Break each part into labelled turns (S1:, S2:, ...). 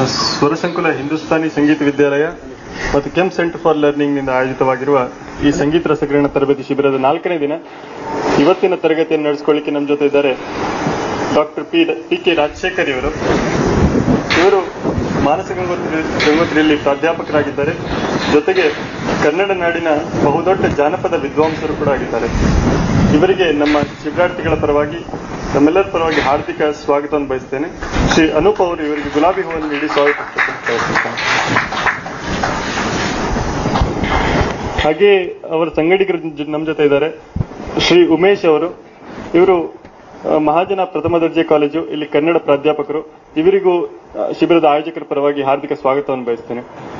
S1: ಸ್ವರಸಂಕುಲ ಹಿಂದೂಸ್ತಾನಿ ಸಂಗೀತ ವಿದ್ಯಾಲಯ ಮತ್ತು ಕೆಂ centre for learning ನಿಂದ ಆಯೋಜಿತವಾಗಿರುವ ಈ ಸಂಗೀತ ರಸಗ್ರಹಣ ತರಬೇತಿ ಶಿಬಿರದ ನಾಲ್ಕನೇ ದಿನ ಇವತ್ತಿನ ತರಗತಿಯನ್ನು ನಡೆಸಿಕೊಳ್ಳಿಕ್ಕೆ ನಮ್ಮ ಜೊತೆ ಇದ್ದಾರೆ doctor P P K Rajashekhar ಇವರು ಇವರು ಮಾನಸ ಗಂಗೋತ್ರಿ ಗಂಗೋತ್ರಿಯಲ್ಲಿ ಪ್ರಾಧ್ಯಾಪಕರಾಗಿದ್ದಾರೆ ಜೊತೆಗೆ ಕನ್ನಡ ನಾಡಿನ ಬಹುದೊಡ್ಡ ಜಾನಪದ ವಿದ್ವಾಂಸರು ಕೂಡ ಆಗಿದ್ದಾರೆ ಇವರಿಗೆ ನಮ್ಮ ಶಿಬಿರಾರ್ಥಿಗಳ ಪರವಾಗಿ ನಮ್ಮೆಲ್ಲರ ಪರವಾಗಿ ಹಾರ್ದಿಕ ಸ್ವಾಗತವನ್ನು ಬಯಸ್ತೇನೆ ಶ್ರೀ ಅನೂಪ್ ಅವರು ಇವರಿಗೆ ಗುಲಾಬಿ ಹೂವನ್ನು ನೀಡಿ ಸ್ವಾಗತ ಬಯಸುತ್ತೇನೆ. ಹಾಗೆ ಅವರ ಸಂಗಡಿಗರು ಜ- ನಮ್ಮ ಜೊತೆ ಇದ್ದಾರೆ ಶ್ರೀ ಉಮೇಶ್ ಅವರು ಇವರು ಆ, ಮಹಾಜನ ಪ್ರಥಮ ದರ್ಜೆ ಕಾಲೇಜು ಇಲ್ಲಿ ಕನ್ನಡ ಪ್ರಾಧ್ಯಾಪಕರು ಇವರಿಗೂ ಆ, ಶಿಬಿರದ ಆಯೋಜಕರ ಪರವಾಗಿ ಹಾರ್ದಿಕ ಸ್ವಾಗತವನ್ನು ಬಯಸ್ತೇನೆ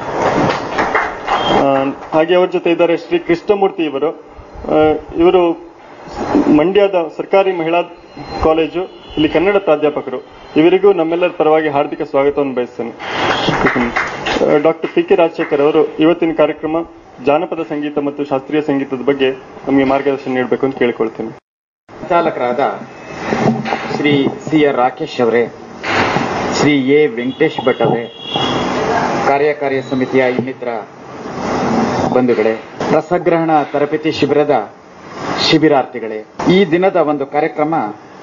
S1: ಆ, ಹಾಗೆ ಅವರ ಜೊತೆ ಇದ್ದಾರೆ ಶ್ರೀ ಕೃಷ್ಣಮೂರ್ತಿ ಇವರು ಆ, ಇವರು ಮಂಡ್ಯದ ಸರ್ಕಾರಿ ಮಹಿಳಾ ಕಾಲೇಜು ಇಲ್ಲಿ ಕನ್ನಡ ಪ್ರಾಧ್ಯಾಪಕರು ಇವರಿಗೂ ನಮ್ಮೆಲ್ಲರ ಪರವಾಗಿ ಹಾರ್ದಿಕ ಸ್ವಾಗತವನ್ನು ಬಯಸ್ತೇನೆ ಡಾಕ್ಟರ್ ಪಿ ಕೆ ರಾಜಶೇಖರ್ ಅವರು ಇವತ್ತಿನ ಕಾರ್ಯಕ್ರಮ ಜಾನಪದ ಸಂಗೀತ ಮತ್ತು ಶಾಸ್ತ್ರೀಯ ಸಂಗೀತದ ಬಗ್ಗೆ ನಮಗೆ ಮಾರ್ಗದರ್ಶನ ನೀಡಬೇಕು ಅಂತ ಕೇಳಿಕೊಳ್ತೇನೆ
S2: ಸಂಚಾಲಕರಾದ ಶ್ರೀ ಸಿ ಆರ್ ರಾಕೇಶ್ ಅವರೇ ಶ್ರೀ ಎ ವೆಂಕಟೇಶ್ ಭಟ್ ಅವರೇ ಕಾರ್ಯಕಾರಿ ಸಮಿತಿಯ ಇನ್ನಿತರ ಬಂಧುಗಳೇ ರಸಗ್ರಹಣ ತರಬೇತಿ ಶಿಬಿರದ ಶಿಬಿರಾರ್ಥಿಗಳೇ ಈ ದಿನದ ಒಂದು ಕಾರ್ಯಕ್ರಮ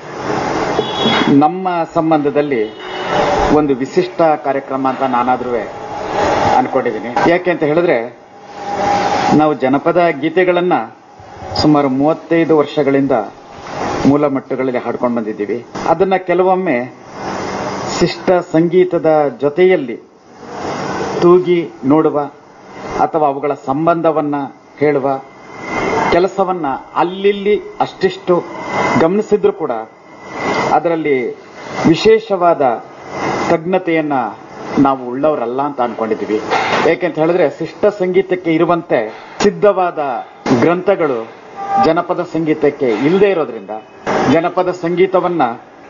S2: ನಮ್ಮ ಸಂಬಂಧದಲ್ಲಿ ಒಂದು ವಿಶಿಷ್ಟ ಕಾರ್ಯಕ್ರಮ ಅಂತ ನಾನಾದ್ರೂ ಅನ್ಕೊಂಡಿದ್ದೀನಿ ಯಾಕೆ ಅಂತ ಹೇಳಿದ್ರೆ ನಾವು ಜನಪದ ಗೀತೆಗಳನ್ನ ಸುಮಾರು ಮೂವತ್ತೈದು ವರ್ಷಗಳಿಂದ ಮೂಲ ಮಟ್ಟಗಳಲ್ಲಿ ಹಾಡ್ಕೊಂಡು ಬಂದಿದ್ದೀವಿ ಅದನ್ನ ಕೆಲವೊಮ್ಮೆ ಶಿಷ್ಟ ಸಂಗೀತದ ಜೊತೆಯಲ್ಲಿ ತೂಗಿ ನೋಡುವ ಅಥವಾ ಅವುಗಳ ಸಂಬಂಧವನ್ನ ಹೇಳುವ ಕೆಲಸವನ್ನ ಅಲ್ಲಿಲ್ಲಿ ಅಷ್ಟಿಷ್ಟು ಗಮನಿಸಿದ್ರು ಕೂಡ ಅದರಲ್ಲಿ ವಿಶೇಷವಾದ ತಜ್ಞತೆಯನ್ನ ನಾವು ಉಳ್ಳವರಲ್ಲ ಅಂತ ಅನ್ಕೊಂಡಿದ್ದೀವಿ ಯಾಕೆಂತ ಹೇಳಿದ್ರೆ ಶಿಷ್ಟ ಸಂಗೀತಕ್ಕೆ ಇರುವಂತೆ ಸಿದ್ಧವಾದ ಗ್ರಂಥಗಳು ಜನಪದ ಸಂಗೀತಕ್ಕೆ ಇಲ್ಲದೆ ಇರೋದ್ರಿಂದ ಜನಪದ ಸಂಗೀತವನ್ನ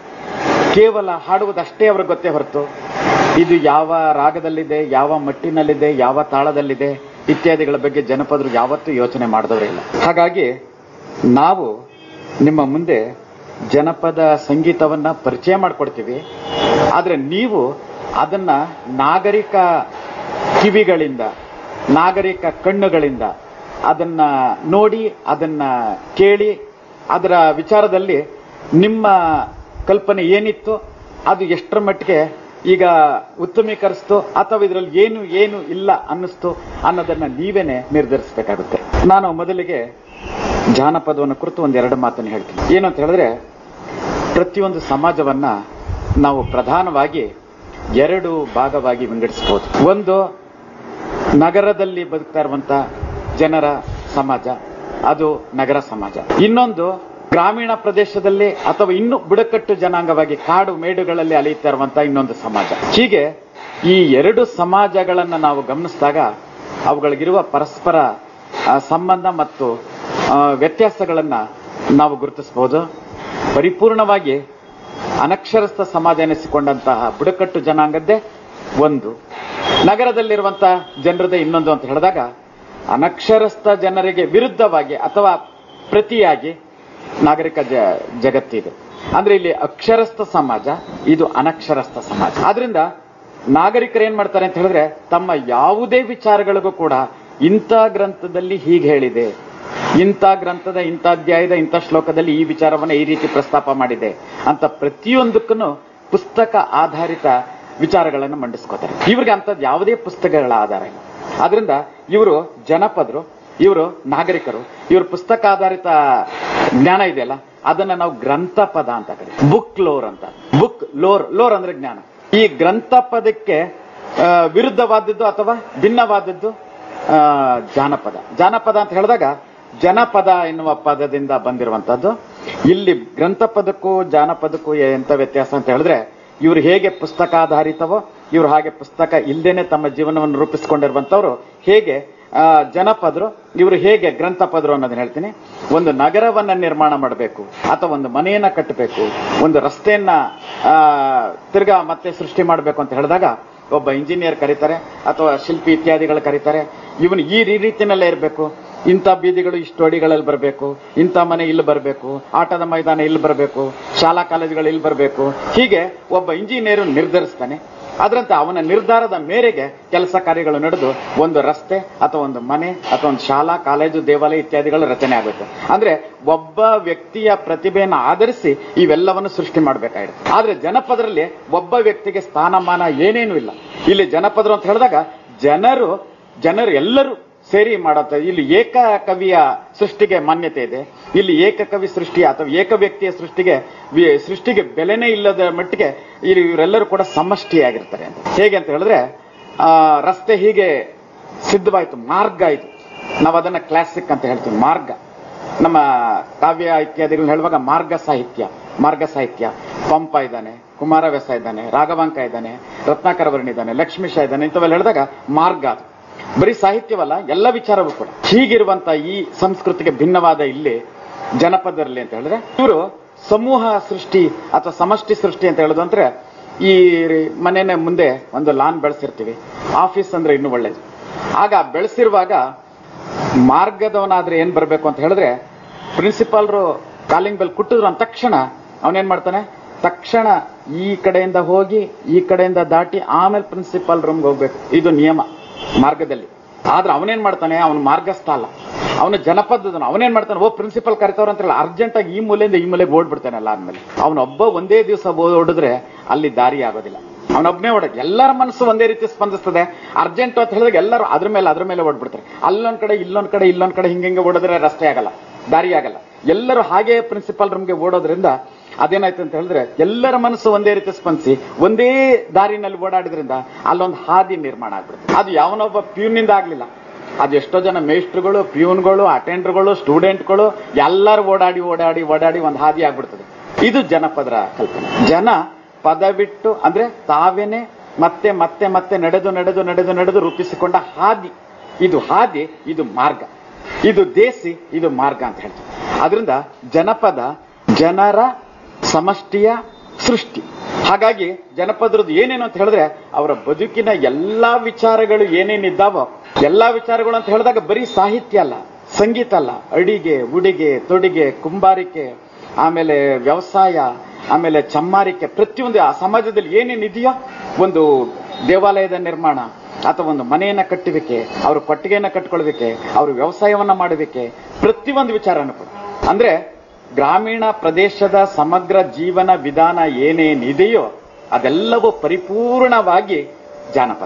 S2: ಕೇವಲ ಹಾಡುವುದಷ್ಟೇ ಅವ್ರಿಗೆ ಗೊತ್ತೇ ಹೊರತು ಇದು ಯಾವ ರಾಗದಲ್ಲಿದೆ ಯಾವ ಮಟ್ಟಿನಲ್ಲಿದೆ ಯಾವ ತಾಳದಲ್ಲಿದೆ ಇತ್ಯಾದಿಗಳ ಬಗ್ಗೆ ಜನಪದರು ಯಾವತ್ತೂ ಯೋಚನೆ ಮಾಡಿದವರೇ ಇಲ್ಲ ಹಾಗಾಗಿ ನಾವು ನಿಮ್ಮ ಮುಂದೆ ಜನಪದ ಸಂಗೀತವನ್ನ ಪರಿಚಯ ಮಾಡಿಕೊಡ್ತೀವಿ ಆದ್ರೆ ನೀವು ಅದನ್ನ ನಾಗರಿಕ ಕಿವಿಗಳಿಂದ ನಾಗರಿಕ ಕಣ್ಣುಗಳಿಂದ ಅದನ್ನ ನೋಡಿ ಅದನ್ನ ಕೇಳಿ ಅದರ ವಿಚಾರದಲ್ಲಿ ನಿಮ್ಮ ಕಲ್ಪನೆ ಏನಿತ್ತು ಅದು ಎಷ್ಟರ ಮಟ್ಟಿಗೆ ಈಗ ಉತ್ತಮೀಕರಿಸ್ತು ಅಥವಾ ಇದರಲ್ಲಿ ಏನು ಏನು ಇಲ್ಲ ಅನ್ನಿಸ್ತು ಅನ್ನೋದನ್ನ ನೀವೇನೆ ನಿರ್ಧರಿಸಬೇಕಾಗುತ್ತೆ ನಾನು ಮೊದಲಿಗೆ ಜಾನಪದವನ್ನು ಕುರಿತು ಒಂದೆರಡು ಮಾತನ್ನು ಹೇಳ್ತೀನಿ ಏನು ಅಂತ ಹೇಳಿದ್ರೆ ಪ್ರತಿಯೊಂದು ಸಮಾಜವನ್ನ ನಾವು ಪ್ರಧಾನವಾಗಿ ಎರಡು ಭಾಗವಾಗಿ ವಿಂಗಡಿಸಬಹುದು ಒಂದು ನಗರದಲ್ಲಿ ಬದುಕ್ತಾ ಇರುವಂತ ಜನರ ಸಮಾಜ ಅದು ನಗರ ಸಮಾಜ ಇನ್ನೊಂದು ಗ್ರಾಮೀಣ ಪ್ರದೇಶದಲ್ಲಿ ಅಥವಾ ಇನ್ನು ಬುಡಕಟ್ಟು ಜನಾಂಗವಾಗಿ ಕಾಡು ಮೇಡುಗಳಲ್ಲಿ ಅಲಿಯುತ್ತಾ ಇರುವಂತ ಇನ್ನೊಂದು ಸಮಾಜ ಹೀಗೆ ಈ ಎರಡು ಸಮಾಜಗಳನ್ನ ನಾವು ಗಮನಿಸಿದಾಗ ಅವುಗಳಿಗಿರುವ ಪರಸ್ಪರ ಆ, ಸಂಬಂಧ ಮತ್ತು ಆ, ವ್ಯತ್ಯಾಸಗಳನ್ನ ನಾವು ಗುರುತಿಸಬಹುದು ಪರಿಪೂರ್ಣವಾಗಿ ಅನಕ್ಷರಸ್ಥ ಸಮಾಜ ಎನಿಸಿಕೊಂಡಂತಹ ಬುಡಕಟ್ಟು ಜನಾಂಗದ್ದೇ ಒಂದು ನಗರದಲ್ಲಿರುವಂತಹ ಜನರದೇ ಇನ್ನೊಂದು ಅಂತ ಹೇಳಿದಾಗ ಅನಕ್ಷರಸ್ಥ ಜನರಿಗೆ ವಿರುದ್ಧವಾಗಿ ಅಥವಾ ಪ್ರತಿಯಾಗಿ ನಾಗರಿಕ ಜ- ಜಗತ್ತಿದೆ ಅಂದ್ರೆ ಇಲ್ಲಿ ಅಕ್ಷರಸ್ಥ ಸಮಾಜ ಇದು ಅನಕ್ಷರಸ್ಥ ಸಮಾಜ ಆದ್ರಿಂದ ನಾಗರಿಕರು ಏನ್ ಮಾಡ್ತಾರೆ ಅಂತ ಹೇಳಿದ್ರೆ ತಮ್ಮ ಯಾವುದೇ ವಿಚಾರಗಳಿಗೂ ಕೂಡ ಇಂಥ ಗ್ರಂಥದಲ್ಲಿ ಹೀಗೆ ಹೇಳಿದೆ ಇಂಥ ಗ್ರಂಥದ ಇಂಥ ಅಧ್ಯಾಯದ ಇಂಥ ಶ್ಲೋಕದಲ್ಲಿ ಈ ವಿಚಾರವನ್ನ ಈ ರೀತಿ ಪ್ರಸ್ತಾಪ ಮಾಡಿದೆ ಅಂತ ಪ್ರತಿಯೊಂದಕ್ಕೂ ಪುಸ್ತಕ ಆಧಾರಿತ ವಿಚಾರಗಳನ್ನು ಮಂಡಿಸ್ಕೋತಾರೆ ಇವ್ರಿಗೆ ಅಂತದ್ ಯಾವುದೇ ಪುಸ್ತಕಗಳ ಆಧಾರ ಇಲ್ಲ ಆದ್ರಿಂದ ಇವರು ಜನಪದರು ಇವರು ನಾಗರಿಕರು ಇವ್ರ ಪುಸ್ತಕ ಆಧಾರಿತ ಜ್ಞಾನ ಇದೆಯಲ್ಲ ಅದನ್ನ ನಾವು ಗ್ರಂಥ ಪದ ಅಂತ ಕರೀತೀವಿ ಬುಕ್ ಲೋರ್ ಅಂತ ಬುಕ್ ಲೋರ್ ಲೋರ್ ಅಂದ್ರೆ ಜ್ಞಾನ ಈ ಗ್ರಂಥ ಪದಕ್ಕೆ ಆ, ವಿರುದ್ಧವಾದದ್ದು ಅಥವಾ ಭಿನ್ನವಾದದ್ದು ಆ, ಜಾನಪದ ಜಾನಪದ ಅಂತ ಹೇಳಿದಾಗ ಜನಪದ ಎನ್ನುವ ಪದದಿಂದ ಬಂದಿರುವಂತದ್ದು ಇಲ್ಲಿ ಗ್ರಂಥ ಪದಕ್ಕೂ ಜಾನಪದಕ್ಕೂ ಎಂತ ವ್ಯತ್ಯಾಸ ಅಂತ ಹೇಳಿದ್ರೆ ಇವರು ಹೇಗೆ ಪುಸ್ತಕ ಆಧಾರಿತವೋ ಇವರು ಹಾಗೆ ಪುಸ್ತಕ ಇಲ್ದೇನೆ ತಮ್ಮ ಜೀವನವನ್ನು ರೂಪಿಸಿಕೊಂಡಿರುವಂತವ್ರು ಹೇಗೆ ಆ, ಜನಪದರು ಇವರು ಹೇಗೆ ಗ್ರಂಥಪದರು ಅನ್ನೋದನ್ನ ಹೇಳ್ತೀನಿ ಒಂದು ನಗರವನ್ನ ನಿರ್ಮಾಣ ಮಾಡಬೇಕು ಅಥವಾ ಒಂದು ಮನೆಯನ್ನ ಕಟ್ಟಬೇಕು ಒಂದು ರಸ್ತೆಯನ್ನ ಆ, ತಿರ್ಗಾ ಮತ್ತೆ ಸೃಷ್ಟಿ ಮಾಡಬೇಕು ಅಂತ ಹೇಳಿದಾಗ ಒಬ್ಬ ಇಂಜಿನಿಯರ್ ಕರೀತಾರೆ ಅಥವಾ ಶಿಲ್ಪಿ ಇತ್ಯಾದಿಗಳು ಕರೀತಾರೆ ಇವನು ಈ ರೀ- ರೀತಿನಲ್ಲೇ ಇರಬೇಕು ಇಂಥ ಬೀದಿಗಳು ಇಷ್ಟು ಅಡಿಗಳಲ್ಲಿ ಬರಬೇಕು ಇಂಥ ಮನೆ ಇಲ್ಲಿ ಬರಬೇಕು ಆಟದ ಮೈದಾನ ಇಲ್ಲಿ ಬರಬೇಕು ಶಾಲಾ ಕಾಲೇಜುಗಳು ಇಲ್ಲಿ ಬರಬೇಕು ಹೀಗೆ ಒಬ್ಬ ಇಂಜಿನಿಯರ್ ನಿರ್ಧರಿಸ್ತಾನೆ ಅದರಂತೆ ಅವನ ನಿರ್ಧಾರದ ಮೇರೆಗೆ ಕೆಲಸ ಕಾರ್ಯಗಳು ನಡೆದು ಒಂದು ರಸ್ತೆ ಅಥವಾ ಒಂದು ಮನೆ ಅಥವಾ ಒಂದು ಶಾಲಾ ಕಾಲೇಜು ದೇವಾಲಯ ಇತ್ಯಾದಿಗಳ ರಚನೆ ಆಗುತ್ತೆ ಅಂದ್ರೆ ಒಬ್ಬ ವ್ಯಕ್ತಿಯ ಪ್ರತಿಭೆಯನ್ನು ಆಧರಿಸಿ ಇವೆಲ್ಲವನ್ನು ಸೃಷ್ಟಿ ಮಾಡಬೇಕಾಗಿರುತ್ತೆ ಆದ್ರೆ ಜನಪದರಲ್ಲಿ ಒಬ್ಬ ವ್ಯಕ್ತಿಗೆ ಸ್ಥಾನಮಾನ ಏನೇನು ಇಲ್ಲ ಇಲ್ಲಿ ಜನಪದರು ಅಂತ ಹೇಳಿದಾಗ ಜನರು ಜನರು ಎಲ್ಲರೂ ಸೇರಿ ಮಾಡತ್ತ ಇಲ್ಲಿ ಏಕ ಕವಿಯ ಸೃಷ್ಟಿಗೆ ಮಾನ್ಯತೆ ಇದೆ ಇಲ್ಲಿ ಏಕಕವಿ ಸೃಷ್ಟಿ ಅಥವಾ ಏಕ ವ್ಯಕ್ತಿಯ ಸೃಷ್ಟಿಗೆ ವಿ- ಸೃಷ್ಟಿಗೆ ಬೆಲೆನೇ ಇಲ್ಲದ ಮಟ್ಟಿಗೆ ಇಲ್ಲಿ ಇವರೆಲ್ಲರೂ ಕೂಡ ಸಮಷ್ಟಿಯಾಗಿರ್ತಾರೆ ಅಂತ ಹೇಗೆ ಅಂತ ಹೇಳಿದ್ರೆ ಆ, ರಸ್ತೆ ಹೀಗೆ ಸಿದ್ಧವಾಯ್ತು ಮಾರ್ಗ ಇದು ನಾವು ಅದನ್ನ ಕ್ಲಾಸಿಕ್ ಅಂತ ಹೇಳ್ತೀವಿ ಮಾರ್ಗ ನಮ್ಮ ಕಾವ್ಯ ಇತ್ಯಾದಿಗಳನ್ನ ಹೇಳುವಾಗ ಮಾರ್ಗ ಸಾಹಿತ್ಯ ಮಾರ್ಗ ಸಾಹಿತ್ಯ ಪಂಪ ಇದ್ದಾನೆ ಕುಮಾರವ್ಯಾಸ ಇದ್ದಾನೆ ರಾಘವಾಂಕ ಇದ್ದಾನೆ ರತ್ನಾಕರ ವರ್ಣ ಇದ್ದಾನೆ ಲಕ್ಷ್ಮೀಶ ಇದ್ದಾನೆ ಇಂಥವೆಲ್ಲ ಹೇಳಿದಾಗ ಮಾರ್ಗ ಅದು ಬರೀ ಸಾಹಿತ್ಯವಲ್ಲ ಎಲ್ಲ ವಿಚಾರವೂ ಕೂಡ ಹೀಗಿರುವಂತ ಈ ಸಂಸ್ಕೃತಿಗೆ ಭಿನ್ನವಾದ ಇಲ್ಲಿ ಜನಪದರಲ್ಲಿ ಅಂತ ಹೇಳಿದ್ರೆ ಇವರು ಸಮೂಹ ಸೃಷ್ಟಿ ಅಥವಾ ಸಮಷ್ಟಿ ಸೃಷ್ಟಿ ಅಂತ ಹೇಳೋದು ಅಂದ್ರೆ ಈ ಮನೆಯ ಮುಂದೆ ಒಂದು ಲಾನ್ ಬೆಳೆಸಿರ್ತೀವಿ ಆಫೀಸ್ ಅಂದ್ರೆ ಇನ್ನೂ ಒಳ್ಳೇದು ಆಗ ಬೆಳೆಸಿರುವಾಗ ಮಾರ್ಗದವನಾದ್ರೆ ಏನ್ ಬರಬೇಕು ಅಂತ ಹೇಳಿದ್ರೆ ಪ್ರಿನ್ಸಿಪಾಲ್ರು ಕಾಲಿಂಗ್ ಬೆಲ್ ಕುಟ್ಟಿದ್ರು ಅಂದ ತಕ್ಷಣ ಅವನೇನ್ ಮಾಡ್ತಾನೆ ತಕ್ಷಣ ಈ ಕಡೆಯಿಂದ ಹೋಗಿ ಈ ಕಡೆಯಿಂದ ದಾಟಿ ಆಮೇಲೆ ಪ್ರಿನ್ಸಿಪಾಲ್ ರೂಮ್ಗೆ ಹೋಗ್ಬೇಕು ಇದು ನಿಯಮ ಮಾರ್ಗದಲ್ಲಿ ಆದ್ರೆ ಅವನೇನ್ ಮಾಡ್ತಾನೆ ಅವನ ಮಾರ್ಗಸ್ಥ ಅಲ್ಲ ಅವನ ಜನಪದದನು ಅವನೇನ್ ಮಾಡ್ತಾನೆ ಓ ಪ್ರಿನ್ಸಿಪಲ್ ಕರಿತವ್ರ ಅಂತ ಹೇಳಿ ಅರ್ಜೆಂಟ್ ಆಗಿ ಈ ಮೂಲೆಯಿಂದ ಈ ಮೂಲೆಗೆ ಓಡ್ಬಿಡ್ತಾನೆ ಅಲ್ಲ ಆದ್ಮೇಲೆ ಅವನೊಬ್ಬ ಒಂದೇ ದಿವಸ ಓಡಿದ್ರೆ ಅಲ್ಲಿ ದಾರಿ ಆಗೋದಿಲ್ಲ ಅವನೊಬ್ಬನೇ ಓಡಕ್ ಎಲ್ಲರ ಮನಸ್ಸು ಒಂದೇ ರೀತಿ ಸ್ಪಂದಿಸ್ತದೆ ಅರ್ಜೆಂಟ್ ಅಂತ ಹೇಳಿದಾಗ ಎಲ್ಲರೂ ಅದ್ರ ಮೇಲೆ ಅದ್ರ ಮೇಲೆ ಓಡ್ಬಿಡ್ತಾರೆ ಅಲ್ಲೊಂದ್ ಕಡೆ ಇಲ್ಲೊಂದ್ ಕಡೆ ಇಲ್ಲೊಂದ್ ಕಡೆ ಹಿಂಗೆ ಓಡಿದ್ರೆ ರಸ್ತೆ ಆಗಲ್ಲ ದಾರಿ ಆಗಲ್ಲ ಎಲ್ಲರೂ ಹಾಗೆ ಪ್ರಿನ್ಸಿಪಾಲ್ ರೂಮ್ಗೆ ಓಡೋದ್ರಿಂದ ಅದೇನಾಯ್ತು ಅಂತ ಹೇಳಿದ್ರೆ ಎಲ್ಲರ ಮನಸ್ಸು ಒಂದೇ ರೀತಿ ಸ್ಪಂದಿಸಿ ಒಂದೇ ದಾರಿನಲ್ಲಿ ಓಡಾಡಿದ್ರಿಂದ ಅಲ್ಲೊಂದು ಹಾದಿ ನಿರ್ಮಾಣ ಆಗ್ಬಿಡುತ್ತೆ ಅದು ಯಾವನೊಬ್ಬ ಪ್ಯೂನಿಂದ ಆಗ್ಲಿಲ್ಲ ಅದು ಎಷ್ಟೋ ಜನ ಮೇಸ್ಟ್ರುಗಳು ಪ್ಯೂನ್ಗಳು ಅಟೆಂಡರ್ಗಳು ಸ್ಟೂಡೆಂಟ್ಗಳು ಎಲ್ಲರೂ ಓಡಾಡಿ ಓಡಾಡಿ ಓಡಾಡಿ ಒಂದು ಹಾದಿ ಆಗ್ಬಿಡ್ತದೆ ಇದು ಜನಪದರ ಕಲ್ಪನೆ ಜನ ಪದ ಬಿಟ್ಟು ಅಂದ್ರೆ ತಾವೇನೆ ಮತ್ತೆ ಮತ್ತೆ ಮತ್ತೆ ನಡೆದು ನಡೆದು ನಡೆದು ನಡೆದು ರೂಪಿಸಿಕೊಂಡ ಹಾದಿ ಇದು ಹಾದಿ ಇದು ಮಾರ್ಗ ಇದು ದೇಸಿ ಇದು ಮಾರ್ಗ ಅಂತ ಹೇಳ್ತೀವಿ ಅದರಿಂದ ಜನಪದ ಜನರ ಸಮಷ್ಟಿಯ ಸೃಷ್ಟಿ ಹಾಗಾಗಿ ಜನಪದರದ್ದು ಏನೇನು ಅಂತ ಹೇಳಿದ್ರೆ ಅವರ ಬದುಕಿನ ಎಲ್ಲಾ ವಿಚಾರಗಳು ಏನೇನಿದ್ದಾವೋ ಎಲ್ಲಾ ವಿಚಾರಗಳು ಅಂತ ಹೇಳಿದಾಗ ಬರೀ ಸಾಹಿತ್ಯ ಅಲ್ಲ ಸಂಗೀತ ಅಲ್ಲ ಅಡಿಗೆ ಉಡಿಗೆ ತೊಡಿಗೆ ಕುಂಬಾರಿಕೆ ಆಮೇಲೆ ವ್ಯವಸಾಯ ಆಮೇಲೆ ಚಮ್ಮಾರಿಕೆ ಪ್ರತಿಯೊಂದು ಆ ಸಮಾಜದಲ್ಲಿ ಏನೇನಿದೆಯೋ ಒಂದು ದೇವಾಲಯದ ನಿರ್ಮಾಣ ಅಥವಾ ಒಂದು ಮನೆಯನ್ನ ಕಟ್ಟುವಿಕೆ ಅವ್ರ ಕೊಟ್ಟಿಗೆಯನ್ನ ಕಟ್ಕೊಳ್ಬೇಕೆ ಅವ್ರ ವ್ಯವಸಾಯವನ್ನ ಮಾಡಬೇಕೆ ಪ್ರತಿಯೊಂದು ವಿಚಾರನೂ ಕೂಡ ಅಂದ್ರೆ ಗ್ರಾಮೀಣ ಪ್ರದೇಶದ ಸಮಗ್ರ ಜೀವನ ವಿಧಾನ ಏನೇನಿದೆಯೋ ಅದೆಲ್ಲವೂ ಪರಿಪೂರ್ಣವಾಗಿ ಜಾನಪದ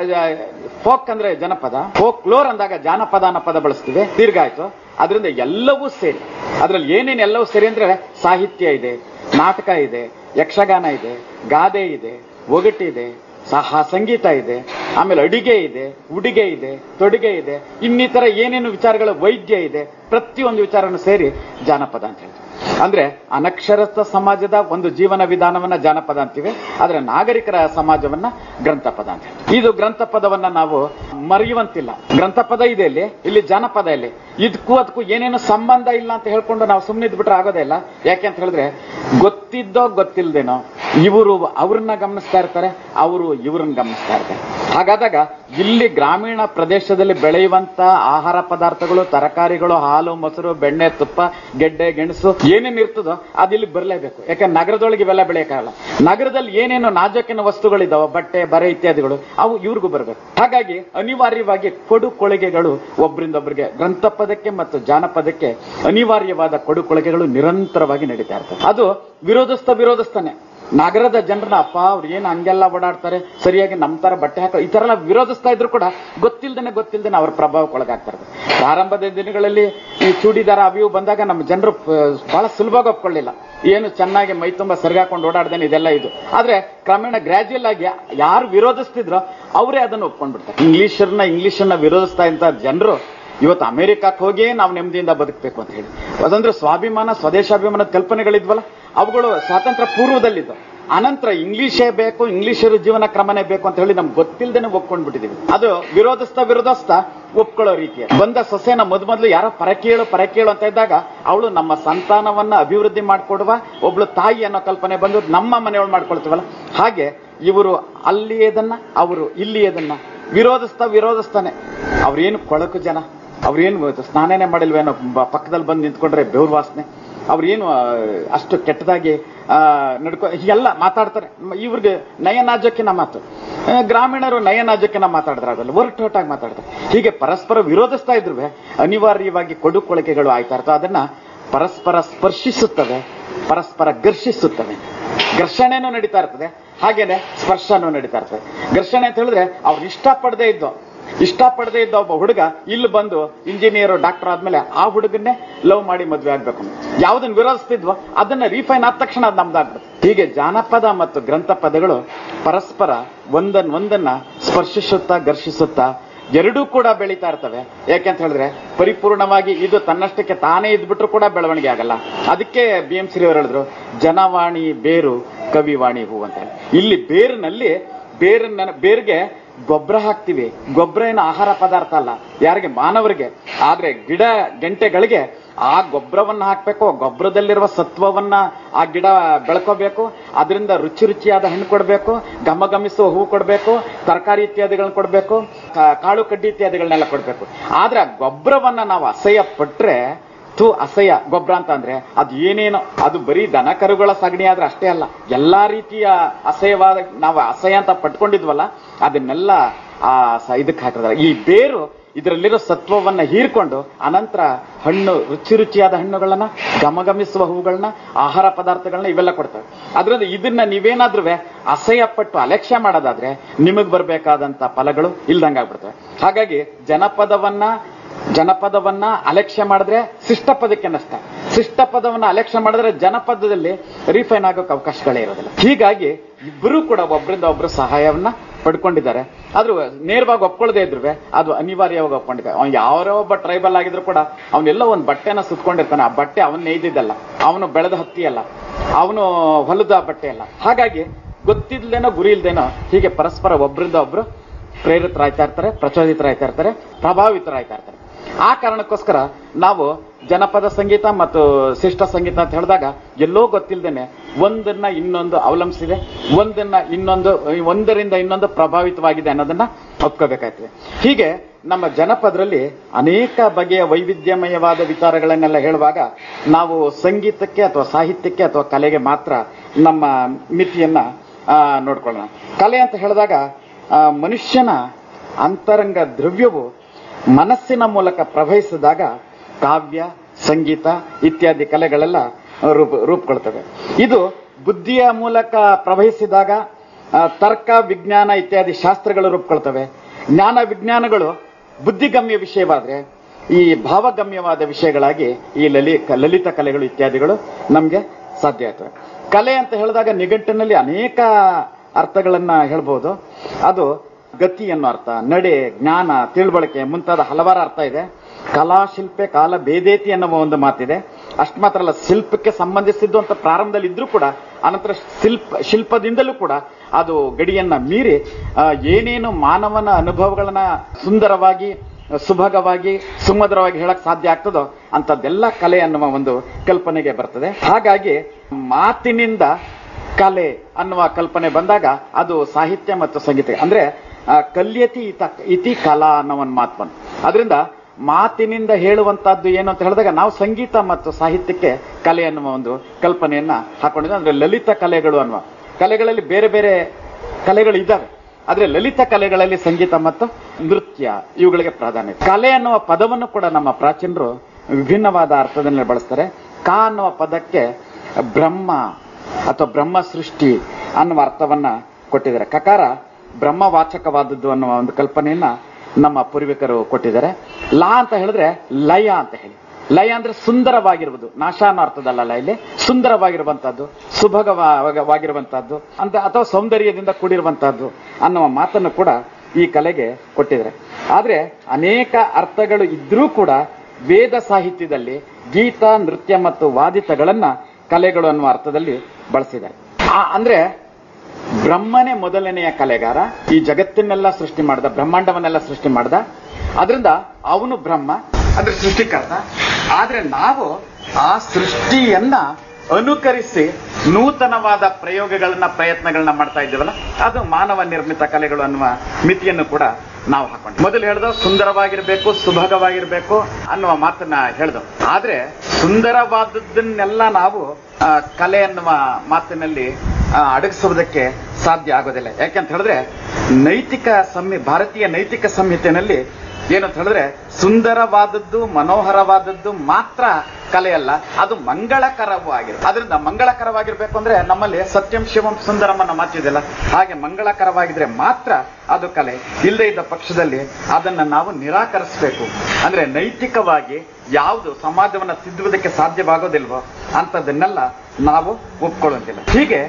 S2: ಫೋಕ್ ಅಂದ್ರೆ ಜನಪದ ಫೋಕ್ ಲೋರ್ ಅಂದಾಗ ಜಾನಪದ ಅನ್ನೋ ಪದ ಬಳಸ್ತೀವಿ ದೀರ್ಘ ಆಯ್ತು ಅದರಿಂದ ಎಲ್ಲವೂ ಸೇರಿ ಅದ್ರಲ್ಲಿ ಏನೇನು ಎಲ್ಲವೂ ಸೇರಿ ಅಂದ್ರೆ ಸಾಹಿತ್ಯ ಇದೆ ನಾಟಕ ಇದೆ ಯಕ್ಷಗಾನ ಇದೆ ಗಾದೆ ಇದೆ ಒಗಟಿದೆ ಸಹ ಸಂಗೀತ ಇದೆ ಆಮೇಲೆ ಅಡಿಗೆ ಇದೆ ಉಡಿಗೆ ಇದೆ ತೊಡಿಗೆ ಇದೆ ಇನ್ನಿತರ ಏನೇನು ವಿಚಾರಗಳ ವೈದ್ಯ ಇದೆ ಪ್ರತಿಯೊಂದು ವಿಚಾರನು ಸೇರಿ ಜಾನಪದ ಅಂತ ಹೇಳ್ತೀವಿ ಅಂದ್ರೆ ಅನಕ್ಷರಸ್ಥ ಸಮಾಜದ ಒಂದು ಜೀವನ ವಿಧಾನವನ್ನ ಜಾನಪದ ಅಂತೀವಿ ಆದ್ರೆ ನಾಗರಿಕರ ಸಮಾಜವನ್ನ ಗ್ರಂಥಪದ ಅಂತ ಹೇಳ್ತೀವಿ ಇದು ಗ್ರಂಥಪದವನ್ನ ನಾವು ಮರೆಯುವಂತಿಲ್ಲ ಗ್ರಂಥಪದ ಇದೆ ಇಲ್ಲಿ ಇಲ್ಲಿ ಜಾನಪದ ಇಲ್ಲಿ ಇದಕ್ಕೂ ಅದಕ್ಕೂ ಏನೇನು ಸಂಬಂಧ ಇಲ್ಲ ಅಂತ ಹೇಳ್ಕೊಂಡು ನಾವು ಸುಮ್ಮನೆ ಬಿಟ್ರೆ ಆಗೋದೇ ಇಲ್ಲ ಯಾಕೆ ಅಂತ ಹೇಳಿದ್ರೆ ಗೊತ್ತಿದ್ದೋ ಗೊತ್ತಿಲ್ದೇನೋ ಇವರು ಅವ್ರನ್ನ ಗಮನಿಸ್ತಾ ಇರ್ತಾರೆ ಅವರು ಇವ್ರನ್ನ ಗಮನಿಸ್ತಾ ಇರ್ತಾರೆ ಹಾಗಾದಾಗ ಇಲ್ಲಿ ಗ್ರಾಮೀಣ ಪ್ರದೇಶದಲ್ಲಿ ಬೆಳೆಯುವಂತ ಆಹಾರ ಪದಾರ್ಥಗಳು ತರಕಾರಿಗಳು ಹಾಲು ಮೊಸರು ಬೆಣ್ಣೆ ತುಪ್ಪ ಗೆಡ್ಡೆ ಗೆಣಸು ಏನೇನು ಇರ್ತದೋ ಅದು ಇಲ್ಲಿ ಬರಲೇಬೇಕು ಯಾಕಂದ್ರೆ ನಗರದೊಳಗೆ ಇವೆಲ್ಲ ಬೆಳೆಯಕ್ಕಾಗಲ್ಲ ನಗರದಲ್ಲಿ ಏನೇನು ನಾಜೂಕಿನ ವಸ್ತುಗಳಿದಾವ ಬಟ್ಟೆ ಬರೆ ಇತ್ಯಾದಿಗಳು ಅವು ಇವ್ರಿಗೂ ಬರಬೇಕು ಹಾಗಾಗಿ ಅನಿವಾರ್ಯವಾಗಿ ಕೊಡು ಕೊಡುಗೆಗಳು ಒಬ್ಬರಿಂದೊಬ್ಬರಿಗೆ ಗ್ರಂಥಪದಕ್ಕೆ ಮತ್ತು ಜಾನಪದಕ್ಕೆ ಅನಿವಾರ್ಯವಾದ ಕೊಡು ಕೊಡುಗೆಗಳು ನಿರಂತರವಾಗಿ ನಡೀತಾ ಇರ್ತವೆ ಅದು ವಿರೋಧಿಸ್ತಾ ವಿರೋಧಿಸ್ತಾನೆ ನಗರದ ಜನರನ್ನ ಅಪ್ಪ ಅವ್ರು ಏನು ಹಂಗೆಲ್ಲ ಓಡಾಡ್ತಾರೆ ಸರಿಯಾಗಿ ನಮ್ ತರ ಬಟ್ಟೆ ಹಾಕೋ ಈ ತರ ಎಲ್ಲ ವಿರೋಧಿಸ್ತಾ ಇದ್ರು ಕೂಡ ಗೊತ್ತಿಲ್ದೇನೆ ಗೊತ್ತಿಲ್ದೇನೆ ಅವ್ರ ಪ್ರಭಾವಕ್ಕೊಳಗಾಗ್ತಾರೆ ಪ್ರಾರಂಭದ ದಿನಗಳಲ್ಲಿ ಈ ಚೂಡಿದಾರ ಅವಿವು ಬಂದಾಗ ನಮ್ಮ ಜನರು ಬಹಳ ಸುಲಭವಾಗಿ ಒಪ್ಕೊಳ್ಳಿಲ್ಲ ಏನು ಚೆನ್ನಾಗಿ ಮೈ ತುಂಬಾ ಸರಿಗಾಕೊಂಡು ಓಡಾಡ್ದೇನೆ ಇದೆಲ್ಲ ಇದು ಆದ್ರೆ ಕ್ರಮೇಣ ಗ್ರಾಜುಯಲ್ ಆಗಿ ಯಾರು ವಿರೋಧಿಸ್ತಿದ್ರೋ ಅವರೇ ಅದನ್ನು ಒಪ್ಕೊಂಡ್ಬಿಡ್ತಾರೆ ಇಂಗ್ಲಿಷರ್ನ ಇಂಗ್ಲಿಷನ್ನ ವಿರೋಧಿಸ್ತಾ ಇಂತ ಜನರು ಇವತ್ತು ಅಮೆರಿಕಕ್ಕೆ ಹೋಗಿ ನಾವು ನೆಮ್ಮದಿಯಿಂದ ಬದುಕಬೇಕು ಅಂತ ಹೇಳಿ ಅದಂದ್ರೆ ಸ್ವಾಭಿಮಾನ ಸ್ವದೇಶಾಭಿಮಾನದ ಕಲ್ಪನೆಗಳಿದ್ವಲ್ಲ ಅವುಗಳು ಸ್ವಾತಂತ್ರ್ಯ ಪೂರ್ವದಲ್ಲಿದ್ದು ಅನಂತರ ಇಂಗ್ಲಿಷೇ ಬೇಕು ಇಂಗ್ಲಿಷರ ಜೀವನ ಕ್ರಮನೇ ಬೇಕು ಅಂತ ಹೇಳಿ ನಮ್ಗೆ ಗೊತ್ತಿಲ್ಲದೇನೆ ಒಪ್ಕೊಂಡ್ಬಿಟ್ಟಿದೀವಿ ಅದು ವಿರೋಧಿಸ್ತಾ ವಿರೋಧಿಸ್ತಾ ಒಪ್ಕೊಳ್ಳೋ ರೀತಿಯ ಬಂದ ಸೊಸೆನ ಮೊದಲು ಯಾರೋ ಪರಕೇಳು ಪರಕೇಳು ಅಂತ ಇದ್ದಾಗ ಅವಳು ನಮ್ಮ ಸಂತಾನವನ್ನ ಅಭಿವೃದ್ಧಿ ಮಾಡಿಕೊಡುವ ಒಬ್ಳು ತಾಯಿ ಅನ್ನೋ ಕಲ್ಪನೆ ಬಂದು ನಮ್ಮ ಮನೆಯೊಳಗೆ ಮಾಡ್ಕೊಳ್ತೀವಲ್ಲ ಹಾಗೆ ಇವರು ಅಲ್ಲಿ ಇದನ್ನ ಅವರು ಇಲ್ಲಿ ಇದನ್ನ ವಿರೋಧಿಸ್ತಾ ವಿರೋಧಿಸ್ತಾನೆ ಅವ್ರೇನು ಕೊಳಕು ಜನ ಅವ್ರೇನು ಸ್ನಾನನೇ ಮಾಡಿಲ್ವೇನೋ ಬ- ಪಕ್ಕದಲ್ಲಿ ಬಂದು ನಿಂತ್ಕೊಂಡ್ರೆ ಬೆವ್ರ ವಾಸನೆ ಅವ್ರೇನು ಆ, ಅಷ್ಟು ಕೆಟ್ಟದಾಗಿ ಆ, ನಡ್ಕೊ ಎಲ್ಲ ಮಾತಾಡ್ತಾರೆ ಮ- ಇವ್ರಿಗೆ ನಯನಾಜಕ್ಕಿನ ಮಾತು ಆ, ಗ್ರಾಮೀಣರು ನಯನಾಜಕ್ಕಿನ ಮಾತಾಡಿದ್ರಾಗಲ್ಲ ಒರಟು ಹೊಟ್ಟಾಗಿ ಮಾತಾಡ್ತಾರೆ ಹೀಗೆ ಪರಸ್ಪರ ವಿರೋಧಿಸ್ತಾ ಇದ್ರು ಅನಿವಾರ್ಯವಾಗಿ ಕೊಡುಕೊಳಕೆಗಳು ಆಯ್ತಾ ಇರ್ತವೆ ಅದನ್ನ ಪರಸ್ಪರ ಸ್ಪರ್ಶಿಸುತ್ತವೆ ಪರಸ್ಪರ ಘರ್ಷಿಸುತ್ತವೆ ಘರ್ಷಣೆನೂ ನಡೀತಾ ಇರ್ತದೆ ಹಾಗೇನೆ ಸ್ಪರ್ಶನೂ ನಡೀತಾ ಇರ್ತದೆ ಘರ್ಷಣೆ ಅಂತ ಹೇಳಿದ್ರೆ ಅವ್ರು ಇಷ್ಟಪಡದೇ ಇದ್ದು ಇಷ್ಟಪಡದೇ ಇದ್ದ ಒಬ್ಬ ಹುಡುಗ ಇಲ್ಲಿ ಬಂದು ಇಂಜಿನಿಯರ್ ಡಾಕ್ಟರ್ ಆದ್ಮೇಲೆ ಆ ಹುಡುಗನ್ನೇ ಲವ್ ಮಾಡಿ ಮದ್ವೆ ಆಗ್ಬೇಕು ಯಾವ್ದನ್ನ ವಿರೋಧಿಸ್ತಿದ್ವೋ ಅದನ್ನ ರೀಫೈನ್ ಆದ ತಕ್ಷಣ ಅದು ನಮ್ದಾಗ್ಬಿಡುತ್ತೆ ಹೀಗೆ ಜಾನಪದ ಮತ್ತು ಗ್ರಂಥ ಪದಗಳು ಪರಸ್ಪರ ಒಂದನ್ ಒಂದನ್ನ ಸ್ಪರ್ಶಿಸುತ್ತಾ ಘರ್ಷಿಸುತ್ತಾ ಎರಡೂ ಕೂಡ ಬೆಳೀತಾ ಇರ್ತವೆ ಯಾಕೆಂತ ಹೇಳಿದ್ರೆ ಪರಿಪೂರ್ಣವಾಗಿ ಇದು ತನ್ನಷ್ಟಕ್ಕೆ ತಾನೇ ಇದ್ಬಿಟ್ರು ಕೂಡ ಬೆಳವಣಿಗೆ ಆಗಲ್ಲ ಅದಕ್ಕೆ ಬಿ ಎಂ ಶ್ರೀ ಅವರು ಹೇಳಿದ್ರು ಜನವಾಣಿ ಬೇರು ಕವಿವಾಣಿ ಹೂ ಅಂತ ಹೇಳಿ. ಇಲ್ಲಿ ಬೇರಿನಲ್ಲಿ ಬೇರನ್ನ ಬೇರ್ಗೆ ಗೊಬ್ಬರ ಹಾಕ್ತಿವಿ ಗೊಬ್ಬರ ಏನು ಆಹಾರ ಪದಾರ್ಥ ಅಲ್ಲ ಯಾರಿಗೆ ಮಾನವರಿಗೆ ಆದ್ರೆ ಗಿಡ ಗಂಟೆಗಳಿಗೆ ಆ ಗೊಬ್ಬರವನ್ನ ಹಾಕ್ಬೇಕು ಗೊಬ್ಬರದಲ್ಲಿರುವ ಸತ್ವವನ್ನ ಆ ಗಿಡ ಬೆಳ್ಕೋಬೇಕು ಅದರಿಂದ ರುಚಿ ರುಚಿಯಾದ ಹಣ್ಣು ಕೊಡಬೇಕು ಘಮಘಮಿಸುವ ಹೂ ಕೊಡಬೇಕು ತರಕಾರಿ ಇತ್ಯಾದಿಗಳನ್ನ ಕೊಡಬೇಕು ಕಾಳು ಕಡ್ಡಿ ಇತ್ಯಾದಿಗಳನ್ನೆಲ್ಲ ಕೊಡಬೇಕು ಆದ್ರೆ ಆ ಗೊಬ್ಬರವನ್ನ ನಾವು ಅಸಹ್ಯ ಪಟ್ರೆ ತು ಅಸಹ್ಯ ಗೊಬ್ಬರ ಅಂತ ಅಂದ್ರೆ ಅದು ಏನೇನೋ ಅದು ಬರೀ ದನ ಕರುಗಳ ಸಗಣಿ ಆದ್ರೆ ಅಷ್ಟೇ ಅಲ್ಲ ಎಲ್ಲಾ ರೀತಿಯ ಅಸಹ್ಯವಾದ ನಾವು ಅಸಹ್ಯ ಅಂತ ಪಟ್ಕೊಂಡಿದ್ವಲ್ಲ ಅದನ್ನೆಲ್ಲ ಆ ಸ- ಇದಕ್ಕೆ ಹಾಕಿದ್ರೆ ಈ ಬೇರು ಇದರಲ್ಲಿರೋ ಸತ್ವವನ್ನ ಹೀರ್ಕೊಂಡು ಅನಂತರ ಹಣ್ಣು ರುಚಿ ರುಚಿಯಾದ ಹಣ್ಣುಗಳನ್ನ ಗಮಗಮಿಸುವ ಹೂಗಳನ್ನ ಆಹಾರ ಪದಾರ್ಥಗಳನ್ನ ಇವೆಲ್ಲ ಕೊಡ್ತವೆ ಅದರಿಂದ ಇದನ್ನ ನೀವೇನಾದ್ರೂ ಅಸಹ್ಯ ಪಟ್ಟು ಅಲಕ್ಷ್ಯ ಮಾಡೋದಾದ್ರೆ ನಿಮಗ್ ಬರ್ಬೇಕಾದಂತ ಫಲಗಳು ಇಲ್ದಂಗಾಗ್ಬಿಡ್ತವೆ ಹಾಗಾಗಿ ಜನಪದವನ್ನ ಜನಪದವನ್ನ ಅಲಕ್ಷ್ಯ ಮಾಡಿದ್ರೆ ಶಿಷ್ಟಪದಕ್ಕೆ ನಷ್ಟ ಶಿಷ್ಟಪದವನ್ನ ಅಲಕ್ಷ್ಯ ಮಾಡಿದ್ರೆ ಜನಪದದಲ್ಲಿ ರೀಫೈನ್ ಆಗೋಕೆ ಅವಕಾಶಗಳೇ ಇರೋದಿಲ್ಲ ಹೀಗಾಗಿ ಇಬ್ಬರೂ ಕೂಡ ಒಬ್ಬರಿಂದ ಒಬ್ರು ಸಹಾಯವನ್ನ ಪಡ್ಕೊಂಡಿದ್ದಾರೆ ಆದ್ರೂ ನೇರವಾಗಿ ಒಪ್ಕೊಳ್ಳದೆ ಇದ್ರು ಅದು ಅನಿವಾರ್ಯವಾಗಿ ಒಪ್ಕೊಂಡಿದ್ದಾರೆ ಅವ್ನು ಯಾರೋ ಒಬ್ಬ ಟ್ರೈಬಲ್ ಆಗಿದ್ರು ಕೂಡ ಅವನೆಲ್ಲ ಒಂದು ಬಟ್ಟೆನ ಸುತ್ಕೊಂಡಿರ್ತಾನೆ ಆ ಬಟ್ಟೆ ಅವನ್ ನೇಯ್ದಿದ್ದಲ್ಲ ಅವನು ಬೆಳೆದ ಹತ್ತಿ ಅಲ್ಲ ಅವನು ಹೊಲದ ಬಟ್ಟೆ ಅಲ್ಲ ಹಾಗಾಗಿ ಗೊತ್ತಿಲ್ದೇನೋ ಗುರಿ ಇಲ್ದೇನೋ ಹೀಗೆ ಪರಸ್ಪರ ಒಬ್ರಿಂದ ಒಬ್ರು ಪ್ರೇರಿತರಾಯ್ತಾ ಇರ್ತಾರೆ ಪ್ರಚೋದಿತರಾಯ್ತಾ ಇರ್ತಾರೆ ಪ್ರಭಾವಿತರಾಯ್ತಾ ಇರ್ತಾರೆ ಆ ಕಾರಣಕ್ಕೋಸ್ಕರ ನಾವು ಜನಪದ ಸಂಗೀತ ಮತ್ತು ಶಿಷ್ಟ ಸಂಗೀತ ಅಂತ ಹೇಳಿದಾಗ ಎಲ್ಲೋ ಗೊತ್ತಿಲ್ಲದೇನೆ ಒಂದನ್ನ ಇನ್ನೊಂದು ಅವಲಂಬಿಸಿದೆ ಒಂದನ್ನ ಇನ್ನೊಂದು ಒಂದರಿಂದ ಇನ್ನೊಂದು ಪ್ರಭಾವಿತವಾಗಿದೆ ಅನ್ನೋದನ್ನ ಒಪ್ಕೋಬೇಕಾಗ್ತದೆ ಹೀಗೆ ನಮ್ಮ ಜನಪದರಲ್ಲಿ ಅನೇಕ ಬಗೆಯ ವೈವಿಧ್ಯಮಯವಾದ ವಿಚಾರಗಳನ್ನೆಲ್ಲ ಹೇಳುವಾಗ ನಾವು ಸಂಗೀತಕ್ಕೆ ಅಥವಾ ಸಾಹಿತ್ಯಕ್ಕೆ ಅಥವಾ ಕಲೆಗೆ ಮಾತ್ರ ನಮ್ಮ ಮಿತಿಯನ್ನ ಆ, ನೋಡ್ಕೊಳ್ಳೋಣ ಕಲೆ ಅಂತ ಹೇಳಿದಾಗ ಆ, ಮನುಷ್ಯನ ಅಂತರಂಗ ದ್ರವ್ಯವು ಮನಸ್ಸಿನ ಮೂಲಕ ಪ್ರವಹಿಸಿದಾಗ ಕಾವ್ಯ ಸಂಗೀತ ಇತ್ಯಾದಿ ಕಲೆಗಳೆಲ್ಲ ರೂಪ ರೂಪುಗೊಳ್ತವೆ ಇದು ಬುದ್ಧಿಯ ಮೂಲಕ ಪ್ರವಹಿಸಿದಾಗ ಆ, ತರ್ಕ ವಿಜ್ಞಾನ ಇತ್ಯಾದಿ ಶಾಸ್ತ್ರಗಳು ರೂಪುಗೊಳ್ತವೆ ಜ್ಞಾನ ವಿಜ್ಞಾನಗಳು ಬುದ್ಧಿಗಮ್ಯ ವಿಷಯವಾದ್ರೆ ಈ ಭಾವಗಮ್ಯವಾದ ವಿಷಯಗಳಾಗಿ ಈ ಲಲಿ ಲಲಿತ ಕಲೆಗಳು ಇತ್ಯಾದಿಗಳು ನಮ್ಗೆ ಸಾಧ್ಯ ಆಗ್ತವೆ ಕಲೆ ಅಂತ ಹೇಳಿದಾಗ ನಿಘಂಟಿನಲ್ಲಿ ಅನೇಕ ಅರ್ಥಗಳನ್ನ ಹೇಳ್ಬೋದು ಅದು ಗತಿ ಅನ್ನೋ ಅರ್ಥ ನಡೆ ಜ್ಞಾನ ತಿಳುವಳಿಕೆ ಮುಂತಾದ ಹಲವಾರು ಅರ್ಥ ಇದೆ ಕಲಾ ಶಿಲ್ಪೆ ಕಾಲ ಭೇದೇತಿ ಅನ್ನುವ ಒಂದು ಮಾತಿದೆ ಅಷ್ಟು ಮಾತ್ರ ಅಲ್ಲ ಶಿಲ್ಪಕ್ಕೆ ಸಂಬಂಧಿಸಿದ್ದು ಅಂತ ಪ್ರಾರಂಭದಲ್ಲಿ ಇದ್ರೂ ಕೂಡ ಅನಂತರ ಶಿಲ್ಪ ಶಿಲ್ಪದಿಂದಲೂ ಕೂಡ ಅದು ಗಡಿಯನ್ನ ಮೀರಿ ಆ, ಏನೇನು ಮಾನವನ ಅನುಭವಗಳನ್ನ ಸುಂದರವಾಗಿ ಸುಭಗವಾಗಿ ಸುಮಧುರವಾಗಿ ಹೇಳಕ್ ಸಾಧ್ಯ ಆಗ್ತದೋ ಅಂತದ್ದೆಲ್ಲ ಕಲೆ ಅನ್ನುವ ಒಂದು ಕಲ್ಪನೆಗೆ ಬರ್ತದೆ ಹಾಗಾಗಿ ಮಾತಿನಿಂದ ಕಲೆ ಅನ್ನುವ ಕಲ್ಪನೆ ಬಂದಾಗ ಅದು ಸಾಹಿತ್ಯ ಮತ್ತು ಸಂಗೀತ ಅಂದ್ರೆ ಆ, ಕಲ್ಯತಿ ಇತ ಇತಿ ಕಲಾ ಅನ್ನೋ ಒಂದು ಮಾತು ಬಂತು ಅದರಿಂದ ಮಾತಿನಿಂದ ಹೇಳುವಂತಹದ್ದು ಏನು ಅಂತ ಹೇಳಿದಾಗ ನಾವು ಸಂಗೀತ ಮತ್ತು ಸಾಹಿತ್ಯಕ್ಕೆ ಕಲೆ ಅನ್ನುವ ಒಂದು ಕಲ್ಪನೆಯನ್ನ ಹಾಕೊಂಡಿದ್ದೆ ಅಂದ್ರೆ ಲಲಿತ ಕಲೆಗಳು ಅನ್ನುವ ಕಲೆಗಳಲ್ಲಿ ಬೇರೆ ಬೇರೆ ಕಲೆಗಳು ಇದ್ದಾವೆ ಆದ್ರೆ ಲಲಿತ ಕಲೆಗಳಲ್ಲಿ ಸಂಗೀತ ಮತ್ತು ನೃತ್ಯ ಇವುಗಳಿಗೆ ಪ್ರಾಧಾನ್ಯ ಕಲೆ ಅನ್ನುವ ಪದವನ್ನು ಕೂಡ ನಮ್ಮ ಪ್ರಾಚೀನರು ವಿಭಿನ್ನವಾದ ಅರ್ಥದಲ್ಲಿ ಬಳಸ್ತಾರೆ ಕ ಅನ್ನುವ ಪದಕ್ಕೆ ಬ್ರಹ್ಮ ಅಥವಾ ಬ್ರಹ್ಮ ಸೃಷ್ಟಿ ಅನ್ನುವ ಅರ್ಥವನ್ನ ಕೊಟ್ಟಿದ್ದಾರೆ ಕಕಾರ ಬ್ರಹ್ಮವಾಚಕವಾದದ್ದು ಅನ್ನುವ ಒಂದು ಕಲ್ಪನೆಯನ್ನ ನಮ್ಮ ಪೂರ್ವಿಕರು ಕೊಟ್ಟಿದ್ದಾರೆ ಲಾ ಅಂತ ಹೇಳಿದ್ರೆ ಲಯ ಅಂತ ಹೇಳಿ ಲಯ ಅಂದ್ರೆ ಸುಂದರವಾಗಿರುವುದು ನಾಶ ಅನ್ನೋ ಅರ್ಥದಲ್ಲ ಇಲ್ಲಿ ಸುಂದರವಾಗಿರುವಂತಹದ್ದು ಸುಭಗವಾಗಿರುವಂತಹದ್ದು ಅಂತ ಅಥವಾ ಸೌಂದರ್ಯದಿಂದ ಕೂಡಿರುವಂತಹದ್ದು ಅನ್ನುವ ಮಾತನ್ನು ಕೂಡ ಈ ಕಲೆಗೆ ಕೊಟ್ಟಿದ್ದಾರೆ ಆದ್ರೆ ಅನೇಕ ಅರ್ಥಗಳು ಇದ್ರೂ ಕೂಡ ವೇದ ಸಾಹಿತ್ಯದಲ್ಲಿ ಗೀತ ನೃತ್ಯ ಮತ್ತು ವಾದಿತಗಳನ್ನ ಕಲೆಗಳು ಅನ್ನುವ ಅರ್ಥದಲ್ಲಿ ಬಳಸಿದ್ದಾರೆ ಆ- ಅಂದ್ರೆ ಬ್ರಹ್ಮನೇ ಮೊದಲನೆಯ ಕಲೆಗಾರ ಈ ಜಗತ್ತನ್ನೆಲ್ಲ ಸೃಷ್ಟಿ ಮಾಡ್ದ ಬ್ರಹ್ಮಾಂಡವನ್ನೆಲ್ಲ ಸೃಷ್ಟಿ ಮಾಡ್ದ ಅದರಿಂದ ಅವನು ಬ್ರಹ್ಮ ಅಂದ್ರೆ ಸೃಷ್ಟಿಕರ್ತ ಆದ್ರೆ ನಾವು ಆ ಸೃಷ್ಟಿಯನ್ನ ಅನುಕರಿಸಿ ನೂತನವಾದ ಪ್ರಯೋಗಗಳನ್ನ ಪ್ರಯತ್ನಗಳನ್ನ ಮಾಡ್ತಾ ಇದ್ದೀವಲ್ಲ ಅದು ಮಾನವ ನಿರ್ಮಿತ ಕಲೆಗಳು ಅನ್ನುವ ಮಿತಿಯನ್ನು ಕೂಡ ನಾವು ಹಾಕೊಂಡು ಮೊದಲು ಹೇಳ್ದ ಸುಂದರವಾಗಿರ್ಬೇಕು ಸುಭಗವಾಗಿರ್ಬೇಕು ಅನ್ನುವ ಮಾತನ್ನ ಹೇಳ್ದು ಆದ್ರೆ ಸುಂದರವಾದದ್ದನ್ನೆಲ್ಲ ನಾವು ಆ, ಕಲೆ ಅನ್ನುವ ಮಾತಿನಲ್ಲಿ ಆ, ಅಡಗಿಸುವುದಕ್ಕೆ ಸಾಧ್ಯ ಆಗೋದಿಲ್ಲ ಯಾಕೆಂತ ಹೇಳಿದ್ರೆ ನೈತಿಕ ಸಂಹಿ ಭಾರತೀಯ ನೈತಿಕ ಸಂಹಿತೆಯಲ್ಲಿ ಏನಂತ ಹೇಳಿದ್ರೆ ಸುಂದರವಾದದ್ದು ಮನೋಹರವಾದದ್ದು ಮಾತ್ರ ಕಲೆಯಲ್ಲ ಅದು ಮಂಗಳಕರವೂ ಆಗಿರುತ್ತೆ ಅದರಿಂದ ಮಂಗಳಕರವಾಗಿರ್ಬೇಕು ಅಂದ್ರೆ ನಮ್ಮಲ್ಲಿ ಸತ್ಯಂ ಶಿವಂ ಸುಂದರಂ ಅನ್ನೋ ಮಾತಿದೆಯಲ್ಲ ಹಾಗೆ ಮಂಗಳಕರವಾಗಿದ್ರೆ ಮಾತ್ರ ಅದು ಕಲೆ ಇಲ್ಲದೆ ಇದ್ದ ಪಕ್ಷದಲ್ಲಿ ಅದನ್ನ ನಾವು ನಿರಾಕರಿಸಬೇಕು ಅಂದ್ರೆ ನೈತಿಕವಾಗಿ ಯಾವುದು ಸಮಾಜವನ್ನ ತಿದ್ದುವುದಕ್ಕೆ ಸಾಧ್ಯವಾಗೋದಿಲ್ವೋ ಅಂಥದ್ದನ್ನೆಲ್ಲ ನಾವು ಒಪ್ಕೊಳ್ಳೋದಿಲ್ಲ ಹೀಗೆ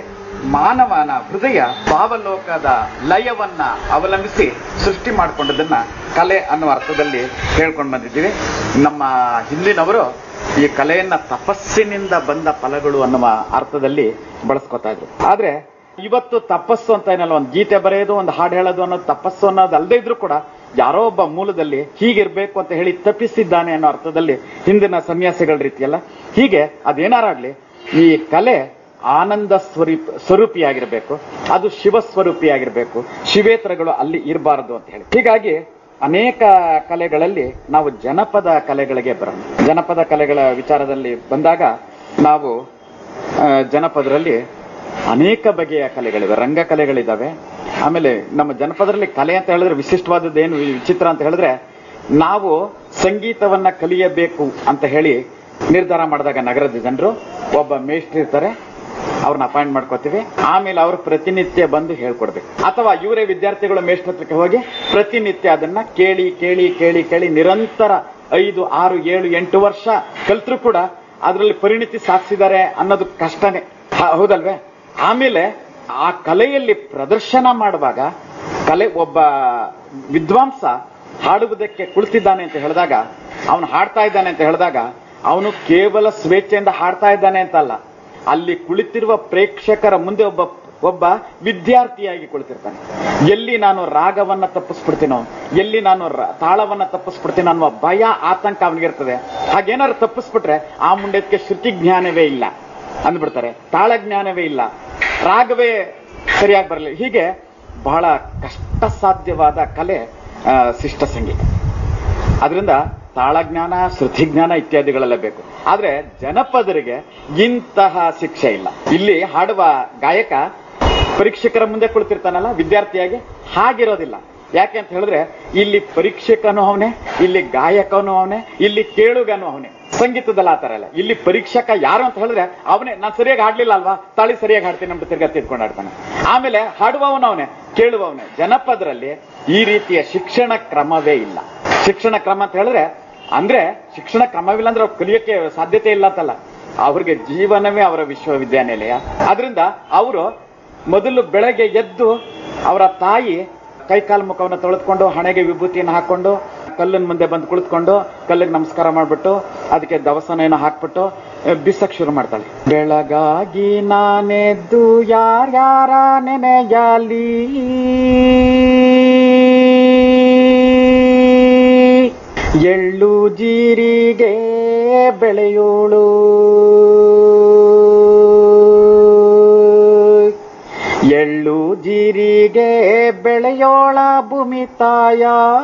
S2: ಮಾನವನ ಹೃದಯ ಭಾವಲೋಕದ ಲಯವನ್ನ ಅವಲಂಬಿಸಿ ಸೃಷ್ಟಿ ಮಾಡಿಕೊಂಡದನ್ನ ಕಲೆ ಅನ್ನುವ ಅರ್ಥದಲ್ಲಿ ಹೇಳ್ಕೊಂಡು ಬಂದಿದ್ದೀವಿ ನಮ್ಮ ಹಿಂದಿನವರು ಈ ಕಲೆಯನ್ನ ತಪಸ್ಸಿನಿಂದ ಬಂದ ಫಲಗಳು ಅನ್ನುವ ಅರ್ಥದಲ್ಲಿ ಬಳಸ್ಕೊತಾ ಇದ್ರು ಆದ್ರೆ ಇವತ್ತು ತಪಸ್ಸು ಅಂತ ಏನಲ್ಲ ಒಂದು ಗೀತೆ ಬರೆಯೋದು ಒಂದು ಹಾಡು ಹೇಳೋದು ಅನ್ನೋದು ತಪಸ್ಸು ಅನ್ನೋದು ಅಲ್ಲದೆ ಇದ್ರೂ ಕೂಡ ಯಾರೋ ಒಬ್ಬ ಮೂಲದಲ್ಲಿ ಹೀಗಿರ್ಬೇಕು ಅಂತ ಹೇಳಿ ತಪ್ಪಿಸಿದ್ದಾನೆ ಅನ್ನೋ ಅರ್ಥದಲ್ಲಿ ಹಿಂದಿನ ಸನ್ಯಾಸಿಗಳ ರೀತಿಯಲ್ಲ ಹೀಗೆ ಅದೇನಾರಾಗ್ಲಿ ಈ ಕಲೆ ಆನಂದ ಸ್ವರೂಪ ಸ್ವರೂಪಿಯಾಗಿರ್ಬೇಕು ಅದು ಶಿವ ಸ್ವರೂಪಿಯಾಗಿರ್ಬೇಕು ಶಿವೇತರಗಳು ಅಲ್ಲಿ ಇರಬಾರದು ಅಂತ ಹೇಳಿ ಹೀಗಾಗಿ ಅನೇಕ ಕಲೆಗಳಲ್ಲಿ ನಾವು ಜನಪದ ಕಲೆಗಳಿಗೆ ಬರೋಣ ಜನಪದ ಕಲೆಗಳ ವಿಚಾರದಲ್ಲಿ ಬಂದಾಗ ನಾವು ಆ, ಜನಪದರಲ್ಲಿ ಅನೇಕ ಬಗೆಯ ಕಲೆಗಳಿವೆ ರಂಗ ಕಲೆಗಳಿದಾವೆ ಆಮೇಲೆ ನಮ್ಮ ಜನಪದರಲ್ಲಿ ಕಲೆ ಅಂತ ಹೇಳಿದ್ರೆ ವಿಶಿಷ್ಟವಾದದ್ದು ಏನು ವಿಚಿತ್ರ ಅಂತ ಹೇಳಿದ್ರೆ ನಾವು ಸಂಗೀತವನ್ನ ಕಲಿಯಬೇಕು ಅಂತ ಹೇಳಿ ನಿರ್ಧಾರ ಮಾಡಿದಾಗ ನಗರದ ಜನರು ಒಬ್ಬ ಮೇಷ್ಟ್ರು ಇರ್ತಾರೆ ಅವ್ರನ್ನ ಅಪಾಯಿಂಟ್ ಮಾಡ್ಕೋತೀವಿ ಆಮೇಲೆ ಅವ್ರು ಪ್ರತಿನಿತ್ಯ ಬಂದು ಹೇಳ್ಕೊಡ್ಬೇಕು ಅಥವಾ ಇವರೇ ವಿದ್ಯಾರ್ಥಿಗಳು ಮೇಷ್ಟ್ರತ್ರಕ್ಕೆ ಹೋಗಿ ಪ್ರತಿನಿತ್ಯ ಅದನ್ನ ಕೇಳಿ ಕೇಳಿ ಕೇಳಿ ಕೇಳಿ ನಿರಂತರ ಐದು ಆರು ಏಳು ಎಂಟು ವರ್ಷ ಕಲ್ತ್ರು ಕೂಡ ಅದರಲ್ಲಿ ಪರಿಣಿತಿ ಸಾಧಿಸಿದ್ದಾರೆ ಅನ್ನೋದು ಕಷ್ಟನೇ ಹ- ಹೌದಲ್ವೇ ಆಮೇಲೆ ಆ ಕಲೆಯಲ್ಲಿ ಪ್ರದರ್ಶನ ಮಾಡುವಾಗ ಕಲೆ ಒಬ್ಬ ವಿದ್ವಾಂಸ ಹಾಡುವುದಕ್ಕೆ ಕುಳಿತಿದ್ದಾನೆ ಅಂತ ಹೇಳಿದಾಗ ಅವನು ಹಾಡ್ತಾ ಇದ್ದಾನೆ ಅಂತ ಹೇಳಿದಾಗ ಅವನು ಕೇವಲ ಸ್ವೇಚ್ಛೆಯಿಂದ ಹಾಡ್ತಾ ಇದ್ದಾನೆ ಅಂತಲ್ಲ ಅಲ್ಲಿ ಕುಳಿತಿರುವ ಪ್ರೇಕ್ಷಕರ ಮುಂದೆ ಒಬ್ಬ ಒಬ್ಬ ವಿದ್ಯಾರ್ಥಿಯಾಗಿ ಕುಳಿತಿರ್ತಾನೆ ಎಲ್ಲಿ ನಾನು ರಾಗವನ್ನ ತಪ್ಪಿಸ್ಬಿಡ್ತೀನೋ ಎಲ್ಲಿ ನಾನು ರ- ತಾಳವನ್ನ ತಪ್ಪಿಸ್ಬಿಡ್ತೀನೋ ಅನ್ನುವ ಭಯ ಆತಂಕ ಅವನಿಗಿರ್ತದೆ ಹಾಗೇನಾದ್ರು ತಪ್ಪಿಸ್ಬಿಟ್ರೆ ಆ ಮುಂಡೆದಕ್ಕೆ ಶ್ರುತಿ ಜ್ಞಾನವೇ ಇಲ್ಲ ಅಂದ್ಬಿಡ್ತಾರೆ ತಾಳ ಜ್ಞಾನವೇ ಇಲ್ಲ ರಾಗವೇ ಸರಿಯಾಗಿ ಬರಲಿ ಹೀಗೆ ಬಹಳ ಕಷ್ಟ ಸಾಧ್ಯವಾದ ಕಲೆ ಆ, ಶಿಷ್ಟ ಸಂಗೀತ ಅದರಿಂದ ತಾಳಜ್ಞಾನ ಶ್ರುತಿಜ್ಞಾನ ಇತ್ಯಾದಿಗಳೆಲ್ಲ ಬೇಕು ಆದ್ರೆ ಜನಪದರಿಗೆ ಇಂತಹ ಶಿಕ್ಷೆ ಇಲ್ಲ ಇಲ್ಲಿ ಹಾಡುವ ಗಾಯಕ ಪರೀಕ್ಷಕರ ಮುಂದೆ ಕುಳಿತಿರ್ತಾನಲ್ಲ ವಿದ್ಯಾರ್ಥಿಯಾಗಿ ಹಾಗಿರೋದಿಲ್ಲ ಯಾಕೆ ಅಂತ ಹೇಳಿದ್ರೆ ಇಲ್ಲಿ ಪರೀಕ್ಷಕನು ಅವನೇ ಇಲ್ಲಿ ಗಾಯಕನು ಅವನೇ ಇಲ್ಲಿ ಕೇಳುಗನು ಅವನೇ ಸಂಗೀತದಲ್ಲಿ ಆತರ ಇಲ್ಲ ಇಲ್ಲಿ ಪರೀಕ್ಷಕ ಯಾರು ಅಂತ ಹೇಳಿದ್ರೆ ಅವನೇ ನಾನು ಸರಿಯಾಗಿ ಹಾಡ್ಲಿಲ್ಲ ಅಲ್ವಾ ತಾಳಿ ಸರಿಯಾಗಿ ಹಾಡ್ತೀನಿ ಅಂತ ತಿರ್ಗಾ ತಿದ್ಕೊಂಡು ಆಡ್ತಾನೆ ಆಮೇಲೆ ಹಾಡುವವನು ಅವನೇ ಕೇಳುವವನೇ ಜನಪದರಲ್ಲಿ ಈ ರೀತಿಯ ಶಿಕ್ಷಣ ಕ್ರಮವೇ ಇಲ್ಲ ಶಿಕ್ಷಣ ಕ್ರಮ ಅಂತ ಹೇಳಿದ್ರೆ ಅಂದ್ರೆ ಶಿಕ್ಷಣ ಕ್ರಮವಿಲ್ಲ ಅಂದ್ರೆ ಅವ್ರು ಕಲಿಯೋಕೆ ಸಾಧ್ಯತೆ ಇಲ್ಲ ಅಂತಲ್ಲ ಅವ್ರಿಗೆ ಜೀವನವೇ ಅವರ ವಿಶ್ವವಿದ್ಯಾನಿಲಯ ಅದರಿಂದ ಅವರು ಮೊದಲು ಬೆಳಗ್ಗೆ ಎದ್ದು ಅವರ ತಾಯಿ ಕೈಕಾಲು ಮುಖವನ್ನು ತೊಳೆದುಕೊಂಡು ಹಣೆಗೆ ವಿಭೂತಿಯನ್ನು ಹಾಕೊಂಡು ಕಲ್ಲಿನ ಮುಂದೆ ಬಂದು ಕುಳಿತುಕೊಂಡು ಕಲ್ಲಿಗೆ ನಮಸ್ಕಾರ ಮಾಡ್ಬಿಟ್ಟು ಅದಕ್ಕೆ ದವಸನ ಏನೋ ಹಾಕ್ಬಿಟ್ಟು ಆ, ಬಿಸಕ್ ಶುರು ಮಾಡ್ತಾಳೆ ಬೆಳಗಾಗಿ ನಾನೆದ್ದು ಯಾರ್ಯಾರ ನೆನೆಯಲಿ ಎಳ್ಳು ಜೀರಿಗೆ ಬೆಳೆಯೋಳು ಎಳ್ಳು ಜೀರಿಗೆ ಬೆಳೆಯೋಳ ಭೂಮಿ ತಾಯ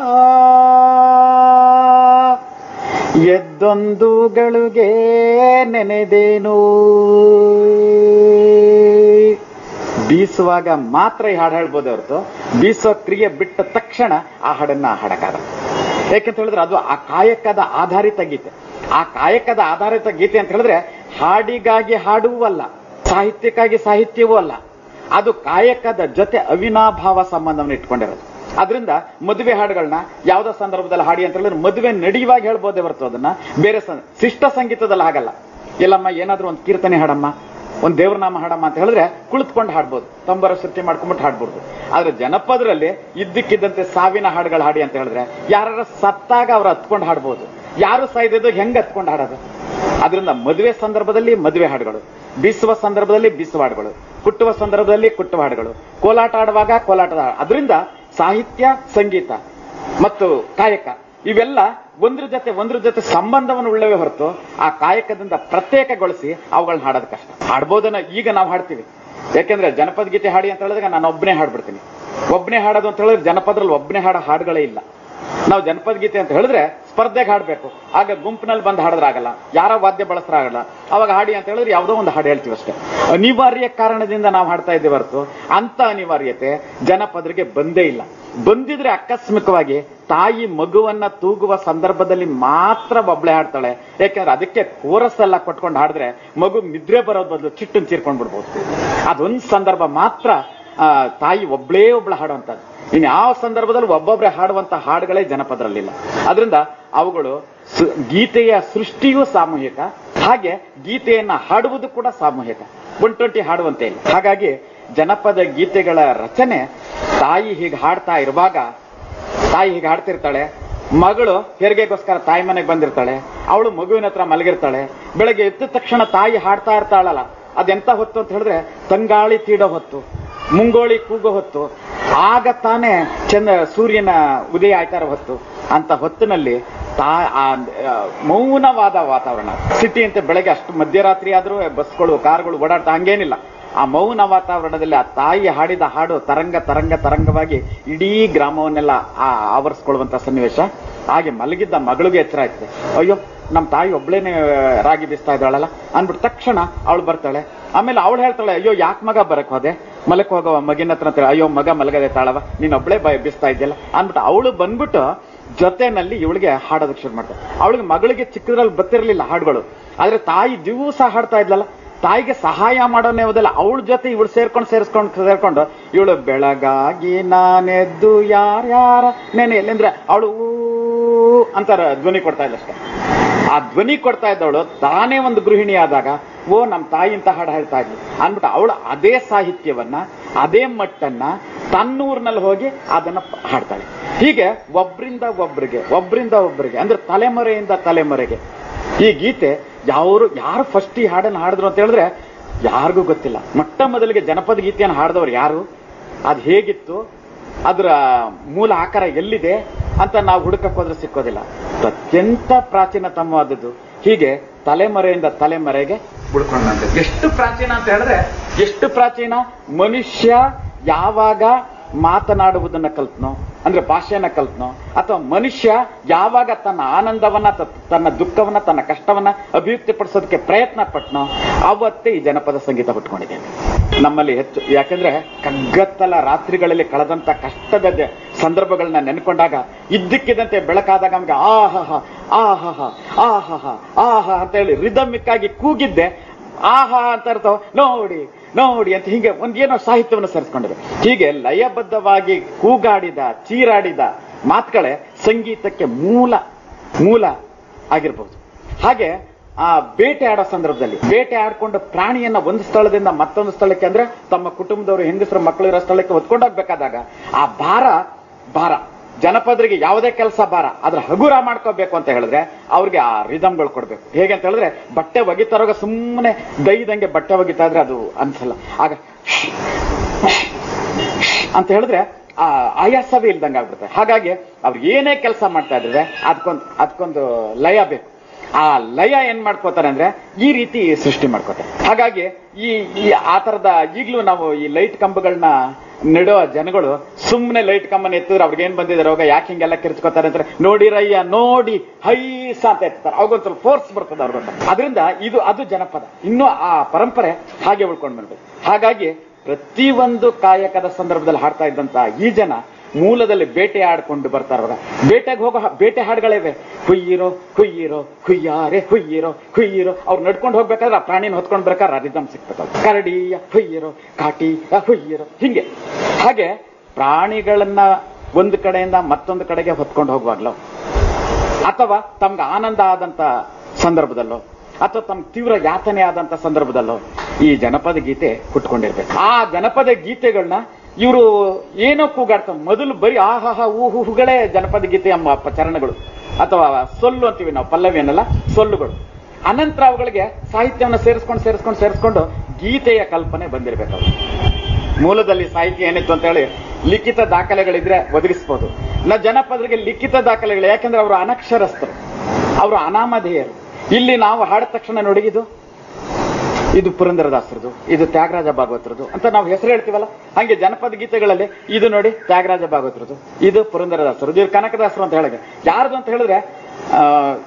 S2: ಎದ್ದೊಂದು ಗಳಿಗೆ ನೆನೆದೇನು ಬೀಸುವಾಗ ಮಾತ್ರ ಈ ಹಾಡು ಹೇಳ್ಬೋದು ಹೊರತು ಬೀಸೋ ಕ್ರಿಯೆ ಬಿಟ್ಟ ತಕ್ಷಣ ಆ ಹಾಡನ್ನ ಹಾಡಕ್ಕಾಗಲ್ಲ ಯಾಕೆಂತ ಹೇಳಿದ್ರೆ ಅದು ಆ ಕಾಯಕದ ಆಧಾರಿತ ಗೀತೆ ಆ ಕಾಯಕದ ಆಧಾರಿತ ಗೀತೆ ಅಂತ ಹೇಳಿದ್ರೆ ಹಾಡಿಗಾಗಿ ಹಾಡುವೂ ಅಲ್ಲ ಸಾಹಿತ್ಯಕ್ಕಾಗಿ ಸಾಹಿತ್ಯವೂ ಅಲ್ಲ ಅದು ಕಾಯಕದ ಜೊತೆ ಅವಿನಾಭಾವ ಸಂಬಂಧವನ್ನು ಇಟ್ಕೊಂಡಿರೋದು ಅದರಿಂದ ಮದುವೆ ಹಾಡುಗಳನ್ನ ಯಾವ್ದೋ ಸಂದರ್ಭದಲ್ಲಿ ಹಾಡಿ ಅಂತ ಹೇಳಿದ್ರೆ ಮದುವೆ ನಡೆಯುವಾಗ ಹೇಳ್ಬೋದೇ ಹೊರತು ಅದನ್ನ ಬೇರೆ ಸಂ- ಶಿಷ್ಟ ಸಂಗೀತದಲ್ಲಿ ಹಾಗಲ್ಲ ಎಲ್ಲಮ್ಮ ಏನಾದ್ರೂ ಒಂದು ಕೀರ್ತನೆ ಹಾಡಮ್ಮ ಒಂದು ದೇವ್ರ ನಾಮ ಹಾಡಮ್ಮ ಅಂತ ಹೇಳಿದ್ರೆ ಕುಳಿತುಕೊಂಡು ಹಾಡ್ಬೋದು ತಂಬರ ಶ್ರುತಿ ಮಾಡ್ಕೊಂಡ್ಬಿಟ್ಟು ಹಾಡ್ಬೋದು ಆದ್ರೆ ಜನಪದರಲ್ಲಿ ಇದ್ದಕ್ಕಿದ್ದಂತೆ ಸಾವಿನ ಹಾಡುಗಳು ಹಾಡಿ ಅಂತ ಹೇಳಿದ್ರೆ ಯಾರ ಸತ್ತಾಗ ಅವ್ರು ಹತ್ಕೊಂಡು ಹಾಡ್ಬೋದು ಯಾರು ಸಾಯ್ದಿದ್ದು ಹೆಂಗ್ ಹತ್ಕೊಂಡು ಹಾಡೋದು ಅದರಿಂದ ಮದುವೆ ಸಂದರ್ಭದಲ್ಲಿ ಮದುವೆ ಹಾಡುಗಳು ಬೀಸುವ ಸಂದರ್ಭದಲ್ಲಿ ಬೀಸುವ ಹಾಡುಗಳು ಕುಟ್ಟುವ ಸಂದರ್ಭದಲ್ಲಿ ಕುಟ್ಟುವ ಹಾಡುಗಳು ಕೋಲಾಟ ಆಡುವಾಗ ಕೋಲಾಟದ ಹಾಡು. ಅದರಿಂದ ಸಾಹಿತ್ಯ ಸಂಗೀತ ಮತ್ತು ಕಾಯಕ ಇವೆಲ್ಲ ಒಂದ್ರ ಜೊತೆ ಒಂದ್ರ ಜೊತೆ ಸಂಬಂಧವನ್ನು ಉಳ್ಳವೇ ಹೊರತು ಆ ಕಾಯಕದಿಂದ ಪ್ರತ್ಯೇಕಗೊಳಿಸಿ ಅವುಗಳನ್ನ ಹಾಡೋದು ಕಷ್ಟ ಹಾಡ್ಬೋದನ್ನ ಈಗ ನಾವು ಹಾಡ್ತೀವಿ ಯಾಕೆಂದ್ರೆ ಜನಪದ ಗೀತೆ ಹಾಡಿ ಅಂತ ಹೇಳಿದಾಗ ನಾನು ಒಬ್ಬನೇ ಹಾಡ್ಬಿಡ್ತೀನಿ ಒಬ್ಬನೇ ಹಾಡೋದು ಅಂತ ಹೇಳಿದ್ರೆ ಜನಪದರಲ್ಲಿ ಒಬ್ಬನೇ ಹಾಡೋ ಹಾಡುಗಳೇ ಇಲ್ಲ ನಾವು ಜನಪದ ಗೀತೆ ಅಂತ ಹೇಳಿದ್ರೆ ಸ್ಪರ್ಧೆಗೆ ಹಾಡಬೇಕು ಆಗ ಗುಂಪಿನಲ್ಲಿ ಬಂದು ಹಾಡಿದ್ರೆ ಆಗಲ್ಲ ಯಾರ ವಾದ್ಯ ಬಳಸ್ರ ಆಗಲ್ಲ ಅವಾಗ ಹಾಡಿ ಅಂತ ಹೇಳಿದ್ರೆ ಯಾವುದೋ ಒಂದು ಹಾಡು ಹೇಳ್ತೀವಿ ಅಷ್ಟೇ ಅನಿವಾರ್ಯ ಕಾರಣದಿಂದ ನಾವು ಹಾಡ್ತಾ ಇದ್ದೀವಿ ಹೊರತು ಅಂತ ಅನಿವಾರ್ಯತೆ ಜನಪದರಿಗೆ ಬಂದೇ ಇಲ್ಲ ಬಂದಿದ್ರೆ ಆಕಸ್ಮಿಕವಾಗಿ ತಾಯಿ ಮಗುವನ್ನ ತೂಗುವ ಸಂದರ್ಭದಲ್ಲಿ ಮಾತ್ರ ಒಬ್ಳೆ ಹಾಡ್ತಾಳೆ ಯಾಕಂದ್ರೆ ಅದಕ್ಕೆ ಕೋರಸ್ ಎಲ್ಲ ಕೊಟ್ಕೊಂಡು ಹಾಡಿದ್ರೆ ಮಗು ನಿದ್ರೆ ಬರೋದ್ ಬದಲು ಚಿಟ್ಟನ್ ಚೀರ್ಕೊಂಡ್ ಬಿಡ್ಬೋದು ಅದೊಂದ್ ಸಂದರ್ಭ ಮಾತ್ರ ಆ, ತಾಯಿ ಒಬ್ಳೇ ಒಬ್ಳು ಹಾಡುವಂತದ್ದು ಇನ್ ಯಾವ ಸಂದರ್ಭದಲ್ಲಿ ಒಬ್ಬೊಬ್ರೆ ಹಾಡುವಂತ ಹಾಡುಗಳೇ ಜನಪದರಲ್ಲಿಲ್ಲ ಅದರಿಂದ ಅವುಗಳು ಸು- ಗೀತೆಯ ಸೃಷ್ಟಿಯೂ ಸಾಮೂಹಿಕ ಹಾಗೆ ಗೀತೆಯನ್ನ ಹಾಡುವುದು ಕೂಡ ಸಾಮೂಹಿಕ ಒನ್ ಟ್ವೆಂಟಿ ಹಾಡುವಂತೆ ಇಲ್ಲ ಹಾಗಾಗಿ ಜನಪದ ಗೀತೆಗಳ ರಚನೆ ತಾಯಿ ಹೀಗೆ ಹಾಡ್ತಾ ಇರುವಾಗ ತಾಯಿ ಹೀಗೆ ಹಾಡ್ತಿರ್ತಾಳೆ ಮಗಳು ಹೆರಿಗೆಗೋಸ್ಕರ ತಾಯಿ ಮನೆಗೆ ಬಂದಿರ್ತಾಳೆ ಅವಳು ಮಗುವಿನ ಹತ್ರ ಮಲಗಿರ್ತಾಳೆ ಬೆಳಗ್ಗೆ ಎದ್ದ ತಕ್ಷಣ ತಾಯಿ ಹಾಡ್ತಾ ಇರ್ತಾಳಲ್ಲ ಅದೆಂತ ಹೊತ್ತು ಅಂತ ಹೇಳಿದ್ರೆ ತಂಗಾಳಿ ತೀಡೋ ಹೊತ್ತು ಮುಂಗೋಳಿ ಕೂಗೋ ಹೊತ್ತು ಆಗ ತಾನೇ ಚಂದ ಸೂರ್ಯನ ಉದಯ ಆಯ್ತಾ ಇರೋ ಹೊತ್ತು ಅಂತ ಹೊತ್ತಿನಲ್ಲಿ ತಾ ಆ ಆ, ಮೌನವಾದ ವಾತಾವರಣ ಸಿಟಿ ಅಂತ ಬೆಳಗ್ಗೆ ಅಷ್ಟು ಮಧ್ಯರಾತ್ರಿ ಆದ್ರೂ ಬಸ್ಗಳು ಕಾರ್ಗಳು ಓಡಾಡ್ತಾ ಹಂಗೇನಿಲ್ಲ ಆ ಮೌನ ವಾತಾವರಣದಲ್ಲಿ ಆ ತಾಯಿ ಹಾಡಿದ ಹಾಡು ತರಂಗ ತರಂಗ ತರಂಗವಾಗಿ ಇಡೀ ಗ್ರಾಮವನ್ನೆಲ್ಲ ಆ ಆವರಿಸ್ಕೊಳ್ಳುವಂತ ಸನ್ನಿವೇಶ ಹಾಗೆ ಮಲಗಿದ್ದ ಮಗಳಿಗೆ ಎಚ್ಚರ ಆಯ್ತದೆ ಅಯ್ಯೋ ನಮ್ಮ ತಾಯಿ ಒಬ್ಳೇನೆ ರಾಗಿ ಬೀಸ್ತಾ ಇದ್ದಾಳಲ್ಲ ಅಂದ್ಬಿಟ್ಟು ತಕ್ಷಣ ಅವಳು ಬರ್ತಾಳೆ ಆಮೇಲೆ ಅವಳು ಹೇಳ್ತಾಳೆ ಅಯ್ಯೋ ಯಾಕೆ ಮಗ ಬರಕ್ ಹೋದೆ ಮಲಕ್ ಹೋಗವ ಮಗಿನ ಹತ್ರ ಅಂತ ಹೇಳಿ, ಅಯ್ಯೋ ಮಗ ಮಲಗದೆ ತಾಳವ ನೀನ್ ಒಬ್ಳೆ ಬ ಬೀಸ್ತಾ ಇದೆಯಲ್ಲ ಅಂದ್ಬಿಟ್ಟು ಅವಳು ಬಂದ್ಬಿಟ್ಟು ಜೊತೆನಲ್ಲಿ ಇವಳಿಗೆ ಹಾಡೋದಕ್ಕೆ ಶುರು ಮಾಡ್ತಾಳೆ ಅವಳಿಗೆ ಮಗಳಿಗೆ ಚಿಕ್ಕದ್ರಲ್ಲಿ ಬರ್ತಿರ್ಲಿಲ್ಲ ಹಾಡುಗಳು ಆದ್ರೆ ತಾಯಿ ದಿವಸ ಹಾಡ್ತಾ ಇದ್ಲಲ್ಲ ತಾಯಿಗೆ ಸಹಾಯ ಮಾಡೋನೇ ಹೋದಲ್ಲ ಅವಳ ಜೊತೆ ಇವಳು ಸೇರ್ಕೊಂಡು ಸೇರಿಸ್ಕೊಂಡು ಸೇರ್ಕೊಂಡು ಇವಳು ಬೆಳಗಾಗಿ ನಾನೆದ್ದು ಯಾರ್ಯಾರ ನೆನೆ ಎಲ್ಲಂದ್ರೆ ಅವಳು ಊ ಅಂತಾರ ಧ್ವನಿ ಕೊಡ್ತಾ ಇದ್ದಷ್ಟೇ ಆ ಧ್ವನಿ ಕೊಡ್ತಾ ಇದ್ದವಳು ತಾನೇ ಒಂದು ಗೃಹಿಣಿ ಆದಾಗ ಓ ನಮ್ಮ ತಾಯಿ ಅಂತ ಹಾಡು ಹೇಳ್ತಾ ಇದ್ಲು ಅಂದ್ಬಿಟ್ಟು ಅವಳು ಅದೇ ಸಾಹಿತ್ಯವನ್ನ ಅದೇ ಮಟ್ಟನ್ನ ತನ್ನೂರಿನಲ್ಲಿ ಹೋಗಿ ಅದನ್ನ ಪ- ಹಾಡ್ತಾಳೆ ಹೀಗೆ ಒಬ್ರಿಂದ ಒಬ್ರಿಗೆ ಒಬ್ರಿಂದ ಒಬ್ರಿಗೆ ಅಂದ್ರೆ ತಲೆಮರೆಯಿಂದ ತಲೆಮರೆಗೆ ಈ ಗೀತೆ ಯಾರು ಯಾರು ಫಸ್ಟ್ ಈ ಹಾಡನ್ನು ಹಾಡಿದ್ರು ಅಂತ ಹೇಳಿದ್ರೆ ಯಾರಿಗೂ ಗೊತ್ತಿಲ್ಲ ಮೊಟ್ಟ ಮೊದಲಿಗೆ ಜನಪದ ಗೀತೆಯನ್ನು ಹಾಡಿದವರು ಯಾರು ಅದು ಹೇಗಿತ್ತು ಅದರ ಮೂಲ ಆಕಾರ ಎಲ್ಲಿದೆ ಅಂತ ನಾವು ಹುಡುಕಕ್ಕೆ ಹೋದ್ರೆ ಸಿಕ್ಕೋದಿಲ್ಲ ಅತ್ಯಂತ ಪ್ರಾಚೀನತಮವಾದದ್ದು ಹೀಗೆ ತಲೆಮರೆಯಿಂದ ತಲೆಮರೆಗೆ ಉಳ್ಕೊಂಡಂತೆ ಎಷ್ಟು ಪ್ರಾಚೀನ ಅಂತ ಹೇಳಿದ್ರೆ ಎಷ್ಟು ಪ್ರಾಚೀನ ಮನುಷ್ಯ ಯಾವಾಗ ಮಾತನಾಡುವುದನ್ನ ಕಲ್ತ್ನೋ ಅಂದ್ರೆ ಭಾಷೆಯನ್ನ ಕಲ್ತ್ನೋ ಅಥವಾ ಮನುಷ್ಯ ಯಾವಾಗ ತನ್ನ ಆನಂದವನ್ನ ತ- ತನ್ನ ದುಃಖವನ್ನ ತನ್ನ ಕಷ್ಟವನ್ನ ಅಭಿವ್ಯಕ್ತಿಪಡಿಸೋದಕ್ಕೆ ಪ್ರಯತ್ನ ಪಟ್ನೋ ಅವತ್ತೇ ಈ ಜನಪದ ಸಂಗೀತ ಹುಟ್ಕೊಂಡಿದೆ ನಮ್ಮಲ್ಲಿ ಹೆಚ್ಚು ಯಾಕಂದ್ರೆ ಕಗ್ಗತ್ತಲ ರಾತ್ರಿಗಳಲ್ಲಿ ಕಳೆದಂತ ಕಷ್ಟದ ದ- ಸಂದರ್ಭಗಳನ್ನ ನೆನ್ಕೊಂಡಾಗ ಇದ್ದಕ್ಕಿದ್ದಂತೆ ಬೆಳಕಾದಾಗ ನಮ್ಗೆ ಆಹಹ ಆಹಹ ಆಹಹ ಆಹ ಅಂತ ಹೇಳಿ ರಿದಮಿಕ್ ಆಗಿ ಕೂಗಿದ್ದೆ ಆಹಾ ಅಂತ ಇರ್ತಾವ ನೋಡಿ ನೋಡಿ ಅಂತ ಹೀಗೆ ಒಂದೇನೋ ಸಾಹಿತ್ಯವನ್ನು ಸೇರಿಸ್ಕೊಂಡಿದೆ ಹೀಗೆ ಲಯಬದ್ಧವಾಗಿ ಕೂಗಾಡಿದ ಚೀರಾಡಿದ ಮಾತುಗಳೇ ಸಂಗೀತಕ್ಕೆ ಮೂಲ ಮೂಲ ಆಗಿರ್ಬಹುದು ಹಾಗೆ ಆ ಬೇಟೆ ಆಡೋ ಸಂದರ್ಭದಲ್ಲಿ ಬೇಟೆ ಆಡ್ಕೊಂಡು ಪ್ರಾಣಿಯನ್ನ ಒಂದು ಸ್ಥಳದಿಂದ ಮತ್ತೊಂದು ಸ್ಥಳಕ್ಕೆ ಅಂದ್ರೆ ತಮ್ಮ ಕುಟುಂಬದವರು ಹೆಂಗಸರು ಮಕ್ಕಳು ಇರೋ ಸ್ಥಳಕ್ಕೆ ಹೊತ್ಕೊಂಡೋಗ್ಬೇಕಾದಾಗ ಆ ಭಾರ ಭಾರ ಜನಪದರಿಗೆ ಯಾವುದೇ ಕೆಲಸ ಭಾರ ಅದ್ರ ಹಗುರ ಮಾಡ್ಕೋಬೇಕು ಅಂತ ಹೇಳಿದ್ರೆ ಅವ್ರಿಗೆ ಆ ರಿದಮ್ಗಳು ಕೊಡ್ಬೇಕು ಹೇಗೆ ಅಂತ ಹೇಳಿದ್ರೆ ಬಟ್ಟೆ ಒಗಿತಾರಾಗ ಸುಮ್ಮನೆ ದೈದಂಗೆ ಬಟ್ಟೆ ಒಗಿತಾ ಇದ್ರೆ ಅದು ಅನ್ಸಲ್ಲ ಆಗ ಅಂತ ಹೇಳಿದ್ರೆ ಆ ಆಯಾಸವೇ ಇಲ್ದಂಗೆ ಆಗ್ಬಿಡುತ್ತೆ ಹಾಗಾಗಿ ಅವ್ರು ಏನೇ ಕೆಲಸ ಮಾಡ್ತಾ ಇದ್ರೆ ಅದಕ್ಕೊಂದು ಅದಕ್ಕೊಂದು ಲಯ ಬೇಕು ಆ ಲಯ ಏನ್ ಮಾಡ್ಕೋತಾರೆ ಅಂದ್ರೆ ಈ ರೀತಿ ಸೃಷ್ಟಿ ಮಾಡ್ಕೋತಾರೆ ಹಾಗಾಗಿ ಈ ಈ ಆ ತರದ ಈಗಲೂ ನಾವು ಈ ಲೈಟ್ ಕಂಬಗಳನ್ನ ನೆಡೋ ಜನಗಳು ಸುಮ್ಮನೆ ಲೈಟ್ ಕಂಬನ ಎತ್ತಿದ್ರೆ ಅವ್ರಿಗೆ ಏನ್ ಬಂದಿದೆ ರೋಗ ಯಾಕೆ ಹಿಂಗೆಲ್ಲ ಕಿರ್ಚ್ಕೋತಾರೆ ಅಂದ್ರೆ ನೋಡಿರಯ್ಯ ನೋಡಿ ಹೈಸ ಅಂತ ಎತ್ತಾರೆ ಅವಾಗೊಂದ್ ಸ್ವಲ್ಪ ಫೋರ್ಸ್ ಬರ್ತದೆ ಅವ್ರಿಗೊಂದು ಅದರಿಂದ ಇದು ಅದು ಜನಪದ ಇನ್ನು ಆ ಪರಂಪರೆ ಹಾಗೆ ಉಳ್ಕೊಂಡು ಬಂದ್ಬೇಕು ಹಾಗಾಗಿ ಪ್ರತಿಯೊಂದು ಕಾಯಕದ ಸಂದರ್ಭದಲ್ಲಿ ಹಾಡ್ತಾ ಇದ್ದಂತ ಈ ಜನ ಮೂಲದಲ್ಲಿ ಬೇಟೆ ಆಡ್ಕೊಂಡು ಬರ್ತಾರ ಬೇಟೆಗೆ ಹೋಗೋ ಹ- ಬೇಟೆ ಹಾಡುಗಳಿವೆ ಹುಯ್ಯಿರೋ ಹುಯ್ಯಿರೋ ಹುಯ್ಯಾರೆ ಹುಯ್ಯಿರೋ ಹುಯ್ಯಿರೋ ಅವ್ರು ನಡ್ಕೊಂಡು ಹೋಗ್ಬೇಕಾದ್ರೆ ಆ ಪ್ರಾಣಿನ ಹೊತ್ಕೊಂಡ್ ಬೇಕಾದ್ರೆ ರಿದಮ್ ಸಿಕ್ಬೇಕು ಕರಡಿಯ ಹುಯ್ಯಿರೋ ಕಾಟಿಯ ಹುಯ್ಯಿರೋ ಹಿಂಗೆ ಹಾಗೆ ಪ್ರಾಣಿಗಳನ್ನ ಒಂದು ಕಡೆಯಿಂದ ಮತ್ತೊಂದು ಕಡೆಗೆ ಹೊತ್ಕೊಂಡು ಹೋಗುವಾಗ್ಲೋ ಅಥವಾ ತಮ್ಗೆ ಆನಂದ ಆದಂತ ಸಂದರ್ಭದಲ್ಲೋ ಅಥವಾ ತಮ್ಮ ತೀವ್ರ ಯಾತನೆ ಆದಂತ ಸಂದರ್ಭದಲ್ಲೋ ಈ ಜನಪದ ಗೀತೆ ಹುಟ್ಕೊಂಡಿರ್ಬೇಕು ಆ ಜನಪದ ಗೀತೆಗಳನ್ನ ಇವರು ಏನೋ ಕೂಗಾಡ್ತಾರೆ ಮೊದಲು ಬರೀ ಆಹಾಹ ಊಹುಗಳೇ ಜನಪದ ಗೀತೆ ಎಂಬ ಪ- ಚರಣಗಳು ಅಥವಾ ಸೊಲ್ಲು ಅಂತೀವಿ ನಾವು ಪಲ್ಲವಿ ಅನ್ನಲ್ಲ ಸೊಲ್ಲುಗಳು ಅನಂತರ ಅವುಗಳಿಗೆ ಸಾಹಿತ್ಯವನ್ನು ಸೇರಿಸ್ಕೊಂಡು ಸೇರಿಸ್ಕೊಂಡು ಸೇರಿಸ್ಕೊಂಡು ಗೀತೆಯ ಕಲ್ಪನೆ ಬಂದಿರಬೇಕು ಮೂಲದಲ್ಲಿ ಸಾಹಿತ್ಯ ಏನಿತ್ತು ಅಂತ ಹೇಳಿ ಲಿಖಿತ ದಾಖಲೆಗಳಿದ್ರೆ ಒದಗಿಸಬಹುದು ನ ಜನಪದರಿಗೆ ಲಿಖಿತ ದಾಖಲೆಗಳು ಯಾಕಂದ್ರೆ ಅವರು ಅನಕ್ಷರಸ್ಥರು ಅವರು ಅನಾಮಧೇಯರು ಇಲ್ಲಿ ನಾವು ಹಾಡಿದ ತಕ್ಷಣ ನೋಡಿ ಇದು ಇದು ಪುರಂದರದಾಸರದು ಇದು ತ್ಯಾಗರಾಜ ಭಾಗವತರದು ಅಂತ ನಾವು ಹೆಸರು ಹೇಳ್ತೀವಲ್ಲ ಹಂಗೆ ಜನಪದ ಗೀತೆಗಳಲ್ಲಿ ಇದು ನೋಡಿ ತ್ಯಾಗರಾಜ ಭಾಗವತರದು ಇದು ಪುರಂದರದಾಸರದು ಇದು ಕನಕದಾಸರು ಅಂತ ಹೇಳಿದ್ರೆ ಯಾರ್ದು ಅಂತ ಹೇಳಿದ್ರೆ ಆ,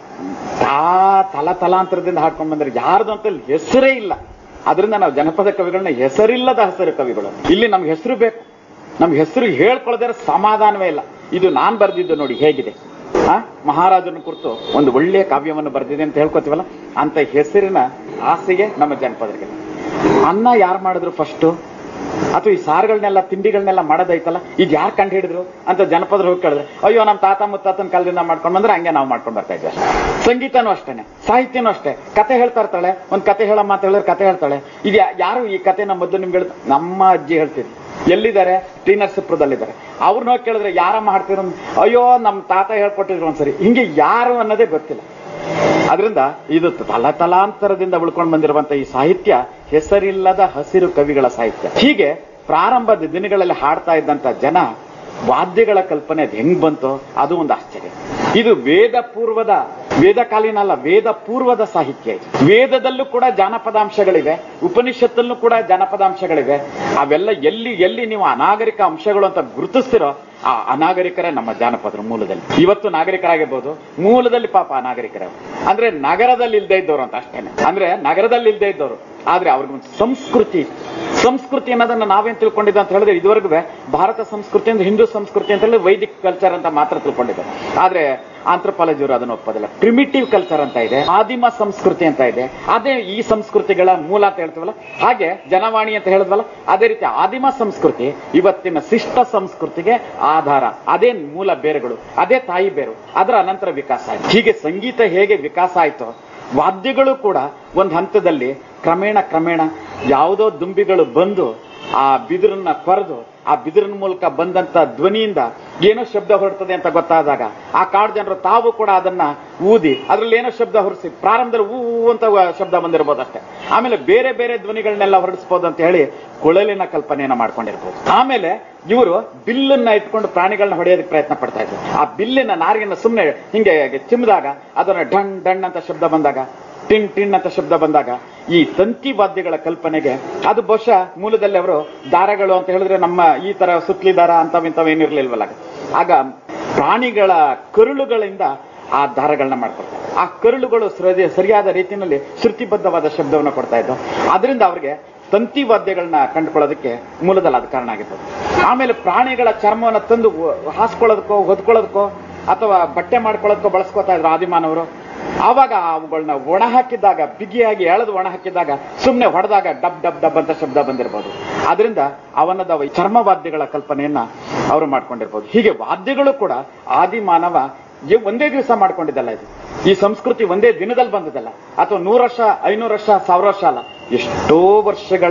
S2: ಆ ತಲ ತಲಾಂತರದಿಂದ ಹಾಡ್ಕೊಂಡ್ ಬಂದ್ರೆ ಯಾರ್ದು ಅಂತ ಹೆಸರೇ ಇಲ್ಲ ಅದರಿಂದ ನಾವು ಜನಪದ ಕವಿಗಳನ್ನ ಹೆಸರಿಲ್ಲದ ಹೆಸರು ಕವಿಗಳು ಇಲ್ಲಿ ನಮ್ಗೆ ಹೆಸರು ಬೇಕು ನಮ್ಗೆ ಹೆಸರು ಹೇಳ್ಕೊಳ್ಳೋದ್ರ ಸಮಾಧಾನವೇ ಇಲ್ಲ ಇದು ನಾನ್ ಬರೆದಿದ್ದು ನೋಡಿ ಹೇಗಿದೆ ಆ ಮಹಾರಾಜನ ಕುರಿತು ಒಂದು ಒಳ್ಳೆಯ ಕಾವ್ಯವನ್ನು ಬರೆದಿದೆ ಅಂತ ಹೇಳ್ಕೊತೀವಲ್ಲ ಅಂತ ಹೆಸರಿನ ಆಸೆಗೆ ನಮ್ಮ ಜನಪದರಿಗೆ ಅನ್ನ ಯಾರು ಮಾಡಿದ್ರು ಫಸ್ಟ್ ಅಥವಾ ಈ ಸಾರುಗಳನ್ನೆಲ್ಲ ತಿಂಡಿಗಳನ್ನೆಲ್ಲ ಮಾಡೋದೈತಲ್ಲ ಇದು ಯಾರು ಕಂಡು ಹಿಡಿದ್ರು ಅಂತ ಜನಪದರು ಹೋಗಿ ಕೇಳಿದ್ರೆ ಅಯ್ಯೋ ನಮ್ಮ ತಾತ ಮುತ್ತಾತನ ಕಾಲದಿಂದ ಮಾಡ್ಕೊಂಡ್ ಬಂದ್ರೆ ಹಂಗೆ ನಾವು ಮಾಡ್ಕೊಂಡ್ ಬರ್ತಾ ಇದ್ವಿ ಅಷ್ಟೇ ಸಂಗೀತನೂ ಅಷ್ಟೇನೆ ಸಾಹಿತ್ಯನೂ ಅಷ್ಟೇ ಕತೆ ಹೇಳ್ತಾ ಇರ್ತಾಳೆ ಒಂದ್ ಕತೆ ಹೇಳ ಮಾತು ಹೇಳಿದ್ರೆ ಕತೆ ಹೇಳ್ತಾಳೆ ಇದು ಯಾ- ಯಾರು ಈ ಕತೆನ ಮೊದಲು ನಿಮ್ಗೆ ಹೇಳ್- ನಮ್ಮ ಅಜ್ಜಿ ಹೇಳ್ತಿದ್ರು ಎಲ್ಲಿದ್ದಾರೆ ಟಿ ನರಸೀಪುರದಲ್ಲಿದ್ದಾರೆ ಅವ್ರನ್ನ ಹೋಗಿ ಕೇಳಿದ್ರೆ ಯಾರಮ್ಮ ಹಾಡ್ತಿರೋ ಅಯ್ಯೋ ನಮ್ಮ ತಾತ ಹೇಳ್ಕೊಟ್ಟಿದ್ರು ಒಂದ್ಸರಿ ಹಿಂಗೆ ಯಾರು ಅನ್ನೋದೇ ಗೊತ್ತಿಲ್ಲ ಅದರಿಂದ ಇದು ತಲತಲಾಂತರದಿಂದ ಉಳ್ಕೊಂಡು ಬಂದಿರುವಂತ ಈ ಸಾಹಿತ್ಯ ಹೆಸರಿಲ್ಲದ ಹಸಿರು ಕವಿಗಳ ಸಾಹಿತ್ಯ ಹೀಗೆ ಪ್ರಾರಂಭದ ದಿನಗಳಲ್ಲಿ ಹಾಡ್ತಾ ಇದ್ದಂತ ಜನ ವಾದ್ಯಗಳ ಕಲ್ಪನೆ ಅದ್ ಹೆಂಗ್ ಬಂತೋ ಅದು ಒಂದು ಆಶ್ಚರ್ಯ ಇದು ವೇದ ಪೂರ್ವದ ವೇದ ಕಾಲೀನ ಅಲ್ಲ ವೇದ ಪೂರ್ವದ ಸಾಹಿತ್ಯ ಇದು ವೇದದಲ್ಲೂ ಕೂಡ ಜಾನಪದಾಂಶಗಳಿವೆ ಉಪನಿಷತ್ತಲ್ಲೂ ಕೂಡ ಜಾನಪದಾಂಶಗಳಿವೆ ಅವೆಲ್ಲ ಎಲ್ಲಿ ಎಲ್ಲಿ ನೀವು ಅನಾಗರಿಕ ಅಂಶಗಳು ಅಂತ ಗುರುತಿಸ್ತಿರೋ ಆ ಅನಾಗರಿಕರೇ ನಮ್ಮ ಜಾನಪದರು ಮೂಲದಲ್ಲಿ ಇವತ್ತು ನಾಗರಿಕರಾಗಿರ್ಬೋದು ಮೂಲದಲ್ಲಿ ಪಾಪ ಅನಾಗರಿಕರೇ ಅಂದ್ರೆ ನಗರದಲ್ಲಿ ಇಲ್ದೇ ಇದ್ದವರು ಅಂತ ಅಷ್ಟೇನೆ ಅಂದ್ರೆ ನಗರದಲ್ಲಿ ಇಲ್ದೇ ಇದ್ದವರು ಆದ್ರೆ ಅವ್ರಿಗೊಂದು ಸಂಸ್ಕೃತಿ ಸಂಸ್ಕೃತಿ ಅನ್ನೋದನ್ನ ನಾವೇನ್ ತಿಳ್ಕೊಂಡಿದ್ದ ಅಂತ ಹೇಳಿದ್ರೆ ಇದುವರೆಗೂ ಭಾರತ ಸಂಸ್ಕೃತಿ ಅಂದ್ರೆ ಹಿಂದೂ ಸಂಸ್ಕೃತಿ ಅಂತ ಹೇಳಿ ವೈದಿಕ್ ಕಲ್ಚರ್ ಅಂತ ಮಾತ್ರ ತಿಳ್ಕೊಂಡಿದ್ದಾರೆ ಆದ್ರೆ ಆಂಥ್ರೋಪಾಲಜಿಯವರು ಅದನ್ನು ಒಪ್ಪೋದಿಲ್ಲ ಪ್ರಿಮಿಟಿವ್ ಕಲ್ಚರ್ ಅಂತ ಇದೆ ಆದಿಮ ಸಂಸ್ಕೃತಿ ಅಂತ ಇದೆ ಅದೇ ಈ ಸಂಸ್ಕೃತಿಗಳ ಮೂಲ ಅಂತ ಹೇಳ್ತೀವಲ್ಲ ಹಾಗೆ ಜನವಾಣಿ ಅಂತ ಹೇಳಿದ್ವಲ್ಲ ಅದೇ ರೀತಿ ಆದಿಮ ಸಂಸ್ಕೃತಿ ಇವತ್ತಿನ ಶಿಷ್ಟ ಸಂಸ್ಕೃತಿಗೆ ಆಧಾರ ಅದೇ ಮೂಲ ಬೇರುಗಳು ಅದೇ ತಾಯಿ ಬೇರು ಅದರ ಅನಂತರ ವಿಕಾಸ ಆಯ್ತು ಹೀಗೆ ಸಂಗೀತ ಹೇಗೆ ವಿಕಾಸ ಆಯ್ತೋ ವಾದ್ಯಗಳು ಕೂಡ ಒಂದು ಹಂತದಲ್ಲಿ ಕ್ರಮೇಣ ಕ್ರಮೇಣ ಯಾವುದೋ ದುಂಬಿಗಳು ಬಂದು ಆ ಬಿದಿರನ್ನ ಕೊರೆದು ಆ ಬಿದಿರಿನ ಮೂಲಕ ಬಂದಂತ ಧ್ವನಿಯಿಂದ ಏನೋ ಶಬ್ದ ಹೊರಡ್ತದೆ ಅಂತ ಗೊತ್ತಾದಾಗ ಆ ಕಾಡು ಜನರು ತಾವು ಕೂಡ ಅದನ್ನ ಊದಿ ಅದ್ರಲ್ಲಿ ಏನೋ ಶಬ್ದ ಹೊರಿಸಿ ಪ್ರಾರಂಭದಲ್ಲಿ ಊ ಊ ಅಂತ ಶಬ್ದ ಬಂದಿರಬಹುದು ಅಷ್ಟೇ ಆಮೇಲೆ ಬೇರೆ ಬೇರೆ ಧ್ವನಿಗಳನ್ನೆಲ್ಲ ಹೊರಡಿಸಬಹುದು ಅಂತ ಹೇಳಿ ಕೊಳಲಿನ ಕಲ್ಪನೆಯನ್ನ ಮಾಡ್ಕೊಂಡಿರ್ಬೋದು ಆಮೇಲೆ ಇವರು ಬಿಲ್ಲನ್ನ ಇಟ್ಕೊಂಡು ಪ್ರಾಣಿಗಳನ್ನ ಹೊಡೆಯೋದಕ್ಕೆ ಪ್ರಯತ್ನ ಪಡ್ತಾ ಇದ್ರು ಆ ಬಿಲ್ಲಿನ ನಾರಿಗೆನ ಸುಮ್ಮನೆ ಹಿಂಗೆ ಚಿಮ್ಮಿದಾಗ ಅದನ್ನ ಡಣ್ ಡಣ್ ಅಂತ ಶಬ್ದ ಬಂದಾಗ ಟಿನ್ ಟಿನ್ ಅಂತ ಶಬ್ದ ಬಂದಾಗ ಈ ತಂತಿ ವಾದ್ಯಗಳ ಕಲ್ಪನೆಗೆ ಅದು ಬಹುಶಃ ಮೂಲದಲ್ಲಿ ಅವರು ದಾರಗಳು ಅಂತ ಹೇಳಿದ್ರೆ ನಮ್ಮ ಈ ತರ ಸುತ್ಲಿ ದಾರ ಅಂತವ್ ಇಂಥವ್ ಏನಿರ್ಲಿಲ್ವಲ್ಲ ಆಗ ಪ್ರಾಣಿಗಳ ಕರುಳುಗಳಿಂದ ಆ ದಾರಗಳನ್ನ ಮಾಡ್ಕೊಡ್ತಾರೆ ಆ ಕರುಳುಗಳು ಸರಿ- ಸರಿಯಾದ ರೀತಿಯಲ್ಲಿ ಶ್ರುತಿಬದ್ಧವಾದ ಶಬ್ದವನ್ನು ಕೊಡ್ತಾ ಇದ್ದು ಅದರಿಂದ ಅವ್ರಿಗೆ ತಂತಿ ವಾದ್ಯಗಳನ್ನ ಕಂಡುಕೊಳ್ಳೋದಕ್ಕೆ ಮೂಲದಲ್ಲಿ ಅದು ಕಾರಣ ಆಗಿರ್ತದೆ ಆಮೇಲೆ ಪ್ರಾಣಿಗಳ ಚರ್ಮವನ್ನು ತಂದು ಹಾಸ್ಕೊಳ್ಳೋದಕ್ಕೋ ಹೊದ್ಕೊಳ್ಳೋದಕ್ಕೋ ಅಥವಾ ಬಟ್ಟೆ ಮಾಡ್ಕೊಳ್ಳೋದಕ್ಕೋ ಬಳಸ್ಕೊತಾ ಇದ್ರು ಆದಿಮಾನವರು ಆವಾಗ ಅವುಗಳನ್ನ ಒಣ ಹಾಕಿದಾಗ ಬಿಗಿಯಾಗಿ ಎಳೆದು ಒಣ ಹಾಕಿದಾಗ ಸುಮ್ಮನೆ ಹೊಡೆದಾಗ ಡಬ್ ಡಬ್ ಡಬ್ ಅಂತ ಶಬ್ದ ಬಂದಿರಬಹುದು ಅದರಿಂದ ಅವನದ ವ- ಚರ್ಮವಾದ್ಯಗಳ ಕಲ್ಪನೆಯನ್ನ ಅವರು ಮಾಡ್ಕೊಂಡಿರ್ಬೋದು ಹೀಗೆ ವಾದ್ಯಗಳು ಕೂಡ ಆದಿ ಮಾನವ ಇವ್ ಒಂದೇ ದಿವಸ ಮಾಡ್ಕೊಂಡಿದ್ದಲ್ಲ ಇದು ಈ ಸಂಸ್ಕೃತಿ ಒಂದೇ ದಿನದಲ್ಲಿ ಬಂದದಲ್ಲ ಅಥವಾ ನೂರು ವರ್ಷ ಐನೂರು ವರ್ಷ ಸಾವಿರ ವರ್ಷ ಅಲ್ಲ ಎಷ್ಟೋ ವರ್ಷಗಳ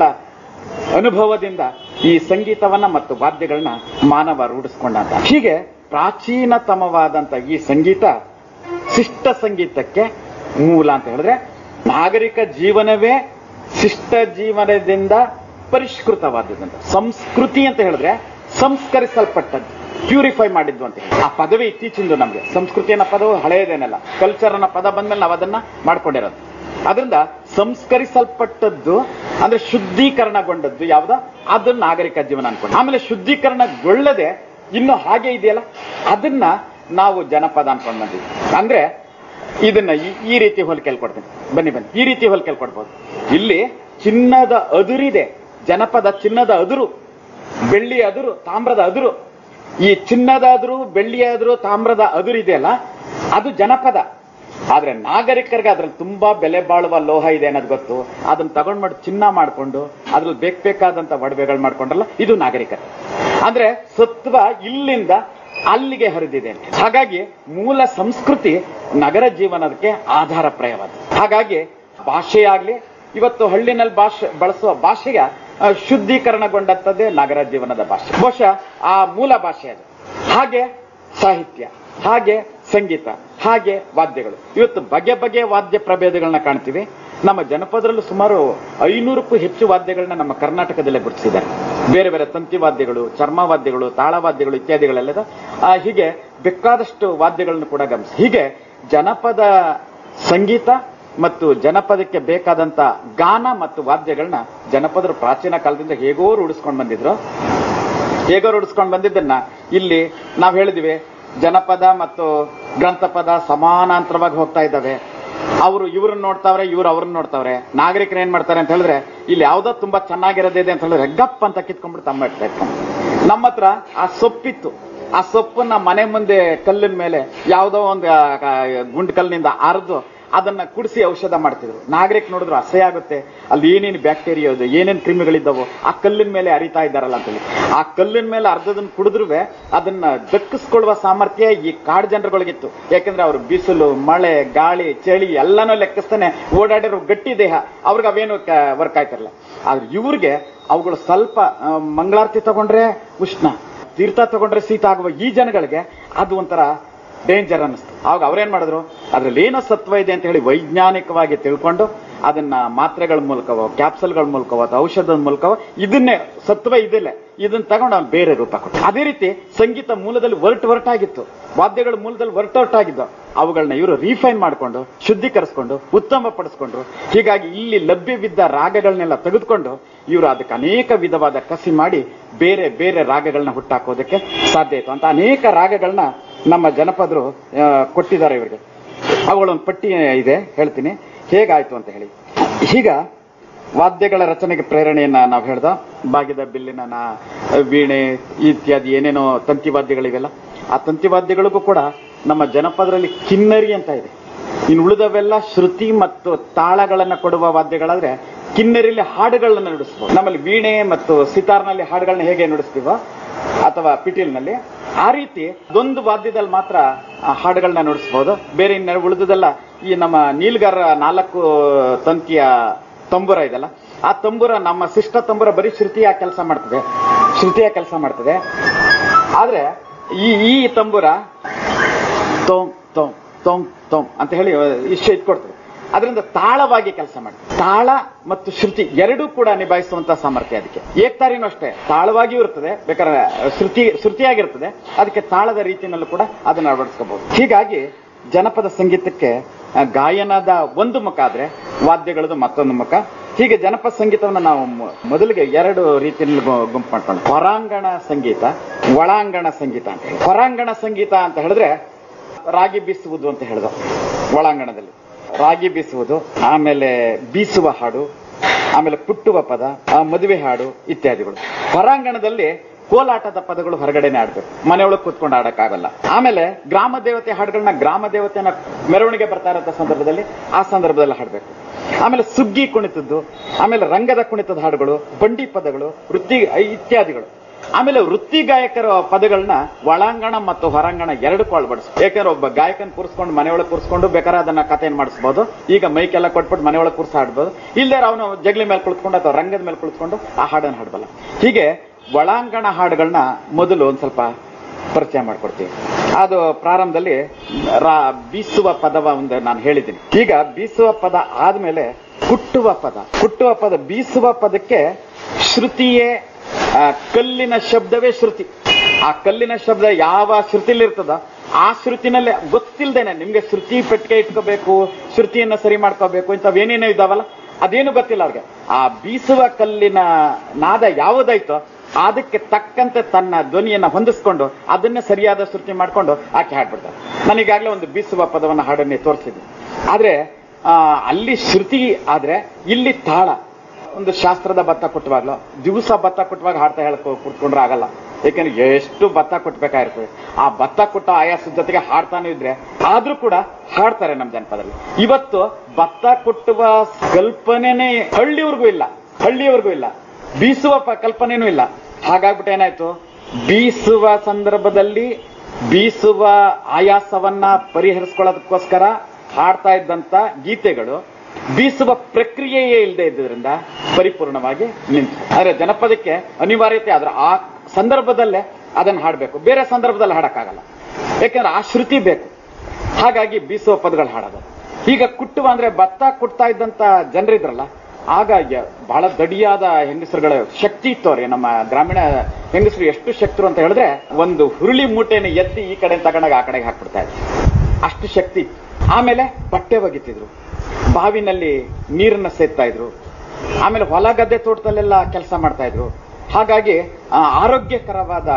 S2: ಅನುಭವದಿಂದ ಈ ಸಂಗೀತವನ್ನ ಮತ್ತು ವಾದ್ಯಗಳನ್ನ ಮಾನವ ರೂಢಿಸ್ಕೊಂಡ ಅಂತ ಹೀಗೆ ಪ್ರಾಚೀನತಮವಾದಂತ ಈ ಸಂಗೀತ ಶಿಷ್ಟ ಸಂಗೀತಕ್ಕೆ ಮೂಲ ಅಂತ ಹೇಳಿದ್ರೆ ನಾಗರಿಕ ಜೀವನವೇ ಶಿಷ್ಟ ಜೀವನದಿಂದ ಪರಿಷ್ಕೃತವಾದದ್ದು ಸಂಸ್ಕೃತಿ ಅಂತ ಹೇಳಿದ್ರೆ ಸಂಸ್ಕರಿಸಲ್ಪಟ್ಟದ್ದು ಪ್ಯೂರಿಫೈ ಮಾಡಿದ್ದು ಅಂತ ಹೇಳಿ. ಆ ಪದವೇ ಇತ್ತೀಚಿಂದು ನಮಗೆ ಸಂಸ್ಕೃತಿ ಅನ್ನೋ ಪದವು ಹಳೆಯದೇನಲ್ಲ ಕಲ್ಚರ್ ಅನ್ನೋ ಪದ ಬಂದ್ಮೇಲೆ ನಾವು ಅದನ್ನ ಮಾಡ್ಕೊಂಡಿರೋದು ಅದರಿಂದ ಸಂಸ್ಕರಿಸಲ್ಪಟ್ಟದ್ದು ಅಂದ್ರೆ ಶುದ್ಧೀಕರಣಗೊಂಡದ್ದು ಯಾವ್ದು ಅದು ನಾಗರಿಕ ಜೀವನ ಅನ್ಕೊಂಡು ಆಮೇಲೆ ಶುದ್ಧೀಕರಣಗೊಳ್ಳದೆ ಇನ್ನು ಹಾಗೆ ಇದೆಯಲ್ಲ ಅದನ್ನ ನಾವು ಜನಪದ ಅನ್ಕೊಂಡು ಬಂದಿದ್ವಿ ಅಂದ್ರೆ ಇದನ್ನ ಈ- ಈ ರೀತಿ ಹೋಲಿಕೆ ಕೊಡ್ತೀನಿ ಬನ್ನಿ ಬನ್ನಿ ಈ ರೀತಿ ಹೋಲಿಕೆ ಕೊಡ್ಬೋದು ಇಲ್ಲಿ ಚಿನ್ನದ ಅದುರಿದೆ ಜನಪದ ಚಿನ್ನದ ಅದುರು ಬೆಳ್ಳಿಯ ಅದುರು ತಾಮ್ರದ ಅದುರು ಈ ಚಿನ್ನದ ಅದುರು ಬೆಳ್ಳಿಯ ಅದುರು ತಾಮ್ರದ ಅದುರು ಇದೆಯಲ್ಲ ಅದು ಜನಪದ ಆದ್ರೆ ನಾಗರಿಕರಿಗೆ ಅದ್ರಲ್ಲಿ ತುಂಬಾ ಬೆಲೆ ಬಾಳುವ ಲೋಹ ಇದೆ ಅನ್ನೋದು ಗೊತ್ತು ಅದನ್ನ ತಗೊಂಡ್ ಮಾಡಿ ಚಿನ್ನ ಮಾಡ್ಕೊಂಡು ಅದ್ರಲ್ಲಿ ಬೇಕು ಬೇಕಾದಂತ ಒಡವೆಗಳು ಮಾಡ್ಕೊಂಡ್ರಲ್ಲ ಇದು ನಾಗರಿಕತೆ ಅಂದ್ರೆ ಸತ್ವ ಇಲ್ಲಿಂದ ಅಲ್ಲಿಗೆ ಹರಿದಿದೆ ಅಂತ. ಹಾಗಾಗಿ ಮೂಲ ಸಂಸ್ಕೃತಿ ನಗರ ಜೀವನಕ್ಕೆ ಆಧಾರಪ್ರಾಯವಾದ ಹಾಗಾಗಿ ಭಾಷೆಯಾಗ್ಲಿ ಇವತ್ತು ಹಳ್ಳಿನಲ್ಲಿ ಭಾಷೆ ಬಳಸುವ ಭಾಷೆಯ ಆ, ಶುದ್ಧೀಕರಣಗೊಂಡಂತದ್ದೇ ನಗರ ಜೀವನದ ಭಾಷೆ ಬಹುಶಃ ಆ ಮೂಲ ಭಾಷೆ ಅದು ಹಾಗೆ ಸಾಹಿತ್ಯ ಹಾಗೆ ಸಂಗೀತ ಹಾಗೆ ವಾದ್ಯಗಳು ಇವತ್ತು ಬಗೆ ಬಗೆಯ ವಾದ್ಯ ಪ್ರಭೇದಗಳನ್ನ ಕಾಣ್ತೀವಿ ನಮ್ಮ ಜನಪದರಲ್ಲೂ ಸುಮಾರು ಐನೂರಕ್ಕೂ ಹೆಚ್ಚು ವಾದ್ಯಗಳನ್ನ ನಮ್ಮ ಕರ್ನಾಟಕದಲ್ಲೇ ಗುರುತಿಸಿದ್ದಾರೆ ಬೇರೆ ಬೇರೆ ತಂತಿ ವಾದ್ಯಗಳು ಚರ್ಮ ವಾದ್ಯಗಳು ತಾಳವಾದ್ಯಗಳು ಇತ್ಯಾದಿಗಳೆಲ್ಲ ಆ, ಹೀಗೆ ಬೇಕಾದಷ್ಟು ವಾದ್ಯಗಳನ್ನು ಕೂಡ ಗಮನಿಸಿ ಹೀಗೆ ಜನಪದ ಸಂಗೀತ ಮತ್ತು ಜನಪದಕ್ಕೆ ಬೇಕಾದಂತ ಗಾನ ಮತ್ತು ವಾದ್ಯಗಳನ್ನ ಜನಪದರು ಪ್ರಾಚೀನ ಕಾಲದಿಂದ ಹೇಗೋ ರೂಢಿಸ್ಕೊಂಡು ಬಂದಿದ್ರು ಹೇಗೋ ರೂಢಿಸ್ಕೊಂಡು ಬಂದಿದ್ದನ್ನ ಇಲ್ಲಿ ನಾವು ಹೇಳಿದ್ವಿ ಜನಪದ ಮತ್ತು ಗ್ರಂಥಪದ ಸಮಾನಾಂತರವಾಗಿ ಹೋಗ್ತಾ ಇದ್ದಾವೆ ಅವರು ಇವ್ರನ್ನ ನೋಡ್ತಾವ್ರೆ ಇವ್ರು ಅವ್ರನ್ನ ನೋಡ್ತಾವ್ರೆ ನಾಗರಿಕರು ಏನ್ ಮಾಡ್ತಾರೆ ಅಂತ ಹೇಳಿದ್ರೆ ಇಲ್ಲಿ ಯಾವ್ದೋ ತುಂಬಾ ಚೆನ್ನಾಗಿರೋದಿದೆ ಅಂತ ಹೇಳಿದ್ರೆ ಗಪ್ ಅಂತ ಕಿತ್ಕೊಂಡ್ಬಿಟ್ಟು ತಮ್ಮ ಇಡ್ತಾ ಇಟ್ಕೊಂಡು ನಮ್ಮ ಹತ್ರ ಆ ಸೊಪ್ಪಿತ್ತು ಆ ಸೊಪ್ಪನ್ನ ಮನೆ ಮುಂದೆ ಕಲ್ಲಿನ ಮೇಲೆ ಯಾವ್ದೋ ಒಂದು ಗುಂಡ್ ಕಲ್ಲಿನಿಂದ ಅರ್ದು ಅದನ್ನ ಕುಡಿಸಿ ಔಷಧ ಮಾಡ್ತಿದ್ರು ನಾಗರಿಕ ನೋಡಿದ್ರು ಅಸಹ್ಯ ಆಗುತ್ತೆ ಅಲ್ಲಿ ಏನೇನು ಬ್ಯಾಕ್ಟೀರಿಯಾ ಇದೆ ಏನೇನು ಕ್ರಿಮಿಗಳಿದ್ದಾವೋ ಆ ಕಲ್ಲಿನ ಮೇಲೆ ಅರಿತಾ ಇದ್ದಾರಲ್ಲ ಅಂತೇಳಿ ಆ ಕಲ್ಲಿನ ಮೇಲೆ ಅರ್ಧದನ್ನ ಕುಡಿದ್ರು ಅದನ್ನ ದಕ್ಕಿಸ್ಕೊಳ್ಳುವ ಸಾಮರ್ಥ್ಯ ಈ ಕಾಡು ಜನರುಗಳಿಗಿತ್ತು ಯಾಕಂದ್ರೆ ಅವರು ಬಿಸಿಲು ಮಳೆ ಗಾಳಿ ಚಳಿ ಎಲ್ಲಾನು ಲೆಕ್ಕಿಸ್ತಾನೆ ಓಡಾಡಿರೋ ಗಟ್ಟಿ ದೇಹ ಅವ್ರಿಗೆ ಅವೇನು ವರ್ಕ್ ಆಯ್ತಿರಲ್ಲ ಆದ್ರೆ ಇವ್ರಿಗೆ ಅವುಗಳು ಸ್ವಲ್ಪ ಆ, ಮಂಗಳಾರತಿ ತಗೊಂಡ್ರೆ ಉಷ್ಣ ತೀರ್ಥ ತಗೊಂಡ್ರೆ ಶೀತ ಆಗುವ ಈ ಜನಗಳಿಗೆ ಅದು ಒಂಥರ ಡೇಂಜರ್ ಅನ್ನಿಸ್ತು ಆವಾಗ ಅವ್ರೇನ್ ಮಾಡಿದ್ರು ಅದ್ರಲ್ಲಿ ಏನೋ ಸತ್ವ ಇದೆ ಅಂತ ಹೇಳಿ ವೈಜ್ಞಾನಿಕವಾಗಿ ತಿಳ್ಕೊಂಡು ಅದನ್ನ ಮಾತ್ರೆಗಳ ಮೂಲಕವೋ ಕ್ಯಾಪ್ಸಲ್ಗಳ ಮೂಲಕವೋ ಅಥವಾ ಔಷಧದ ಮೂಲಕವೋ ಇದನ್ನೇ ಸತ್ವ ಇದಿಲ್ಲ ಇದನ್ನ ತಗೊಂಡು ಅವ್ನು ಬೇರೆ ರೂಪ ಕೊಟ್ಟು ಅದೇ ರೀತಿ ಸಂಗೀತ ಮೂಲದಲ್ಲಿ ಒರಟು ಒರಟಾಗಿತ್ತು ವಾದ್ಯಗಳ ಮೂಲದಲ್ಲಿ ಒರಟು ಒರಟಾಗಿದ್ದು ಅವುಗಳನ್ನ ಇವರು ರೀಫೈನ್ ಮಾಡಿಕೊಂಡು ಶುದ್ಧೀಕರಿಸಿಕೊಂಡು ಉತ್ತಮ ಪಡಿಸ್ಕೊಂಡ್ರು ಹೀಗಾಗಿ ಇಲ್ಲಿ ಲಭ್ಯವಿದ್ದ ರಾಗಗಳನ್ನೆಲ್ಲ ತೆಗೆದುಕೊಂಡು ಇವರು ಅದಕ್ಕೆ ಅನೇಕ ವಿಧವಾದ ಕಸಿ ಮಾಡಿ ಬೇರೆ ಬೇರೆ ರಾಗಗಳನ್ನ ಹುಟ್ಟಾಕೋದಕ್ಕೆ ಸಾಧ್ಯ ಆಯ್ತು ಅಂತ ಅನೇಕ ರಾಗಗಳನ್ನ ನಮ್ಮ ಜನಪದರು ಆ, ಕೊಟ್ಟಿದ್ದಾರೆ ಇವರಿಗೆ ಅವುಗಳೊಂದು ಪಟ್ಟಿ ಇದೆ ಹೇಳ್ತೀನಿ ಹೇಗಾಯ್ತು ಅಂತ ಹೇಳಿ ಈಗ ವಾದ್ಯಗಳ ರಚನೆಗೆ ಪ್ರೇರಣೆಯನ್ನ ನಾವು ಹೇಳ್ದ ಬಾಗಿದ ಬಿಲ್ಲಿನ ನಾ- ವೀಣೆ ಇತ್ಯಾದಿ ಏನೇನೋ ತಂತಿ ವಾದ್ಯಗಳಿವೆಲ್ಲ ಆ ತಂತಿ ವಾದ್ಯಗಳಿಗೂ ಕೂಡ ನಮ್ಮ ಜನಪದರಲ್ಲಿ ಕಿನ್ನರಿ ಅಂತ ಇದೆ ಇನ್ನು ಉಳಿದವೆಲ್ಲ ಶ್ರುತಿ ಮತ್ತು ತಾಳಗಳನ್ನ ಕೊಡುವ ವಾದ್ಯಗಳಾದ್ರೆ ಕಿನ್ನರಿಲಿ ಹಾಡುಗಳನ್ನ ನುಡಿಸ್ಬೋದು ನಮ್ಮಲ್ಲಿ ವೀಣೆ ಮತ್ತು ಸಿತಾರ್ನಲ್ಲಿ ಹಾಡುಗಳನ್ನ ಹೇಗೆ ನುಡಿಸ್ತೀವೋ ಅಥವಾ ಪಿಟೀಲ್ನಲ್ಲಿ ಆ ರೀತಿ ಅದೊಂದು ವಾದ್ಯದಲ್ಲಿ ಮಾತ್ರ ಆ ಹಾಡುಗಳನ್ನ ನುಡಿಸ್ಬೋದು ಬೇರೆ ಇನ್ನು ಉಳಿದದೆಲ್ಲ ಈ ನಮ್ಮ ನೀಲ್ಗಾರ ನಾಲ್ಕು ತಂತಿಯ ತಂಬುರ ಇದೆಲ್ಲ ಆ ತಂಬುರ ನಮ್ಮ ಶಿಷ್ಟ ತಂಬುರ ಬರೀ ಶ್ರುತಿಯ ಕೆಲಸ ಮಾಡ್ತದೆ ಶ್ರುತಿಯ ಕೆಲಸ ಮಾಡ್ತದೆ ಆದ್ರೆ ಈ ಈ ತಂಬುರ ತೋಂ ತೋಂ ತೋಂ ತೋಂ ಅಂತ ಹೇಳಿ ಇಷ್ಟು ಇಟ್ಕೊಡ್ತದೆ ಅದರಿಂದ ತಾಳವಾಗಿ ಕೆಲಸ ಮಾಡ್ತದೆ ತಾಳ ಮತ್ತು ಶ್ರುತಿ ಎರಡೂ ಕೂಡ ನಿಭಾಯಿಸುವಂತ ಸಾಮರ್ಥ್ಯ ಅದಕ್ಕೆ ಏಕ್ತಾರಿನೂ ಅಷ್ಟೇ ತಾಳವಾಗಿಯೂ ಇರ್ತದೆ ಬೇಕಾದ್ರೆ ಶ್ರುತಿ ಶ್ರುತಿಯಾಗಿರ್ತದೆ ಅದಕ್ಕೆ ತಾಳದ ರೀತಿಯಲ್ಲೂ ಕೂಡ ಅದನ್ನ ಅಳವಡಿಸ್ಕೋಬಹುದು ಹೀಗಾಗಿ ಜನಪದ ಸಂಗೀತಕ್ಕೆ ಆ, ಗಾಯನದ ಒಂದು ಮುಖ ಆದ್ರೆ ವಾದ್ಯಗಳದು ಮತ್ತೊಂದು ಮುಖ ಹೀಗೆ ಜನಪದ ಸಂಗೀತವನ್ನು ನಾವು ಮೊ- ಮೊದಲಿಗೆ ಎರಡು ರೀತಿಯಲ್ಲಿ ಗು- ಗುಂಪು ಮಾಡ್ಕೊಂಡು ಹೊರಾಂಗಣ ಸಂಗೀತ ಒಳಾಂಗಣ ಸಂಗೀತ ಅಂತ ಹೇಳಿ ಹೊರಾಂಗಣ ಸಂಗೀತ ಅಂತ ಹೇಳಿದ್ರೆ ರಾಗಿ ಬೀಸುವುದು ಅಂತ ಹೇಳಿದ ಒಳಾಂಗಣದಲ್ಲಿ ರಾಗಿ ಬೀಸುವುದು ಆಮೇಲೆ ಬೀಸುವ ಹಾಡು ಆಮೇಲೆ ಕುಟ್ಟುವ ಪದ ಆ, ಮದುವೆ ಹಾಡು ಇತ್ಯಾದಿಗಳು ಹೊರಾಂಗಣದಲ್ಲಿ ಕೋಲಾಟದ ಪದಗಳು ಹೊರಗಡೆನೆ ಆಡ್ಬೇಕು ಮನೆಯೊಳಗೆ ಕೂತ್ಕೊಂಡು ಆಡಕ್ಕಾಗಲ್ಲ ಆಮೇಲೆ ಗ್ರಾಮ ದೇವತೆ ಹಾಡುಗಳನ್ನ ಗ್ರಾಮ ದೇವತೆನ ಮೆರವಣಿಗೆ ಬರ್ತಾ ಇರೋ ಸಂದರ್ಭದಲ್ಲಿ ಆ ಸಂದರ್ಭದಲ್ಲಿ ಹಾಡ್ಬೇಕು ಆಮೇಲೆ ಸುಗ್ಗಿ ಕುಣಿತದ್ದು ಆಮೇಲೆ ರಂಗದ ಕುಣಿತದ ಹಾಡುಗಳು ಬಂಡಿ ಪದಗಳು ವೃತ್ತಿ ಇತ್ಯಾದಿಗಳು ಆಮೇಲೆ ವೃತ್ತಿ ಗಾಯಕರ ಪದಗಳನ್ನ ಒಳಾಂಗಣ ಮತ್ತು ಹೊರಾಂಗಣ ಎರಡಕ್ಕೂ ಅಳವಡಿಸ್ಬೋದು ಯಾಕಂದ್ರೆ ಒಬ್ಬ ಗಾಯಕನ್ ಕೂರಿಸ್ಕೊಂಡು ಮನೆಯೊಳಗೆ ಕೂರಿಸ್ಕೊಂಡು ಬೇಕಾದ್ರೆ ಅದನ್ನ ಕಥೆಯನ್ನು ಮಾಡಿಸ್ಬೋದು ಈಗ ಮೈಕೆಲ್ಲ ಕೊಟ್ಬಿಟ್ಟು ಮನೆಯೊಳಗೆ ಕೂರಿಸಿ ಹಾಡ್ಬೋದು ಇಲ್ಲದೆ ಅವನು ಜಗ್ಲಿ ಮೇಲೆ ಕುಳಿತುಕೊಂಡು ಅಥವಾ ರಂಗದ ಮೇಲೆ ಕುಳಿತುಕೊಂಡು ಆ ಹಾಡನ್ನು ಹಾಡಬಲ್ಲ ಹೀಗೆ ಒಳಾಂಗಣ ಹಾಡುಗಳನ್ನ ಮೊದಲು ಒಂದ್ ಸ್ವಲ್ಪ ಪರಿಚಯ ಮಾಡ್ಕೊಡ್ತೀವಿ ಅದು ಪ್ರಾರಂಭದಲ್ಲಿ ರಾ ಬೀಸುವ ಪದವ ಒಂದು ನಾನು ಹೇಳಿದ್ದೀನಿ ಈಗ ಬೀಸುವ ಪದ ಆದ್ಮೇಲೆ ಕುಟ್ಟುವ ಪದ ಕುಟ್ಟುವ ಪದ ಬೀಸುವ ಪದಕ್ಕೆ ಶ್ರುತಿಯೇ ಆ, ಕಲ್ಲಿನ ಶಬ್ದವೇ ಶ್ರುತಿ ಆ ಕಲ್ಲಿನ ಶಬ್ದ ಯಾವ ಶ್ರುತಿಲಿ ಇರ್ತದ ಆ ಶ್ರುತಿನಲ್ಲೇ ಗೊತ್ತಿಲ್ದೇನೆ ನಿಮ್ಗೆ ಶ್ರುತಿ ಪೆಟ್ಟಿಗೆ ಇಟ್ಕೋಬೇಕು ಶ್ರುತಿಯನ್ನ ಸರಿ ಮಾಡ್ಕೋಬೇಕು ಇಂಥವೇನೇನೋ ಇದಾವಲ್ಲ ಅದೇನು ಗೊತ್ತಿಲ್ಲ ಅವ್ರಿಗೆ ಆ ಬೀಸುವ ಕಲ್ಲಿನ ನಾದ ಯಾವುದಾಯ್ತೋ ಅದಕ್ಕೆ ತಕ್ಕಂತೆ ತನ್ನ ಧ್ವನಿಯನ್ನ ಹೊಂದಿಸ್ಕೊಂಡು ಅದನ್ನೇ ಸರಿಯಾದ ಶ್ರುತಿ ಮಾಡ್ಕೊಂಡು ಆಕೆ ಹಾಡ್ಬಿಡ್ತಾರೆ ನಾನೀಗಾಗಲೇ ಒಂದು ಬೀಸುವ ಪದವನ್ನ ಹಾಡನ್ನೇ ತೋರಿಸಿದ್ದೆ ಆದ್ರೆ ಆ, ಅಲ್ಲಿ ಶ್ರುತಿ ಆದ್ರೆ ಇಲ್ಲಿ ತಾಳ ಒಂದು ಶಾಸ್ತ್ರದ ಭತ್ತ ಕೊಟ್ಟವಾಗ್ಲೋ ದಿವಸ ಭತ್ತ ಕೊಟ್ಟವಾಗ ಹಾಡ್ತಾ ಹೇಳಕ್ ಕುತ್ಕೊಂಡ್ರೆ ಆಗಲ್ಲ ಯಾಕಂದ್ರೆ ಎಷ್ಟು ಭತ್ತ ಕೊಟ್ಬೇಕಾಗಿರ್ತದೆ ಆ ಭತ್ತ ಕೊಟ್ಟ ಆಯಾಸದ ಜೊತೆಗೆ ಹಾಡ್ತಾನೆ ಇದ್ರೆ ಆದ್ರೂ ಕೂಡ ಹಾಡ್ತಾರೆ ನಮ್ ಜನಪದಲ್ಲಿ ಇವತ್ತು ಭತ್ತ ಕೊಟ್ಟುವ ಕಲ್ಪನೆನೇ ಹಳ್ಳಿಯವ್ರಿಗೂ ಇಲ್ಲ ಹಳ್ಳಿಯವ್ರಿಗೂ ಇಲ್ಲ ಬೀಸುವ ಪ- ಕಲ್ಪನೆನೂ ಇಲ್ಲ ಹಾಗಾಗ್ಬಿಟ್ಟು ಏನಾಯ್ತು ಬೀಸುವ ಸಂದರ್ಭದಲ್ಲಿ ಬೀಸುವ ಆಯಾಸವನ್ನ ಪರಿಹರಿಸ್ಕೊಳ್ಳೋದಕ್ಕೋಸ್ಕರ ಹಾಡ್ತಾ ಇದ್ದಂತ ಗೀತೆಗಳು ಬೀಸುವ ಪ್ರಕ್ರಿಯೆಯೇ ಇಲ್ಲದೆ ಇದ್ದರಿಂದ ಪರಿಪೂರ್ಣವಾಗಿ ನಿಂತು ಆದ್ರೆ ಜನಪದಕ್ಕೆ ಅನಿವಾರ್ಯತೆ ಆದ್ರೆ ಆ ಸಂದರ್ಭದಲ್ಲೇ ಅದನ್ನ ಹಾಡಬೇಕು ಬೇರೆ ಸಂದರ್ಭದಲ್ಲಿ ಹಾಡಕ್ಕಾಗಲ್ಲ ಯಾಕಂದ್ರೆ ಆ ಶ್ರುತಿ ಬೇಕು ಹಾಗಾಗಿ ಬೀಸುವ ಪದಗಳು ಹಾಡೋದು ಈಗ ಕುಟ್ಟುವ ಅಂದ್ರೆ ಭತ್ತ ಕುಟ್ತಾ ಇದ್ದಂತ ಜನರಿದ್ರಲ್ಲ ಆಗ ಯ- ಬಹಳ ದಡಿಯಾದ ಹೆಂಗಸರುಗಳ ಶಕ್ತಿ ಇತ್ತು ಅವ್ರಿಗೆ ನಮ್ಮ ಗ್ರಾಮೀಣ ಹೆಂಗಸರು ಎಷ್ಟು ಶಕ್ತರು ಅಂತ ಹೇಳಿದ್ರೆ ಒಂದು ಹುರುಳಿ ಮೂಟೆನ ಎತ್ತಿ ಈ ಕಡೆ ತಗೊಂಡಾಗ ಆ ಕಡೆಗೆ ಹಾಕ್ಬಿಡ್ತಾ ಇದ್ರು ಅಷ್ಟು ಶಕ್ತಿ ಇತ್ತು ಆಮೇಲೆ ಬಟ್ಟೆ ಒಗಿತಿದ್ರು ಬಾವಿನಲ್ಲಿ ನೀರನ್ನ ಸೇದ್ತಾ ಇದ್ರು ಆಮೇಲೆ ಹೊಲ ಗದ್ದೆ ತೋಟದಲ್ಲೆಲ್ಲ ಕೆಲಸ ಮಾಡ್ತಾ ಇದ್ರು ಹಾಗಾಗಿ ಆ, ಆರೋಗ್ಯಕರವಾದ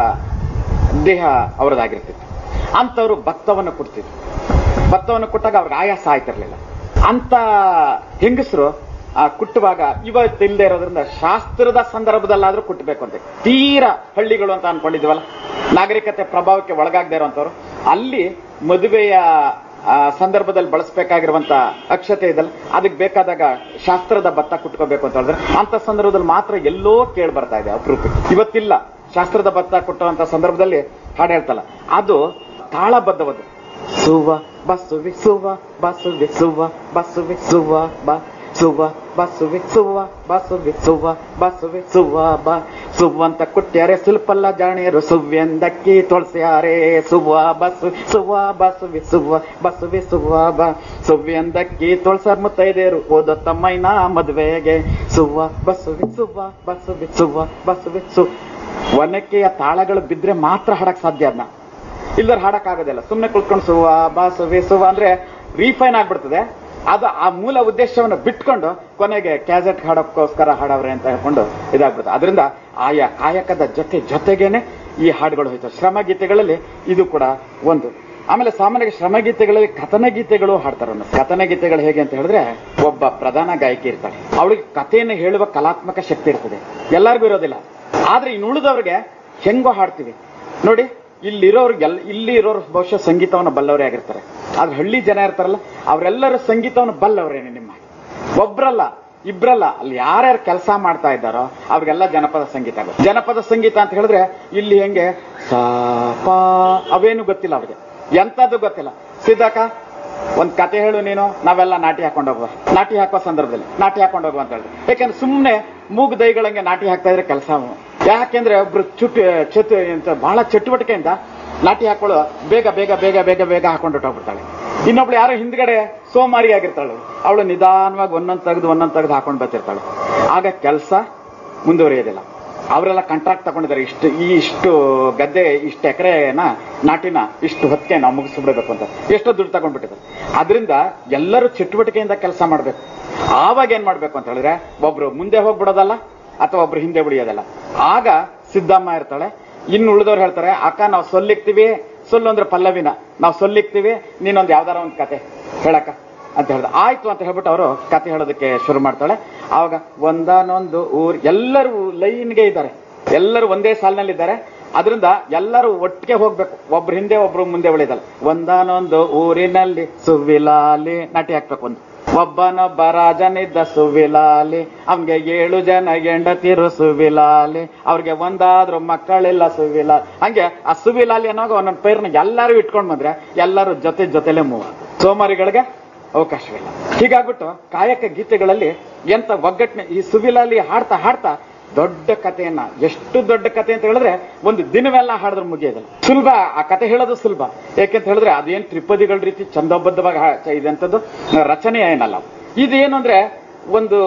S2: ದೇಹ ಅವರದಾಗಿರ್ತಿತ್ತು ಅಂತವರು ಭತ್ತವನ್ನು ಕೊಡ್ತಿದ್ರು ಭತ್ತವನ್ನು ಕೊಟ್ಟಾಗ ಅವ್ರಿಗೆ ಆಯಾಸ ಆಯ್ತಿರ್ಲಿಲ್ಲ ಅಂತ ಹೆಂಗಸರು ಆ ಕುಟ್ಟುವಾಗ ಇವತ್ತು ಇಲ್ಲದೆ ಇರೋದ್ರಿಂದ ಶಾಸ್ತ್ರದ ಸಂದರ್ಭದಲ್ಲಾದ್ರೂ ಕುಟ್ಟಬೇಕು ಅಂತ ತೀರಾ ಹಳ್ಳಿಗಳು ಅಂತ ಅನ್ಕೊಂಡಿದ್ವಲ್ಲ ನಾಗರಿಕತೆ ಪ್ರಭಾವಕ್ಕೆ ಒಳಗಾಗದೇ ಇರುವಂತವ್ರು ಅಲ್ಲಿ ಮದುವೆಯ ಆ, ಸಂದರ್ಭದಲ್ಲಿ ಬಳಸಬೇಕಾಗಿರುವಂತ ಅಕ್ಷತೆ ಇದಲ್ಲ ಅದಕ್ಕೆ ಬೇಕಾದಾಗ ಶಾಸ್ತ್ರದ ಭತ್ತ ಕುಟ್ಕೋಬೇಕು ಅಂತ ಹೇಳಿದ್ರೆ ಅಂತ ಸಂದರ್ಭದಲ್ಲಿ ಮಾತ್ರ ಎಲ್ಲೋ ಕೇಳಿ ಬರ್ತಾ ಇದೆ ಅಪರೂಪಕ್ಕೆ ಇವತ್ತಿಲ್ಲ ಶಾಸ್ತ್ರದ ಭತ್ತ ಕೊಟ್ಟುವಂತ ಸಂದರ್ಭದಲ್ಲಿ ಹಾಡು ಹೇಳ್ತಲ್ಲ ಅದು ತಾಳಬದ್ಧವಾದ ಸುವ ಬಸುವಿ ಸುವ ಬಸುವಿ ಸುವ ಬಸುವಿ ಸುವ ಬ ಸುವ ಬಸುವಿ ಸುವ ಬಸುವಿ ಸುವ ಬಸುವಿ ಸುವ ಬ ಸುವ ಅಂತ ಕುಟ್ಟ್ಯಾರೆ ಸುಲ್ಪಲ್ಲ ಜಾಣಿಯರು ಸುವ್ಯಂದಕ್ಕಿ ತೊಳಸ್ಯಾರೆ ಸುವ ಬಸು ಸುವ ಬಸುವಿ ಸುವ ಬಸುವಿ ಸುವ ಬ ಸುವ್ಯಂದಕ್ಕಿ ತೊಳಸರ್ ಮುತ್ತೈದೇರು ಓದೋ ತಮ್ಮಯ್ಯನ ಮದುವೆಗೆ ಸುವ ಬಸುವಿ ಸುವ ಬಸುವಿ ಸುವ ಬಸುವಿ ಸು ಒನಕೆಯ ತಾಳಗಳು ಬಿದ್ರೆ ಮಾತ್ರ ಹಾಡಕ್ ಸಾಧ್ಯ ಅದನ್ನ ಇಲ್ದರ್ ಹಾಡಕ್ ಆಗೋದಿಲ್ಲ ಸುಮ್ನೆ ಕುಳ್ಕೊಂಡು ಸುವ ಬಾಸುವೆ ಸುವ ಅಂದ್ರೆ ರೀಫೈನ್ ಆಗ್ಬಿಡ್ತದೆ ಅದು ಆ ಮೂಲ ಉದ್ದೇಶವನ್ನು ಬಿಟ್ಕೊಂಡು ಕೊನೆಗೆ ಕ್ಯಾಸೆಟ್ ಹಾಡೋಕ್ಕೋಸ್ಕರ ಹಾಡವ್ರೆ ಅಂತ ಹೇಳ್ಕೊಂಡು ಇದಾಗ್ಬಿಡುತ್ತೆ ಅದರಿಂದ ಆಯಾ ಕಾಯಕದ ಜೊತೆ ಜೊತೆಗೇನೆ ಈ ಹಾಡುಗಳು ಹೋಯ್ತವೆ ಶ್ರಮಗೀತೆಗಳಲ್ಲಿ ಇದು ಕೂಡ ಒಂದು ಆಮೇಲೆ ಸಾಮಾನ್ಯ ಶ್ರಮಗೀತೆಗಳಲ್ಲಿ ಕಥನ ಗೀತೆಗಳು ಹಾಡ್ತಾರೆ ಒಂದು ಕಥನ ಗೀತೆಗಳು ಹೇಗೆ ಅಂತ ಹೇಳಿದ್ರೆ ಒಬ್ಬ ಪ್ರಧಾನ ಗಾಯಕಿ ಇರ್ತಾಳೆ ಅವಳಿಗೆ ಕಥೆಯನ್ನು ಹೇಳುವ ಕಲಾತ್ಮಕ ಶಕ್ತಿ ಇರ್ತದೆ ಎಲ್ಲರಿಗೂ ಇರೋದಿಲ್ಲ ಆದ್ರೆ ಇನ್ನು ಉಳಿದವ್ರಿಗೆ ಹೆಂಗೋ ಹಾಡ್ತೀವಿ ನೋಡಿ ಇಲ್ಲಿರೋರ್ಗೆ ಎಲ್ ಇಲ್ಲಿ ಇರೋರು ಬಹುಶಃ ಸಂಗೀತವನ್ನು ಬಲ್ಲವರೇ ಆಗಿರ್ತಾರೆ ಆದ್ರೆ ಹಳ್ಳಿ ಜನ ಇರ್ತಾರಲ್ಲ ಅವರೆಲ್ಲರೂ ಸಂಗೀತವನ್ನು ಬಲ್ಲವರೇನೆ ನಿಮ್ಮ ಒಬ್ರಲ್ಲ ಇಬ್ರಲ್ಲ ಅಲ್ಲಿ ಯಾರ್ಯಾರು ಕೆಲಸ ಮಾಡ್ತಾ ಇದ್ದಾರೋ ಅವ್ರಿಗೆಲ್ಲ ಜನಪದ ಸಂಗೀತ ಆಗುತ್ತೆ ಜನಪದ ಸಂಗೀತ ಅಂತ ಹೇಳಿದ್ರೆ ಇಲ್ಲಿ ಹೆಂಗೆ ಸಾ ಪಾ ಅವೇನು ಗೊತ್ತಿಲ್ಲ ಅವ್ರಿಗೆ ಎಂತದ್ದು ಗೊತ್ತಿಲ್ಲ ಸಿದ್ಧಾಕ ಒಂದ್ ಕತೆ ಹೇಳು ನೀನು ನಾವೆಲ್ಲ ನಾಟಿ ಹಾಕೊಂಡು ಹೋಗುವ ನಾಟಿ ಹಾಕೋ ಸಂದರ್ಭದಲ್ಲಿ ನಾಟಿ ಹಾಕೊಂಡು ಹೋಗುವ ಅಂತ ಹೇಳಿದ್ರೆ ಯಾಕಂದ್ರೆ ಸುಮ್ಮನೆ ಮೂಗು ದೈಗಳಂಗೆ ನಾಟಿ ಹಾಕ್ತಾ ಇದ್ರೆ ಕೆಲಸ ಯಾಕೆಂದ್ರೆ ಒಬ್ರು ಚುಟ್ಟು ಚತು ಅಂತ ಬಹಳ ಚಟುವಟಿಕೆಯಿಂದ ನಾಟಿ ಹಾಕೊಳ್ಳೋ ಬೇಗ ಬೇಗ ಬೇಗ ಬೇಗ ಬೇಗ ಹಾಕೊಂಡು ಹೊಟ್ಟೋಗ್ಬಿಡ್ತಾಳೆ ಇನ್ನೊಬ್ಳು ಯಾರೋ ಹಿಂದ್ಗಡೆ ಸೋಮಾರಿ ಆಗಿರ್ತಾಳೆ ಅವಳು ನಿಧಾನವಾಗಿ ಒಂದೊಂದ್ ತೆಗೆದು ಒಂದೊಂದ್ ತೆಗೆದು ಹಾಕೊಂಡು ಬರ್ತಿರ್ತಾಳೆ ಆಗ ಕೆಲಸ ಮುಂದುವರಿಯೋದಿಲ್ಲ ಅವರೆಲ್ಲ ಕಾಂಟ್ರಾಕ್ಟ್ ತಗೊಂಡಿದ್ದಾರೆ ಇಷ್ಟು ಈ ಇಷ್ಟು ಗದ್ದೆ ಇಷ್ಟು ಎಕರೆನ ನಾಟಿನ ಇಷ್ಟು ಹೊತ್ತಿಗೆ ನಾವು ಮುಗಿಸ್ಬಿಡ್ಬೇಕು ಅಂತ ಎಷ್ಟೋ ದುಡ್ಡು ತಗೊಂಡ್ಬಿಟ್ಟಿದ್ದಾರೆ ಅದರಿಂದ ಎಲ್ಲರೂ ಚಟುವಟಿಕೆಯಿಂದ ಕೆಲಸ ಮಾಡ್ಬೇಕು ಆವಾಗ ಏನ್ ಮಾಡ್ಬೇಕು ಅಂತ ಹೇಳಿದ್ರೆ ಒಬ್ರು ಮುಂದೆ ಹೋಗ್ಬಿಡೋದಲ್ಲ ಅಥವಾ ಒಬ್ರು ಹಿಂದೆ ಉಳಿಯೋದಲ್ಲ ಆಗ ಸಿದ್ದಮ್ಮ ಇರ್ತಾಳೆ ಇನ್ನು ಉಳಿದವ್ರು ಹೇಳ್ತಾರೆ ಅಕ್ಕ ನಾವು ಸೊಲ್ಲಿಕ್ತೀವಿ ಸೊಲ್ಲು ಅಂದ್ರೆ ಪಲ್ಲವಿನ ನಾವು ಸೊಲ್ಲಿಕ್ತೀವಿ ನೀನೊಂದು ಯಾವ್ದಾರ ಒಂದು ಕತೆ ಹೇಳಕ್ಕ ಅಂತ ಹೇಳ್ದ ಆಯ್ತು ಅಂತ ಹೇಳ್ಬಿಟ್ಟು ಅವರು ಕತೆ ಹೇಳೋದಕ್ಕೆ ಶುರು ಮಾಡ್ತಾಳೆ ಆವಾಗ ಒಂದಾನೊಂದು ಊರ್ ಎಲ್ಲರೂ ಲೈನ್ಗೆ ಇದ್ದಾರೆ ಎಲ್ಲರೂ ಒಂದೇ ಸಾಲಿನಲ್ಲಿದ್ದಾರೆ ಅದರಿಂದ ಎಲ್ಲರೂ ಒಟ್ಟಿಗೆ ಹೋಗ್ಬೇಕು ಒಬ್ರು ಹಿಂದೆ ಒಬ್ರು ಮುಂದೆ ಉಳಿದಲ್ಲ ಒಂದಾನೊಂದು ಊರಿನಲ್ಲಿ ಸುವಿಲಾಲಿ ನಟಿ ಹಾಕ್ಬೇಕು ಒಂದು ಒಬ್ಬನೊಬ್ಬ ರಾಜನಿದ್ದ ಸುವಿಲಾಲಿ ಅವನ್ಗೆ ಏಳು ಜನ ಹೆಂಡತಿರು ಸುವಿಲಾಲಿ ಅವ್ರಿಗೆ ಒಂದಾದ್ರೂ ಮಕ್ಕಳಿಲ್ಲ ಸುವಿಲಾಲಿ ಹಂಗೆ ಆ ಸುವಿಲಾಲಿ ಅನ್ನೋವಾಗ ಒಂದೊಂದು ಪೈರ್ನ ಎಲ್ಲರೂ ಇಟ್ಕೊಂಡ್ ಬಂದ್ರೆ ಎಲ್ಲರೂ ಜೊತೆ ಜೊತೆಲೆ ಮೂವ್ ಸೋಮಾರಿಗಳಿಗೆ ಅವಕಾಶವಿಲ್ಲ ಹೀಗಾಗ್ಬಿಟ್ಟು ಕಾಯಕ ಗೀತೆಗಳಲ್ಲಿ ಎಂತ ಒಗ್ಗಟ್ಟಿನ ಈ ಸುವಿಲಾಲಿ ಹಾಡ್ತಾ ಹಾಡ್ತಾ ದೊಡ್ಡ ಕಥೆಯನ್ನ ಎಷ್ಟು ದೊಡ್ಡ ಕಥೆ ಅಂತ ಹೇಳಿದ್ರೆ ಒಂದು ದಿನವೆಲ್ಲ ಹಾಡಿದ್ರೆ ಮುಗಿಯೋದಿಲ್ಲ ಸುಲಭ ಆ ಕತೆ ಹೇಳೋದು ಸುಲಭ ಯಾಕೆಂತ ಹೇಳಿದ್ರೆ ಅದೇನ್ ತ್ರಿಪದಿಗಳ ರೀತಿ ಚಂದೋಬದ್ಧವಾಗಿ ಹಾ- ಇದಂತದ್ದು ರಚನೆ ಏನಲ್ಲ ಇದೇನು ಅಂದ್ರೆ ಒಂದು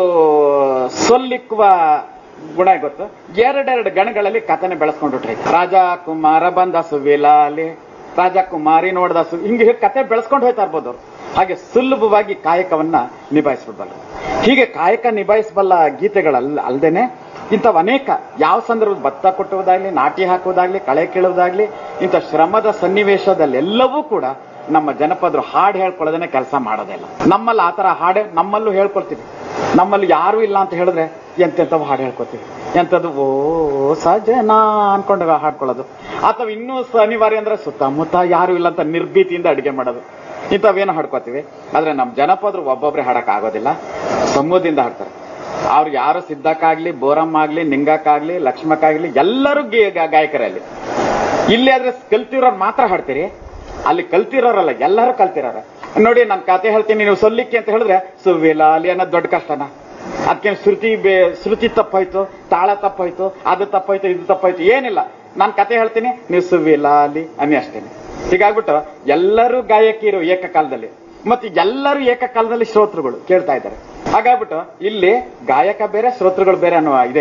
S2: ಸೊಲ್ಲಿಕ್ಕುವ ಗುಣ ಗೊತ್ತು ಎರಡೆರಡು ಗಣಗಳಲ್ಲಿ ಕಥನೆ ಬೆಳೆಸ್ಕೊಂಡ್ಬಿಟ್ರಿ ರಾಜ ಕುಮಾರ ಬಂದ ಸುವಿಲಾಲಿ ರಾಜ ಕುಮಾರಿ ನೋಡ್ದ ಸು ಹಿಂಗೆ ಕತೆ ಬೆಳೆಸ್ಕೊಂಡು ಹೋಯ್ತಾ ಇರ್ಬೋದು ಅವ್ರು ಹಾಗೆ ಸುಲಭವಾಗಿ ಕಾಯಕವನ್ನ ನಿಭಾಯಿಸ್ಬಿಡ್ಬಲ್ಲ ಹೀಗೆ ಕಾಯಕ ನಿಭಾಯಿಸಬಲ್ಲ ಗೀತೆಗಳಲ್ಲ ಅಲ್ದೇನೆ ಇಂಥವು ಅನೇಕ ಯಾವ ಸಂದರ್ಭ ಭತ್ತ ಕೊಟ್ಟುವುದಾಗ್ಲಿ ನಾಟಿ ಹಾಕುವುದಾಗ್ಲಿ ಕಳೆ ಕೀಳುವುದಾಗ್ಲಿ ಇಂಥ ಶ್ರಮದ ಸನ್ನಿವೇಶದಲ್ಲಿ ಎಲ್ಲವೂ ಕೂಡ ನಮ್ಮ ಜನಪದರು ಹಾಡು ಹೇಳ್ಕೊಳ್ಳೋದನ್ನೇ ಕೆಲಸ ಮಾಡೋದಿಲ್ಲ ನಮ್ಮಲ್ಲಿ ಆತರ ಹಾಡೆ ನಮ್ಮಲ್ಲೂ ಹೇಳ್ಕೊಳ್ತೀವಿ ನಮ್ಮಲ್ಲಿ ಯಾರು ಇಲ್ಲ ಅಂತ ಹೇಳಿದ್ರೆ ಎಂತೆಂಥವು ಹಾಡು ಹೇಳ್ಕೊತೀವಿ ಎಂಥದ್ದು ಓ ಸಜನಾ ಅನ್ಕೊಂಡು ಹಾಡ್ಕೊಳ್ಳೋದು ಅಥವಾ ಇನ್ನೂ ಸ ಅನಿವಾರ್ಯ ಅಂದ್ರೆ ಸುತ್ತಮುತ್ತ ಯಾರು ಇಲ್ಲ ಅಂತ ನಿರ್ಭೀತಿಯಿಂದ ಅಡಿಗೆ ಮಾಡೋದು ಇಂಥವೇನು ಹಾಡ್ಕೋತೀವಿ ಆದ್ರೆ ನಮ್ಮ ಜನಪದರು ಒಬ್ಬೊಬ್ರೆ ಹಾಡಕ್ ಆಗೋದಿಲ್ಲ ಸಮೂಹದಿಂದ ಹಾಡ್ತಾರೆ ಅವ್ರು ಯಾರು ಸಿದ್ದಕ್ಕಾಗ್ಲಿ ಬೋರಮ್ಮ ಆಗ್ಲಿ ನಿಂಗಕ್ಕಾಗ್ಲಿ ಲಕ್ಷ್ಮಕ್ಕಾಗ್ಲಿ ಎಲ್ಲರೂ ಗಿ- ಗ- ಗಾಯಕರೇ ಅಲ್ಲಿ ಇಲ್ಲಿ ಆದ್ರೆ ಕಲ್ತಿರೋರು ಮಾತ್ರ ಹಾಡ್ತೀರಿ ಅಲ್ಲಿ ಕಲ್ತಿರೋರಲ್ಲ ಎಲ್ಲರೂ ಕಲ್ತಿರೋರ ನೋಡಿ ನಾನು ಕತೆ ಹೇಳ್ತೀನಿ ನೀವು ಸೊಲ್ಲಿಕ್ಕೆ ಅಂತ ಹೇಳಿದ್ರೆ ಸುವಿಲಾಲಿ ಅನ್ನೋದು ದೊಡ್ಡ ಕಷ್ಟನ ಅದಕ್ಕೆ ಶ್ರುತಿ ಬೇ ಶ್ರುತಿ ತಪ್ಪಾಯ್ತು ತಾಳ ತಪ್ಪಾಯ್ತು ಅದು ತಪ್ಪಾಯ್ತು ಇದು ತಪ್ಪಾಯ್ತು ಏನಿಲ್ಲ ನಾನು ಕತೆ ಹೇಳ್ತೀನಿ ನೀವು ಸುವಿಲಾಲಿ ಅನ್ನಿ ಅಷ್ಟೇನೆ ಹೀಗಾಗ್ಬಿಟ್ಟು ಎಲ್ಲರೂ ಗಾಯಕಿರು ಏಕಕಾಲದಲ್ಲಿ ಮತ್ತೆ ಎಲ್ಲರೂ ಏಕಕಾಲದಲ್ಲಿ ಶ್ರೋತೃಗಳು ಕೇಳ್ತಾ ಇದ್ದಾರೆ ಹಾಗಾಗ್ಬಿಟ್ಟು ಇಲ್ಲಿ ಗಾಯಕ ಬೇರೆ ಶ್ರೋತೃಗಳು ಬೇರೆ ಅನ್ನೋ ಇದೇ ಇಲ್ಲ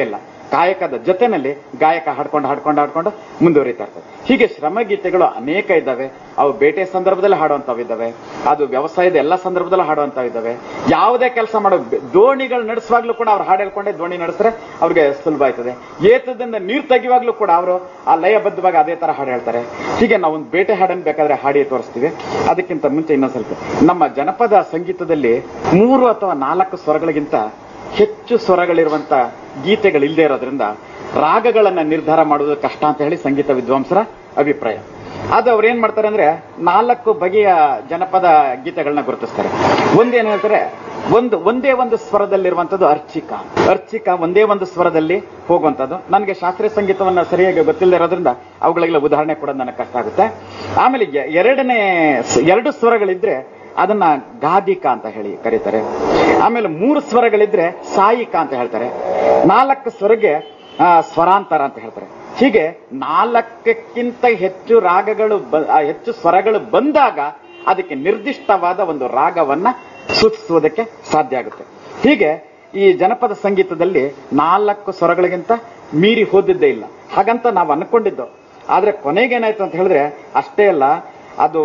S2: ಕಾಯಕದ ಜೊತೆನಲ್ಲಿ ಗಾಯಕ ಹಾಡ್ಕೊಂಡು ಹಾಡ್ಕೊಂಡು ಹಾಡ್ಕೊಂಡು ಮುಂದುವರಿತಾ ಇರ್ತದೆ ಹೀಗೆ ಶ್ರಮ ಗೀತೆಗಳು ಅನೇಕ ಇದ್ದಾವೆ ಅವು ಬೇಟೆ ಸಂದರ್ಭದಲ್ಲಿ ಹಾಡುವಂತವು ಇದ್ದಾವೆ ಅದು ವ್ಯವಸಾಯದ ಎಲ್ಲ ಸಂದರ್ಭದಲ್ಲೂ ಹಾಡುವಂತವು ಇದ್ದಾವೆ ಯಾವುದೇ ಕೆಲಸ ಮಾಡೋ ಬೆ- ದೋಣಿಗಳು ನಡೆಸುವಾಗ್ಲೂ ಕೂಡ ಅವ್ರು ಹಾಡು ಹೇಳ್ಕೊಂಡೆ ದೋಣಿ ನಡೆಸಿದ್ರೆ ಅವ್ರಿಗೆ ಸುಲಭ ಆಯ್ತದೆ ಏತದಿಂದ ನೀರು ತೆಗೆಯುವಾಗ್ಲೂ ಕೂಡ ಅವರು ಆ ಲಯಬದ್ಧವಾಗಿ ಅದೇ ತರ ಹಾಡು ಹೇಳ್ತಾರೆ ಹೀಗೆ ನಾವು ಒಂದು ಬೇಟೆ ಹಾಡನ್ನು ಬೇಕಾದ್ರೆ ಹಾಡಿ ತೋರಿಸ್ತೀವಿ ಅದಕ್ಕಿಂತ ಮುಂಚೆ ಇನ್ನೊಂದ್ ಸ್ವಲ್ಪ ನಮ್ಮ ಜನಪದ ಸಂಗೀತದಲ್ಲಿ ಮೂರು ಅಥವಾ ನಾಲ್ಕು ಸ್ವರಗಳಿಗಿಂತ ಹೆಚ್ಚು ಸ್ವರಗಳಿರುವಂತ ಗೀತೆಗಳು ಇಲ್ಲದೆ ಇರೋದ್ರಿಂದ ರಾಗಗಳನ್ನ ನಿರ್ಧಾರ ಮಾಡುವುದು ಕಷ್ಟ ಅಂತ ಹೇಳಿ ಸಂಗೀತ ವಿದ್ವಾಂಸರ ಅಭಿಪ್ರಾಯ ಅದು ಅವ್ರು ಏನ್ ಮಾಡ್ತಾರೆ ಅಂದ್ರೆ ನಾಲ್ಕು ಬಗೆಯ ಜನಪದ ಗೀತೆಗಳನ್ನ ಗುರುತಿಸ್ತಾರೆ ಒಂದೇನ್ ಹೇಳ್ತಾರೆ ಒಂದು ಒಂದೇ ಒಂದು ಸ್ವರದಲ್ಲಿರುವಂತದ್ದು ಅರ್ಚಿಕ ಅರ್ಚಿಕ ಒಂದೇ ಒಂದು ಸ್ವರದಲ್ಲಿ ಹೋಗುವಂತದ್ದು ನನಗೆ ಶಾಸ್ತ್ರೀಯ ಸಂಗೀತವನ್ನ ಸರಿಯಾಗಿ ಗೊತ್ತಿಲ್ಲದೆ ಇರೋದ್ರಿಂದ ಅವುಗಳಿಗೆಲ್ಲ ಉದಾಹರಣೆ ಕೂಡ ನನಗೆ ಕಷ್ಟ ಆಗುತ್ತೆ ಆಮೇಲೆ ಎ- ಎರಡನೇ ಸ- ಎರಡು ಸ್ವರಗಳಿದ್ರೆ ಅದನ್ನ ಗಾದಿಕ ಅಂತ ಹೇಳಿ ಕರೀತಾರೆ ಆಮೇಲೆ ಮೂರು ಸ್ವರಗಳಿದ್ರೆ ಸಾಯಿಕ ಅಂತ ಹೇಳ್ತಾರೆ ನಾಲ್ಕು ಸ್ವರಗೆ ಆ, ಸ್ವರಾಂತರ ಅಂತ ಹೇಳ್ತಾರೆ ಹೀಗೆ ನಾಲ್ಕಕ್ಕಿಂತ ಹೆಚ್ಚು ರಾಗಗಳು ಬ- ಆ, ಹೆಚ್ಚು ಸ್ವರಗಳು ಬಂದಾಗ ಅದಕ್ಕೆ ನಿರ್ದಿಷ್ಟವಾದ ಒಂದು ರಾಗವನ್ನ ಸೂಚಿಸುವುದಕ್ಕೆ ಸಾಧ್ಯ ಆಗುತ್ತೆ ಹೀಗೆ ಈ ಜನಪದ ಸಂಗೀತದಲ್ಲಿ ನಾಲ್ಕು ಸ್ವರಗಳಿಗಿಂತ ಮೀರಿ ಹೋದಿದ್ದೇ ಇಲ್ಲ ಹಾಗಂತ ನಾವು ಅನ್ಕೊಂಡಿದ್ದು ಆದ್ರೆ ಕೊನೆಗೇನಾಯ್ತು ಅಂತ ಹೇಳಿದ್ರೆ ಅಷ್ಟೇ ಅಲ್ಲ ಅದು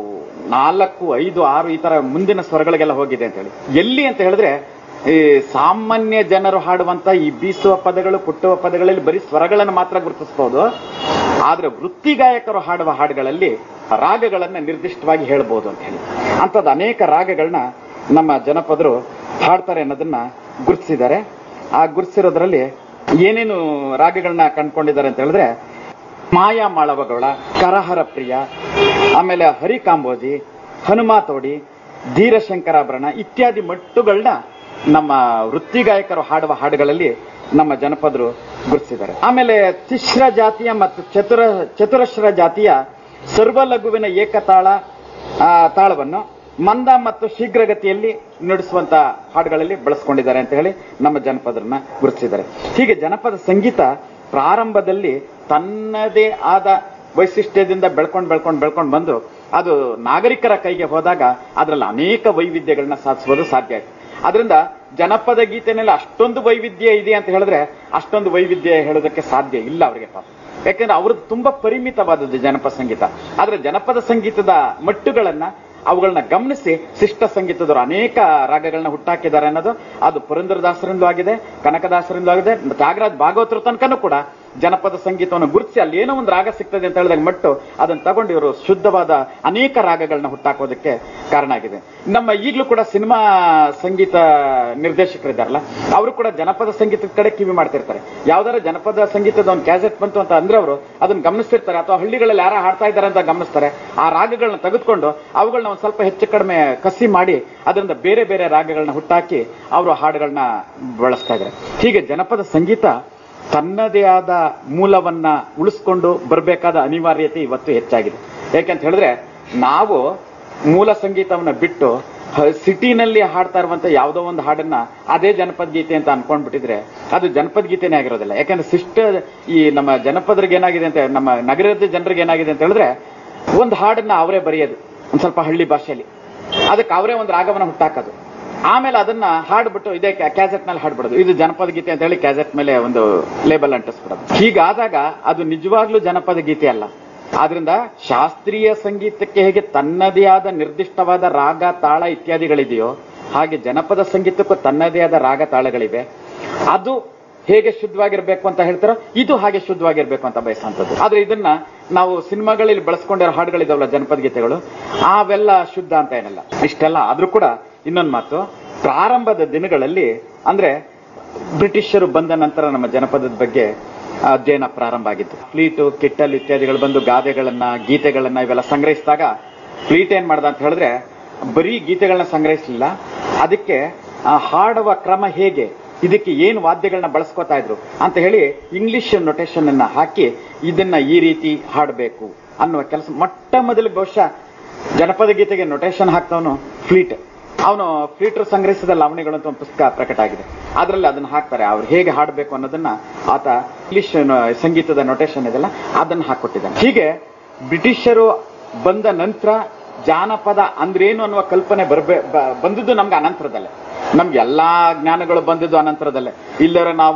S2: ನಾಲ್ಕು ಐದು ಆರು ಈ ತರ ಮುಂದಿನ ಸ್ವರಗಳಿಗೆಲ್ಲ ಹೋಗಿದೆ ಅಂತ ಹೇಳಿ ಎಲ್ಲಿ ಅಂತ ಹೇಳಿದ್ರೆ ಈ ಸಾಮಾನ್ಯ ಜನರು ಹಾಡುವಂತ ಈ ಬೀಸುವ ಪದಗಳು ಕುಟ್ಟುವ ಪದಗಳಲ್ಲಿ ಬರೀ ಸ್ವರಗಳನ್ನು ಮಾತ್ರ ಗುರುತಿಸಬಹುದು ಆದ್ರೆ ವೃತ್ತಿ ಗಾಯಕರು ಹಾಡುವ ಹಾಡುಗಳಲ್ಲಿ ರಾಗಗಳನ್ನ ನಿರ್ದಿಷ್ಟವಾಗಿ ಹೇಳ್ಬೋದು ಅಂತ ಹೇಳಿ ಅಂತದ್ ಅನೇಕ ರಾಗಗಳನ್ನ ನಮ್ಮ ಜನಪದರು ಹಾಡ್ತಾರೆ ಅನ್ನೋದನ್ನ ಗುರುತಿಸಿದ್ದಾರೆ ಆ ಗುರುತಿಸಿರೋದ್ರಲ್ಲಿ ಏನೇನು ರಾಗಗಳನ್ನ ಕಂಡ್ಕೊಂಡಿದ್ದಾರೆ ಅಂತ ಹೇಳಿದ್ರೆ ಮಾಯಾ ಮಾಳವಗೌಳ ಕರಹರ ಪ್ರಿಯ ಆಮೇಲೆ ಹರಿಕಾಂಬೋಜಿ ಹನುಮಾತೋಡಿ ಧೀರಶಂಕರಾಭರಣ ಇತ್ಯಾದಿ ಮಟ್ಟುಗಳನ್ನ ನಮ್ಮ ವೃತ್ತಿ ಗಾಯಕರು ಹಾಡುವ ಹಾಡುಗಳಲ್ಲಿ ನಮ್ಮ ಜನಪದರು ಗುರುತಿಸಿದ್ದಾರೆ ಆಮೇಲೆ ತಿಶ್ರ ಜಾತಿಯ ಮತ್ತು ಚತುರ ಚತುರಶ್ರ ಜಾತಿಯ ಸರ್ವಲಘುವಿನ ಏಕತಾಳ ಆ, ತಾಳವನ್ನು ಮಂದ ಮತ್ತು ಶೀಘ್ರಗತಿಯಲ್ಲಿ ನುಡಿಸುವಂತ ಹಾಡುಗಳಲ್ಲಿ ಬಳಸ್ಕೊಂಡಿದ್ದಾರೆ ಅಂತ ಹೇಳಿ ನಮ್ಮ ಜನಪದರನ್ನ ಗುರುತಿಸಿದ್ದಾರೆ ಹೀಗೆ ಜನಪದ ಸಂಗೀತ ಪ್ರಾರಂಭದಲ್ಲಿ ತನ್ನದೇ ಆದ ವೈಶಿಷ್ಟ್ಯದಿಂದ ಬೆಳ್ಕೊಂಡು ಬೆಳ್ಕೊಂಡು ಬೆಳ್ಕೊಂಡು ಬಂದು ಅದು ನಾಗರಿಕರ ಕೈಗೆ ಹೋದಾಗ ಅದರಲ್ಲಿ ಅನೇಕ ವೈವಿಧ್ಯಗಳನ್ನ ಸಾಧಿಸುವುದು ಸಾಧ್ಯ ಆಯ್ತು ಅದರಿಂದ ಜನಪದ ಗೀತೆನಲ್ಲಿ ಅಷ್ಟೊಂದು ವೈವಿಧ್ಯ ಇದೆ ಅಂತ ಹೇಳಿದ್ರೆ ಅಷ್ಟೊಂದು ವೈವಿಧ್ಯ ಹೇಳೋದಕ್ಕೆ ಸಾಧ್ಯ ಇಲ್ಲ ಅವರಿಗೆ ಪಾಪ ಯಾಕಂದ್ರೆ ಅವ್ರದ್ದು ತುಂಬಾ ಪರಿಮಿತವಾದದ್ದು ಜನಪದ ಸಂಗೀತ ಆದ್ರೆ ಜನಪದ ಸಂಗೀತದ ಮಟ್ಟುಗಳನ್ನ ಅವುಗಳನ್ನ ಗಮನಿಸಿ ಶಿಷ್ಟ ಸಂಗೀತದವರು ಅನೇಕ ರಾಗಗಳನ್ನ ಹುಟ್ಟಾಕಿದ್ದಾರೆ ಅನ್ನೋದು ಅದು ಪುರಂದರದಾಸರಿಂದಲೂ ಆಗಿದೆ ಕನಕದಾಸರಿಂದಲೂ ಆಗಿದೆ ತ್ಯಾಗರಾಜ್ ಭಾಗವತರ ತನಕನೂ ಕೂಡ ಜನಪದ ಸಂಗೀತವನ್ನು ಗುರುತಿಸಿ ಅಲ್ಲಿ ಏನೋ ಒಂದು ರಾಗ ಸಿಗ್ತದೆ ಅಂತ ಹೇಳಿದಾಗ ಮಟ್ಟು ಅದನ್ನ ತಗೊಂಡು ಇವರು ಶುದ್ಧವಾದ ಅನೇಕ ರಾಗಗಳನ್ನ ಹುಟ್ಟಾಕೋದಕ್ಕೆ ಕಾರಣ ಆಗಿದೆ ನಮ್ಮ ಈಗಲೂ ಕೂಡ ಸಿನಿಮಾ ಸಂಗೀತ ನಿರ್ದೇಶಕರಿದ್ದಾರಲ್ಲ ಅವರು ಕೂಡ ಜನಪದ ಸಂಗೀತದ ಕಡೆ ಕಿವಿ ಮಾಡ್ತಿರ್ತಾರೆ ಯಾವ್ದಾರ ಜನಪದ ಸಂಗೀತದ ಒಂದು ಕ್ಯಾಸೆಟ್ ಬಂತು ಅಂತ ಅಂದ್ರೆ ಅವರು ಅದನ್ನ ಗಮನಿಸ್ತಿರ್ತಾರೆ ಅಥವಾ ಹಳ್ಳಿಗಳಲ್ಲಿ ಯಾರ ಹಾಡ್ತಾ ಇದ್ದಾರೆ ಅಂತ ಗಮನಿಸ್ತಾರೆ ಆ ರಾಗಗಳನ್ನ ತೆಗೆದುಕೊಂಡು ಅವುಗಳನ್ನ ಒಂದ್ ಸ್ವಲ್ಪ ಹೆಚ್ಚು ಕಡಿಮೆ ಕಸಿ ಮಾಡಿ ಅದರಿಂದ ಬೇರೆ ಬೇರೆ ರಾಗಗಳನ್ನ ಹುಟ್ಟಾಕಿ ಅವರು ಹಾಡುಗಳನ್ನ ಬಳಸ್ತಾ ಇದ್ದಾರೆ ಹೀಗೆ ಜನಪದ ಸಂಗೀತ ತನ್ನದೇ ಆದ ಮೂಲವನ್ನ ಉಳಿಸ್ಕೊಂಡು ಬರಬೇಕಾದ ಅನಿವಾರ್ಯತೆ ಇವತ್ತು ಹೆಚ್ಚಾಗಿದೆ ಯಾಕೆಂತ ಹೇಳಿದ್ರೆ ನಾವು ಮೂಲ ಸಂಗೀತವನ್ನ ಬಿಟ್ಟು ಹ- ಸಿಟಿನಲ್ಲಿ ಹಾಡ್ತಾ ಇರುವಂತ ಯಾವುದೋ ಒಂದು ಹಾಡನ್ನ ಅದೇ ಜನಪದ ಗೀತೆ ಅಂತ ಅನ್ಕೊಂಡ್ಬಿಟ್ಟಿದ್ರೆ ಅದು ಜನಪದ ಗೀತೆನೇ ಆಗಿರೋದಿಲ್ಲ ಯಾಕಂದ್ರೆ ಶಿಷ್ಟ ಈ ನಮ್ಮ ಜನಪದರಿಗೆ ಏನಾಗಿದೆ ಅಂತ ನಮ್ಮ ನಗರದ ಜನರಿಗೆ ಏನಾಗಿದೆ ಅಂತ ಹೇಳಿದ್ರೆ ಒಂದು ಹಾಡನ್ನ ಅವರೇ ಬರೆಯೋದು ಒಂದ್ ಸ್ವಲ್ಪ ಹಳ್ಳಿ ಭಾಷೆಯಲ್ಲಿ ಅದಕ್ಕೆ ಅವರೇ ಒಂದು ರಾಗವನ್ನ ಹುಟ್ಟಾಕೋದು ಆಮೇಲೆ ಅದನ್ನ ಹಾಡ್ಬಿಟ್ಟು ಇದೇ ಕ್ಯಾಸೆಟ್ ನಲ್ಲಿ ಹಾಡ್ಬಿಡೋದು ಇದು ಜನಪದ ಗೀತೆ ಅಂತ ಹೇಳಿ ಕ್ಯಾಸೆಟ್ ಮೇಲೆ ಒಂದು ಲೇಬಲ್ ಅಂಟಿಸ್ಬಿಡೋದು ಹೀಗಾದಾಗ ಅದು ನಿಜವಾಗ್ಲೂ ಜನಪದ ಗೀತೆ ಅಲ್ಲ ಆದ್ರಿಂದ ಶಾಸ್ತ್ರೀಯ ಸಂಗೀತಕ್ಕೆ ಹೇಗೆ ತನ್ನದೇ ಆದ ನಿರ್ದಿಷ್ಟವಾದ ರಾಗ ತಾಳ ಇತ್ಯಾದಿಗಳಿದೆಯೋ ಹಾಗೆ ಜನಪದ ಸಂಗೀತಕ್ಕೂ ತನ್ನದೇ ಆದ ರಾಗ ತಾಳಗಳಿವೆ ಅದು ಹೇಗೆ ಶುದ್ಧವಾಗಿರ್ಬೇಕು ಅಂತ ಹೇಳ್ತಾರೋ ಇದು ಹಾಗೆ ಶುದ್ಧವಾಗಿರ್ಬೇಕು ಅಂತ ಬಯಸಂತದ್ದು ಆದ್ರೆ ಇದನ್ನ ನಾವು ಸಿನಿಮಾಗಳಲ್ಲಿ ಬಳಸ್ಕೊಂಡಿರೋ ಹಾಡುಗಳಿದಾವಲ್ಲ ಜನಪದ ಗೀತೆಗಳು ಅವೆಲ್ಲ ಶುದ್ಧ ಅಂತ ಏನಲ್ಲ ಇಷ್ಟೆಲ್ಲ ಆದ್ರೂ ಕೂಡ ಇನ್ನೊಂದು ಮಾತು ಪ್ರಾರಂಭದ ದಿನಗಳಲ್ಲಿ ಅಂದ್ರೆ ಬ್ರಿಟಿಷರು ಬಂದ ನಂತರ ನಮ್ಮ ಜನಪದದ ಬಗ್ಗೆ ಅಧ್ಯಯನ ಪ್ರಾರಂಭ ಆಗಿತ್ತು ಫ್ಲೀಟು ಕಿಟ್ಟಲ್ ಇತ್ಯಾದಿಗಳು ಬಂದು ಗಾದೆಗಳನ್ನ ಗೀತೆಗಳನ್ನ ಇವೆಲ್ಲ ಸಂಗ್ರಹಿಸಿದಾಗ ಫ್ಲೀಟ್ ಏನ್ ಮಾಡ್ದ ಅಂತ ಹೇಳಿದ್ರೆ ಬರೀ ಗೀತೆಗಳನ್ನ ಸಂಗ್ರಹಿಸಲಿಲ್ಲ ಅದಕ್ಕೆ ಆ ಹಾಡುವ ಕ್ರಮ ಹೇಗೆ ಇದಕ್ಕೆ ಏನು ವಾದ್ಯಗಳನ್ನ ಬಳಸ್ಕೊತಾ ಇದ್ರು ಅಂತ ಹೇಳಿ ಇಂಗ್ಲಿಷ್ ನೊಟೇಷನ್ ಅನ್ನ ಹಾಕಿ ಇದನ್ನ ಈ ರೀತಿ ಹಾಡಬೇಕು ಅನ್ನುವ ಕೆಲಸ ಮೊಟ್ಟ ಮೊದಲು ಬಹುಶಃ ಜನಪದ ಗೀತೆಗೆ ನೊಟೇಷನ್ ಹಾಕ್ತವನು ಫ್ಲೀಟ್ ಅವನು ಫ್ಲೀಟರ್ ಸಂಗ್ರಹಿಸಿದ ಲಾವಣಿಗಳು ಅಂತ ಒಂದು ಪುಸ್ತಕ ಪ್ರಕಟ ಆಗಿದೆ ಅದರಲ್ಲಿ ಅದನ್ನ ಹಾಕ್ತಾರೆ ಅವ್ರು ಹೇಗೆ ಹಾಡಬೇಕು ಅನ್ನೋದನ್ನ ಆತ ಇಂಗ್ಲಿಷ್ ಸಂಗೀತದ ನೊಟೇಷನ್ ಇದೆಲ್ಲ ಅದನ್ನ ಹಾಕೊಟ್ಟಿದ್ದಾನೆ ಹೀಗೆ ಬ್ರಿಟಿಷರು ಬಂದ ನಂತರ ಜಾನಪದ ಅಂದ್ರೇನು ಅನ್ನುವ ಕಲ್ಪನೆ ಬರ್ಬೇ ಬ- ಬಂದಿದ್ದು ನಮ್ಗೆ ಅನಂತರದಲ್ಲೇ ನಮ್ಗೆ ಎಲ್ಲಾ ಜ್ಞಾನಗಳು ಬಂದಿದ್ದು ಅನಂತರದಲ್ಲೇ ಇಲ್ಲರ ನಾವು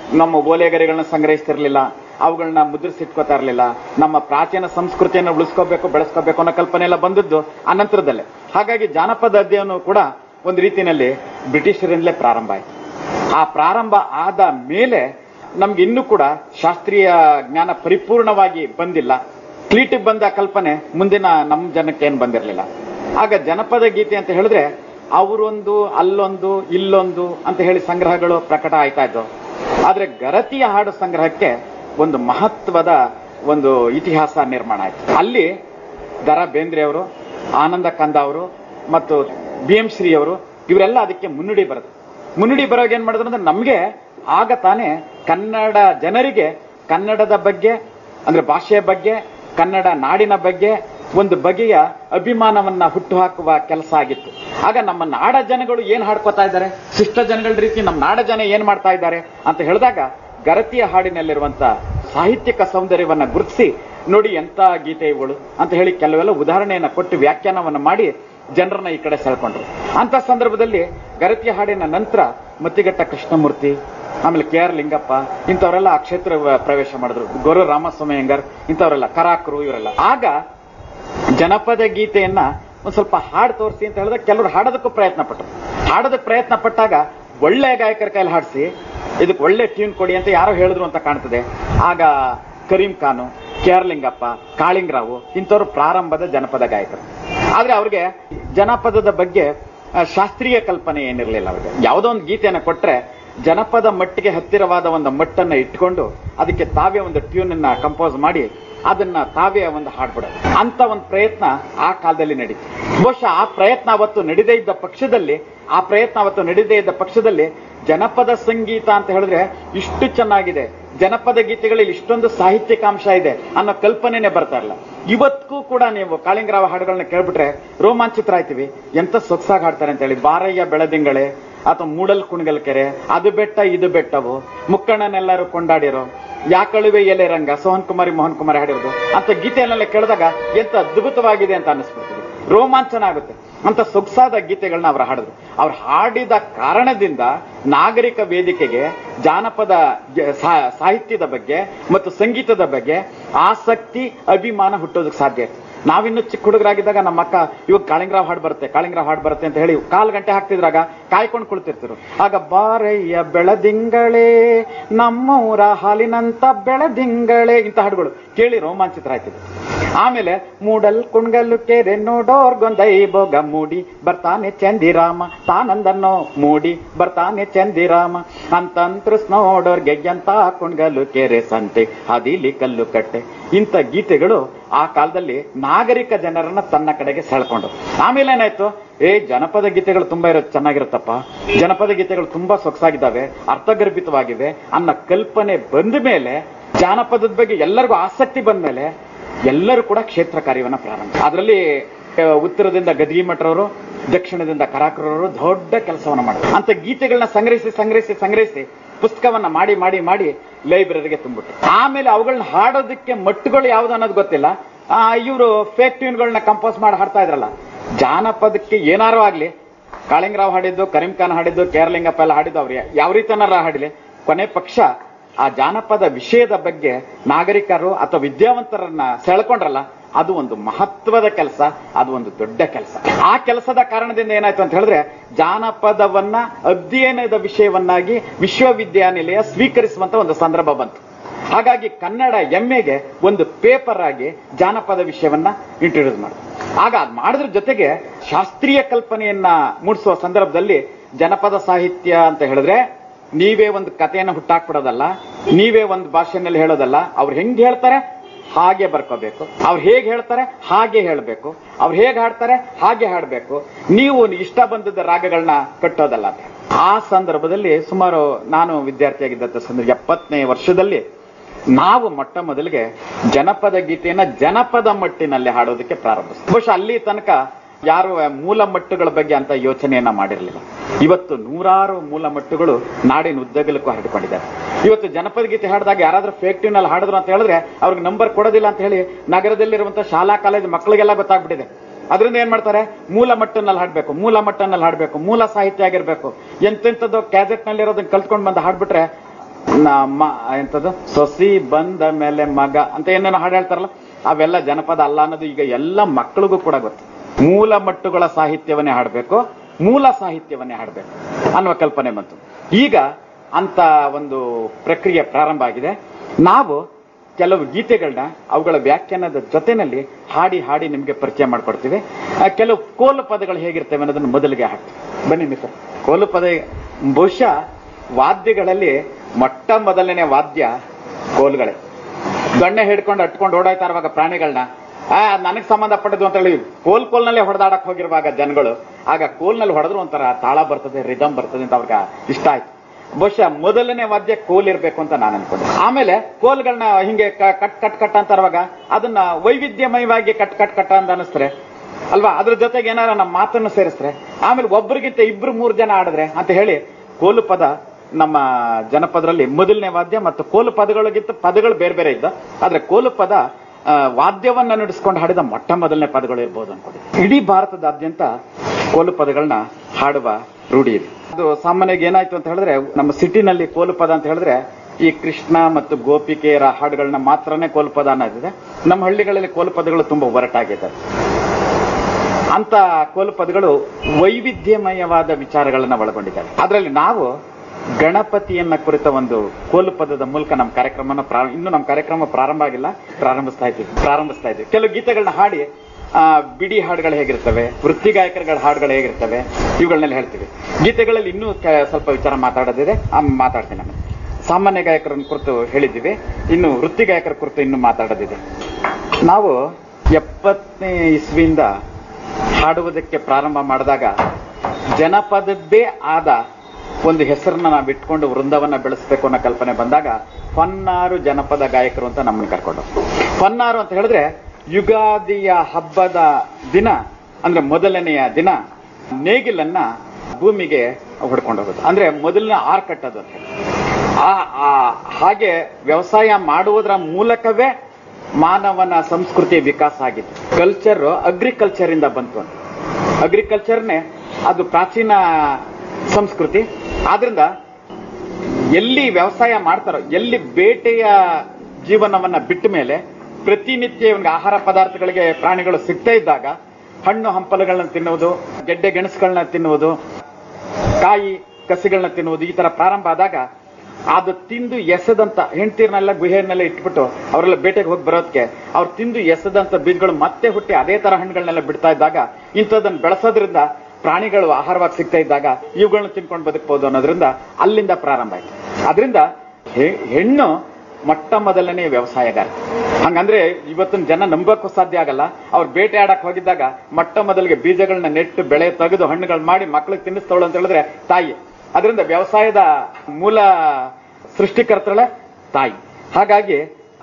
S2: ನಮ್ಮ ಓಲೆಗರಿಗಳನ್ನ ಸಂಗ್ರಹಿಸ್ತಿರ್ಲಿಲ್ಲ ಅವುಗಳನ್ನ ಮುದ್ರಿಸಿಟ್ಕೋತಾ ಇರಲಿಲ್ಲ ನಮ್ಮ ಪ್ರಾಚೀನ ಸಂಸ್ಕೃತಿಯನ್ನು ಉಳಿಸ್ಕೋಬೇಕು ಬೆಳೆಸ್ಕೋಬೇಕು ಅನ್ನೋ ಕಲ್ಪನೆ ಎಲ್ಲ ಬಂದದ್ದು ಅನಂತರದಲ್ಲೇ ಹಾಗಾಗಿ ಜಾನಪದ ಅಧ್ಯಯನ ಕೂಡ ಒಂದು ರೀತಿಯಲ್ಲಿ ಬ್ರಿಟಿಷರಿಂದಲೇ ಪ್ರಾರಂಭ ಆಯಿತು ಆ ಪ್ರಾರಂಭ ಆದ ಮೇಲೆ ನಮ್ಗೆ ಇನ್ನೂ ಕೂಡ ಶಾಸ್ತ್ರೀಯ ಜ್ಞಾನ ಪರಿಪೂರ್ಣವಾಗಿ ಬಂದಿಲ್ಲ ಕ್ಲೀಟಿಗೆ ಬಂದ ಕಲ್ಪನೆ ಮುಂದಿನ ನಮ್ಮ ಜನಕ್ಕೆ ಏನು ಬಂದಿರಲಿಲ್ಲ ಆಗ ಜನಪದ ಗೀತೆ ಅಂತ ಹೇಳಿದ್ರೆ ಅವರೊಂದು ಅಲ್ಲೊಂದು ಇಲ್ಲೊಂದು ಅಂತ ಹೇಳಿ ಸಂಗ್ರಹಗಳು ಪ್ರಕಟ ಆಯ್ತಾ ಇದ್ದವು ಆದ್ರೆ ಗರತಿಯ ಹಾಡು ಸಂಗ್ರಹಕ್ಕೆ ಒಂದು ಮಹತ್ವದ ಒಂದು ಇತಿಹಾಸ ನಿರ್ಮಾಣ ಆಯ್ತು ಅಲ್ಲಿ ದರ ಬೇಂದ್ರೆ ಅವರು ಆನಂದ ಕಂದ ಅವರು ಮತ್ತು ಬಿ ಎಂ ಶ್ರೀ ಅವರು ಇವರೆಲ್ಲ ಅದಕ್ಕೆ ಮುನ್ನುಡಿ ಬರೆದು ಮುನ್ನುಡಿ ಬರೋವಾಗ ಏನ್ ಮಾಡಿದ್ರು ಅಂದ್ರೆ ನಮ್ಗೆ ಆಗ ತಾನೇ ಕನ್ನಡ ಜನರಿಗೆ ಕನ್ನಡದ ಬಗ್ಗೆ ಅಂದ್ರೆ ಭಾಷೆಯ ಬಗ್ಗೆ ಕನ್ನಡ ನಾಡಿನ ಬಗ್ಗೆ ಒಂದು ಬಗೆಯ ಅಭಿಮಾನವನ್ನ ಹುಟ್ಟುಹಾಕುವ ಕೆಲಸ ಆಗಿತ್ತು ಆಗ ನಮ್ಮ ನಾಡ ಜನಗಳು ಏನ್ ಹಾಡ್ಕೋತಾ ಇದ್ದಾರೆ ಶಿಷ್ಟ ಜನಗಳ ರೀತಿ ನಮ್ಮ ನಾಡ ಜನ ಏನ್ ಮಾಡ್ತಾ ಇದ್ದಾರೆ ಅಂತ ಹೇಳಿದಾಗ ಗರತಿಯ ಹಾಡಿನಲ್ಲಿರುವಂತ ಸಾಹಿತ್ಯಿಕ ಸೌಂದರ್ಯವನ್ನ ಗುರುತಿಸಿ ನೋಡಿ ಎಂತ ಗೀತೆ ಇವಳು ಅಂತ ಹೇಳಿ ಕೆಲವೆಲ್ಲ ಉದಾಹರಣೆಯನ್ನ ಕೊಟ್ಟು ವ್ಯಾಖ್ಯಾನವನ್ನ ಮಾಡಿ ಜನರನ್ನ ಈ ಕಡೆ ಸೆಳ್ಕೊಂಡ್ರು ಅಂತ ಸಂದರ್ಭದಲ್ಲಿ ಗರತಿಯ ಹಾಡಿನ ನಂತರ ಮತ್ತಿಘಟ್ಟ ಕೃಷ್ಣಮೂರ್ತಿ ಆಮೇಲೆ ಕೆ ಆರ್ ಲಿಂಗಪ್ಪ ಇಂಥವರೆಲ್ಲ ಆ ಕ್ಷೇತ್ರ ಪ್ರವೇಶ ಮಾಡಿದ್ರು ಗೊರು ರಾಮಸ್ವಾಮಿ ಅಯ್ಯಂಗಾರ್ ಇಂಥವರೆಲ್ಲ ಕರಾಕರು ಇವರೆಲ್ಲ ಆಗ ಜನಪದ ಗೀತೆಯನ್ನ ಒಂದ್ ಸ್ವಲ್ಪ ಹಾಡು ತೋರಿಸಿ ಅಂತ ಹೇಳಿದ್ರೆ ಕೆಲವರು ಹಾಡೋದಕ್ಕೂ ಪ್ರಯತ್ನ ಪಟ್ಟರು ಹಾಡೋದಕ್ಕೆ ಪ್ರಯತ್ನ ಪಟ್ಟಾಗ ಒಳ್ಳೆ ಗಾಯಕರ ಕೈಲಿ ಹಾಡಿಸಿ ಇದಕ್ಕೆ ಒಳ್ಳೆ ಟ್ಯೂನ್ ಕೊಡಿ ಅಂತ ಯಾರೋ ಹೇಳಿದ್ರು ಅಂತ ಕಾಣ್ತದೆ ಆಗ ಕರೀಂ ಖಾನು ಕೆ ಆರ್ ಲಿಂಗಪ್ಪ ಕಾಳಿಂಗರಾವು ಇಂಥವ್ರು ಪ್ರಾರಂಭದ ಜನಪದ ಗಾಯಕರು ಆದ್ರೆ ಅವ್ರಿಗೆ ಜನಪದದ ಬಗ್ಗೆ ಆ, ಶಾಸ್ತ್ರೀಯ ಕಲ್ಪನೆ ಏನಿರಲಿಲ್ಲ ಅವ್ರಿಗೆ ಯಾವುದೋ ಒಂದು ಗೀತೆಯನ್ನ ಕೊಟ್ರೆ ಜನಪದ ಮಟ್ಟಿಗೆ ಹತ್ತಿರವಾದ ಒಂದು ಮಟ್ಟನ್ನ ಇಟ್ಕೊಂಡು ಅದಕ್ಕೆ ತಾವೇ ಒಂದು ಟ್ಯೂನ್ ಅನ್ನ ಕಂಪೋಸ್ ಮಾಡಿ ಅದನ್ನ ತಾವೇ ಒಂದು ಹಾಡ್ಬಿಡೋದು ಅಂತ ಒಂದು ಪ್ರಯತ್ನ ಆ ಕಾಲದಲ್ಲಿ ನಡೀತು ಬಹುಶಃ ಆ ಪ್ರಯತ್ನ ಅವತ್ತು ನಡೀದೇ ಇದ್ದ ಪಕ್ಷದಲ್ಲಿ ಆ ಪ್ರಯತ್ನ ಅವತ್ತು ನಡೀದೇ ಇದ್ದ ಪಕ್ಷದಲ್ಲಿ ಜನಪದ ಸಂಗೀತ ಅಂತ ಹೇಳಿದ್ರೆ ಇಷ್ಟು ಚೆನ್ನಾಗಿದೆ ಜನಪದ ಗೀತೆಗಳಲ್ಲಿ ಇಷ್ಟೊಂದು ಸಾಹಿತ್ಯಿಕಾಂಶ ಇದೆ ಅನ್ನೋ ಕಲ್ಪನೆನೇ ಬರ್ತಾ ಇಲ್ಲ ಇವತ್ತಿಗೂ ಕೂಡ ನೀವು ಕಾಳಿಂಗರಾವ ಹಾಡುಗಳನ್ನ ಕೇಳ್ಬಿಟ್ರೆ ರೋಮಾಂಚಿತರ ಆಯ್ತೀವಿ ಎಂತ ಸೊಗಸಾಗಿ ಹಾಡ್ತಾರೆ ಅಂತ ಹೇಳಿ ಬಾರಯ್ಯ ಬೆಳದಿಂಗಳೇ ಅಥವಾ ಮೂಡಲ್ ಕುಣಗಲ್ ಕೆರೆ ಅದು ಬೆಟ್ಟ ಇದು ಬೆಟ್ಟವು ಮುಕ್ಕಣ್ಣನೆಲ್ಲರೂ ಕೊಂಡಾಡಿರೋ ಯಾಕಳುವೆ ಎಲೆ ರಂಗ ಸೋಹನ್ ಕುಮಾರಿ ಮೋಹನ್ ಕುಮಾರಿ ಹಾಡಿರೋದು ಅಂತ ಗೀತೆಯನ್ನೆಲ್ಲ ಕೇಳಿದಾಗ ಎಂತ ಅದ್ಭುತವಾಗಿದೆ ಅಂತ ಅನ್ನಿಸ್ಬಿಡ್ತದೆ ರೋಮಾಂಚನ ಆಗುತ್ತೆ ಅಂತ ಸೊಗಸಾದ ಗೀತೆಗಳನ್ನ ಅವರು ಹಾಡಿದ್ರು ಅವ್ರು ಹಾಡಿದ ಕಾರಣದಿಂದ ನಾಗರಿಕ ವೇದಿಕೆಗೆ ಜಾನಪದ ಗ- ಸಾ- ಸಾಹಿತ್ಯದ ಬಗ್ಗೆ ಮತ್ತು ಸಂಗೀತದ ಬಗ್ಗೆ ಆಸಕ್ತಿ ಅಭಿಮಾನ ಹುಟ್ಟೋದಕ್ಕೆ ಸಾಧ್ಯ ಆಯ್ತು ನಾವಿನ್ನು ಚಿಕ್ಕ ಹುಡುಗರಾಗಿದ್ದಾಗ ನಮ್ಮ ಅಕ್ಕ ಇವಾಗ ಕಾಳಿಂಗರಾವ್ ಹಾಡು ಬರುತ್ತೆ ಕಾಳಿಂಗರಾವ್ ಹಾಡು ಬರುತ್ತೆ ಅಂತ ಹೇಳಿ ಕಾಲ್ ಗಂಟೆ ಹಾಕ್ತಿದ್ರಾಗ ಕಾಯ್ಕೊಂಡು ಕುಳಿತಿರ್ತಿರು ಆಗ ಬಾರಯ್ಯ ಬೆಳದಿಂಗಳೇ ನಮ್ಮೂರ ಹಾಲಿನಂತ ಬೆಳದಿಂಗಳೇ ಇಂಥ ಹಾಡುಗಳು ಕೇಳಿ ರೋಮಾಂಚಿತರಾಯ್ತಿದ್ರು ಆಮೇಲೆ ಮೂಡಲ್ ಕುಣ್ಗಲ್ಲು ಕೆರೆ ನೋಡೋರ್ಗೊಂದೈ ಭೋಗ ಮೂಡಿ ಬರ್ತಾನೆ ಚಂದಿರಾಮ ತಾನಂದನ್ನೋ ಮೂಡಿ ಬರ್ತಾನೆ ಚಂದಿರಾಮ ಅಂತಂತ್ರ ನೋಡೋರ್ಗೆ ಎಂತ ಕುಣ್ಗಲ್ಲು ಕೆರೆ ಸಂತೆ ಹದಿಲಿ ಕಲ್ಲು ಕಟ್ಟೆ ಇಂಥ ಗೀತೆಗಳು ಆ ಕಾಲದಲ್ಲಿ ನಾಗರಿಕ ಜನರನ್ನ ತನ್ನ ಕಡೆಗೆ ಸೆಳ್ಕೊಂಡು ಆಮೇಲೆ ಏನಾಯ್ತು ಏ ಜನಪದ ಗೀತೆಗಳು ತುಂಬಾ ಇರೋದು ಚೆನ್ನಾಗಿರುತ್ತಪ್ಪ ಜನಪದ ಗೀತೆಗಳು ತುಂಬಾ ಸೊಗಸಾಗಿದ್ದಾವೆ ಅರ್ಥಗರ್ಭಿತವಾಗಿವೆ ಅನ್ನೋ ಕಲ್ಪನೆ ಬಂದ ಮೇಲೆ ಜಾನಪದದ ಬಗ್ಗೆ ಎಲ್ಲರಿಗೂ ಆಸಕ್ತಿ ಬಂದ ಮೇಲೆ ಎಲ್ಲರೂ ಕೂಡ ಕ್ಷೇತ್ರ ಕಾರ್ಯವನ್ನ ಪ್ರಾರಂಭ ಅದರಲ್ಲಿ ಆ, ಉತ್ತರದಿಂದ ಗದಗಿ ಮಠರವರು ದಕ್ಷಿಣದಿಂದ ಕರಾಕರವರು ದೊಡ್ಡ ಕೆಲಸವನ್ನ ಮಾಡಿದ್ರು ಅಂತ ಗೀತೆಗಳನ್ನ ಸಂಗ್ರಹಿಸಿ ಸಂಗ್ರಹಿಸಿ ಸಂಗ್ರಹಿಸಿ ಪುಸ್ತಕವನ್ನ ಮಾಡಿ ಮಾಡಿ ಮಾಡಿ ಲೈಬ್ರರಿಗೆ ತುಂಬಿಟ್ರು ಆಮೇಲೆ ಅವುಗಳನ್ನ ಹಾಡೋದಕ್ಕೆ ಮಟ್ಟುಗಳು ಯಾವ್ದು ಅನ್ನೋದು ಗೊತ್ತಿಲ್ಲ ಇವರು ಫೇಕ್ ಟ್ಯೂನ್ಗಳನ್ನ ಕಂಪೋಸ್ ಮಾಡಿ ಹಾಡ್ತಾ ಇದ್ರಲ್ಲ ಜಾನಪದಕ್ಕೆ ಏನಾರು ಆಗ್ಲಿ ಕಾಳಿಂಗರಾವ್ ಹಾಡಿದ್ದು ಕರೀಂ ಖಾನ್ ಹಾಡಿದ್ದು ಕೇರಲಿಂಗಪ್ಪ ಎಲ್ಲ ಹಾಡಿದ್ದು ಅವ್ರು ಯಾವ ರೀತಿಯನ್ನಾರ ಹಾಡಲಿ ಕೊನೆ ಪಕ್ಷ ಆ ಜಾನಪದ ವಿಷಯದ ಬಗ್ಗೆ ನಾಗರಿಕರು ಅಥವಾ ವಿದ್ಯಾವಂತರನ್ನ ಸೆಳ್ಕೊಂಡ್ರಲ್ಲ ಅದು ಒಂದು ಮಹತ್ವದ ಕೆಲಸ ಅದು ಒಂದು ದೊಡ್ಡ ಕೆಲಸ ಆ ಕೆಲಸದ ಕಾರಣದಿಂದ ಏನಾಯ್ತು ಅಂತ ಹೇಳಿದ್ರೆ ಜಾನಪದವನ್ನ ಅಧ್ಯಯನದ ವಿಷಯವನ್ನಾಗಿ ವಿಶ್ವವಿದ್ಯಾನಿಲಯ ಸ್ವೀಕರಿಸುವಂತ ಒಂದು ಸಂದರ್ಭ ಬಂತು ಹಾಗಾಗಿ ಕನ್ನಡ ಎಮ್ಮೆಗೆ ಒಂದು ಪೇಪರ್ ಆಗಿ ಜಾನಪದ ವಿಷಯವನ್ನ ಇಂಟ್ರೊಡ್ಯೂಸ್ ಮಾಡಿದ್ರು ಆಗ ಅದ್ ಮಾಡಿದ್ರ ಜೊತೆಗೆ ಶಾಸ್ತ್ರೀಯ ಕಲ್ಪನೆಯನ್ನ ಮೂಡಿಸುವ ಸಂದರ್ಭದಲ್ಲಿ ಜನಪದ ಸಾಹಿತ್ಯ ಅಂತ ಹೇಳಿದ್ರೆ ನೀವೇ ಒಂದು ಕಥೆಯನ್ನ ಹುಟ್ಟಾಕ್ಬಿಡೋದಲ್ಲ ನೀವೇ ಒಂದು ಭಾಷೆನಲ್ಲಿ ಹೇಳೋದಲ್ಲ ಅವ್ರು ಹೆಂಗ್ ಹೇಳ್ತಾರೆ ಹಾಗೆ ಬರ್ಕೋಬೇಕು ಅವ್ರು ಹೇಗೆ ಹೇಳ್ತಾರೆ ಹಾಗೆ ಹೇಳಬೇಕು ಅವ್ರು ಹೇಗೆ ಹಾಡ್ತಾರೆ ಹಾಗೆ ಹಾಡಬೇಕು ನೀವು ಇಷ್ಟ ಬಂದದ ರಾಗಗಳನ್ನ ಕಟ್ಟೋದಲ್ಲ ಅಂತ. ಆ ಸಂದರ್ಭದಲ್ಲಿ ಸುಮಾರು ನಾನು ವಿದ್ಯಾರ್ಥಿಯಾಗಿದ್ದಂತ ಸಂದರ್ಭ ಎಪ್ಪತ್ತನೇ ವರ್ಷದಲ್ಲಿ ನಾವು ಮೊಟ್ಟ ಮೊದಲಿಗೆ ಜನಪದ ಗೀತೆಯನ್ನ ಜನಪದ ಮಟ್ಟಿನಲ್ಲಿ ಹಾಡೋದಕ್ಕೆ ಪ್ರಾರಂಭಿಸ್ತೀವಿ ಬಹುಶಃ ಅಲ್ಲಿ ತನಕ ಯಾರು ಮೂಲ ಮಟ್ಟುಗಳ ಬಗ್ಗೆ ಅಂತ ಯೋಚನೆಯನ್ನ ಮಾಡಿರಲಿಲ್ಲ ಇವತ್ತು ನೂರಾರು ಮೂಲ ಮಟ್ಟುಗಳು ನಾಡಿನ ಉದ್ದಗಲಕ್ಕೂ ಹರಡಿಕೊಂಡಿದ್ದಾರೆ ಇವತ್ತು ಜನಪದ ಗೀತೆ ಹಾಡಿದಾಗ ಯಾರಾದ್ರೂ ಫೇಕ್ ಟ್ಯೂನ್ ಅಲ್ಲಿ ಹಾಡಿದ್ರು ಅಂತ ಹೇಳಿದ್ರೆ ಅವ್ರಿಗೆ ನಂಬರ್ ಕೊಡೋದಿಲ್ಲ ಅಂತ ಹೇಳಿ ನಗರದಲ್ಲಿರುವಂತಹ ಶಾಲಾ ಕಾಲೇಜ್ ಮಕ್ಕಳಿಗೆಲ್ಲ ಗೊತ್ತಾಗ್ಬಿಟ್ಟಿದೆ ಅದರಿಂದ ಏನ್ ಮಾಡ್ತಾರೆ ಮೂಲ ಮಟ್ಟನಲ್ಲಿ ಹಾಡ್ಬೇಕು ಮೂಲ ಮಟ್ಟನಲ್ಲಿ ಹಾಡ್ಬೇಕು ಮೂಲ ಸಾಹಿತ್ಯ ಆಗಿರ್ಬೇಕು ಎಂತೆಂಥದ್ದು ಕ್ಯಾಸೆಟ್ ನಲ್ಲಿ ಇರೋದನ್ನ ಕಲ್ತ್ಕೊಂಡು ಬಂದು ಹಾಡ್ಬಿಟ್ರೆ ನಮ್ಮ ಎಂತದು ಸೊಸಿ ಬಂದ ಮೇಲೆ ಮಗ ಅಂತ ಏನೇನೋ ಹಾಡು ಹೇಳ್ತಾರಲ್ಲ ಅವೆಲ್ಲ ಜನಪದ ಅಲ್ಲ ಅನ್ನೋದು ಈಗ ಎಲ್ಲ ಮಕ್ಕಳಿಗೂ ಕೂಡ ಗೊತ್ತು ಮೂಲ ಮಟ್ಟುಗಳ ಸಾಹಿತ್ಯವನ್ನೇ ಹಾಡಬೇಕು ಮೂಲ ಸಾಹಿತ್ಯವನ್ನೇ ಹಾಡಬೇಕು ಅನ್ನುವ ಕಲ್ಪನೆ ಬಂತು ಈಗ ಅಂತ ಒಂದು ಪ್ರಕ್ರಿಯೆ ಪ್ರಾರಂಭ ಆಗಿದೆ ನಾವು ಕೆಲವು ಗೀತೆಗಳನ್ನ ಅವುಗಳ ವ್ಯಾಖ್ಯಾನದ ಜೊತೆನಲ್ಲಿ ಹಾಡಿ ಹಾಡಿ ನಿಮಗೆ ಪರಿಚಯ ಮಾಡ್ಕೊಡ್ತೀವಿ ಆ, ಕೆಲವು ಕೋಲು ಪದಗಳು ಹೇಗಿರ್ತವೆ ಅನ್ನೋದನ್ನು ಮೊದಲಿಗೆ ಹಾಕ್ತೀವಿ ಬನ್ನಿ ಮಿತ್ರ ಕೋಲು ಪದ ಬಹುಶಃ ವಾದ್ಯಗಳಲ್ಲಿ ಮೊಟ್ಟ ಮೊದಲನೇ ವಾದ್ಯ ಕೋಲುಗಳೇ ಗಣ್ಣೆ ಹಿಡ್ಕೊಂಡು ಅಟ್ಕೊಂಡು ಓಡಾಯ್ತಾ ಇರುವಾಗ ಪ್ರಾಣಿಗಳನ್ನ ಆ ನನಗೆ ಸಂಬಂಧಪಟ್ಟದ್ದು ಅಂತ ಹೇಳಿ ಕೋಲ್ ಕೋಲ್ನಲ್ಲೇ ಹೊಡೆದಾಡಕ್ ಹೋಗಿರುವಾಗ ಜನಗಳು ಆಗ ಕೋಲ್ನಲ್ಲಿ ಹೊಡೆದ್ರು ಒಂಥರ ತಾಳ ಬರ್ತದೆ ರಿದಮ್ ಬರ್ತದೆ ಅಂತ ಅವ್ರಿಗೆ ಇಷ್ಟ ಆಯ್ತು ಬಹುಶಃ ಮೊದಲನೇ ವಾದ್ಯ ಕೋಲ್ ಇರ್ಬೇಕು ಅಂತ ನಾನು ಅನ್ಕೊಂಡೆ ಆಮೇಲೆ ಕೋಲ್ಗಳನ್ನ ಹಿಂಗೆ ಕ- ಕಟ್ ಕಟ್ ಕಟ್ ಅಂತ ಇರುವಾಗ ಅದನ್ನ ವೈವಿಧ್ಯಮಯವಾಗಿ ಕಟ್ ಕಟ್ ಕಟ್ ಅಂತ ಅನಿಸ್ತಾರೆ ಅಲ್ವಾ ಅದ್ರ ಜೊತೆಗೆ ಏನಾರ ನಮ್ಮ ಮಾತನ್ನು ಸೇರಿಸ್ತಾರೆ ಆಮೇಲೆ ಒಬ್ರಿಗಿಂತ ಇಬ್ರು ಮೂರು ಜನ ಆಡಿದ್ರೆ ಅಂತ ಹೇಳಿ ಕೋಲು ಪದ ನಮ್ಮ ಜನಪದರಲ್ಲಿ ಮೊದಲನೇ ವಾದ್ಯ ಮತ್ತು ಕೋಲು ಪದಗಳಿಗಿಂತ ಪದಗಳು ಬೇರೆ ಬೇರೆ ಇದ್ದ ಆದ್ರೆ ಕೋಲು ಪದ ಆ, ವಾದ್ಯವನ್ನ ನುಡಿಸ್ಕೊಂಡು ಹಾಡಿದ ಮೊಟ್ಟ ಮೊದಲನೇ ಪದಗಳು ಇರ್ಬೋದು ಅನ್ಕೊಳ್ಳಿ ಇಡೀ ಭಾರತದಾದ್ಯಂತ ಕೋಲು ಪದಗಳನ್ನ ಹಾಡುವ ರೂಢಿ ಇದೆ ಅದು ಸಾಮಾನ್ಯವಾಗಿ ಏನಾಯ್ತು ಅಂತ ಹೇಳಿದ್ರೆ ನಮ್ಮ ಸಿಟಿನಲ್ಲಿ ಕೋಲು ಪದ ಅಂತ ಹೇಳಿದ್ರೆ ಈ ಕೃಷ್ಣ ಮತ್ತು ಗೋಪಿಕೆಯರ ಹಾಡುಗಳನ್ನ ಮಾತ್ರನೇ ಕೋಲು ಪದ ಅನ್ನೋದಿದೆ ನಮ್ಮ ಹಳ್ಳಿಗಳಲ್ಲಿ ಕೋಲು ಪದಗಳು ತುಂಬಾ ಒರಟಾಗಿದೆ ಅಂತ ಕೋಲು ಪದಗಳು ವೈವಿಧ್ಯಮಯವಾದ ವಿಚಾರಗಳನ್ನ ಒಳಗೊಂಡಿದ್ದಾವೆ ಅದರಲ್ಲಿ ನಾವು ಗಣಪತಿಯನ್ನ ಕುರಿತ ಒಂದು ಕೋಲು ಪದದ ಮೂಲಕ ನಮ್ಮ ಕಾರ್ಯಕ್ರಮನ ಪ್ರಾರ- ಇನ್ನು ನಮ್ಮ ಕಾರ್ಯಕ್ರಮ ಪ್ರಾರಂಭ ಆಗಿಲ್ಲ ಪ್ರಾರಂಭಿಸ್ತಾ ಇದ್ದೀವಿ ಪ್ರಾರಂಭಿಸ್ತಾ ಇದ್ದೀವಿ ಕೆಲವು ಗೀತೆಗಳನ್ನ ಹಾಡಿ ಆ, ಬಿಡಿ ಹಾಡುಗಳು ಹೇಗಿರ್ತವೆ ವೃತ್ತಿ ಗಾಯಕರುಗಳ ಹಾಡುಗಳು ಹೇಗಿರ್ತವೆ ಇವುಗಳನ್ನೆಲ್ಲ ಹೇಳ್ತೀವಿ ಗೀತೆಗಳಲ್ಲಿ ಇನ್ನೂ ಕೆ- ಸ್ವಲ್ಪ ವಿಚಾರ ಮಾತಾಡೋದಿದೆ ಆ, ಮಾತಾಡ್ತೀನಿ ನಾನು ಸಾಮಾನ್ಯ ಗಾಯಕರನ್ನ ಕುರಿತು ಹೇಳಿದ್ದೀವಿ ಇನ್ನು ವೃತ್ತಿ ಗಾಯಕರ ಕುರಿತು ಇನ್ನು ಮಾತಾಡೋದಿದೆ ನಾವು ಎಪ್ಪತ್ತನೇ ಇಸ್ವಿಯಿಂದ ಹಾಡುವುದಕ್ಕೆ ಪ್ರಾರಂಭ ಮಾಡಿದಾಗ ಜನಪದದ್ದೇ ಆದ ಒಂದು ಹೆಸರನ್ನ ನಾವು ಇಟ್ಕೊಂಡು ವೃಂದವನ್ನ ಬೆಳೆಸಬೇಕು ಅನ್ನೋ ಕಲ್ಪನೆ ಬಂದಾಗ ಹೊನ್ನಾರು ಜನಪದ ಗಾಯಕರು ಅಂತ ನಮ್ಮನ್ನ ಕರ್ಕೊಂಡು ಹೊನ್ನಾರು ಅಂತ ಹೇಳಿದ್ರೆ ಯುಗಾದಿಯ ಹಬ್ಬದ ದಿನ ಅಂದ್ರೆ ಮೊದಲನೆಯ ದಿನ ನೇಗಿಲನ್ನ ಭೂಮಿಗೆ ಹೊಡ್ಕೊಂಡು ಹೋಗೋದು ಅಂದ್ರೆ ಮೊದಲನೇ ಆರ್ ಕಟ್ಟೋದು ಅಂತ ಹೇಳಿ ಆ- ಆ ಹಾಗೆ ವ್ಯವಸಾಯ ಮಾಡುವುದರ ಮೂಲಕವೇ ಮಾನವನ ಸಂಸ್ಕೃತಿ ವಿಕಾಸ ಆಗಿತ್ತು ಕಲ್ಚರ್ ಅಗ್ರಿಕಲ್ಚರ್ ಇಂದ ಬಂತು ಅಂತ ಅಗ್ರಿಕಲ್ಚರ್ನೇ ಅದು ಪ್ರಾಚೀನ ಸಂಸ್ಕೃತಿ ಆದ್ರಿಂದ ಎಲ್ಲಿ ವ್ಯವಸಾಯ ಮಾಡ್ತಾರೋ ಎಲ್ಲಿ ಬೇಟೆಯ ಜೀವನವನ್ನ ಬಿಟ್ಟ ಮೇಲೆ ಪ್ರತಿನಿತ್ಯ ಇವನಿಗೆ ಆಹಾರ ಪದಾರ್ಥಗಳಿಗೆ ಪ್ರಾಣಿಗಳು ಸಿಗ್ತಾ ಇದ್ದಾಗ ಹಣ್ಣು ಹಂಪಲುಗಳನ್ನ ತಿನ್ನುವುದು ಗೆಡ್ಡೆ ಗೆಣಸುಗಳನ್ನ ತಿನ್ನುವುದು ಕಾಯಿ ಕಸಿಗಳನ್ನ ತಿನ್ನುವುದು ಈ ತರ ಪ್ರಾರಂಭ ಆದಾಗ ಅದು ತಿಂದು ಎಸೆದಂತ ಹೆಂಡ್ತೀರ್ನೆಲ್ಲ ಗುಹೆಯನ್ನೆಲ್ಲ ಇಟ್ಬಿಟ್ಟು ಅವರೆಲ್ಲ ಬೇಟೆಗೆ ಹೋಗಿ ಬರೋದಕ್ಕೆ ಅವ್ರು ತಿಂದು ಎಸೆದಂತ ಬೀಜಗಳು ಮತ್ತೆ ಹುಟ್ಟಿ ಅದೇ ತರ ಹಣ್ಣುಗಳನ್ನೆಲ್ಲ ಬಿಡ್ತಾ ಇದ್ದಾಗ ಇಂಥದನ್ನ ಬೆಳೆಸೋದ್ರಿಂದ ಪ್ರಾಣಿಗಳು ಆಹಾರವಾಗಿ ಸಿಗ್ತಾ ಇದ್ದಾಗ ಇವುಗಳನ್ನ ತಿನ್ಕೊಂಡು ಬದುಕಬಹುದು ಅನ್ನೋದ್ರಿಂದ ಅಲ್ಲಿಂದ ಪ್ರಾರಂಭ ಆಯ್ತು ಅದರಿಂದ ಹೆಣ್ಣು ಮೊಟ್ಟ ಮೊದಲನೇ ವ್ಯವಸಾಯಗಾರ ಹಂಗಂದ್ರೆ ಇವತ್ತಿನ ಜನ ನಂಬಕ್ಕೂ ಸಾಧ್ಯ ಆಗಲ್ಲ ಅವ್ರು ಬೇಟೆ ಆಡಕ್ ಹೋಗಿದ್ದಾಗ ಮೊಟ್ಟ ಮೊದಲಿಗೆ ಬೀಜಗಳನ್ನ ನೆಟ್ಟು ಬೆಳೆ ತೆಗೆದು ಹಣ್ಣುಗಳು ಮಾಡಿ ಮಕ್ಳಿಗೆ ತಿನ್ನಿಸ್ತವಳು ಅಂತ ಹೇಳಿದ್ರೆ ತಾಯಿ ಅದರಿಂದ ವ್ಯವಸಾಯದ ಮೂಲ ಸೃಷ್ಟಿಕರ್ತಳೆ ತಾಯಿ ಹಾಗಾಗಿ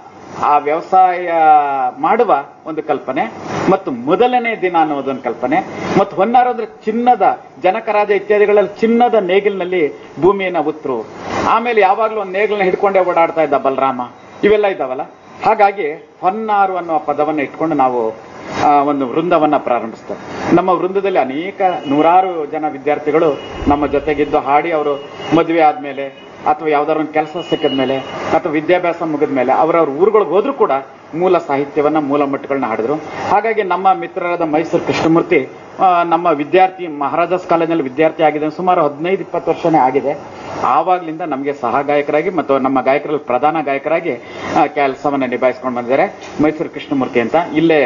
S2: ಆ ವ್ಯವಸಾಯ ಮಾಡುವ ಒಂದು ಕಲ್ಪನೆ ಮತ್ತು ಮೊದಲನೇ ದಿನ ಅನ್ನೋದೊಂದು ಕಲ್ಪನೆ ಮತ್ತು ಹೊನ್ನಾರ ಅಂದ್ರೆ ಚಿನ್ನದ ಜನಕರಾಜ ಇತ್ಯಾದಿಗಳಲ್ಲಿ ಚಿನ್ನದ ನೇಗಿಲಿನಲ್ಲಿ ಭೂಮಿಯನ್ನ ಉತ್ತರು ಆಮೇಲೆ ಯಾವಾಗ್ಲೂ ಒಂದು ನೇಗಿಲನ್ನ ಹಿಡ್ಕೊಂಡೇ ಓಡಾಡ್ತಾ ಇದ್ದ ಬಲರಾಮ ಇವೆಲ್ಲ ಇದಾವಲ್ಲ ಹಾಗಾಗಿ ಹೊನ್ನಾರು ಅನ್ನುವ ಪದವನ್ನ ಇಟ್ಕೊಂಡು ನಾವು ಆ, ಒಂದು ವೃಂದವನ್ನ ಪ್ರಾರಂಭಿಸ್ತೇವೆ ನಮ್ಮ ವೃಂದದಲ್ಲಿ ಅನೇಕ ನೂರಾರು ಜನ ವಿದ್ಯಾರ್ಥಿಗಳು ನಮ್ಮ ಜೊತೆಗಿದ್ದು ಹಾಡಿ ಅವರು ಮದುವೆ ಆದ್ಮೇಲೆ ಅಥವಾ ಯಾವ್ದಾದ್ರು ಒಂದು ಕೆಲಸ ಸಿಕ್ಕಿದ ಮೇಲೆ ಅಥವಾ ವಿದ್ಯಾಭ್ಯಾಸ ಮುಗಿದ ಮೇಲೆ ಅವರವ್ರ ಊರುಗಳಿಗೆ ಹೋದ್ರು ಕೂಡ ಮೂಲ ಸಾಹಿತ್ಯವನ್ನ ಮೂಲ ಮಟ್ಟಗಳನ್ನ ಹಾಡಿದ್ರು ಹಾಗಾಗಿ ನಮ್ಮ ಮಿತ್ರರಾದ ಮೈಸೂರು ಕೃಷ್ಣಮೂರ್ತಿ ಆ, ನಮ್ಮ ವಿದ್ಯಾರ್ಥಿ ಮಹಾರಾಜಾಸ್ ಕಾಲೇಜಿನಲ್ಲಿ ವಿದ್ಯಾರ್ಥಿ ಆಗಿದೆ ಸುಮಾರು ಹದಿನೈದು ಇಪ್ಪತ್ತು ವರ್ಷನೇ ಆಗಿದೆ ಆವಾಗ್ಲಿಂದ ನಮಗೆ ಸಹ ಗಾಯಕರಾಗಿ ಮತ್ತು ನಮ್ಮ ಗಾಯಕರಲ್ಲಿ ಪ್ರಧಾನ ಗಾಯಕರಾಗಿ ಕೆಲಸವನ್ನ ನಿಭಾಯಿಸ್ಕೊಂಡು ಬಂದಿದ್ದಾರೆ ಮೈಸೂರು ಕೃಷ್ಣಮೂರ್ತಿ ಅಂತ ಇಲ್ಲೇ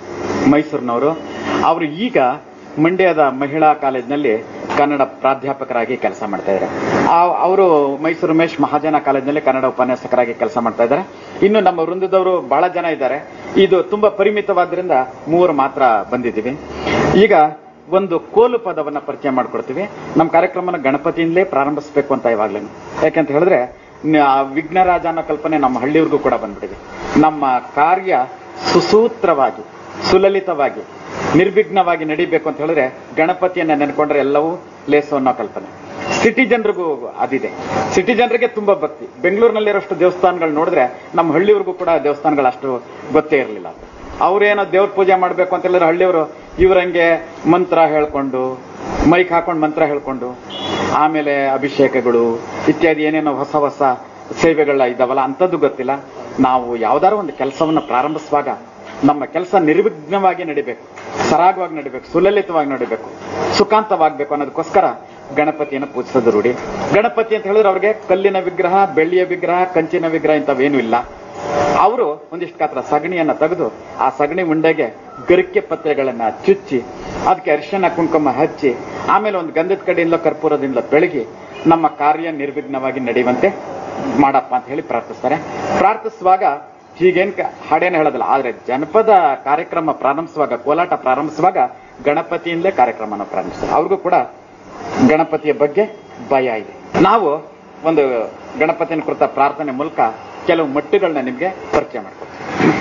S2: ಮೈಸೂರಿನವರು ಅವರು ಈಗ ಮಂಡ್ಯದ ಮಹಿಳಾ ಕಾಲೇಜಿನಲ್ಲಿ ಕನ್ನಡ ಪ್ರಾಧ್ಯಾಪಕರಾಗಿ ಕೆಲಸ ಮಾಡ್ತಾ ಇದ್ದಾರೆ ಅವರು ಮೈಸೂರು ಉಮೇಶ್ ಮಹಾಜನ ಕಾಲೇಜಿನಲ್ಲಿ ಕನ್ನಡ ಉಪನ್ಯಾಸಕರಾಗಿ ಕೆಲಸ ಮಾಡ್ತಾ ಇದ್ದಾರೆ ಇನ್ನು ನಮ್ಮ ವೃಂದದವರು ಬಹಳ ಜನ ಇದ್ದಾರೆ ಇದು ತುಂಬಾ ಪರಿಮಿತವಾದ್ರಿಂದ ಮೂವರು ಮಾತ್ರ ಬಂದಿದ್ದೀವಿ ಈಗ ಒಂದು ಕೋಲು ಪದವನ್ನ ಪರಿಚಯ ಮಾಡ್ಕೊಡ್ತೀವಿ ನಮ್ಮ ಕಾರ್ಯಕ್ರಮನ ಗಣಪತಿಯಿಂದಲೇ ಪ್ರಾರಂಭಿಸಬೇಕು ಅಂತ ಇವಾಗ್ಲೂ ಯಾಕಂತ ಹೇಳಿದ್ರೆ ನ- ಆ ವಿಘ್ನರಾಜ ಅನ್ನೋ ಕಲ್ಪನೆ ನಮ್ಮ ಹಳ್ಳಿಯವ್ರಿಗೂ ಕೂಡ ಬಂದ್ಬಿಟ್ಟಿದೆ ನಮ್ಮ ಕಾರ್ಯ ಸುಸೂತ್ರವಾಗಿ ಸುಲಲಿತವಾಗಿ ನಿರ್ವಿಘ್ನವಾಗಿ ನಡಿಬೇಕು ಅಂತ ಹೇಳಿದ್ರೆ ಗಣಪತಿಯನ್ನ ನೆನ್ಕೊಂಡ್ರೆ ಎಲ್ಲವೂ ಲೇಸು ಅನ್ನೋ ಕಲ್ಪನೆ ಸಿಟಿ ಜನರಿಗೂ ಅದಿದೆ ಸಿಟಿ ಜನರಿಗೆ ತುಂಬಾ ಭಕ್ತಿ ಬೆಂಗಳೂರಿನಲ್ಲಿರೋಷ್ಟು ದೇವಸ್ಥಾನಗಳು ನೋಡಿದ್ರೆ ನಮ್ಮ ಹಳ್ಳಿಯವ್ರಿಗೂ ಕೂಡ ದೇವಸ್ಥಾನಗಳು ಅಷ್ಟು ಗೊತ್ತೇ ಇರಲಿಲ್ಲ ಅವ್ರೇನೋ ದೇವ್ರ ಪೂಜೆ ಮಾಡ್ಬೇಕು ಅಂತ ಹೇಳಿದ್ರೆ ಹಳ್ಳಿಯವರು ಇವ್ರಂಗೆ ಮಂತ್ರ ಹೇಳ್ಕೊಂಡು ಮೈಕ್ ಹಾಕೊಂಡು ಮಂತ್ರ ಹೇಳ್ಕೊಂಡು ಆಮೇಲೆ ಅಭಿಷೇಕಗಳು ಇತ್ಯಾದಿ ಏನೇನೋ ಹೊಸ ಹೊಸ ಸೇವೆಗಳ ಇದಾವಲ್ಲ ಅಂಥದ್ದು ಗೊತ್ತಿಲ್ಲ ನಾವು ಯಾವ್ದಾರು ಒಂದು ಕೆಲಸವನ್ನ ಪ್ರಾರಂಭಿಸುವಾಗ ನಮ್ಮ ಕೆಲಸ ನಿರ್ವಿಘ್ನವಾಗಿ ನಡಿಬೇಕು ಸರಾಗವಾಗಿ ನಡಿಬೇಕು ಸುಲಲಿತವಾಗಿ ನಡಿಬೇಕು ಸುಖಾಂತವಾಗಬೇಕು ಅನ್ನೋದಕ್ಕೋಸ್ಕರ ಗಣಪತಿಯನ್ನು ಪೂಜಿಸೋದು ರೂಢಿ ಗಣಪತಿ ಅಂತ ಹೇಳಿದ್ರೆ ಅವ್ರಿಗೆ ಕಲ್ಲಿನ ವಿಗ್ರಹ ಬೆಳ್ಳಿಯ ವಿಗ್ರಹ ಕಂಚಿನ ವಿಗ್ರಹ ಇಂಥವೇನು ಇಲ್ಲ ಅವರು ಒಂದಿಷ್ಟು ಕಾತ್ರ ಸಗಣಿಯನ್ನ ತೆಗೆದು ಆ ಸಗಣಿ ಉಂಡೆಗೆ ಗರಿಕೆ ಪತ್ರೆಗಳನ್ನ ಚುಚ್ಚಿ ಅದಕ್ಕೆ ಅರಿಶಿನ ಕುಂಕುಮ ಹಚ್ಚಿ ಆಮೇಲೆ ಒಂದು ಗಂಧದ ಕಡೆಯಿಂದ ಕರ್ಪೂರದಿಂದ ಬೆಳಗಿ ನಮ್ಮ ಕಾರ್ಯ ನಿರ್ವಿಘ್ನವಾಗಿ ನಡೆಯುವಂತೆ ಮಾಡಪ್ಪ ಅಂತ ಹೇಳಿ ಪ್ರಾರ್ಥಿಸ್ತಾರೆ ಪ್ರಾರ್ಥಿಸುವಾಗ ಹೀಗೇನ್ ಕ- ಹಾಡೇನು ಹೇಳೋದಿಲ್ಲ ಆದ್ರೆ ಜನಪದ ಕಾರ್ಯಕ್ರಮ ಪ್ರಾರಂಭಿಸುವಾಗ ಕೋಲಾಟ ಪ್ರಾರಂಭಿಸುವಾಗ ಗಣಪತಿಯಿಂದಲೇ ಕಾರ್ಯಕ್ರಮನ ಪ್ರಾರಂಭಿಸ್ತಾರೆ ಅವ್ರಿಗೂ ಕೂಡ ಗಣಪತಿಯ ಬಗ್ಗೆ ಭಯ ಇದೆ ನಾವು ಒಂದು ಗಣಪತಿನ ಕುರಿತ ಪ್ರಾರ್ಥನೆ ಮೂಲಕ ಕೆಲವು ಮಟ್ಟುಗಳನ್ನ ನಿಮ್ಗೆ ಪರಿಚಯ ಮಾಡ್ಕೊಡ್ತೀವಿ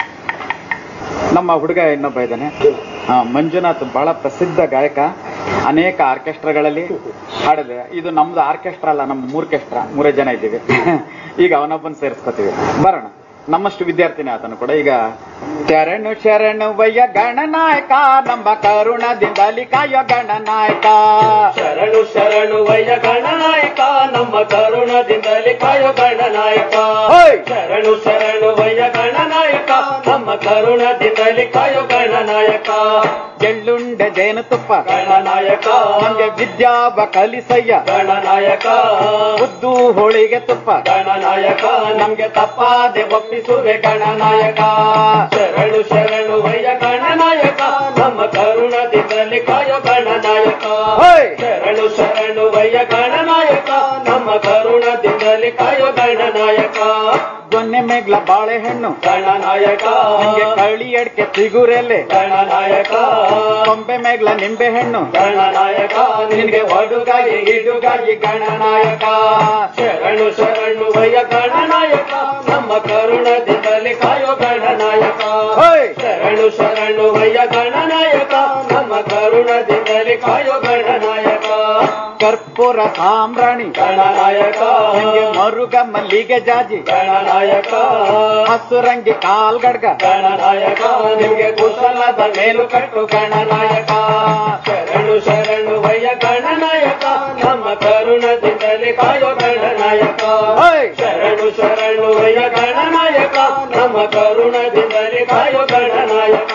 S2: ನಮ್ಮ ಹುಡುಗ ಇನ್ನೊಬ್ಬ ಇದ್ದಾನೆ ಆ, ಮಂಜುನಾಥ್ ಬಹಳ ಪ್ರಸಿದ್ಧ ಗಾಯಕ ಅನೇಕ ಆರ್ಕೆಸ್ಟ್ರಾಗಳಲ್ಲಿ ಹಾಡಿದೆ ಇದು ನಮ್ದು ಆರ್ಕೆಸ್ಟ್ರಾ ಅಲ್ಲ ನಮ್ದು ಮೂರ್ಕೆಸ್ಟ್ರಾ ಮೂರೇ ಜನ ಇದ್ದೀವಿ ಈಗ ಅವನೊಬ್ಬನ್ ಸೇರಿಸ್ಕೊತೀವಿ ಬರೋಣ ನಮ್ಮಷ್ಟು ವಿದ್ಯಾರ್ಥಿನಿ ಆತನು ಕೂಡ ಈಗ ಶರಣು ಶರಣು ವಯ್ಯ ಗಣನಾಯಕ ನಮ್ಮ ಕರುಣದಿಂದಲಿ ಕಾಯೋ ಗಣನಾಯಕ
S3: ಶರಣು ಶರಣು ವಯ್ಯ ಗಣನಾಯಕ ನಮ್ಮ ಕರುಣದಿಂದಲೇ ಕಾಯೋ ಗಣನಾಯಕ
S2: ಹೋಯ್!
S3: ಶರಣು ಶರಣು ವಯ್ಯ ಗಣನಾಯಕ ನಮ್ಮ ಕರುಣದಿಂದಲೇ ಕಾಯೋ ಗಣನಾಯಕ
S2: ಎಳ್ಳುಂಡೆ ಜೇನುತುಪ್ಪ
S3: ಗಣನಾಯಕ
S2: ನಮ್ಗೆ ವಿದ್ಯಾವ ಕಲಿಸಯ್ಯ
S3: ಗಣನಾಯಕ
S2: ಉದ್ದು ಹೋಳಿಗೆ ತುಪ್ಪ
S3: ಗಣನಾಯಕ ನಮ್ಗೆ ತಪ್ಪಾದೆ ಒಪ್ಪಿಸುವೆ ಗಣನಾಯಕ ಶರಣು ಶರಣು ವಯ್ಯ ಗಣನಾಯಕ ನಮ್ಮ ಕರುಣದಿಂದಲೇ ಕಾಯೋ ಗಣನಾಯಕ
S2: ಹೋಯ್!
S3: ಶರಣು ಶರಣು ವಯ್ಯ ಗಣನಾಯಕ ನಮ್ಮ ಕರುಣದಿಂದಲೇ ಕಾಯೋ ಗಣನಾಯಕ
S2: ದೊನ್ನೆ ಮೇಗ್ಲ ಬಾಳೆಹಣ್ಣು
S3: ಗಣನಾಯಕ
S2: ನಿಮ್ಗೆ ಕಳ್ಳಿ ಅಡ್ಕೆ ಚಿಗುರೆಲೆ
S3: ಗಣನಾಯಕ
S2: ಕೊಂಬೆ ಮೇಗ್ಲ ನಿಂಬೆ ಹಣ್ಣು
S3: ಗಣನಾಯಕ ನಿನಗೆ ಒಡುಗಾಗಿ ಹಿಡುಗಾಗಿ ಗಣನಾಯಕ ಶರಣು ಶರಣು ವಯ್ಯ ಗಣನಾಯಕ ನಮ್ಮ ಕರುಣದಿಂದಲೇ ಕಾಯೋ ಗಣನಾಯಕ
S2: ಹೋಯ್!
S3: ಶರಣು ಶರಣು ವಯ್ಯ ಗಣನಾಯಕ ನಮ್ಮ ಕರುಣದಿಂದಲೇ ಕಾಯೋ ಗಣನಾಯಕ
S2: ಕರ್ಪೂರ ಸಾಮ್ರಾಣಿ
S3: ಗಣನಾಯಕ
S2: ನಿಮ್ಗೆ ಮರುಗ ಮಲ್ಲಿಗೆ ಜಾಜಿ
S3: ಗಣನಾಯಕ
S2: ಹಸುರಂಗಿ ಕಾಲ್ಗಡ್ಗ
S3: ಗಣನಾಯಕ ನಿಮ್ಗೆ ಕುಶಲದ ಮೇಲು ಕಟ್ಟು ಗಣನಾಯಕ ಶರಣು ಶರಣು ವಯ್ಯ ಗಣನಾಯಕ ನಮ್ಮ ಕರುಣದಿಂದಲೇ ಕಾಯೋ ಗಣನಾಯಕ
S2: ಹೋಯ್!
S3: ಶರಣು ಶರಣು ವಯ್ಯ ಗಣನಾಯಕ ನಮ್ಮ ಕರುಣದಿಂದಲೇ ಕಾಯೋ ಗಣನಾಯಕ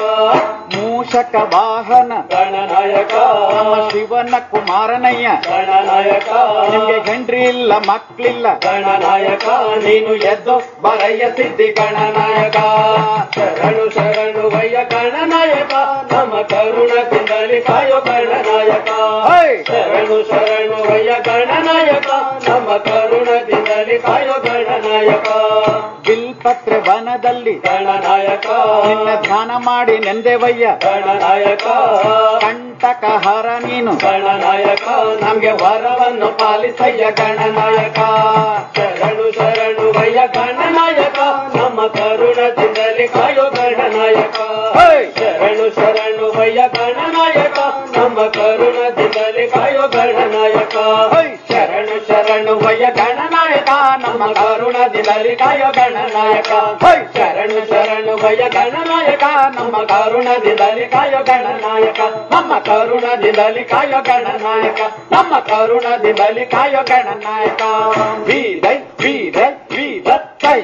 S2: ಮೂಷಕ ವಾಹನ
S3: ಗಣನಾಯಕ
S2: ನಮ್ಮ ಶಿವನ ಕುಮಾರನಯ್ಯ
S3: ಗಣನಾಯಕ
S2: ನಿಮ್ಗೆ ಹೆಂಡ್ರಿ ಇಲ್ಲ ಮಕ್ಳಿಲ್ಲ
S3: ಗಣನಾಯಕ ನೀನು ಎದ್ದು ಬರಯ್ಯ ಸಿದ್ಧಿ ಗಣನಾಯಕ ಶರಣು ಶರಣು ವಯ್ಯ ಗಣನಾಯಕ ನಮ್ಮ ಕರುಣದಿಂದಲೇ ಕಾಯೋ ಗಣನಾಯಕ
S2: ಹೋಯ್!
S3: ಶರಣು ಶರಣು ವಯ್ಯ ಗಣನಾಯಕ ನಮ್ಮ ಕರುಣದಿಂದಲೇ ಕಾಯೋ ಗಣನಾಯಕ
S2: ಬಿಲ್ಪತ್ರೆ ವನದಲ್ಲಿ
S3: ಗಣನಾಯಕ
S2: ನಿನ್ನ ಧ್ಯಾನ ಮಾಡಿ ನೆಂದೆವಯ್ಯ
S3: ಗಣನಾಯಕ
S2: ಕಂಟಕ ಹರ ನೀನು
S3: ಗಣನಾಯಕ ನಮ್ಗೆ ವರವನ್ನು ಪಾಲಿಸಯ್ಯ ಗಣನಾಯಕ ಶರಣು ಶರಣು ವಯ್ಯ ಗಣನಾಯಕ ನಮ್ಮ ಕರುಣದಿಂದಲೇ ಕಾಯೋ ಗಣನಾಯಕ
S2: ಹೋಯ್!
S3: ಶರಣು ಶರಣು ವಯ್ಯ ಗಣನಾಯಕ ನಮ್ಮ ಕರುಣದಿಂದಲೇ ಕಾಯೋ ಗಣನಾಯಕ
S2: ಹೋಯ್!
S3: ಶರಣು ಶರಣು ವಯ್ಯ ಗಣನಾಯಕ ನಮ್ಮ ಕರುಣದಿಂದಲೇ ಕಾಯೋ ಗಣನಾಯಕ
S2: ಹೋಯ್!
S3: ಶರಣು ಶರಣು ವಯ್ಯ ಗಣನಾಯಕ ನಮ್ಮ ಕರುಣದಿಂದಲೇ ಕಾಯೋ ಗಣನಾಯಕ ನಮ್ಮ ಕರುಣದಿಂದಲೇ ಕಾಯೋ ಗಣನಾಯಕ ನಮ್ಮ ಕರುಣದಿಂದಲೇ ಕಾಯೋ ಗಣನಾಯಕ ವೀರೈ ವೀರೈ ವೀರೈ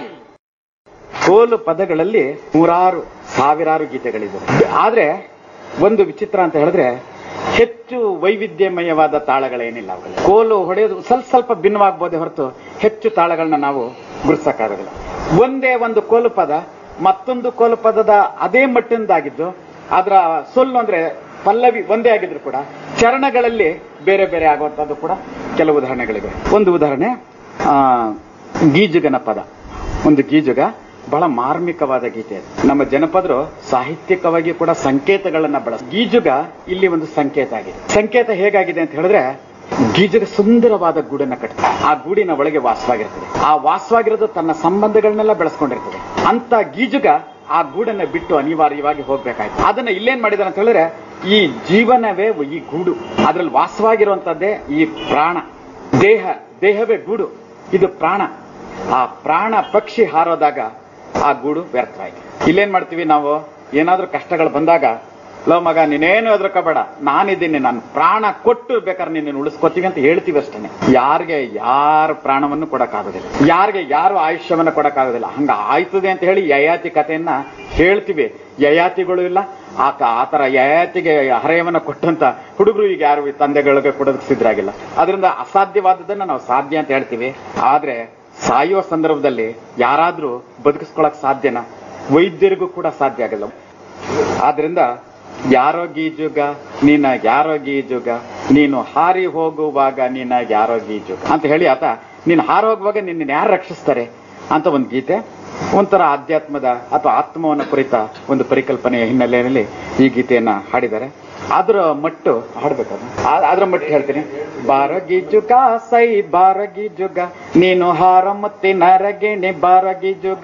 S2: ಕೋಲು ಪದಗಳಲ್ಲಿ ನೂರಾರು ಸಾವಿರಾರು ಗೀತೆಗಳಿವೆ ಆದ್ರೆ ಒಂದು ವಿಚಿತ್ರ ಅಂತ ಹೇಳಿದ್ರೆ ಹೆಚ್ಚು ವೈವಿಧ್ಯಮಯವಾದ ತಾಳಗಳೇನಿಲ್ಲ ಅವುಗಳಲ್ಲಿ ಕೋಲು ಹೊಡೆಯೋದು ಸ್ವಲ್ಪ ಸ್ವಲ್ಪ ಭಿನ್ನವಾಗಬಹುದೇ ಹೊರತು ಹೆಚ್ಚು ತಾಳಗಳನ್ನ ನಾವು ಗುರುಸಕ್ಕಾಗೋದಿಲ್ಲ ಒಂದೇ ಒಂದು ಕೋಲು ಪದ ಮತ್ತೊಂದು ಕೋಲು ಪದದ ಅದೇ ಮಟ್ಟಿಂದಾಗಿದ್ದು ಅದರ ಸೊಲ್ಲು ಅಂದ್ರೆ ಪಲ್ಲವಿ ಒಂದೇ ಆಗಿದ್ರು ಕೂಡ ಚರಣಗಳಲ್ಲಿ ಬೇರೆ ಬೇರೆ ಆಗುವಂತದ್ದು ಕೂಡ ಕೆಲವು ಉದಾಹರಣೆಗಳಿವೆ ಒಂದು ಉದಾಹರಣೆ ಆ, ಗೀಜುಗನ ಪದ ಒಂದು ಗೀಜುಗ ಬಹಳ ಮಾರ್ಮಿಕವಾದ ಗೀತೆ ಅದು. ನಮ್ಮ ಜನಪದರು ಸಾಹಿತ್ಯಿಕವಾಗಿ ಕೂಡ ಸಂಕೇತಗಳನ್ನ ಬಳಸ ಗೀಜುಗ ಇಲ್ಲಿ ಒಂದು ಸಂಕೇತ ಆಗಿದೆ ಸಂಕೇತ ಹೇಗಾಗಿದೆ ಅಂತ ಹೇಳಿದ್ರೆ ಗೀಜುಗ ಸುಂದರವಾದ ಗೂಡನ್ನ ಕಟ್ತದೆ ಆ ಗೂಡಿನ ಒಳಗೆ ವಾಸವಾಗಿರ್ತದೆ ಆ ವಾಸವಾಗಿರೋದು ತನ್ನ ಸಂಬಂಧಗಳನ್ನೆಲ್ಲ ಬೆಳೆಸ್ಕೊಂಡಿರ್ತದೆ ಅಂತ ಗೀಜುಗ ಆ ಗೂಡನ್ನ ಬಿಟ್ಟು ಅನಿವಾರ್ಯವಾಗಿ ಹೋಗ್ಬೇಕಾಯ್ತು ಅದನ್ನ ಇಲ್ಲೇನ್ ಮಾಡಿದಾರೆ ಅಂತ ಹೇಳಿದ್ರೆ ಈ ಜೀವನವೇ ಈ ಗೂಡು ಅದ್ರಲ್ಲಿ ವಾಸವಾಗಿರುವಂತದ್ದೇ ಈ ಪ್ರಾಣ ದೇಹ ದೇಹವೇ ಗೂಡು ಇದು ಪ್ರಾಣ ಆ ಪ್ರಾಣ ಪಕ್ಷಿ ಹಾರೋದಾಗ ಆ ಗೂಡು ವ್ಯರ್ಥವಾಯಿತು ಇಲ್ಲೇನ್ ಮಾಡ್ತೀವಿ ನಾವು ಏನಾದ್ರೂ ಕಷ್ಟಗಳು ಬಂದಾಗ ಲೋ ಮಗ ನೀನೇನು ಹೆದರ್ಕೋಬೇಡ ನಾನಿದ್ದೀನಿ ನಾನು ಪ್ರಾಣ ಕೊಟ್ಟು ಬೇಕಾದ್ರೆ ನಿನ್ನ ಉಳಿಸ್ಕೊತೀವಿ ಅಂತ ಹೇಳ್ತೀವಿ ಅಷ್ಟೇ ಯಾರಿಗೆ ಯಾರ ಪ್ರಾಣವನ್ನು ಕೊಡಕ್ಕಾಗೋದಿಲ್ಲ ಯಾರಿಗೆ ಯಾರು ಆಯುಷ್ಯವನ್ನ ಕೊಡಕ್ಕಾಗೋದಿಲ್ಲ ಹಂಗ ಆಯ್ತದೆ ಅಂತ ಹೇಳಿ ಯಯಾತಿ ಕಥೆಯನ್ನ ಹೇಳ್ತೀವಿ ಯಯಾತಿಗಳು ಇಲ್ಲ ಆತ ಆತರ ಯಯಾತಿಗೆ ಹರೆಯವನ್ನ ಕೊಟ್ಟಂತ ಹುಡುಗರು ಈಗ ಯಾರು ಈ ತಂದೆಗಳಿಗೆ ಕೊಡೋದಕ್ಕೆ ಸಿದ್ಧರಾಗಿಲ್ಲ ಅದರಿಂದ ಅಸಾಧ್ಯವಾದದನ್ನ ನಾವು ಸಾಧ್ಯ ಅಂತ ಹೇಳ್ತೀವಿ ಆದ್ರೆ ಸಾಯುವ ಸಂದರ್ಭದಲ್ಲಿ ಯಾರಾದ್ರೂ ಬದುಕಿಸ್ಕೊಳಕ್ ಸಾಧ್ಯನಾ ವೈದ್ಯರಿಗೂ ಕೂಡ ಸಾಧ್ಯ ಆಗಲ್ಲ ಆದ್ರಿಂದ ಯಾರೋ ಗೀಜುಗ ನೀನ ಯಾರೋ ಗೀಜುಗ ನೀನು ಹಾರಿ ಹೋಗುವಾಗ ನೀನ ಯಾರೋ ಗೀಜುಗ ಅಂತ ಹೇಳಿ ಆತ ನೀನು ಹಾರಿ ಹೋಗುವಾಗ ನಿನ್ನ ಯಾರು ರಕ್ಷಿಸ್ತಾರೆ ಅಂತ ಒಂದು ಗೀತೆ ಒಂಥರ ಆಧ್ಯಾತ್ಮದ ಅಥವಾ ಆತ್ಮವನ್ನ ಕುರಿತ ಒಂದು ಪರಿಕಲ್ಪನೆಯ ಹಿನ್ನೆಲೆಯಲ್ಲಿ ಈ ಗೀತೆಯನ್ನ ಹಾಡಿದ್ದಾರೆ ಅದರ ಮಟ್ಟು ಹಾಡ್ಬೇಕಾದ್ರೆ ಆ- ಅದ್ರ ಮಟ್ಟು ಹೇಳ್ತೀನಿ ಬಾರಗಿ ಜುಗ ಸೈ ಬಾರಗಿ ಜುಗ ನೀನು ಹಾರ ಮುತ್ತಿ ನರಗಿಣಿ ಬಾರಗಿ ಜುಗ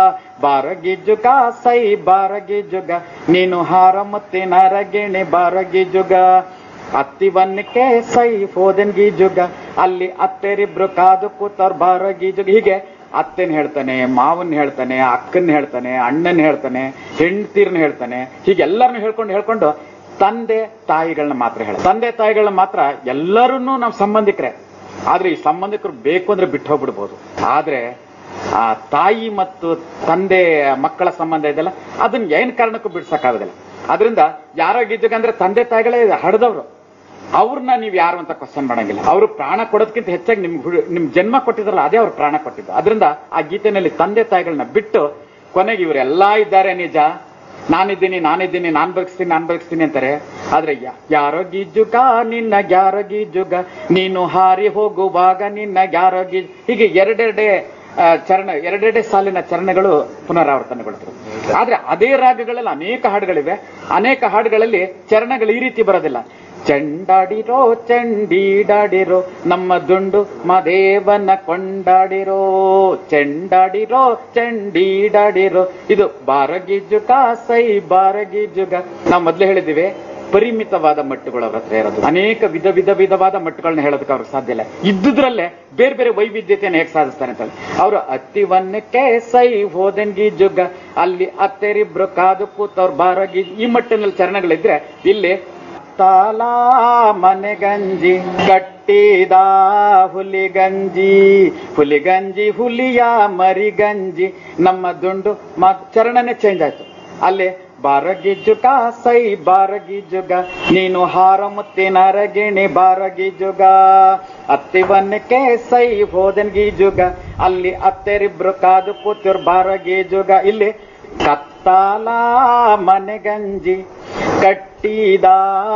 S2: ಬಾರಗಿ ಜುಗ ಸೈ ಬಾರಗಿ ಜುಗ ನೀನು ಹಾರ ಮುತ್ತಿ ನರಗಿಣಿ ಬಾರಗಿ ಜುಗ ಅತ್ತಿವನ್ನಕ್ಕೆ ಸೈ ಹೋದನ್ಗಿ ಜುಗ ಅಲ್ಲಿ ಅತ್ತೆರಿಬ್ರು ಕಾದು ಕೂತವ್ರ ಬಾರಗಿ ಜುಗ ಹೀಗೆ ಅತ್ತೆನ್ ಹೇಳ್ತಾನೆ ಮಾವನ್ ಹೇಳ್ತಾನೆ ಅಕ್ಕನ್ ಹೇಳ್ತಾನೆ ಅಣ್ಣನ್ ಹೇಳ್ತಾನೆ ಹೆಂಡ್ತೀರ್ನ ಹೇಳ್ತಾನೆ ಹೀಗೆಲ್ಲರನ್ನು ಹೇಳ್ಕೊಂಡು ಹೇಳ್ಕೊಂಡು ತಂದೆ ತಾಯಿಗಳನ್ನ ಮಾತ್ರ ಹೇಳ ತಂದೆ ತಾಯಿಗಳನ್ನ ಮಾತ್ರ ಎಲ್ಲರನ್ನೂ ನಮ್ಮ ಸಂಬಂಧಿಕರೇ ಆದ್ರೆ ಈ ಸಂಬಂಧಿಕರು ಬೇಕು ಅಂದ್ರೆ ಬಿಟ್ಟು ಹೋಗ್ಬಿಡ್ಬೋದು ಆದ್ರೆ ಆ ತಾಯಿ ಮತ್ತು ತಂದೆ ಮಕ್ಕಳ ಸಂಬಂಧ ಇದೆಯಲ್ಲ ಅದನ್ನ ಏನ್ ಕಾರಣಕ್ಕೂ ಬಿಡ್ಸಕ್ಕಾಗೋದಿಲ್ಲ ಅದರಿಂದ ಯಾರೋ ಗಿದ್ದಾಗ ಅಂದ್ರೆ ತಂದೆ ತಾಯಿಗಳೇ ಹಡ್ದವ್ರು ಅವ್ರನ್ನ ನೀವು ಯಾರು ಅಂತ ಕ್ವಶನ್ ಮಾಡಂಗಿಲ್ಲ ಅವರು ಪ್ರಾಣ ಕೊಡೋದಕ್ಕಿಂತ ಹೆಚ್ಚಾಗಿ ನಿಮ್ ಹುಡು- ನಿಮ್ ಜನ್ಮ ಕೊಟ್ಟಿದ್ರಲ್ಲ ಅದೇ ಅವ್ರು ಪ್ರಾಣ ಕೊಟ್ಟಿದ್ದು ಅದರಿಂದ ಆ ಗೀತೆನಲ್ಲಿ ತಂದೆ ತಾಯಿಗಳನ್ನ ಬಿಟ್ಟು ಕೊನೆಗೆ ಇವರೆಲ್ಲಾ ಇದ್ದಾರೆ ನಿಜ ನಾನಿದ್ದೀನಿ ನಾನಿದ್ದೀನಿ ನಾನ್ ಬದುಕಿಸ್ತೀನಿ ನಾನ್ ಬದುಕಿಸ್ತೀನಿ ಅಂತಾರೆ ಆದ್ರೆ ಯಾ- ಯಾರೋ ಗೀಜುಗ ನಿನ್ನ ಯಾರೋ ಗೀಜುಗ ನೀನು ಹಾರಿ ಹೋಗುವಾಗ ನಿನ್ನ ಯಾರೋ ಗೀಜ್ ಹೀಗೆ ಎರಡೆರಡೆ ಆ, ಚರಣ ಎರಡೆರಡೆ ಸಾಲಿನ ಚರಣಗಳು ಪುನರಾವರ್ತನೆಗೊಳ್ತವೆ ಆದ್ರೆ ಅದೇ ರಾಗಗಳಲ್ಲಿ ಅನೇಕ ಹಾಡುಗಳಿವೆ ಅನೇಕ ಹಾಡುಗಳಲ್ಲಿ ಚರಣಗಳು ಈ ರೀತಿ ಬರೋದಿಲ್ಲ ಚಂಡಾಡಿರೋ ಚಂಡೀಡಾಡಿರೋ ನಮ್ಮ ದುಂಡು ಮದೇವನ ಕೊಂಡಾಡಿರೋ ಚೆಂಡಾಡಿರೋ ಚಂಡೀಡಾಡಿರೋ ಇದು ಬಾರಗಿಜುಗ ಸೈ ಬಾರಗಿಜುಗ ನಾವು ಮೊದ್ಲೇ ಹೇಳಿದ್ದೀವಿ ಪರಿಮಿತವಾದ ಮಟ್ಟುಗಳು ಅವ್ರ ಹತ್ರ ಇರೋದು ಅನೇಕ ವಿಧ ವಿಧ ವಿಧವಾದ ಮಟ್ಟುಗಳನ್ನ ಹೇಳೋದಕ್ಕೆ ಅವ್ರಿಗೆ ಸಾಧ್ಯ ಇಲ್ಲ ಇದ್ದುದ್ರಲ್ಲೇ ಬೇರೆ ಬೇರೆ ವೈವಿಧ್ಯತೆಯನ್ನು ಹೇಗೆ ಸಾಧಿಸ್ತಾರೆ ಅಂತ ಹೇಳಿ ಅವರು ಅತ್ತಿವನ್ನಕ್ಕೆ ಸೈ ಹೋದನ್ಗಿ ಜುಗ್ಗ ಅಲ್ಲಿ ಅತ್ತೆರಿಬ್ರು ಕಾದು ಕೂತವ್ರ ಬಾರಗಿ ಈ ಮಟ್ಟಿನಲ್ಲಿ ಚರಣಗಳಿದ್ರೆ ಇಲ್ಲಿ ತಾಲ ಮನೆಗಂಜಿ ಕಟ್ಟಿದ ಹುಲಿಗಂಜಿ ಹುಲಿಗಂಜಿ ಹುಲಿಯ ಮರಿಗಂಜಿ ನಮ್ಮ ದುಂಡು ಮ- ಚರಣನೇ ಚೇಂಜ್ ಆಯ್ತು ಅಲ್ಲಿ ಬಾರಗಿ ಜುಗ ಸೈ ಬಾರಗಿ ಜುಗ ನೀನು ಹಾರ ಮುತ್ತಿನ ರಗಿಣಿ ಬಾರಗಿ ಜುಗ ಅತ್ತಿವನ್ನಕ್ಕೆ ಸೈ ಹೋದನ್ಗಿ ಜುಗ ಅಲ್ಲಿ ಅತ್ತೆರಿಬ್ರು ಕಾದು ಕೂತಿರ್ ಬಾರಗಿ ಜುಗ ಇಲ್ಲಿ ಕತ್ತಾಲ ಮನೆಗಂಜಿ ಕಟ್ಟಿದ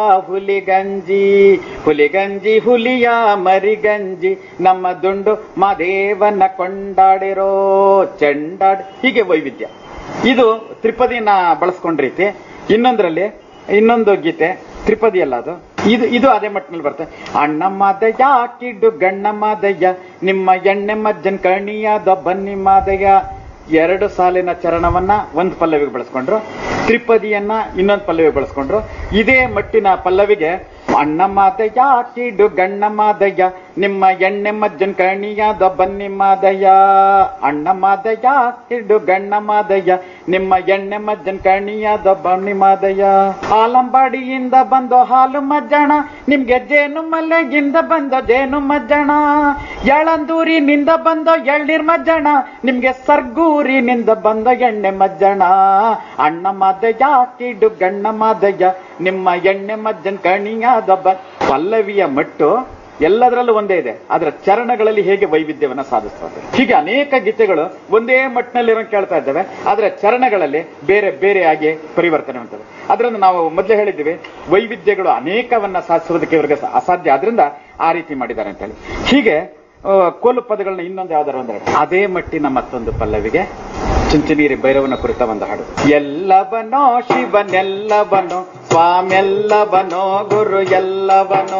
S2: ಹುಲಿಗಂಜಿ ಹುಲಿಗಂಜಿ ಹುಲಿಯ ಮರಿಗಂಜಿ ನಮ್ಮ ದುಂಡು ಮಾದೇವನ ಕೊಂಡಾಡಿರೋ ಚೆಂಡಾಡ್ ಹೀಗೆ ವೈವಿಧ್ಯ ಇದು ತ್ರಿಪದಿನ ಬಳಸ್ಕೊಂಡ ರೀತಿ ಇನ್ನೊಂದ್ರಲ್ಲಿ ಇನ್ನೊಂದು ಗೀತೆ ತ್ರಿಪದಿ ಅಲ್ಲ ಅದು ಇದು ಇದು ಅದೇ ಮಟ್ಟಿನಲ್ಲಿ ಬರುತ್ತೆ ಅಣ್ಣ ಮಾದಯ್ಯ ಕಿಡ್ಡು ಗಣ್ಣ ಮಾದಯ್ಯ ನಿಮ್ಮ ಎಣ್ಣೆ ಮಜ್ಜನ್ ಕಣಿಯಾದ ಬನ್ನಿ ಮಾದಯ್ಯ ಎರಡು ಸಾಲಿನ ಚರಣವನ್ನ ಒಂದು ಪಲ್ಲವಿಗೆ ಬಳಸ್ಕೊಂಡ್ರು ತ್ರಿಪದಿಯನ್ನ ಇನ್ನೊಂದು ಪಲ್ಲವಿಗೆ ಬಳಸ್ಕೊಂಡ್ರು ಇದೇ ಮಟ್ಟಿನ ಪಲ್ಲವಿಗೆ ಅಣ್ಣ ಮಾದಯ್ಯ ಕಿಡು ಗಣ್ಣ ಮಾದಯ್ಯ ನಿಮ್ಮ ಎಣ್ಣೆ ಮಜ್ಜನ್ ಕಣಿಯಾದ ಬನ್ನಿ ಮಾದಯ್ಯ ಅಣ್ಣ ಮಾದಯ್ಯ ಕಿಡು ಗಣ್ಣ ಮಾದಯ್ಯ ನಿಮ್ಮ ಎಣ್ಣೆ ಮಜ್ಜನ್ ಕಣಿಯಾದ ಬನ್ನಿ ಮಾದಯ್ಯ ಆಲಂಬಾಡಿಯಿಂದ ಬಂದು ಹಾಲು ಮಜ್ಜಣ ನಿಮ್ಗೆ ಜೇನು ಮಲ್ಲೆಗಿಂದ ಬಂದ ಜೇನು ಮಜ್ಜಣ ಯಳಂದೂರಿನಿಂದ ಬಂದ ಎಳ್ನೀರ್ ಮಜ್ಜಣ ನಿಮ್ಗೆ ಸರ್ಗೂರಿನಿಂದ ಬಂದ ಎಣ್ಣೆ ಮಜ್ಜಣ ಅಣ್ಣ ಮಾದಯ್ಯ ಕಿಡು ಗಣ್ಣ ಮಾದಯ್ಯ ನಿಮ್ಮ ಎಣ್ಣೆ ಮಜ್ಜನ್ ಕಣಿಯಾದ ಬ ಪಲ್ಲವಿಯ ಮಟ್ಟು ಎಲ್ಲದರಲ್ಲೂ ಒಂದೇ ಇದೆ ಅದರ ಚರಣಗಳಲ್ಲಿ ಹೇಗೆ ವೈವಿಧ್ಯವನ್ನ ಸಾಧಿಸ್ತದೆ ಹೀಗೆ ಅನೇಕ ಗೀತೆಗಳು ಒಂದೇ ಮಟ್ಟಿನಲ್ಲಿ ಕೇಳ್ತಾ ಇದ್ದಾವೆ ಆದ್ರೆ ಚರಣಗಳಲ್ಲಿ ಬೇರೆ ಬೇರೆಯಾಗಿ ಪರಿವರ್ತನೆ ಹೊಂದಿವೆ ಅದರಿಂದ ನಾವು ಮೊದಲೇ ಹೇಳಿದ್ದೀವಿ ವೈವಿಧ್ಯಗಳು ಅನೇಕವನ್ನ ಸಾಧಿಸುವುದಕ್ಕೆ ಇವರಿಗೆ ಸ- ಅಸಾಧ್ಯ ಆದ್ರಿಂದ ಆ ರೀತಿ ಮಾಡಿದ್ದಾರೆ ಅಂತ ಹೇಳಿ ಹೀಗೆ ಆ, ಕೋಲು ಪದಗಳನ್ನ ಇನ್ನೊಂದು ಯಾವ್ದಾರು ಅಂದ್ರೆ ಅದೇ ಮಟ್ಟಿನ ಮತ್ತೊಂದು ಪಲ್ಲವಿಗೆ ಚುಂಚನೀರಿ ಭೈರವನ ಕುರಿತ ಒಂದು ಹಾಡು ಎಲ್ಲವನೋ ಶಿವನೆಲ್ಲವನೋ ಸ್ವಾಮೆಲ್ಲವನೋ ಗುರು ಎಲ್ಲವನೋ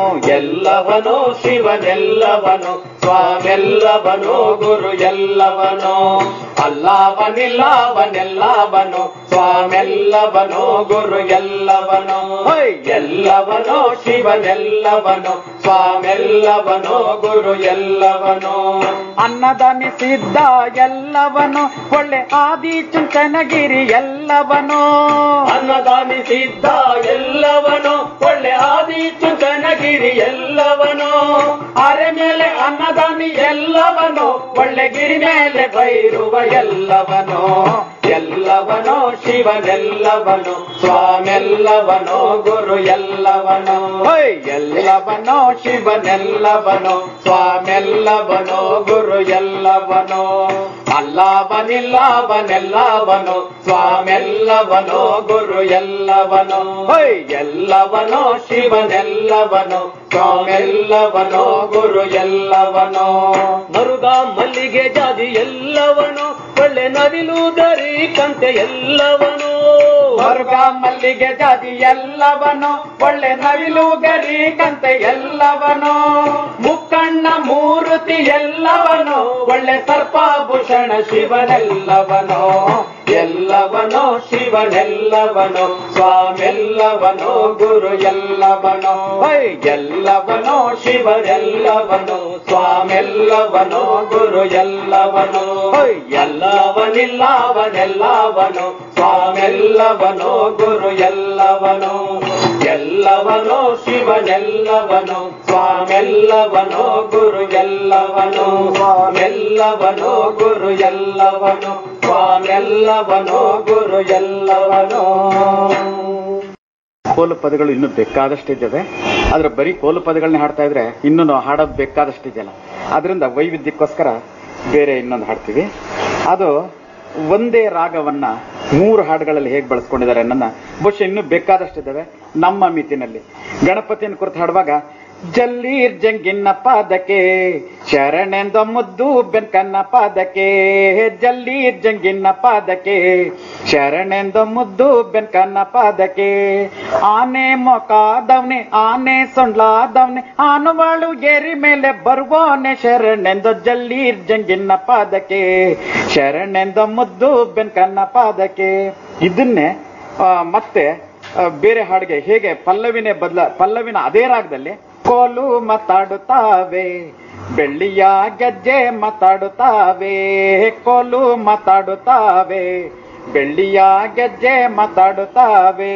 S3: ಎಲ್ಲವನೋ ಶಿವನೆಲ್ಲವನೋ ಸ್ವಾಮೆಲ್ಲವನೋ ಗುರು ಎಲ್ಲವನೋ ಅಲ್ಲವನಿಲ್ಲವನೆಲ್ಲವನೋ ಸ್ವಾಮೆಲ್ಲವನೋ ಗುರು ಎಲ್ಲವನೋ
S2: ಹೊಯ್!
S3: ಎಲ್ಲವನೋ ಶಿವನೆಲ್ಲವನೋ ಸ್ವಾಮೆಲ್ಲವನೋ ಗುರು ಎಲ್ಲವನೋ
S2: ಅನ್ನದಾನಿಸಿದ್ದ ಎಲ್ಲವನು ಒಳ್ಳೆ ಆದಿ ಚುಂಚನಗಿರಿ ಎಲ್ಲವನು
S3: ಅನ್ನದಾನಿಸಿದ್ದ ಬುದ್ಧ ಎಲ್ಲವನು ಒಳ್ಳೆ ಆದಿ ಚುಂಚನಗಿರಿ ಎಲ್ಲವನು ಅರೆ ಮೇಲೆ ಅನ್ನದಾನಿ ಎಲ್ಲವನು ಒಳ್ಳೆ ಗಿರಿ ಮೇಲೆ ಬೈರುವ ಎಲ್ಲವನು ಎಲ್ಲವನೋ ಶಿವನೆಲ್ಲವನು ಸ್ವಾಮೆಲ್ಲವನೋ ಗುರು ಎಲ್ಲವನು ಹೊಯ್ ಎಲ್ಲವನೋ ಶಿವನೆಲ್ಲವನು ಸ್ವಾಮೆಲ್ಲವನೋ ಗುರು ಎಲ್ಲವನು ಅಲ್ಲವನಿಲ್ಲವನೆಲ್ಲವನು ಸ್ವಾಮೆಲ್ಲವನೋ ಗುರು ಎಲ್ಲವನು ಹೊಯ್ ಎಲ್ಲವನೋ ಶಿವನೆಲ್ಲವನು ಸ್ವಾಮೆಲ್ಲವನೋ ಗುರು ಎಲ್ಲವನು
S4: ಮರುಗ ಮಲ್ಲಿಗೆ ಜಾತಿ ಎಲ್ಲವನು ಒಳ್ಳೆ ನವಿಲು ದರಿ ಕಂತೆ ಎಲ್ಲವನು
S3: ಮರುಗ ಮಲ್ಲಿಗೆ ಜಾತಿ ಎಲ್ಲವನು ಒಳ್ಳೆ ನವಿಲು ಗರಿ ಕಂತೆ ಎಲ್ಲವನು ಮುಕ್ಕಣ್ಣ ಮೂರುತಿ ಎಲ್ಲವನು ಒಳ್ಳೆ ಸರ್ಪಾಭೂಷಣ ಶಿವನೆಲ್ಲವನು ಎಲ್ಲವನು ಶಿವನೆಲ್ಲವನು ಸ್ವಾಮೆಲ್ಲವನು ಗುರು ಎಲ್ಲವನು ಹೊಯ್ ಎಲ್ಲವನು ಶಿವನೆಲ್ಲವನು ಸ್ವಾಮೆಲ್ಲವನು ಗುರು ಎಲ್ಲವನು ಹೊಯ್ ಎಲ್ಲವನಿಲ್ಲವನೆಲ್ಲವನು ಸ್ವಾಮೆಲ್ಲವನು ಗುರು ಎಲ್ಲವನು ಎಲ್ಲವನು ಶಿವನೆಲ್ಲವನು ಸ್ವಾಮೆಲ್ಲವನು ಗುರು ಎಲ್ಲವನು ಸ್ವಾಮೆಲ್ಲವನು ಗುರು ಎಲ್ಲವನು ಸ್ವಾಮೆಲ್ಲವನು ಗುರು ಎಲ್ಲವನು
S2: ಕೋಲು ಪದಗಳು ಇನ್ನೂ ಬೇಕಾದಷ್ಟಿದ್ದಾವೆ ಆದ್ರೆ ಬರೀ ಕೋಲು ಪದಗಳನ್ನ ಹಾಡ್ತಾ ಇದ್ರೆ ಇನ್ನೂ ನಾವು ಹಾಡೋದು ಬೇಕಾದಷ್ಟಿದೆಯಲ್ಲ ಅದರಿಂದ ವೈವಿಧ್ಯಕ್ಕೋಸ್ಕರ ಬೇರೆ ಇನ್ನೊಂದು ಹಾಡ್ತೀವಿ ಅದು ಒಂದೇ ರಾಗವನ್ನ ಮೂರು ಹಾಡುಗಳಲ್ಲಿ ಹೇಗೆ ಬಳಸ್ಕೊಂಡಿದ್ದಾರೆ ಅನ್ನೋದನ್ನ ಬಹುಶಃ ಇನ್ನೂ ಬೇಕಾದಷ್ಟಿದ್ದಾವೆ ನಮ್ಮ ಮಿತಿನಲ್ಲಿ ಗಣಪತಿಯನ್ನು ಕುರಿತು ಹಾಡುವಾಗ ಜಲ್ಲೀರ್ ಜಂಗಿನ ಪಾದಕ್ಕೆ ಶರಣೆಂದ ಮುದ್ದು ಬೆನ್ಕನ್ನ ಪಾದಕ್ಕೆ ಜಲ್ಲೀರ್ ಜಂಗಿನ ಪಾದಕ್ಕೆ ಶರಣೆಂದ ಮುದ್ದು ಬೆನ್ಕನ್ನ ಪಾದಕ್ಕೆ ಆನೆ ಮೊಕಾದವ್ನೆ ಆನೆ ಸೊಂಡ್ಲಾದವ್ನೆ ಆನವಾಳು ಏರಿ ಮೇಲೆ ಬರುವೋನೆ ಶರಣೆಂದ ಜಲ್ಲೀರ್ ಜಂಗಿನ ಪಾದಕ್ಕೆ ಶರಣೆಂದ ಮುದ್ದು ಬೆನ್ಕನ್ನ ಪಾದಕ್ಕೆ ಇದನ್ನೇ ಆ, ಮತ್ತೆ ಆ, ಬೇರೆ ಹಾಡಿಗೆ ಹೇಗೆ ಪಲ್ಲವಿನೇ ಬದಲ ಪಲ್ಲವಿನ ಅದೇ ರಾಗದಲ್ಲಿ ಕೋಲು ಮಾತಾಡುತ್ತಾವೆ ಬೆಳ್ಳಿಯ ಗೆಜ್ಜೆ ಮಾತಾಡುತ್ತಾವೆ ಕೋಲು ಮಾತಾಡುತ್ತಾವೆ ಬೆಳ್ಳಿಯ ಗೆಜ್ಜೆ ಮಾತಾಡುತ್ತಾವೆ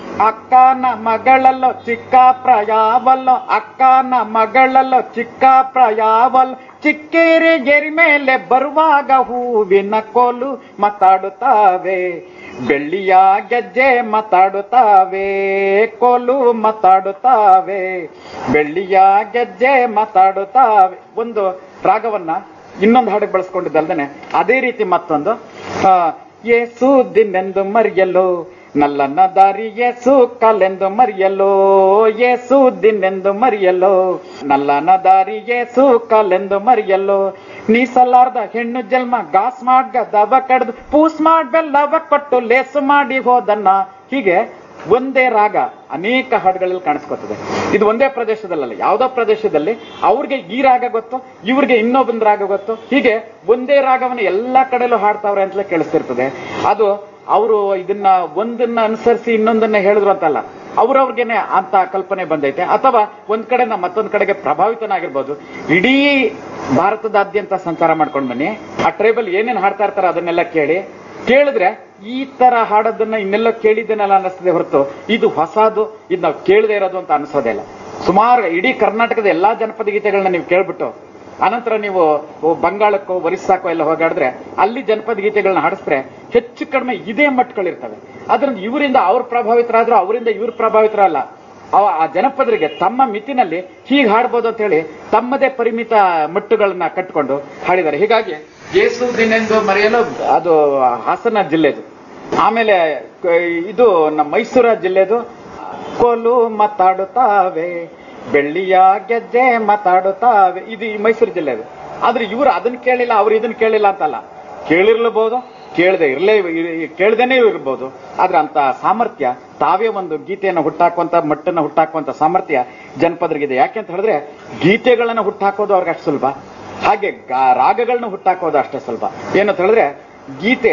S2: ಅಕ್ಕನ ಮಗಳಲ್ಲೋ ಚಿಕ್ಕ ಪ್ರಯಾವಲ್ಲೋ ಅಕ್ಕನ ಮಗಳಲ್ಲೋ ಚಿಕ್ಕ ಪ್ರಯಾವಲ್ ಚಿಕ್ಕೇರಿ ಗೆರಿ ಮೇಲೆ ಬರುವಾಗ ಹೂವಿನ ಕೋಲು ಮಾತಾಡುತ್ತಾವೆ ಬೆಳ್ಳಿಯ ಗೆಜ್ಜೆ ಮಾತಾಡುತ್ತಾವೆ ಕೋಲು ಮಾತಾಡುತ್ತಾವೆ ಬೆಳ್ಳಿಯ ಗೆಜ್ಜೆ ಮಾತಾಡುತ್ತಾವೆ ಒಂದು ರಾಗವನ್ನ ಇನ್ನೊಂದು ಹಾಡಿಗೆ ಬಳಸ್ಕೊಂಡಿದ್ದಲ್ದೇನೆ ಅದೇ ರೀತಿ ಮತ್ತೊಂದು ಆ, ಏಸು ದಿನೆಂದು ಮರೆಯಲು ನಲ್ಲನ ದಾರಿ ಏಸು ಕಾಲೆಂದು ಮರೆಯಲು ಏಸು ದಿನೆಂದು ಮರೆಯಲು ನಲ್ಲನ ದಾರಿ ಏಸು ಕಾಲೆಂದು ಮರೆಯಲು ನೀಸಲಾರ್ದ ಹೆಣ್ಣು ಜನ್ಮ ಗಾಸ್ ಮಾಡ್ಗ ದವ ಕಡ್ದು ಪೂಸ್ ಮಾಡ್ ಬೆಲ್ಲವ ಕೊಟ್ಟು ಲೇಸು ಮಾಡಿ ಹೋದನ್ನ ಹೀಗೆ ಒಂದೇ ರಾಗ ಅನೇಕ ಹಾಡುಗಳಲ್ಲಿ ಕಾಣಿಸ್ಕೊತದೆ ಇದು ಒಂದೇ ಪ್ರದೇಶದಲ್ಲಲ್ಲ ಯಾವ್ದೋ ಪ್ರದೇಶದಲ್ಲಿ ಅವ್ರಿಗೆ ಈ ರಾಗ ಗೊತ್ತು ಇವ್ರಿಗೆ ಇನ್ನೊಬ್ಬಂದ್ ರಾಗ ಗೊತ್ತು ಹೀಗೆ ಒಂದೇ ರಾಗವನ್ನು ಎಲ್ಲಾ ಕಡೆಲೂ ಹಾಡ್ತಾವ್ರೆ ಅಂತಲೇ ಕೇಳಿಸ್ತಿರ್ತದೆ ಅದು ಅವರು ಇದನ್ನ ಒಂದನ್ನ ಅನುಸರಿಸಿ ಇನ್ನೊಂದನ್ನ ಹೇಳಿದ್ರು ಅಂತಲ್ಲ ಅವ್ರವ್ರಿಗೇನೆ ಅಂತ ಕಲ್ಪನೆ ಬಂದೈತೆ ಅಥವಾ ಒಂದ್ ಕಡೆನ ಮತ್ತೊಂದ್ ಕಡೆಗೆ ಪ್ರಭಾವಿತನಾಗಿರ್ಬೋದು ಇಡೀ ಭಾರತದಾದ್ಯಂತ ಸಂಚಾರ ಮಾಡ್ಕೊಂಡ್ ಬನ್ನಿ ಆ ಟ್ರೈಬಲ್ ಏನೇನ್ ಹಾಡ್ತಾ ಇರ್ತಾರ ಅದನ್ನೆಲ್ಲ ಕೇಳಿ ಕೇಳಿದ್ರೆ ಈ ತರ ಹಾಡೋದನ್ನ ಇನ್ನೆಲ್ಲ ಕೇಳಿದ್ದೇನಲ್ಲ ಅನ್ನಿಸ್ತದೆ ಹೊರತು ಇದು ಹೊಸದು ಇದು ನಾವು ಕೇಳದೆ ಇರೋದು ಅಂತ ಅನಿಸೋದೇ ಇಲ್ಲ ಸುಮಾರು ಇಡೀ ಕರ್ನಾಟಕದ ಎಲ್ಲಾ ಜನಪದ ಗೀತೆಗಳನ್ನ ನೀವು ಕೇಳ್ಬಿಟ್ಟು ಅನಂತರ ನೀವು ಬಂಗಾಳಕ್ಕೋ ಒರಿಸ್ಸಾಕ್ಕೋ ಎಲ್ಲ ಹೋಗಾಡಿದ್ರೆ ಅಲ್ಲಿ ಜನಪದ ಗೀತೆಗಳನ್ನ ಹಾಡಿಸಿದ್ರೆ ಹೆಚ್ಚು ಕಡಿಮೆ ಇದೇ ಮಟ್ಟಗಳಿರ್ತವೆ ಅದರಿಂದ ಇವರಿಂದ ಅವ್ರು ಪ್ರಭಾವಿತರಾದ್ರು ಅವರಿಂದ ಇವ್ರು ಪ್ರಭಾವಿತರಲ್ಲ ಅವ ಆ ಜನಪದರಿಗೆ ತಮ್ಮ ಮಿತಿನಲ್ಲಿ ಹೀಗೆ ಹಾಡ್ಬೋದು ಅಂತ ಹೇಳಿ ತಮ್ಮದೇ ಪರಿಮಿತ ಮಟ್ಟುಗಳನ್ನ ಕಟ್ಟಿಕೊಂಡು ಹಾಡಿದ್ದಾರೆ ಹೀಗಾಗಿ ಯೇಸು ದಿನೆಂದು ಮರೆಯಲು ಅದು ಹಾಸನ ಜಿಲ್ಲೆದು ಆಮೇಲೆ ಕ- ಇದು ನಮ್ಮ ಮೈಸೂರ ಜಿಲ್ಲೆದು ಕೋಲು ಮಾತಾಡುತ್ತಾವೆ ಬೆಳ್ಳಿಯ ಗೆಜ್ಜೆ ಮಾತಾಡುತ್ತಾವೆ ಇದು ಈ ಮೈಸೂರು ಜಿಲ್ಲೆದು ಆದ್ರೆ ಇವರು ಅದನ್ನ ಕೇಳಿಲ್ಲ ಅವ್ರು ಇದನ್ನ ಕೇಳಿಲ್ಲ ಅಂತಲ್ಲ ಕೇಳಿರ್ಲಬಹುದು ಕೇಳದೆ ಇರಲೇ ಕೇಳ್ದೇನೆ ಇರ್ಬೋದು ಆದ್ರೆ ಅಂತ ಸಾಮರ್ಥ್ಯ ತಾವೇ ಒಂದು ಗೀತೆಯನ್ನು ಹುಟ್ಟಾಕುವಂತ ಮಟ್ಟನ್ನ ಹುಟ್ಟಾಕುವಂತ ಸಾಮರ್ಥ್ಯ ಜನಪದರಿಗಿದೆ ಯಾಕೆ ಅಂತ ಹೇಳಿದ್ರೆ ಗೀತೆಗಳನ್ನ ಹುಟ್ಟಾಕೋದು ಅವ್ರಿಗೆ ಅಷ್ಟು ಸುಲಭ ಹಾಗೆ ಗಾ- ರಾಗಗಳನ್ನ ಹುಟ್ಟಾಕೋದು ಅಷ್ಟೇ ಸುಲಭ ಏನಂತ ಹೇಳಿದ್ರೆ ಗೀತೆ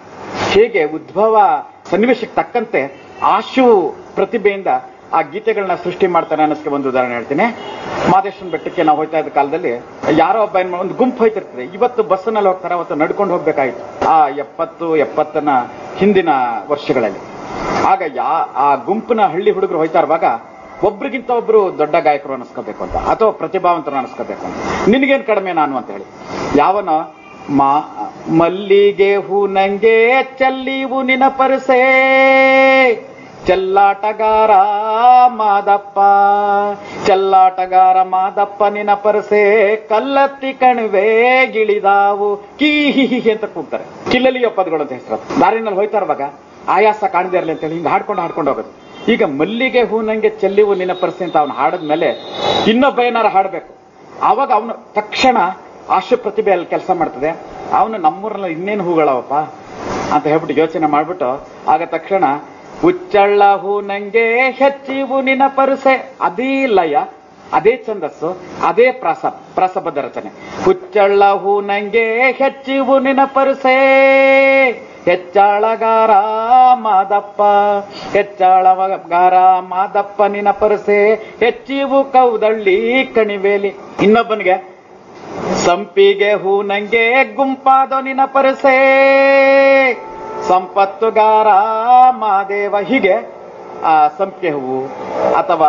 S2: ಹೇಗೆ ಉದ್ಭವ ಸನ್ನಿವೇಶಕ್ಕೆ ತಕ್ಕಂತೆ ಆಶು ಪ್ರತಿಭೆಯಿಂದ ಆ ಗೀತೆಗಳನ್ನ ಸೃಷ್ಟಿ ಮಾಡ್ತಾನೆ ಅನ್ನೋದಕ್ಕೆ ಒಂದು ಉದಾಹರಣೆ ಹೇಳ್ತೀನಿ ಮಾದೇಶ್ವರನ ಬೆಟ್ಟಕ್ಕೆ ನಾವು ಹೋಗ್ತಾ ಇದ್ದ ಕಾಲದಲ್ಲಿ ಯಾರೋ ಒಬ್ಬ ಏನ್ ಮಾ- ಒಂದು ಗುಂಪು ಹೋಯ್ತಿರ್ತದೆ ಇವತ್ತು ಬಸ್ನಲ್ಲಿ ಹೋಗ್ತಾರೆ ಅವತ್ತು ನಡ್ಕೊಂಡು ಹೋಗ್ಬೇಕಾಯ್ತು ಆ ಎಪ್ಪತ್ತು ಎಪ್ಪತ್ತನ ಹಿಂದಿನ ವರ್ಷಗಳಲ್ಲಿ ಆಗ ಯಾ ಆ ಗುಂಪಿನ ಹಳ್ಳಿ ಹುಡುಗರು ಹೋಯ್ತಾ ಇರುವಾಗ ಒಬ್ರಿಗಿಂತ ಒಬ್ರು ದೊಡ್ಡ ಗಾಯಕರು ಅನಿಸ್ಕೋಬೇಕು ಅಂತ ಅಥವಾ ಪ್ರತಿಭಾವಂತರು ಅನಿಸ್ಕೋಬೇಕು ಅಂತ ನಿನಗೇನ್ ಕಡಿಮೆ ನಾನು ಅಂತ ಹೇಳಿ ಯಾವನ ಮಾ ಮಲ್ಲಿಗೆ ಹೂ ನಂಗೆ ಚಲ್ಲಿವು ನಿನ ಪರಸೆ ಚೆಲ್ಲಾಟಗಾರ ಮಾದಪ್ಪ ಚೆಲ್ಲಾಟಗಾರ ಮಾದಪ್ಪ ನಿನ ಪರಸೆ ಕಲ್ಲತ್ತಿ ಕಣಿವೆ ಗಿಳಿದಾವು ಕೀ ಹಿ ಹಿ ಹಿ ಅಂತ ಕೂಗ್ತಾರೆ ಕಿಲ್ಲಲಿಯ ಪದಗಳು ಅಂತ ಹೆಸರು ದಾರಿನಲ್ಲಿ ಹೋಯ್ತಾ ಇರುವಾಗ ಆಯಾಸ ಕಾಣದೇ ಇರಲಿ ಅಂತೇಳಿ ಹಿಂಗೆ ಹಾಡ್ಕೊಂಡು ಹಾಡ್ಕೊಂಡು ಹೋಗೋದು ಈಗ ಮಲ್ಲಿಗೆ ಹೂ ನಂಗೆ ಚೆಲ್ಲಿವು ನಿನ್ನ ಪರಸೆ ಅಂತ ಅವನು ಹಾಡಿದ್ಮೇಲೆ ಇನ್ನೊಬ್ಬ ಏನಾರು ಹಾಡಬೇಕು ಆವಾಗ ಅವನು ತಕ್ಷಣ ಆಶು ಪ್ರತಿಭೆ ಅಲ್ಲಿ ಕೆಲಸ ಮಾಡ್ತದೆ ಅವನು ನಮ್ಮೂರಲ್ಲಿ ಇನ್ನೇನು ಹೂಗಳವಪ್ಪ ಅಂತ ಹೇಳ್ಬಿಟ್ಟು ಯೋಚನೆ ಮಾಡ್ಬಿಟ್ಟು ಆಗ ತಕ್ಷಣ ಹುಚ್ಚಳ್ಳ ಹೂ ನಂಗೆ ಹೆಚ್ಚಿವು ನಿನ ಪರಸೆ ಅದೇ ಲಯ ಅದೇ ಛಂದಸ್ಸು ಅದೇ ಪ್ರಾಸ ಪ್ರಾಸಬದ್ಧ ರಚನೆ ಹುಚ್ಚಳ್ಳ ಹೂ ನಂಗೆ ಹೆಚ್ಚಿವು ನಿನ ಪರಸೆ ಹೆಚ್ಚಾಳಗಾರ ಮಾದಪ್ಪ ಹೆಚ್ಚಾಳಗಾರ ಮಾದಪ್ಪ ನಿನ ಪರಸೆ ಹೆಚ್ಚಿವು ಕೌದಳ್ಳಿ ಕಣಿವೇಲಿ ಇನ್ನೊಬ್ಬನಿಗೆ ಸಂಪಿಗೆ ಹೂ ನಂಗೆ ಗುಂಪಾದೋ ನಿನ ಪರಸೆ ಸಂಪತ್ತುಗಾರ ಮಾದೇವ ಹೀಗೆ ಆ ಸಂಪಿಗೆ ಹೂವು ಅಥವಾ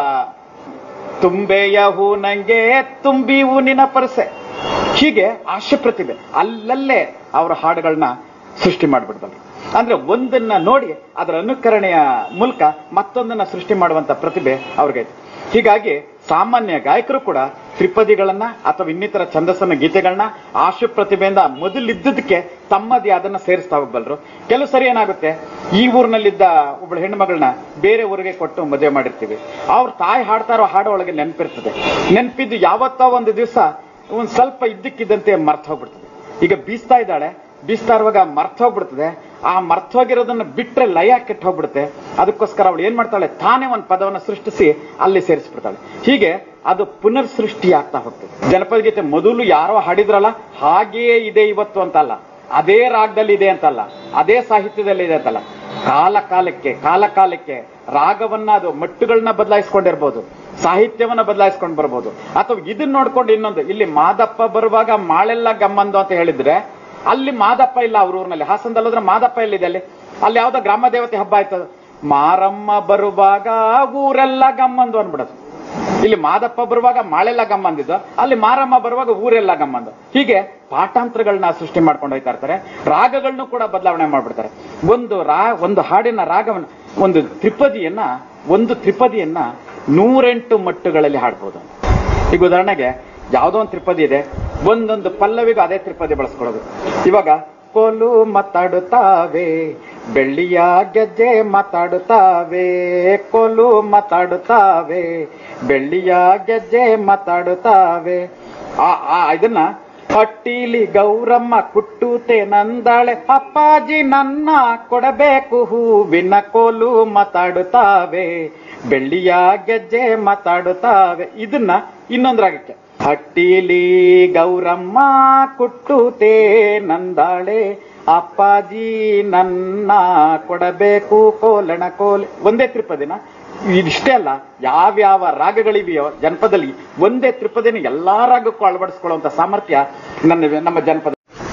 S2: ತುಂಬೆಯ ಹೂ ನಂಗೆ ತುಂಬಿ ಹೂ ನಿನ ಪರಸೆ ಹೀಗೆ ಆಶೆ ಪ್ರತಿಭೆ ಅಲ್ಲಲ್ಲೇ ಅವರ ಹಾಡುಗಳನ್ನ ಸೃಷ್ಟಿ ಮಾಡಿಬಿಡ್ತಾರೆ ಅಂದ್ರೆ ಒಂದನ್ನ ನೋಡಿ ಅದರ ಅನುಕರಣೆಯ ಮೂಲಕ ಮತ್ತೊಂದನ್ನ ಸೃಷ್ಟಿ ಮಾಡುವಂತ ಪ್ರತಿಭೆ ಅವ್ರಿಗೆ ಐತೆ. ಹೀಗಾಗಿ ಸಾಮಾನ್ಯ ಗಾಯಕರು ಕೂಡ ತ್ರಿಪದಿಗಳನ್ನ ಅಥವಾ ಇನ್ನಿತರ ಛಂದಸ್ಸನ್ನ ಗೀತೆಗಳನ್ನ ಆಶು ಪ್ರತಿಭೆಯಿಂದ ಮೊದಲಿದ್ದದಕ್ಕೆ ತಮ್ಮದೇ ಅದನ್ನ ಸೇರಿಸ್ತಾ ಹೋಗ್ಬಲ್ರು ಕೆಲವು ಸರಿ ಏನಾಗುತ್ತೆ ಈ ಊರಿನಲ್ಲಿದ್ದ ಒಬ್ಬಳು ಹೆಣ್ಣು ಮಗಳನ್ನ ಬೇರೆ ಊರಿಗೆ ಕೊಟ್ಟು ಮದುವೆ ಮಾಡಿರ್ತೀವಿ ಅವ್ರ ತಾಯಿ ಹಾಡ್ತಾ ಇರೋ ಹಾಡು ಒಳಗೆ ನೆನಪಿರ್ತದೆ ನೆನಪಿದ್ದು ಯಾವತ್ತೋ ಒಂದು ದಿವಸ ಒಂದ್ ಸ್ವಲ್ಪ ಇದ್ದಕ್ಕಿದ್ದಂತೆ ಮರ್ತ ಹೋಗ್ಬಿಡ್ತದೆ ಈಗ ಬೀಸ್ತಾ ಇದ್ದಾಳೆ ಬೀಸ್ತಾ ಇರುವಾಗ ಮರ್ತ ಹೋಗ್ಬಿಡ್ತದೆ ಆ ಮರ್ತ ಹೋಗಿರೋದನ್ನ ಬಿಟ್ರೆ ಲಯ ಕೆಟ್ಟ ಹೋಗ್ಬಿಡುತ್ತೆ ಅದಕ್ಕೋಸ್ಕರ ಅವಳು ಏನ್ ಮಾಡ್ತಾಳೆ ತಾನೇ ಒಂದು ಪದವನ್ನ ಸೃಷ್ಟಿಸಿ ಅಲ್ಲಿ ಸೇರಿಸ್ಬಿಡ್ತಾಳೆ ಹೀಗೆ ಅದು ಪುನರ್ ಸೃಷ್ಟಿ ಆಗ್ತಾ ಹೋಗ್ತದೆ ಜನಪದ ಗೀತೆ ಮೊದಲು ಯಾರೋ ಹಾಡಿದ್ರಲ್ಲ ಹಾಗೆಯೇ ಇದೆ ಇವತ್ತು ಅಂತಲ್ಲ ಅದೇ ರಾಗದಲ್ಲಿ ಇದೆ ಅಂತಲ್ಲ ಅದೇ ಸಾಹಿತ್ಯದಲ್ಲಿ ಇದೆ ಅಂತಲ್ಲ ಕಾಲ ಕಾಲಕ್ಕೆ ಕಾಲ ಕಾಲಕ್ಕೆ ರಾಗವನ್ನ ಅದು ಮಟ್ಟುಗಳನ್ನ ಬದಲಾಯಿಸ್ಕೊಂಡಿರ್ಬೋದು ಸಾಹಿತ್ಯವನ್ನ ಬದಲಾಯಿಸ್ಕೊಂಡು ಬರ್ಬೋದು ಅಥವಾ ಇದನ್ನ ನೋಡ್ಕೊಂಡು ಇನ್ನೊಂದು ಇಲ್ಲಿ ಮಾದಪ್ಪ ಬರುವಾಗ ಮಾಳೆಲ್ಲ ಗಮ್ಮಂದು ಅಂತ ಹೇಳಿದ್ರೆ ಅಲ್ಲಿ ಮಾದಪ್ಪ ಇಲ್ಲ ಅವ್ರ ಊರಿನಲ್ಲಿ ಹಾಸನದಲ್ಲದ್ರೆ ಮಾದಪ್ಪ ಎಲ್ಲಿದೆ ಅಲ್ಲಿ ಅಲ್ಲಿ ಯಾವ್ದೋ ಗ್ರಾಮ ದೇವತೆ ಹಬ್ಬ ಆಯ್ತದ ಮಾರಮ್ಮ ಬರುವಾಗ ಊರೆಲ್ಲ ಗಮ್ಮಂದು ಅನ್ಬಿಡೋದು ಇಲ್ಲಿ ಮಾದಪ್ಪ ಬರುವಾಗ ಮಾಳೆಲ್ಲ ಗಮ್ಮಂದಿದ್ದು ಅಲ್ಲಿ ಮಾರಮ್ಮ ಬರುವಾಗ ಊರೆಲ್ಲ ಗಮ್ಮಂದು ಹೀಗೆ ಪಾಠಾಂತರಗಳನ್ನ ಸೃಷ್ಟಿ ಮಾಡ್ಕೊಂಡು ಹೋಯ್ತಾ ಇರ್ತಾರೆ ರಾಗಗಳನ್ನು ಕೂಡ ಬದಲಾವಣೆ ಮಾಡ್ಬಿಡ್ತಾರೆ ಒಂದು ರಾ ಒಂದು ಹಾಡಿನ ರಾಗವನ್ನ ಒಂದು ತ್ರಿಪದಿಯನ್ನ ಒಂದು ತ್ರಿಪದಿಯನ್ನ ನೂರೆಂಟು ಮಟ್ಟುಗಳಲ್ಲಿ ಹಾಡ್ಬೋದು ಈಗ ಉದಾಹರಣೆಗೆ ಯಾವುದೋ ಒಂದು ತ್ರಿಪದಿ ಇದೆ ಒಂದೊಂದು ಪಲ್ಲವಿಗೂ ಅದೇ ತ್ರಿಪದಿ ಬಳಸ್ಕೊಳ್ಳೋದು ಇವಾಗ ಕೋಲು ಮಾತಾಡುತ್ತಾವೆ ಬೆಳ್ಳಿಯ ಗೆಜ್ಜೆ ಮಾತಾಡುತ್ತಾವೆ ಕೋಲು ಮಾತಾಡುತ್ತಾವೆ ಬೆಳ್ಳಿಯ ಗೆಜ್ಜೆ ಮಾತಾಡುತ್ತಾವೆ ಆ ಆ ಇದನ್ನ ಹಟ್ಟಿಲಿ ಗೌರಮ್ಮ ಕುಟ್ಟುತ್ತೆ ನಂದಾಳೆ ಅಪ್ಪಾಜಿ ನನ್ನ ಕೊಡಬೇಕು ಹೂವಿನ ಕೋಲು ಮಾತಾಡುತ್ತಾವೆ ಬೆಳ್ಳಿಯ ಗೆಜ್ಜೆ ಮಾತಾಡುತ್ತಾವೆ ಇದನ್ನ ಇನ್ನೊಂದು ರಾಗಕ್ಕೆ ಹಟ್ಟಿಲಿ ಗೌರಮ್ಮ ಕುಟ್ಟುತ್ತೆ ನಂದಾಳೆ ಅಪ್ಪಾಜಿ ನನ್ನ ಕೊಡಬೇಕು ಕೋಲಣ ಕೋಲೆ ಒಂದೇ ತ್ರಿಪದಿನ ಇದಿಷ್ಟೇ ಅಲ್ಲ ಯಾವ್ಯಾವ ರಾಗಗಳಿವೆಯೋ ಜನಪದಲ್ಲಿ ಒಂದೇ ತ್ರಿಪದಿನ ಎಲ್ಲಾ ರಾಗಕ್ಕೂ ಅಳವಡಿಸ್ಕೊಳ್ಳುವಂತ ಸಾಮರ್ಥ್ಯ ನನ್ನ ನಮ್ಮ ಜನಪದ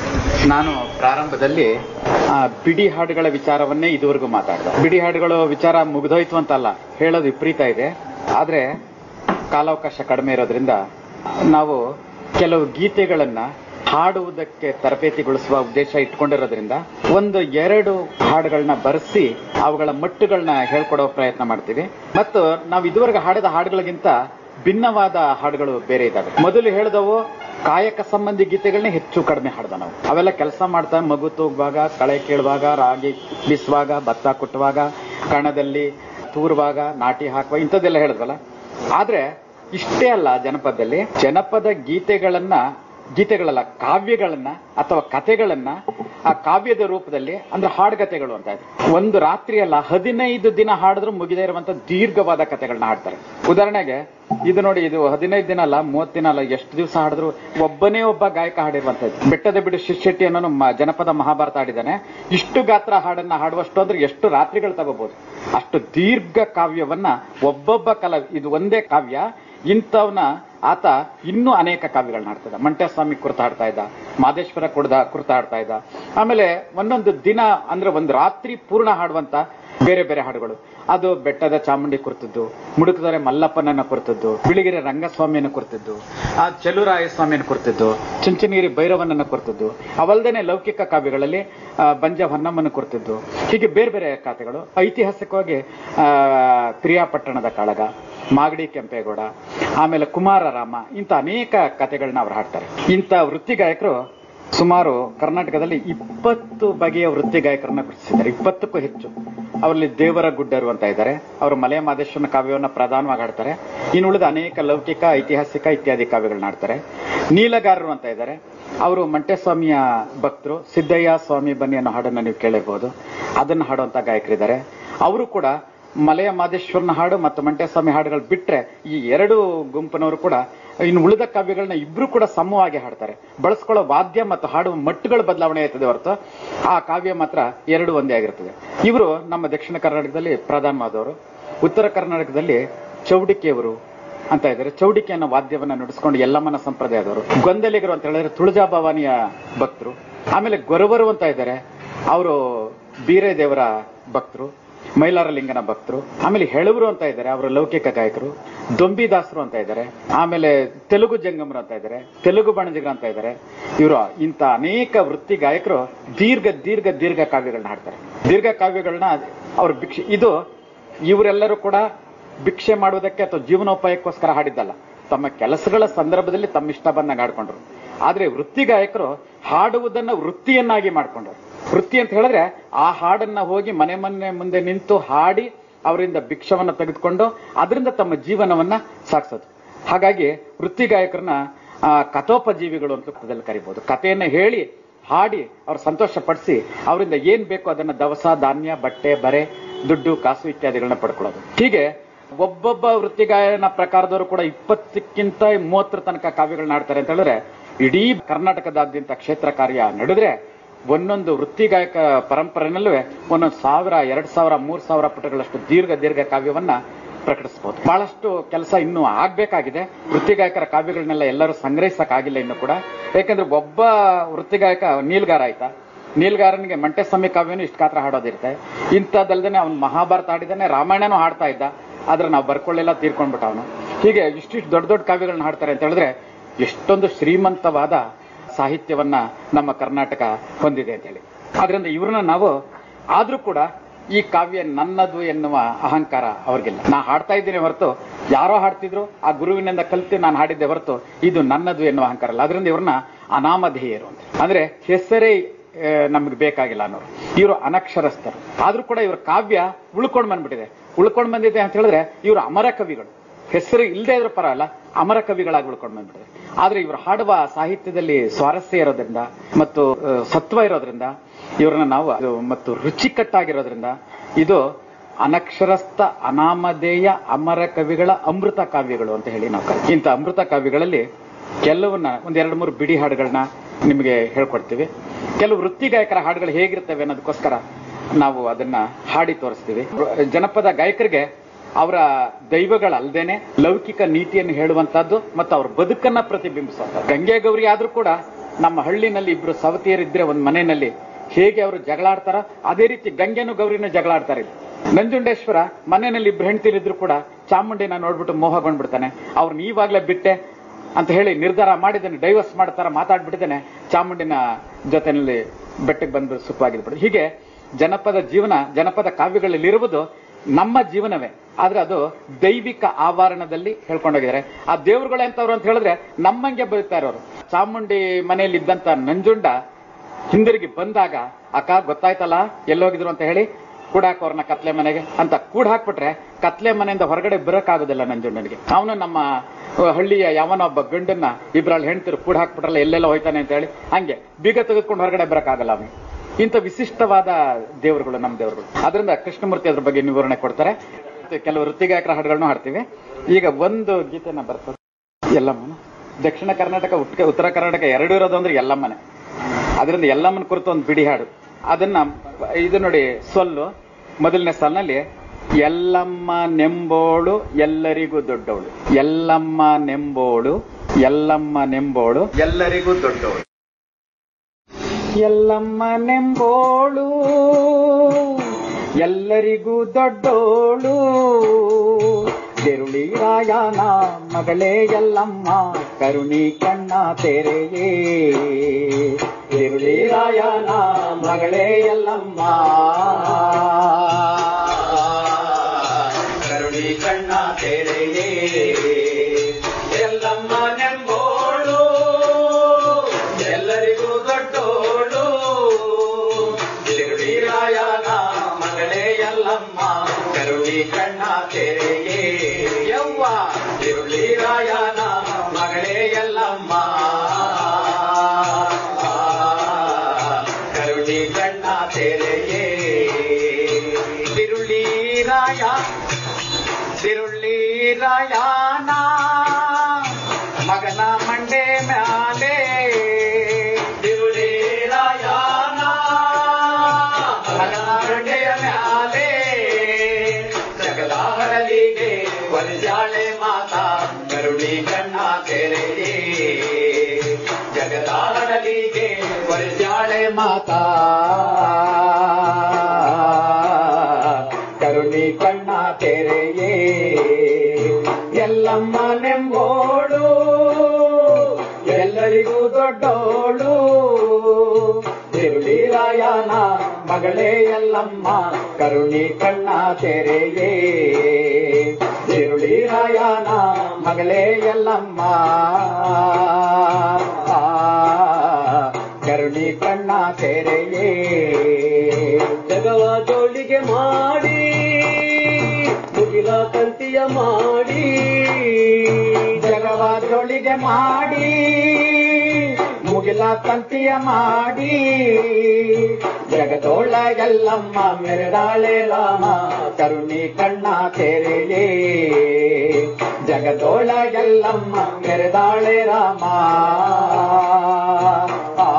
S2: ನಾನು ಪ್ರಾರಂಭದಲ್ಲಿ ಆ, ಬಿಡಿ ಹಾಡುಗಳ ವಿಚಾರವನ್ನೇ ಇದುವರೆಗೂ ಮಾತಾಡಿದೆ ಬಿಡಿ ಹಾಡುಗಳು ವಿಚಾರ ಮುಗಿದೋಯ್ತು ಅಂತಲ್ಲ ಹೇಳೋದು ವಿಪರೀತ ಇದೆ ಆದ್ರೆ ಕಾಲಾವಕಾಶ ಕಡಿಮೆ ಇರೋದ್ರಿಂದ ನಾವು ಕೆಲವು ಗೀತೆಗಳನ್ನ ಹಾಡುವುದಕ್ಕೆ ತರಬೇತಿಗೊಳಿಸುವ ಉದ್ದೇಶ ಇಟ್ಕೊಂಡಿರೋದ್ರಿಂದ ಒಂದು ಎರಡು ಹಾಡುಗಳನ್ನ ಬರೆಸಿ ಅವುಗಳ ಮಟ್ಟುಗಳನ್ನ ಹೇಳ್ಕೊಡೋ ಪ್ರಯತ್ನ ಮಾಡ್ತೀವಿ ಮತ್ತು ನಾವು ಇದುವರೆಗೆ ಹಾಡಿದ ಹಾಡುಗಳಿಗಿಂತ ಭಿನ್ನವಾದ ಹಾಡುಗಳು ಬೇರೆ ಇದ್ದಾವೆ ಮೊದಲು ಹೇಳಿದವು ಕಾಯಕ ಸಂಬಂಧಿ ಗೀತೆಗಳನ್ನೇ ಹೆಚ್ಚು ಕಡಿಮೆ ಹಾಡ್ದ ನಾವು ಅವೆಲ್ಲ ಕೆಲಸ ಮಾಡ್ತಾ ಮಗು ತೂಗುವಾಗ ಕಳೆ ಕೇಳುವಾಗ ರಾಗಿ ಬೀಸುವಾಗ ಭತ್ತ ಕುಟ್ಟುವಾಗ ಕಣದಲ್ಲಿ ತೂರುವಾಗ ನಾಟಿ ಹಾಕುವ ಇಂಥದ್ದೆಲ್ಲ ಹೇಳಿದ್ವಲ್ಲ ಆದ್ರೆ ಇಷ್ಟೇ ಅಲ್ಲ ಜನಪದದಲ್ಲಿ ಜನಪದ ಗೀತೆಗಳನ್ನ ಗೀತೆಗಳಲ್ಲ ಕಾವ್ಯಗಳನ್ನ ಅಥವಾ ಕಥೆಗಳನ್ನ ಆ ಕಾವ್ಯದ ರೂಪದಲ್ಲಿ ಅಂದ್ರೆ ಹಾಡುಗತೆಗಳು ಅಂತ ಇದೆ ಒಂದು ರಾತ್ರಿ ಅಲ್ಲ ಹದಿನೈದು ದಿನ ಹಾಡಿದ್ರು ಮುಗಿದೇ ಇರುವಂತ ದೀರ್ಘವಾದ ಕಥೆಗಳನ್ನ ಹಾಡ್ತಾರೆ ಉದಾಹರಣೆಗೆ ಇದು ನೋಡಿ ಇದು ಹದಿನೈದು ದಿನ ಅಲ್ಲ ಮೂವತ್ತು ದಿನ ಅಲ್ಲ ಎಷ್ಟು ದಿವಸ ಹಾಡಿದ್ರು ಒಬ್ಬನೇ ಒಬ್ಬ ಗಾಯಕ ಹಾಡಿರುವಂತದ್ದು ಬೆಟ್ಟದ ಬಿಡು ಶಿಷ್ಯಟ್ಟಿ ಅನ್ನೋ ಮ- ಜನಪದ ಮಹಾಭಾರತ ಹಾಡಿದಾನೆ ಇಷ್ಟು ಗಾತ್ರ ಹಾಡನ್ನ ಹಾಡುವಷ್ಟು ಅಂದ್ರೆ ಎಷ್ಟು ರಾತ್ರಿಗಳು ತಗೋಬಹುದು ಅಷ್ಟು ದೀರ್ಘ ಕಾವ್ಯವನ್ನ ಒಬ್ಬೊಬ್ಬ ಕಲ ಇದು ಒಂದೇ ಕಾವ್ಯ ಇಂಥವನ್ನ ಆತ ಇನ್ನೂ ಅನೇಕ ಕಾವ್ಯಗಳನ್ನ ಹಾಡ್ತಿದ್ದ ಮಂಟಸ್ವಾಮಿ ಕುರಿತ ಹಾಡ್ತಾ ಇದ್ದ ಮಾದೇಶ್ವರ ಕುಡ್ದ ಕುರಿತ ಹಾಡ್ತಾ ಇದ್ದ ಆಮೇಲೆ ಒಂದೊಂದು ದಿನ ಅಂದ್ರೆ ಒಂದು ರಾತ್ರಿ ಪೂರ್ಣ ಹಾಡುವಂತ ಬೇರೆ ಬೇರೆ ಹಾಡುಗಳು ಅದು ಬೆಟ್ಟದ ಚಾಮುಂಡಿ ಕುರಿತದ್ದು ಮುಡುಕದೊರೆ ಮಲ್ಲಪ್ಪನನ್ನ ಕುರಿತದ್ದು ಬಿಳಿಗೆರೆ ರಂಗಸ್ವಾಮಿಯನ್ನ ಕುರಿತದ್ದು ಆ ಚೆಲುರಾಯ ಸ್ವಾಮಿಯನ್ನು ಕುರಿತದ್ದು ಚುಂಚನಗಿರಿ ಭೈರವನನ್ನ ಕುರಿತದ್ದು ಅವಲ್ದೇನೆ ಲೌಕಿಕ ಕಾವ್ಯಗಳಲ್ಲಿ ಆ, ಬಂಜ ಹೊನ್ನಮ್ಮನ ಕುರಿತದ್ದು ಹೀಗೆ ಬೇರೆ ಬೇರೆ ಕಥೆಗಳು ಐತಿಹಾಸಿಕವಾಗಿ ಆ, ಪ್ರಿಯಾಪಟ್ಟಣದ ಕಾಳಗ ಮಾಗಡಿ ಕೆಂಪೇಗೌಡ ಆಮೇಲೆ ಕುಮಾರ ರಾಮ ಇಂಥ ಅನೇಕ ಕಥೆಗಳನ್ನ ಅವ್ರು ಹಾಡ್ತಾರೆ ಇಂಥ ವೃತ್ತಿ ಗಾಯಕರು ಸುಮಾರು ಕರ್ನಾಟಕದಲ್ಲಿ ಇಪ್ಪತ್ತು ಬಗೆಯ ವೃತ್ತಿ ಗಾಯಕರನ್ನ ಗುರುತಿಸಿದ್ದಾರೆ ಇಪ್ಪತ್ತಕ್ಕೂ ಹೆಚ್ಚು ಅವರಲ್ಲಿ ದೇವರ ಗುಡ್ಡರು ಅಂತ ಇದ್ದಾರೆ ಅವರು ಮಲೆಯ ಮಾದೇಶ್ವರನ ಕಾವ್ಯವನ್ನ ಪ್ರಧಾನವಾಗಿ ಹಾಡ್ತಾರೆ ಇನ್ನು ಉಳಿದ ಅನೇಕ ಲೌಕಿಕ ಐತಿಹಾಸಿಕ ಇತ್ಯಾದಿ ಕಾವ್ಯಗಳನ್ನ ಹಾಡ್ತಾರೆ ನೀಲಗಾರರು ಅಂತ ಇದ್ದಾರೆ ಅವರು ಮಂಟೇಸ್ವಾಮಿಯ ಭಕ್ತರು ಸಿದ್ದಯ್ಯ ಸ್ವಾಮಿ ಬನ್ನಿ ಅನ್ನೋ ಹಾಡನ್ನ ನೀವು ಕೇಳಿರ್ಬೋದು ಅದನ್ನ ಹಾಡುವಂತ ಗಾಯಕರಿದ್ದಾರೆ ಅವರು ಕೂಡ ಮಲೆಯ ಮಾದೇಶ್ವರನ ಹಾಡು ಮತ್ತು ಮಂಟೇಸ್ವಾಮಿ ಹಾಡುಗಳು ಬಿಟ್ರೆ ಈ ಎರಡು ಗುಂಪಿನವರು ಕೂಡ ಇನ್ನು ಉಳಿದ ಕಾವ್ಯಗಳನ್ನ ಇಬ್ರು ಕೂಡ ಸಮವಾಗಿ ಹಾಡ್ತಾರೆ ಬಳಸ್ಕೊಳ್ಳೋ ವಾದ್ಯ ಮತ್ತು ಹಾಡುವ ಮಟ್ಟುಗಳ ಬದಲಾವಣೆ ಆಯ್ತದೆ ಹೊರತು ಆ ಕಾವ್ಯ ಮಾತ್ರ ಎರಡು ಒಂದೇ ಆಗಿರ್ತದೆ ಇವರು ನಮ್ಮ ದಕ್ಷಿಣ ಕರ್ನಾಟಕದಲ್ಲಿ ಪ್ರಧಾನವಾದವರು ಉತ್ತರ ಕರ್ನಾಟಕದಲ್ಲಿ ಚೌಡಿಕೆಯವರು ಅಂತ ಇದ್ದಾರೆ ಚೌಡಿಕೆ ಅನ್ನೋ ವಾದ್ಯವನ್ನ ನುಡಿಸ್ಕೊಂಡು ಯಲ್ಲಮ್ಮನ ಸಂಪ್ರದಾಯದವರು ಗೊಂದಲಿಗರು ಅಂತ ಹೇಳಿದ್ರೆ ತುಳಜಾ ಭವಾನಿಯ ಭಕ್ತರು ಆಮೇಲೆ ಗೊರವರು ಅಂತ ಇದ್ದಾರೆ ಅವರು ಬೀರೆ ದೇವರ ಭಕ್ತರು ಮೈಲಾರಲಿಂಗನ ಭಕ್ತರು ಆಮೇಲೆ ಹೆಳವರು ಅಂತ ಇದ್ದಾರೆ ಅವರು ಲೌಕಿಕ ಗಾಯಕರು ದೊಂಬಿದಾಸರು ಅಂತ ಇದ್ದಾರೆ ಆಮೇಲೆ ತೆಲುಗು ಜಂಗಮರು ಅಂತ ಇದ್ದಾರೆ ತೆಲುಗು ಬಣಜಿಗರು ಅಂತ ಇದ್ದಾರೆ ಇವರು ಇಂಥ ಅನೇಕ ವೃತ್ತಿ ಗಾಯಕರು ದೀರ್ಘ ದೀರ್ಘ ದೀರ್ಘ ಕಾವ್ಯಗಳನ್ನ ಹಾಡ್ತಾರೆ ದೀರ್ಘ ಕಾವ್ಯಗಳನ್ನ ಅವ್ರ ಭಿಕ್ಷೆ ಇದು ಇವರೆಲ್ಲರೂ ಕೂಡ ಭಿಕ್ಷೆ ಮಾಡುವುದಕ್ಕೆ ಅಥವಾ ಜೀವನೋಪಾಯಕ್ಕೋಸ್ಕರ ಹಾಡಿದ್ದಲ್ಲ ತಮ್ಮ ಕೆಲಸಗಳ ಸಂದರ್ಭದಲ್ಲಿ ತಮ್ಮ ಇಷ್ಟ ಬಂದಾಗ ಹಾಡ್ಕೊಂಡ್ರು ಆದ್ರೆ ವೃತ್ತಿ ಗಾಯಕರು ಹಾಡುವುದನ್ನ ವೃತ್ತಿಯನ್ನಾಗಿ ಮಾಡ್ಕೊಂಡ್ರು ವೃತ್ತಿ ಅಂತ ಹೇಳಿದ್ರೆ ಆ ಹಾಡನ್ನ ಹೋಗಿ ಮನೆ ಮನೆ ಮುಂದೆ ನಿಂತು ಹಾಡಿ ಅವರಿಂದ ಭಿಕ್ಷವನ್ನ ತೆಗೆದುಕೊಂಡು ಅದರಿಂದ ತಮ್ಮ ಜೀವನವನ್ನ ಸಾಗಿಸೋದು ಹಾಗಾಗಿ ವೃತ್ತಿ ಗಾಯಕರನ್ನ ಆ, ಕಥೋಪಜೀವಿಗಳು ಅಂತ ಪದದಲ್ಲಿ ಕರಿಬಹುದು ಕಥೆಯನ್ನ ಹೇಳಿ ಹಾಡಿ ಅವ್ರ ಸಂತೋಷ ಪಡಿಸಿ ಅವರಿಂದ ಏನ್ ಬೇಕು ಅದನ್ನ ದವಸ ಧಾನ್ಯ ಬಟ್ಟೆ ಬರೆ ದುಡ್ಡು ಕಾಸು ಇತ್ಯಾದಿಗಳನ್ನ ಪಡ್ಕೊಳ್ಳೋದು ಹೀಗೆ ಒಬ್ಬೊಬ್ಬ ವೃತ್ತಿ ಗಾಯನ ಪ್ರಕಾರದವರು ಕೂಡ ಇಪ್ಪತ್ತಕ್ಕಿಂತ ಮೂವತ್ತರ ತನಕ ಕಾವ್ಯಗಳನ್ನ ಆಡ್ತಾರೆ ಅಂತ ಹೇಳಿದ್ರೆ ಇಡೀ ಕರ್ನಾಟಕದಾದ್ಯಂತ ಕ್ಷೇತ್ರ ಕಾರ್ಯ ನಡೆದ್ರೆ ಒಂದೊಂದು ವೃತ್ತಿ ಗಾಯಕ ಪರಂಪರೆನಲ್ಲೂ ಒಂದೊಂದು ಸಾವಿರ ಎರಡ್ ಸಾವಿರ ಮೂರ್ ಸಾವಿರ ಪುಟಗಳಷ್ಟು ದೀರ್ಘ ದೀರ್ಘ ಕಾವ್ಯವನ್ನ ಪ್ರಕಟಿಸಬಹುದು ಬಹಳಷ್ಟು ಕೆಲಸ ಇನ್ನೂ ಆಗ್ಬೇಕಾಗಿದೆ ವೃತ್ತಿ ಗಾಯಕರ ಕಾವ್ಯಗಳನ್ನೆಲ್ಲ ಎಲ್ಲರೂ ಸಂಗ್ರಹಿಸಕ್ ಆಗಿಲ್ಲ ಇನ್ನು ಕೂಡ ಯಾಕಂದ್ರೆ ಒಬ್ಬ ವೃತ್ತಿ ಗಾಯಕ ನೀಲ್ಗಾರ ಆಯ್ತಾ ನೀಲ್ಗಾರನಿಗೆ ಮಂಟೆಸ್ವಾಮಿ ಕಾವ್ಯನು ಇಷ್ಟು ಗಾತ್ರ ಹಾಡೋದಿರುತ್ತೆ ಇಂಥದ್ದಲ್ದೇನೆ ಅವ್ನು ಮಹಾಭಾರತ ಹಾಡಿದಾನೆ ರಾಮಾಯಣನೂ ಹಾಡ್ತಾ ಇದ್ದ ಆದ್ರೆ ನಾವು ಬರ್ಕೊಳ್ಳೆಲ್ಲ ತೀರ್ಕೊಂಡ್ಬಿಟ್ಟ ಅವನು ಹೀಗೆ ಇಷ್ಟಿಷ್ಟು ದೊಡ್ಡ ದೊಡ್ಡ ಕಾವ್ಯಗಳನ್ನ ಹಾಡ್ತಾರೆ ಅಂತ ಹೇಳಿದ್ರೆ ಎಷ್ಟೊಂದು ಶ್ರೀಮಂತವಾದ ಸಾಹಿತ್ಯವನ್ನ ನಮ್ಮ ಕರ್ನಾಟಕ ಹೊಂದಿದೆ ಅಂತ ಹೇಳಿ ಆದ್ರಿಂದ ಇವ್ರನ್ನ ನಾವು ಆದ್ರೂ ಕೂಡ ಈ ಕಾವ್ಯ ನನ್ನದು ಎನ್ನುವ ಅಹಂಕಾರ ಅವ್ರಿಗಿಲ್ಲ ನಾ ಹಾಡ್ತಾ ಇದ್ದೀನಿ ಹೊರತು ಯಾರೋ ಹಾಡ್ತಿದ್ರು ಆ ಗುರುವಿನಿಂದ ಕಲಿತು ನಾನು ಹಾಡಿದ್ದೆ ಹೊರತು ಇದು ನನ್ನದು ಎನ್ನುವ ಅಹಂಕಾರ ಅಲ್ಲ ಅದರಿಂದ ಇವ್ರನ್ನ ಅನಾಮಧೇಯರು ಅಂತ ಅಂದ್ರೆ ಹೆಸರೇ ಆ, ನಮ್ಗೆ ಬೇಕಾಗಿಲ್ಲ ಅನ್ನೋರು ಇವರು ಅನಕ್ಷರಸ್ಥರು ಆದ್ರೂ ಕೂಡ ಇವ್ರ ಕಾವ್ಯ ಉಳ್ಕೊಂಡ್ ಬಂದ್ಬಿಟ್ಟಿದೆ ಉಳ್ಕೊಂಡ್ ಬಂದಿದೆ ಅಂತ ಹೇಳಿದ್ರೆ ಇವರು ಅಮರ ಕವಿಗಳು ಹೆಸರು ಇಲ್ಲದೆ ಇದ್ರೂ ಪರವಾಗಿಲ್ಲ ಅಮರ ಕವಿಗಳಾಗಿ ಉಳ್ಕೊಂಡು ಬಂದ್ಬಿಟ್ಟಿದೆ ಆದ್ರೆ ಇವರು ಹಾಡುವ ಸಾಹಿತ್ಯದಲ್ಲಿ ಸ್ವಾರಸ್ಯ ಇರೋದ್ರಿಂದ ಮತ್ತು ಆ, ಸತ್ವ ಇರೋದ್ರಿಂದ ಇವ್ರನ್ನ ನಾವು ಅದು ಮತ್ತು ರುಚಿಕಟ್ಟಾಗಿರೋದ್ರಿಂದ ಇದು ಅನಕ್ಷರಸ್ಥ ಅನಾಮಧೇಯ ಅಮರ ಕವಿಗಳ ಅಮೃತ ಕಾವ್ಯಗಳು ಅಂತ ಹೇಳಿ ನಾವು ಕರೀತೀವಿ. ಇಂಥ ಅಮೃತ ಕಾವ್ಯಗಳಲ್ಲಿ ಕೆಲವನ್ನ ಒಂದ್ ಎರಡು ಮೂರು ಬಿಡಿ ಹಾಡುಗಳನ್ನ ನಿಮಗೆ ಹೇಳ್ಕೊಡ್ತೀವಿ ಕೆಲವು ವೃತ್ತಿ ಗಾಯಕರ ಹಾಡುಗಳು ಹೇಗಿರ್ತವೆ ಅನ್ನೋದಕ್ಕೋಸ್ಕರ ನಾವು ಅದನ್ನ ಹಾಡಿ ತೋರಿಸ್ತೀವಿ ಜನಪದ ಗಾಯಕರಿಗೆ ಅವರ ದೈವಗಳಲ್ದೇನೆ ಲೌಕಿಕ ನೀತಿಯನ್ನು ಹೇಳುವಂತದ್ದು ಮತ್ತು ಅವ್ರ ಬದುಕನ್ನ ಪ್ರತಿಬಿಂಬಿಸುವಂತ ಗಂಗೆ ಗೌರಿ ಆದ್ರೂ ಕೂಡ ನಮ್ಮ ಹಳ್ಳಿನಲ್ಲಿ ಇಬ್ರು ಸವತಿಯರಿದ್ರೆ ಒಂದ್ ಮನೆಯಲ್ಲಿ ಹೇಗೆ ಅವರು ಜಗಳಾಡ್ತಾರ ಅದೇ ರೀತಿ ಗಂಗೆನೂ ಗೌರಿನೂ ಜಗಳಾಡ್ತಾರೆ ನಂಜುಂಡೇಶ್ವರ ಮನೆಯಲ್ಲಿ ಇಬ್ರು ಹೆಂಡತಿರಿದ್ರು ಕೂಡ ಚಾಮುಂಡಿನ ನೋಡ್ಬಿಟ್ಟು ಮೋಹಗೊಂಡ್ಬಿಡ್ತಾನೆ ಅವ್ರನ್ನ ಈವಾಗ್ಲೇ ಬಿಟ್ಟೆ ಅಂತ ಹೇಳಿ ನಿರ್ಧಾರ ಮಾಡಿದ್ದೇನೆ ಡೈವರ್ಸ್ ಮಾಡ್ತಾರ ಮಾತಾಡ್ಬಿಟ್ಟಿದ್ದೇನೆ ಚಾಮುಂಡಿನ ಜೊತೆನಲ್ಲಿ ಬೆಟ್ಟಕ್ಕೆ ಬಂದು ಸುಖವಾಗಿರ್ಬಿಡು ಹೀಗೆ ಜನಪದ ಜೀವನ ಜನಪದ ಕಾವ್ಯಗಳಲ್ಲಿ ಇರುವುದು ನಮ್ಮ ಜೀವನವೇ ಆದ್ರೆ ಅದು ದೈವಿಕ ಆವರಣದಲ್ಲಿ ಹೇಳ್ಕೊಂಡೋಗಿದ್ದಾರೆ ಆ ದೇವರುಗಳು ಎಂತವ್ರು ಅಂತ ಹೇಳಿದ್ರೆ ನಮ್ಮಂಗೆ ಬದುಕ್ತಾ ಇರೋರು ಚಾಮುಂಡಿ ಮನೆಯಲ್ಲಿ ಇದ್ದಂತ ನಂಜುಂಡ ಹಿಂದಿರುಗಿ ಬಂದಾಗ ಅಕ್ಕ ಗೊತ್ತಾಯ್ತಲ್ಲ ಎಲ್ಲೋಗಿದ್ರು ಅಂತ ಹೇಳಿ ಕೂಡಾಕ್ ಅವ್ರನ್ನ ಕತ್ಲೆ ಮನೆಗೆ ಅಂತ ಕೂಡ ಹಾಕ್ಬಿಟ್ರೆ ಕತ್ಲೆ ಮನೆಯಿಂದ ಹೊರಗಡೆ ಬರಕ್ಕಾಗೋದಿಲ್ಲ ನಂಜುಂಡನಿಗೆ ಅವನು ನಮ್ಮ ಅಹ್, ಹಳ್ಳಿಯ ಯಾವನ ಒಬ್ಬ ಗಂಡನ್ನ ಇಬ್ರಲ್ಲಿ ಹೆಣ್ತಿರು ಕೂಡ ಹಾಕ್ಬಿಟ್ರಲ್ಲ ಎಲ್ಲೆಲ್ಲ ಹೋಯ್ತಾನೆ ಅಂತ ಹೇಳಿ ಹಂಗೆ ಬೀಗ ತೆಗೆದುಕೊಂಡು ಹೊರಗಡೆ ಬರಕ್ಕಾಗಲ್ಲ ಅವನಿಗೆ ಇಂಥ ವಿಶಿಷ್ಟವಾದ ದೇವರುಗಳು ನಮ್ಮ ದೇವರುಗಳು ಅದರಿಂದ ಕೃಷ್ಣಮೂರ್ತಿ ಅದ್ರ ಬಗ್ಗೆ ವಿವರಣೆ ಕೊಡ್ತಾರೆ ಮತ್ತೆ ಕೆಲವು ವೃತ್ತಿಗಾಯಕರ ಹಾಡುಗಳನ್ನು ಹಾಡ್ತೀವಿ ಈಗ ಒಂದು ಗೀತೆನ ಬರ್ತದೆ ಎಲ್ಲಮ್ಮನ ದಕ್ಷಿಣ ಕರ್ನಾಟಕ ಉಟ್ಟ- ಉತ್ತರ ಕರ್ನಾಟಕ ಎರಡು ಇರೋದು ಅಂದ್ರೆ ಎಲ್ಲಮ್ಮನೆ ಅದರಿಂದ ಎಲ್ಲಮ್ಮನ ಕುರಿತು ಒಂದು ಬಿಡಿ ಹಾಡು ಅದನ್ನ ಇದು ನೋಡಿ ಸೊಲ್ಲು ಮೊದಲನೇ ಸಾಲಿನಲ್ಲಿ ಎಲ್ಲಮ್ಮ ನೆಂಬೋಳು ಎಲ್ಲರಿಗೂ ದೊಡ್ಡವಳು ಎಲ್ಲಮ್ಮ ನೆಂಬೋಳು ಎಲ್ಲಮ್ಮ ನೆಂಬೋಳು ಎಲ್ಲರಿಗೂ ದೊಡ್ಡವಳು ಎಲ್ಲಮ್ಮ ನೆಂಬೋಳು ಎಲ್ಲರಿಗೂ ದೊಡ್ಡೋಳು ಗೆರುಳಿ ರಾಯನ ಮಗಳೇ ಎಲ್ಲಮ್ಮ ಕರುಣಿ ಕಣ್ಣ ತೆರೆಯೇ ಗೆರುಳಿ ರಾಯನ ಮಗಳೇ ಎಲ್ಲಮ್ಮ ಕರುಣಿ ಕಣ್ಣ ತೆರೆಯೇ ಎಲ್ಲಮ್ಮ ನೆಂಬೋಳು ಎಲ್ಲರಿಗೂ ದೊಡ್ಡೋಳು ಗೆರುಳಿ ರಾಯನ ಮಗಳೇ ಎಲ್ಲಮ್ಮ ಕರುಣಿ ಕಣ್ಣ ತೆರೆಯೇ ಯವ್ವ ಗೆರುಳಿ ರಾಯನ ಮಗಳೇ ಎಲ್ಲಮ್ಮ ಕರುಣಿ ಕಣ್ಣ ತೆರೆಯೇ ತಿರುಳಿ ರಾಯ ತಿರುಳಿ ರಾಯನ ಮಗನ ಮಂಡೆ ಮ್ಯಾಲೆ ತಿರುಳಿ ರಾಯನ ಮಗನ ಮಂಡೆಯ ಮ್ಯಾಲೆ ಜಗದ ಹರಲಿಗೆ ಒಲಿಜಾಳೆ ಮಾತಾ ಕರುಣಿ ಕಣ್ಣ ತೆರೆಯೇ ಜಗದ ಹರಲಿಗೆ ಒಲಿಜಾಳೆ ಮಾತಾ ಕರುಣಿ ಕಣ್ಣ ತೆರೆಯೇ ಎಲ್ಲಮ್ಮ ನೆಂಬೋಳು ಎಲ್ಲರಿಗೂ ದೊಡ್ಡೋಳು ತಿರುಳಿ ರಾಯನ ಮಗಳೇ ಎಲ್ಲಮ್ಮ ಕರುಣಿ ಕಣ್ಣ ತೆರೆಯೇ ತಿರುಳಿ ರಾಯನ ಮಗಳೇ ಎಲ್ಲಮ್ಮ ಕರುಣಿ ಕಣ್ಣ ತೆರೆಯೇ
S4: ಜಗವ ಜೋಳಿಗೆ ಮಾಡಿ ಮುಗಿಲ ತಂತಿಯ ಮಾಡಿ
S2: ಜಗವ ಜೋಳಿಗೆ ಮಾಡಿ ಮುಗಿಲ ತಂತಿಯ ಮಾಡಿ ಜಗದೋಳ ಎಲ್ಲಮ್ಮ ಮೆರೆದಾಳೆ ರಾಮ ಕರುಣಿ ಕಣ್ಣ ತೆರೆಯೇ ಜಗದೋಳ ಎಲ್ಲಮ್ಮ ಮೆರೆದಾಳೆ ರಾಮ ಆ,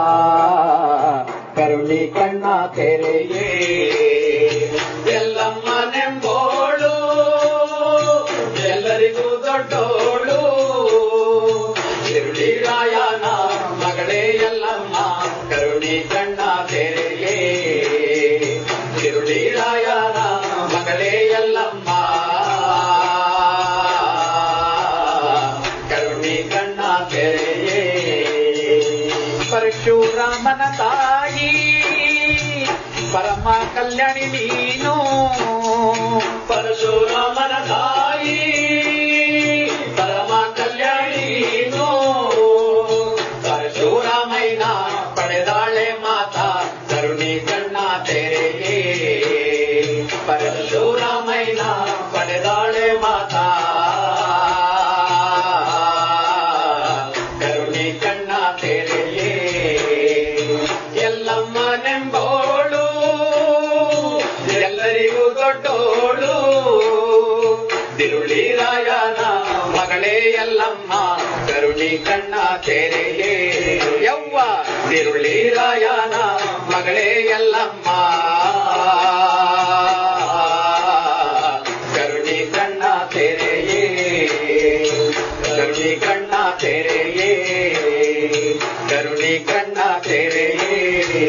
S2: ಕರುಣಿ ಕಣ್ಣ ತೆರೆಯೇ ಎಲ್ಲಮ್ಮ ನೆಂಬೋಳು ಎಲ್ಲರಿಗೂ ದೊಡ್ಡೋಳು ತಿರುಳಿ ರಾಯನ ಮಗಳೇ ಎಲ್ಲಮ್ಮ ಕರುಣಿ ಕಣ್ಣ ತೆರೆಯೇ ತಿರುಳಿ ರಾಯನ ಮಗಳೇ ಎಲ್ಲಮ್ಮ ಕರುಣಿ ಕಣ್ಣ ತೆರೆಯೇ ಪರಶುರಾಮನ ತಾಯಿ ಪರಮ ಕಲ್ಯಾಣಿ ನೀನು ಪರಶುರಾಮನ ತಾಯಿ ಪರಮ ಕಲ್ಯಾಣಿ ನೀನು ಪರಶುರಾಮಯ್ಯನ ಪಡೆದಾಳೆ ಮಾತಾ ಕರುಣಿ ಕಣ್ಣ ತೆರೆಯೇ ಪರಶುರಾಮಯ್ಯನ ಪಡೆದಾಳೆ ಮಾತಾ ಕರುಣಿ ಕಣ್ಣ ತೆರೆಯೇ ಎಲ್ಲಮ್ಮ ನೆಂಬೋಳು ಎಲ್ಲರಿಗೂ ದೊಡ್ಡೋಳು ತಿರುಳಿ ರಾಯನ ಮಗಳೇ ಎಲ್ಲಮ್ಮ ಕರುಣಿ ಕಣ್ಣ ತೆರೆಯೇ ಯವ್ವ ತಿರುಳಿ ರಾಯನ ಮಗಳೇ ಎಲ್ಲಮ್ಮ ಕರುಣಿ ಕಣ್ಣ ತೆರೆಯೇ ಕರುಣಿ ಕಣ್ಣ ತೆರೆಯೇ ಕರುಣಿ ಕಣ್ಣ ತೆರೆಯೇ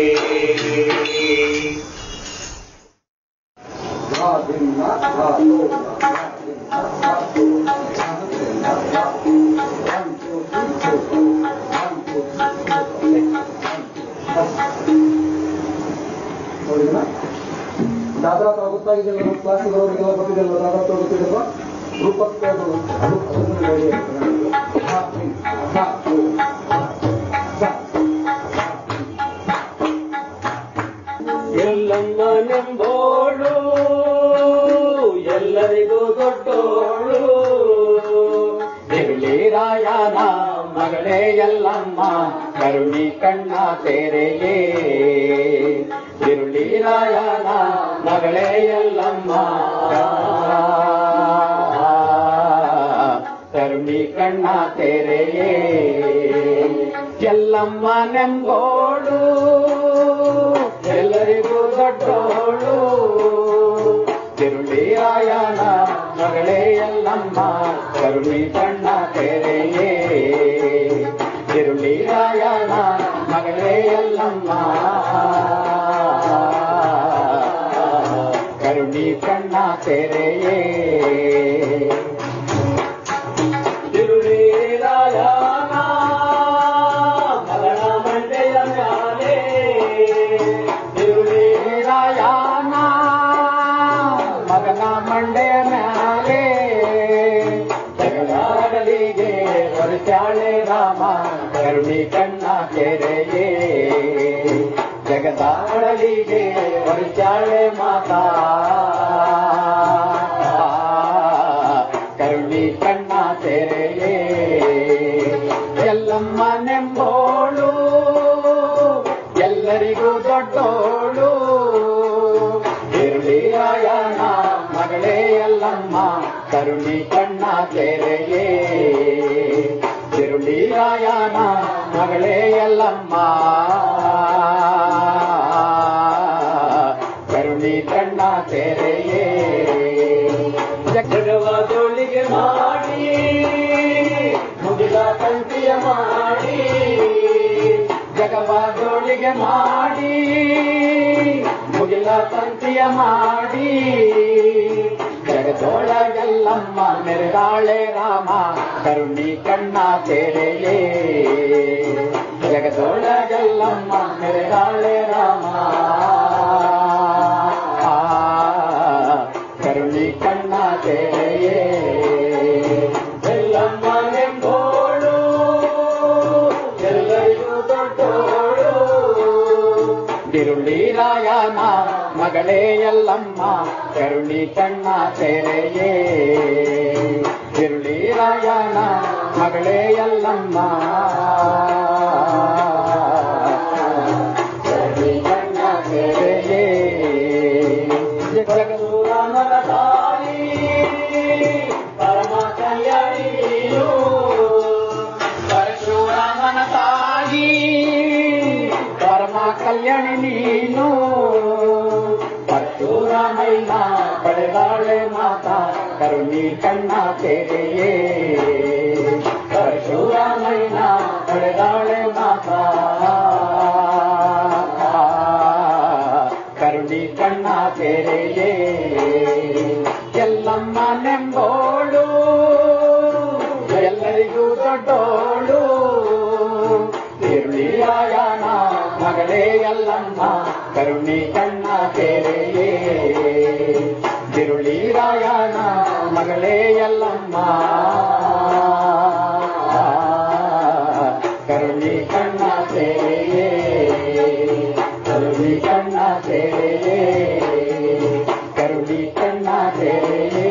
S5: ದಾದಾ ಅಥವಾ ಗೊತ್ತಾಗಿದೆಯಲ್ಲ ಕ್ಲಾಸ್ಗಳವರಿಗೆಲ್ಲ ಗೊತ್ತಿದೆಯಲ್ಲ ದಾದಾ ಅಥವಾ ಗೊತ್ತಿದೆಯಲ್ಲ ರೂಪಕ್ಕೆ ಅದು ಅದು ಅದನ್ನು ನೋಡಿ ಹ, ಹಿ, ಹ, ಹು, ಹ, ಸ.
S4: ಎಲ್ಲಮ್ಮ ನೆಂಬೋಳು ಎಲ್ಲರಿಗೂ ದೊಡ್ಡೋಳು
S2: ತಿರುಳಿ ರಾಯನ ಮಗಳೇ ಎಲ್ಲಮ್ಮ ಕರುಣಿ ಕಣ್ಣ ತೆರೆಯೇ ತಿರುಳಿ ರಾಯನ ಮಗಳೇ ಎಲ್ಲಮ್ಮ ಕರುಣಿ ಕಣ್ಣ ತೆರೆಯೇ ಎಲ್ಲಮ್ಮ ನೆಂಬೋಳು ಎಲ್ಲರಿಗೂ ದೊಡ್ಡೋಳು ತಿರುಳಿ ರಾಯನ ಮಗಳೇ ಎಲ್ಲಮ್ಮ ಕರುಣಿ ಕಣ್ಣ ತೆರೆಯೇ ತಿರುಳಿ ರಾಯನ ಮಗಳೇ ಎಲ್ಲಮ್ಮ ಕರುಣಿ ಕಣ್ಣ ತೆರೆಯೇ
S4: ತಿರುಳೇರಾಯಣ ಮಗಳ ಮಂಡೆಯ ಮ್ಯಾಲೆ
S2: ರಾಯನ ಮಗನ ಮಂಡೆಯ ಮ್ಯಾಲೆ ಜಗದಾಡಲಿಗೆ ಹೊರಚಾಳೆ ರಾಮ ಕರುಣಿ ಕಣ್ಣ ಕೆರೆಯೇ ಜಗದಾಡಲಿಗೆ ಹೊರಚಾಳೆ ಮಾತಾ ಕರುಣಿ ಕಣ್ಣ ತೆರೆಯೇ ಎಲ್ಲಮ್ಮ ನೆಂಬೋಳು ಎಲ್ಲರಿಗೂ ದೊಡ್ಡೋಳು ಇರುಳಿ ರಾಯಣ ಮಗಳೇ ಎಲ್ಲಮ್ಮ ಕರುಣಿ ಕಣ್ಣ ತೆರೆಯೇ ಇರುಳಿ ರಾಯಣ ಮಗಳೇ ಎಲ್ಲಮ್ಮ ಕರುಣಿ ಕಣ್ಣ ತೆರೆಯೇ
S4: ಜಗವಾದೊಳಿಗೆ ಮಾಡಿ ಮುಗಿಲ ಕಂತಿಯ ಮಾಡಿ
S2: ಜಗವಾದೊಳಿಗೆ ಮಾಡಿ ಮುಗಿಲ ತಂತಿಯ ಮಾಡಿ ಜಗದೊಳಗೆಲ್ಲಮ್ಮ ಮೆರೆದಾಳೆ ರಾಮ ಕರುಣಿ ಕಣ್ಣ ತೆರೆಯೇ ಜಗದೊಳಗೆಲ್ಲಮ್ಮ ಮೆರೆದಾಳೆ ರಾಮ ಕರುಣಿ ಕಣ್ಣ ತೆರೆಯೇ
S4: ಎಲ್ಲಮ್ಮ ನೆಂಬೋಳು ಎಲ್ಲರಿಗೂ ದೊಡ್ಡೋಳು
S2: ಬಿರುಳಿ ರಾಯನ ಮಗಳೇ ಎಲ್ಲಮ್ಮ ಕರುಣಿ ಕಣ್ಣ ತೆರೆಯೇ ಬಿರುಳಿ ರಾಯನ ಮಗಳೇ ಎಲ್ಲಮ್ಮ ಕರುಣಿ ಕಣ್ಣ ತೆರೆಯೇ ಜಗದು
S4: ರಾಮನ ತಾಯಿ ಪರಮ ಕಲ್ಯಾಣಿಯು
S2: ಪರಶುರಾಮನ ತಾಯಿ ಪರಮ ಕಲ್ಯಾಣಿ ನೀನು ಪರಶುರಾಮಯ್ಯ ಪಡೆದಾಳೆ ಮಾತಾ ಕರುಣಿ ಕಣ್ಣ ತೆರೆಯೇ ಪರಶುರಾಮಯ್ಯ ಪಡೆದಾಳೆ ಮಾತಾ ಕರುಣಿ ಕಣ್ಣ ತೆರೆಯೇ ಎಲ್ಲಮ್ಮ ನೆಂಬೋಳು ಎಲ್ಲರಿಗೂ ದೊಡ್ಡೋಳು ತಿರುಳಿಯಾಯನ ಮಗಳೇ ಎಲ್ಲಮ್ಮ ಕರುಣಿ ಕಣ್ಣ ತೆರೆಯೇ ತಿರುಳಿ ರಾಯಣ ಮಗಳೇ ಎಲ್ಲಮ್ಮ ಕರುಣಿ ಕಣ್ಣ ತೆರೆಯೇ ಕರುಣಿ ಕಣ್ಣ ತೆರೆಯೇ ಕರುಣಿ ಕಣ್ಣ ತೆರೆಯೇ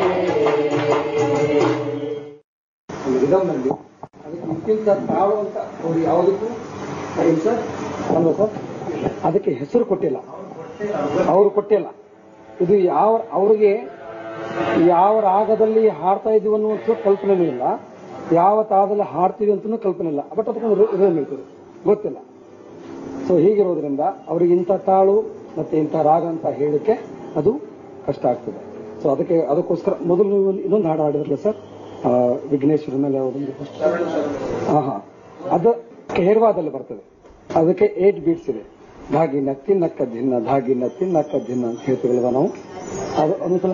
S5: ಒಂದು ರಿದಮ್ನಲ್ಲಿ ಅದಕ್ಕೆ ಇಕ್ಕಿಂತ ತಾಳು ಅಂತ ಅವ್ರು ಯಾವುದಕ್ಕೂ ಏನು ಸರ್ ಅಲ್ವಾ ಸರ್ ಅದಕ್ಕೆ ಹೆಸರು ಕೊಟ್ಟಿಲ್ಲ ಅವರು ಕೊಟ್ಟಿಲ್ಲ ಇದು ಯಾವ ಅವ್ರಿಗೆ ಯಾವ ರಾಗದಲ್ಲಿ ಹಾಡ್ತಾ ಇದೀವಿ ಅನ್ನುವಂಥ ಕಲ್ಪನೆನೂ ಇಲ್ಲ ಯಾವ ತಾಳದಲ್ಲಿ ಹಾಡ್ತೀವಿ ಅಂತಲೂ ಕಲ್ಪನೆ ಇಲ್ಲ ಬಟ್ ಅದಕ್ಕೊಂದು ರಿದಮ್ ಇರ್ತದೆ ಗೊತ್ತಿಲ್ಲ ಸೊ ಹೀಗಿರೋದ್ರಿಂದ ಅವ್ರಿಗೆ ಇಂಥ ತಾಳು ಮತ್ತೆ ಇಂಥ ರಾಗ ಅಂತ ಹೇಳಕ್ಕೆ ಅದು ಕಷ್ಟ ಆಗ್ತದೆ ಸೊ ಅದಕ್ಕೆ ಅದಕ್ಕೋಸ್ಕರ ಮೊದಲು ನೀವು ಒಂದು- ಇನ್ನೊಂದು ಹಾಡು ಹಾಡಿದ್ರಲ್ಲ ಸರ್ ಆ, ವಿಘ್ನೇಶ್ವರ ಮೇಲೆ ಯಾವುದೊಂದು ಹಾ ಹಾ ಅದು ಹೇರ್ವಾದಲ್ಲಿ ಬರ್ತದೆ ಅದಕ್ಕೆ ಏಟ್ ಬೀಟ್ಸ್ ಇದೆ ಧಾಗಿನ ತಿನ್ನಕ್ಕ ಧಿನ್ನ ಧಾಗಿನ ತಿನ್ನಕ್ಕ ಧಿನ್ನ ಅಂತ ಹೇಳ್ತೀವಲ್ವ ನಾವು ಅದು ಒಂದ್ಸಲ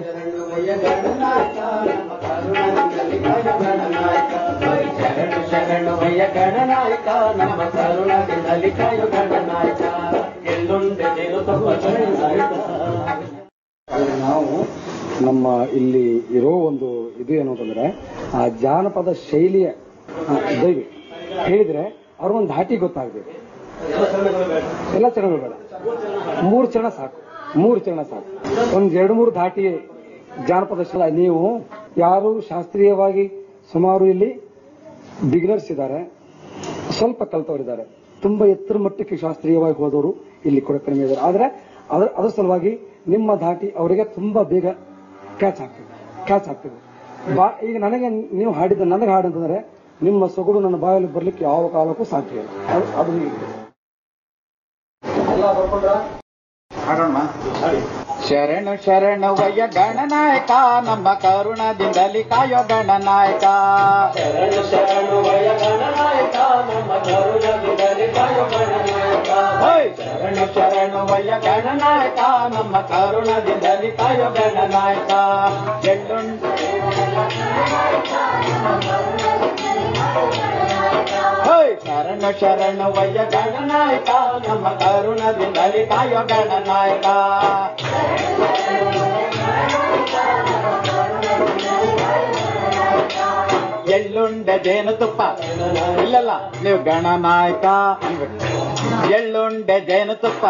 S2: ಶರಣು ಶರಣು ಮಯ್ಯ ಗಣನಾಯಕ ನಮ್ಮ ಕರುಣದಲ್ಲಿ ಕಾಯು ಗಣನಾಯಕ ಎಲ್ಲುಂಡೆ ದೇವತಪ್ಪ ಗಣನಾಯಕ
S5: ಆದ್ರೆ ನಾವು ನಮ್ಮ ಇಲ್ಲಿ ಇರೋ ಒಂದು ಇದು ಏನು ಅಂತಂದ್ರೆ ಆ ಜಾನಪದ ಶೈಲಿಯ ಆ, ದೈವಿ ಹೇಳಿದ್ರೆ ಅವ್ರಿಗೊಂದು ಧಾಟಿ ಗೊತ್ತಾಗ್ಬೇಕು ಎಲ್ಲ ಚರಣಗಳು ಬೇಡ ಮೂರು ಚರಣ ಸಾಕು ಮೂರು ಚರಣ ಸಾಕು ಒಂದ್ ಎರಡು ಮೂರು ಧಾಟಿ ಜಾನಪದ ಶೈಲಿ ನೀವು ಯಾರು ಶಾಸ್ತ್ರೀಯವಾಗಿ ಸುಮಾರು ಇಲ್ಲಿ ಬಿಗಿನರ್ಸ್ ಇದ್ದಾರೆ ಸ್ವಲ್ಪ ಕಲ್ತವರಿದ್ದಾರೆ ತುಂಬಾ ಎತ್ತರ ಮಟ್ಟಕ್ಕೆ ಶಾಸ್ತ್ರೀಯವಾಗಿ ಹೋದವರು ಇಲ್ಲಿ ಕೂಡ ಕಡಿಮೆ ಇದ್ದಾರೆ ಆದ್ರೆ ಅದರ ಅದರ ಸಲುವಾಗಿ ನಿಮ್ಮ ಧಾಟಿ ಅವರಿಗೆ ತುಂಬಾ ಬೇಗ ಕ್ಯಾಚ್ ಆಗ್ತದೆ ಕ್ಯಾಚ್ ಆಗ್ತದೆ ಬಾ ಈಗ ನನಗೆ ನೀವು ಹಾಡಿದ ನನಗೆ ಹಾಡು ಅಂತಂದ್ರೆ ನಿಮ್ಮ ಸೊಗಡು ನನ್ನ ಬಾಯಲ್ಲಿ ಬರ್ಲಿಕ್ಕೆ ಯಾವ ಕಾಲಕ್ಕೂ ಸಾಧ್ಯ ಇಲ್ಲ ಅದು- ಅದು ಹೀಗಿದೆ.
S2: ಹಾಡೋಣ ಶರಣು ಶರಣವಯ್ಯ ಗಣನಾಯಕ ನಮ್ಮ ಕರುಣದಿಂದಲಿ ಕಾಯೋ ಗಣನಾಯಕ
S4: ಶರಣು ಶರಣು ವಯ ಗಣನಾಯಕ ನಮ್ಮ ಕರುಣದಿಂದಲೇ ಕಾಯೋ ಗಣನಾಯಕ
S2: ಓಯ್! ಶರಣು ಶರಣವಯ್ಯ ಗಣನಾಯಕ ನಮ್ಮ ಕರುಣದಿಂದಲಿ ಕಾಯೋ ಗಣನಾಯಕ ಎಳ್ಳುಂಡು ಓಯ್! ಶರಣು ಶರಣವಯ್ಯ ಗಣನಾಯಕ ನಮ್ಮ ಕರುಣದಿಂದಲಿ ಕಾಯೋ ಗಣನಾಯಕ ಎಳ್ಳುಂಡೆ ಜೇನುತುಪ್ಪ ಇಲ್ಲಲ್ಲ ನೀವು ಗಣನಾಯಕ ಅನ್ಬೇಕು ಎಳ್ಳುಂಡೆ ಜೇನುತುಪ್ಪ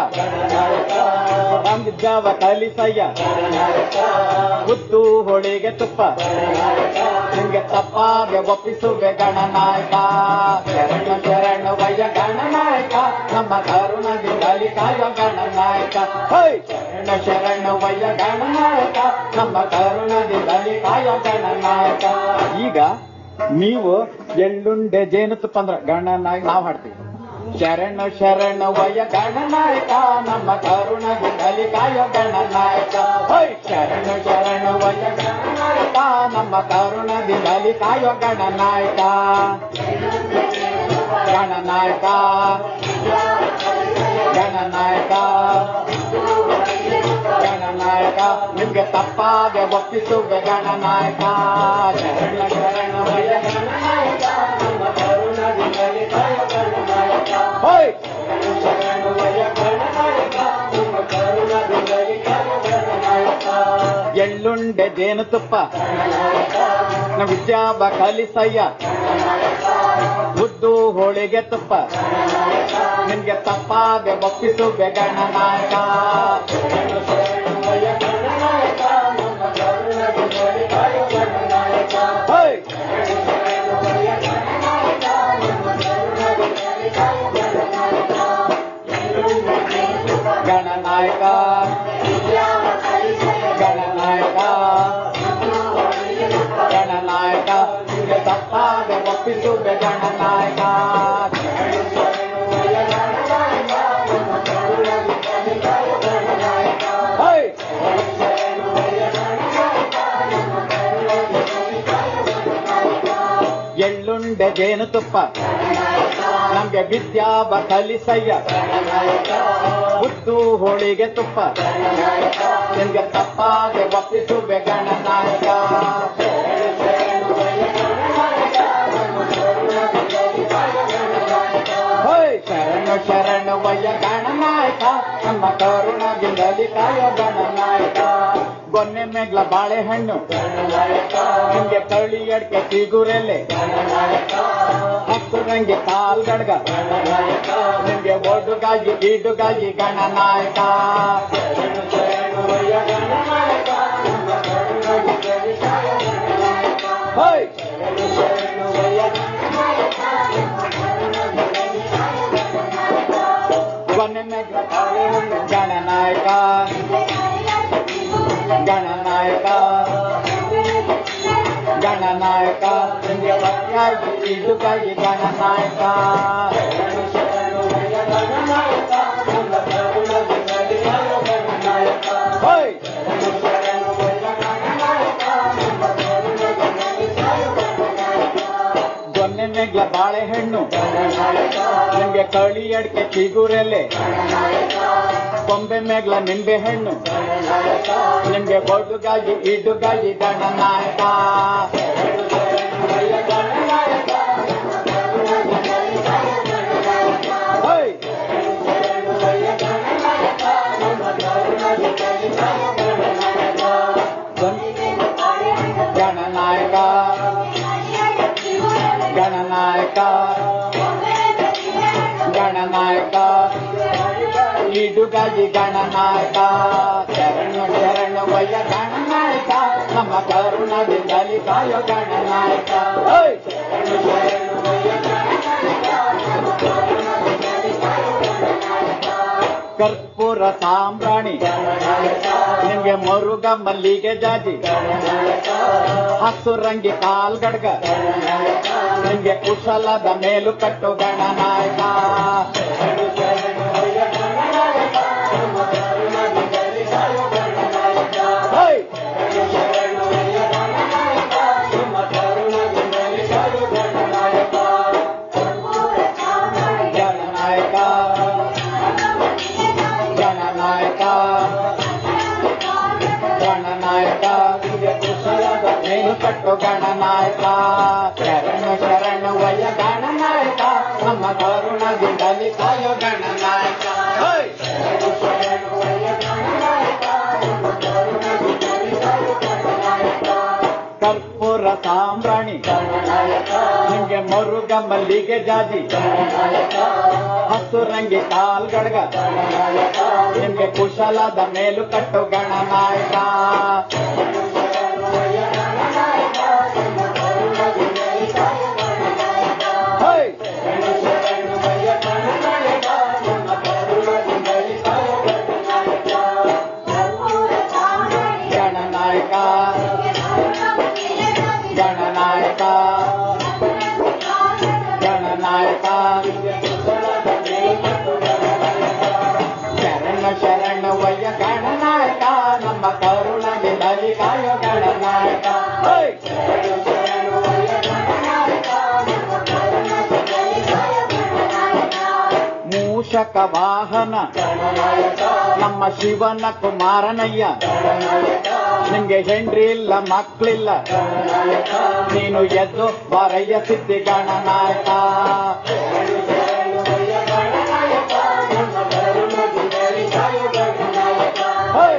S2: ಜಾವ ಕಲಿಸಯ್ಯ ಉದ್ದು ಹೋಳಿಗೆ ತುಪ್ಪ ನಿಮ್ಗೆ ತಪ್ಪಾಗೆ ಒಪ್ಪಿಸುವೆ ಗಣನಾಯಕ ಶರಣ ಶರಣ ವಯ್ಯ ಗಣನಾಯಕ ನಮ್ಮ ಕರುಣದಿಂದಲಿ ಕಾಯೋ ಗಣನಾಯಕ ಹೈ ಶರಣ ಶರಣ ವಯ್ಯ ಗಣನಾಯಕ ನಮ್ಮ ಕರುಣದಿಂದಲಿ ಕಾಯೋ ಗಣನಾಯಕ ಈಗ ನೀವು ಎಳ್ಳುಂಡೆ ಜೇನುತುಪ್ಪ ಅಂದ್ರ ಗಣನಾಯಕ ನಾವು ಹಾಡ್ತೀವಿ ಶರಣ ಶರಣ ವಯ ಗಣನಾಯಕ ನಮ್ಮ ಕರುಣದಿಂದಲಿ ಕಾಯೋ ಗಣನಾಯಕ ಹೈ ಶರಣ ಶರಣ ವಯ ಗಣನಾಯಕ ನಮ್ಮ ಕರುಣದಿಂದಲಿ ಕಾಯೋ ಗಣನಾಯಕ ಗಣನಾಯಕ ಗಣನಾಯಕ ಗಣನಾಯಕ ನಿಮ್ಗೆ ತಪ್ಪಾಗೆ ಒಪ್ಪಿಸುವೆ ಗಣನಾಯಕ ಶರಣ ಶರಣ ವಯ ಗಣನಾಯಕ ನಮ್ಮ ಕರುಣದಿಂದಲಿ ಕಾಯೋ ಗಣನಾಯಕ ಹೈ
S4: ಶರಣು ವಯ ಗಣನಾಯಕ ನಮ್ಮ ಕರುಣದಿಂದಲೇ ಕಾಯೋ ಗಣನಾಯಕ
S2: ಎಳ್ಳುಂಡೆ ಜೇನುತುಪ್ಪ ನ ವಿದ್ಯಾಬ ಕಲಿಸಯ್ಯ ಉದ್ದು ಹೋಳಿಗೆ ತುಪ್ಪ ನಿನ್ಗೆ ತಪ್ಪಾದೆ ಒಪ್ಪಿಸುವೆ ಗಣನಾಯಕ
S4: ವಯ ಗಣನಾಯಕ ನಮ್ಮ ಕರುಣದಿಂದಲೇ ಕಾಯೋ ಗಣನಾಯಕ
S2: ಹೈ! ಗಣನಾಯಕ ಗಣನಾಯಕ ಗಣನಾಯಕ ನಿನ್ಗೆ ತಪ್ಪಾದೆ ಒಪ್ಪಿಸುವೆ ಗಣನಾಯಕ ಹೈ! ಎಳ್ಳುಂಡೆ ಜೇನುತುಪ್ಪ ನಮ್ಗೆ ವಿದ್ಯಾಬ ಕಲಿಸಯ್ಯ ಉದ್ದು ಹೋಳಿಗೆ ತುಪ್ಪ ನಿಮ್ಗೆ ತಪ್ಪಾಗೆ ಒಪ್ಪಿಸುವೆ ಗಣನಾಯಕ ಹೈ ಶರಣು ಶರಣು ವಯ್ಯ ಗಣನಾಯಕ ನಮ್ಮ ಕರುಣದಿಂದಲಿ ಕಾಯೋ ಗಣನಾಯಕ ಗೊನ್ನೆ ಮೇಗ್ಲ ಬಾಳೆಹಣ್ಣು ನಿಮ್ಗೆ ಕಳ್ಳಿ ಅಡ್ಕೆ ಸಿಗುರೆಲೆ ಹತ್ತು ರಂಗೆ ಕಾಲ್ ಗಡ್ಗ ನಿಮ್ಗೆ ಒಡುಗಾಗಿ ಇಡುಗಾಗಿ ಗಣನಾಯಕ ಹೈ ಗೊನ್ನೆ ಮೇಗ್ಲ ಬಾಳೆಹಣ್ಣು ಗಣನಾಯಕ ಗಣನಾಯಕ ಗಣನಾಯಕ ನಿಮ್ಗೆ ಒಟ್ಟಾಗಿ ಇಡುಗಾಗಿ ಗಣನಾಯಕ ಹೈ ಗೊನ್ನೆ ಮೇಗ್ಲ ಬಾಳೆಹಣ್ಣು ನಿಮ್ಗೆ ಕಳಿ ಅಡ್ಕೆ ಚಿಗುರೆಲೆ ಕೊಂಬೆ ಮೇಗ್ಲ ನಿಂಬೆ ಹಣ್ಣು ನಿಮ್ಗೆ ಗೊಡ್ಡುಗಾಗಿ ಇಡುಗಾಗಿ ಗಣನಾಯಕ ಹೈ ಗಣನಾಯಕ ಗಣನಾಯಕ ಗಣನಾಯಕ ಇಡುಗಾಗಿ ಗಣನಾಯಕ ಶರಣು ಶರಣು ವಯ್ಯ ಗಣನಾಯಕ ನಮ್ಮ ಕರುಣದಿಂದಲಿ ಕಾಯೋ ಗಣನಾಯಕ ಹೈ! ಶರಣು ಶರಣು ವಯ್ಯ ಕರ್ಪೂರ ಸಾಂಬ್ರಾಣಿ ನಿಮ್ಗೆ ಮರುಗ ಮಲ್ಲಿಗೆ ಜಾಜಿ ಹಸುರಂಗಿ ಕಾಲ್ಗಡ್ಗ ನಿಮ್ಗೆ ಕುಶಲದ ಮೇಲು ಕಟ್ಟು ಗಣನಾಯಕ ಗಣನಾಯಕ ಕುಶಲದ ಮೇಲು ಕಟ್ಟು ಗಣನಾಯಕ ಶರಣು ಶರಣು ವಯ ಗಣನಾಯಕ ನಮ್ಮ ಕರುಣದಿಂದಲಿ ಕಾಯೋ ಗಣನಾಯಕ ಹೈ! ಕರ್ಪೂರ ಸಾಂಬ್ರಾಣಿ ನಿಂಗೆ ಮರುಗ ಮಲ್ಲಿಗೆ ಜಾಜಿ ಹಸುರಂಗಿ ಕಾಲ್ಗಡ್ಗ ನಿಮ್ಗೆ ಕುಶಲದ ಮೇಲು ಕಟ್ಟು ಗಣನಾಯಕ ಹೈ! ಗಣನಾಯಕ ಗಣನಾಯಕ ಗಣನಾಯಕ ಶರಣ ಶರಣ ವಯ್ಯ ಗಣನಾಯಕ ನಮ್ಮ ಕರುಣದಿಂದಲಿ ಕಾಯೋ ಗಣನಾಯಕ ಹೈ! ಮೂಷಕ ವಾಹನ ನಮ್ಮ ಶಿವನ ಕುಮಾರನಯ್ಯ ನಿಂಗೆ ಹೆಂಡ್ರಿ ಇಲ್ಲ ಮಕ್ಳಿಲ್ಲ ನೀನು ಎದ್ದು ಬಾರಯ್ಯ ಸಿದ್ಧಿ ಗಣನಾಯಕ ಹೈ!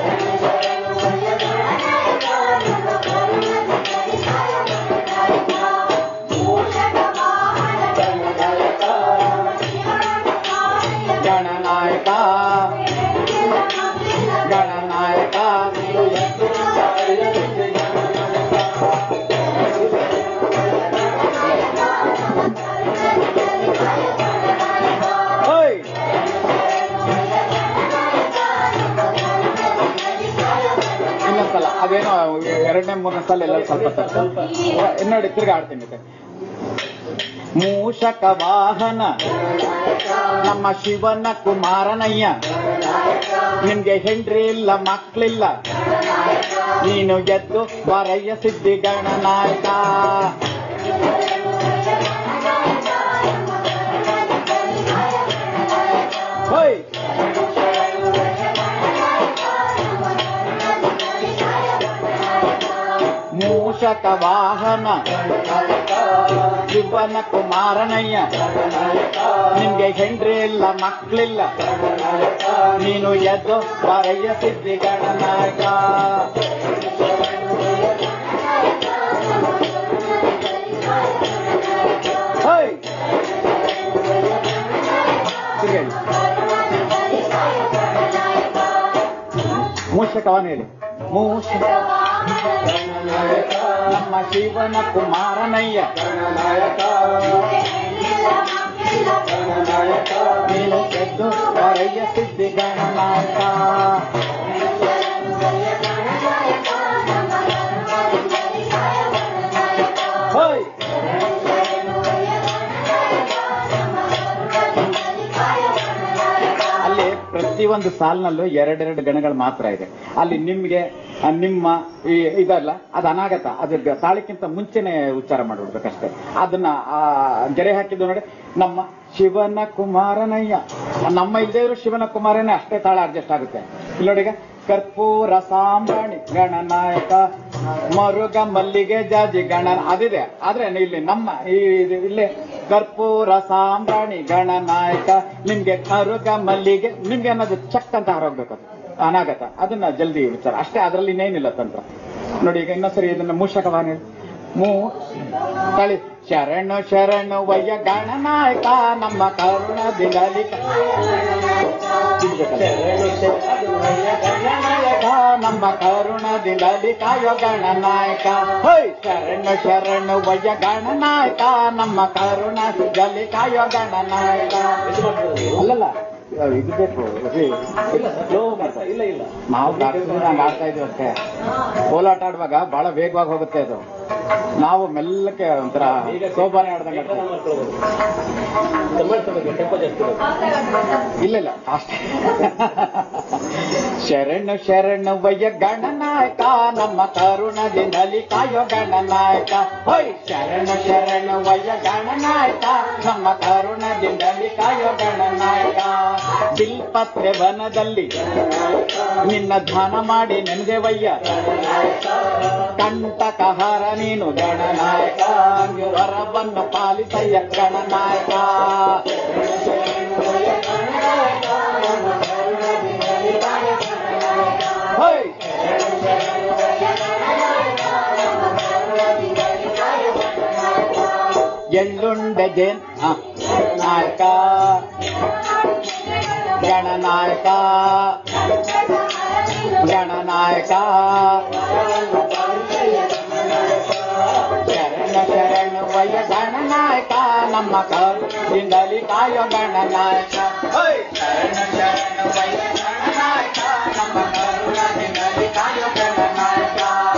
S2: ಗಣನಾಯಕ ಗಣನಾಯಕ ನೀನು ಎದ್ದು ಬಾರಯ್ಯ ಸಿದ್ಧಿ ಹೈ! ಇನ್ನೊಂದ್ಸಲ ಅದೇನೋ ಎರಡನೇ ಮೂರನೇ ಸಲ ಎಲ್ಲ ಸ್ವಲ್ಪ ಸ್ವಲ್ಪ ಇನ್ನು ನೋಡಿ ತಿರ್ಗಿ ಆಡ್ತೀನಿ ಮತ್ತೆ. ಮೂಷಕ ವಾಹನ ನಮ್ಮ ಶಿವನ ಕುಮಾರನಯ್ಯ ನಿಮ್ಗೆ ಹೆಂಡ್ರಿ ಇಲ್ಲ ಮಕ್ಳಿಲ್ಲ ನೀನು ಗೆದ್ದು ಬಾರಯ್ಯ ಸಿದ್ಧಿ ಗಣನಾಯಕ ಹೋಯ್ ಮೂಷಕ ವಾಹನ ಶಿವನ ಕುಮಾರನಯ್ಯ ನಿಮ್ಗೆ ಹೆಂಡ್ರಿ ಇಲ್ಲ ಮಕ್ಳಿಲ್ಲ ನೀನು ಎದ್ದು ಬಾರಯ್ಯ ಸಿದ್ಧಿ ಗಣನಾಯಕ ಹೋಯ್ ತಿರ್ಗಿ ಹೇಳಿ. ಮೂಷಕವನ್ನ ಹೇಳಿ ಮೂಷಕ ನಮ್ಮ ಶಿವನ ಕುಮಾರನಯ್ಯ ನೀನು ಎದ್ದು ಬಾರಯ್ಯ ಸಿದ್ಧಿ ಗಣನಾಯಕ ಹೋಯ್ ಅಲ್ಲಿ ಪ್ರತಿಯೊಂದು ಸಾಲಿನಲ್ಲೂ ಎರಡೆರಡು ಗಣಗಳು ಮಾತ್ರ ಇದೆ ಅಲ್ಲಿ ನಿಮ್ಗೆ ಆ, ನಿಮ್ಮ ಈ ಇದಲ್ಲ ಅದು ಅನಾಗತ ಅದು ಗ- ತಾಳಿಕ್ಕಿಂತ ಮುಂಚೆನೆ ಉಚ್ಚಾರ ಮಾಡ್ಬಿಡ್ಬೇಕಷ್ಟೇ ಅದನ್ನ ಆ ಗೆರೆ ಹಾಕಿದ್ದು ನೋಡಿ ನಮ್ಮ ಶಿವನ ಕುಮಾರನಯ್ಯ ನಮ್ಮ ಇಲ್ದೇವ್ರು ಶಿವನ ಕುಮಾರನೇ ಅಷ್ಟೇ ತಾಳ ಅಡ್ಜಸ್ಟ್ ಆಗುತ್ತೆ ಇಲ್ಲಿ ನೋಡಿ ಈಗ ಕರ್ಪೂರ ಸಾಂಬ್ರಾಣಿ ಗಣನಾಯಕ ಮರುಗ ಮಲ್ಲಿಗೆ ಜಾಜಿ ಗಣ ಅದಿದೆ ಆದ್ರೆ ಇಲ್ಲಿ ನಮ್ಮ ಈ ಇದು ಇಲ್ಲಿ ಕರ್ಪೂರ ಸಾಂಬ್ರಾಣಿ ಗಣನಾಯಕ ನಿಮ್ಗೆ ಕರುಗ ಮಲ್ಲಿಗೆ ನಿಮ್ಗೆ ಅನ್ನೋದು ಚಕ್ ಅಂತ ಹೊರಗ್ಬೇಕು ಅದು ಅನಾಗತ ಅದನ್ನ ಜಲ್ದಿ ವಿಚಾರ ಅಷ್ಟೇ ಅದರಲ್ಲಿ ಇನ್ನೇನಿಲ್ಲ ತಂತ್ರ ನೋಡಿ ಈಗ ಇನ್ನೊಂದ್ಸರಿ ಇದನ್ನ ಮೂಷಕವಾನ ಹೇಳಿ ಮೂ ತಳಿ ಶರಣು ಶರಣು ವಯ್ಯ ಗಣನಾಯಕ ನಮ್ಮ ಕರುಣ ದಿಗಲಿ ಗಣನಾಯಕ ನಮ್ಮ ಕರುಣದಿಂದಲಿ ಕಾಯೋ ಗಣನಾಯಕ ಹೊಯ್ ಶರಣು ಶರಣು ವಯ್ಯ ಗಣನಾಯಕ ನಮ್ಮ ಕರುಣ ದಿಗಲಿ ಕಾಯೋ ಗಣನಾಯಕ ಅಲ್ಲಲ್ಲ ಇದು ಬೇಕು ಸ್ಲೋ ಮಾಡ್ತಾ ಇಲ್ಲ ಇಲ್ಲ ನಾವು ಪ್ರಾಕ್ಟೀಸ್ ಹಂಗ ಆಡ್ತಾ ಇದೀವಿ ಅಷ್ಟೇ ಕೋಲಾಟ ಆಡುವಾಗ ಬಹಳ ವೇಗವಾಗಿ ಹೋಗುತ್ತೆ ಅದು ನಾವು ಮೆಲ್ಲಕ್ಕೆ ಒಂಥರ ಸೋಬಾನೆ ಆಡ್ದಂಗೆ ಆಡ್ತೀವಿ. ಇಲ್ಲ ಇಲ್ಲ ಅಷ್ಟೇ ಶರಣು ಶರಣವಯ್ಯ ಗಣನಾಯಕ ನಮ್ಮ ಕರುಣದಿಂದಲಿ ಕಾಯೋ ಗಣನಾಯಕ ಹೊಯ್ ಶರಣು ಶರಣವಯ್ಯ ಗಣನಾಯಕ ನಮ್ಮ ಕರುಣದಿಂದಲಿ ಕಾಯೋ ಗಣನಾಯಕ ಬಿಲ್ಪತ್ರೆ ವನದಲ್ಲಿ ನಿನ್ನ ಧ್ಯಾನ ಮಾಡಿ ನೆನೆದೆವಯ್ಯ ಕಂಟಕಹಾರ ನೀನು ಗಣನಾಯಕ ವರವನ್ನು ಪಾಲಿಸಯ್ಯ ಗಣನಾಯಕ ಹೊಯ್ ಎಳ್ಳುಂಡೆ ಜೇನ್ ಆ, ನಾಯಕ ಗಣನಾಯಕ ಗಣನಾಯಕ ಶರಣ ಶರಣ ವಯ ಗಣನಾಯಕ ನಮ್ಮ ಕರುದಿಂದಲಿ ಕಾಯೋ ಗಣನಾಯಕ ಹೊಯ್! ಶರಣ ಶರಣ ವಯ ಗಣನಾಯಕ ನಮ್ಮ ಕರುಣದಿಂದಲಿ ಕಾಯೋ ಗಣನಾಯಕ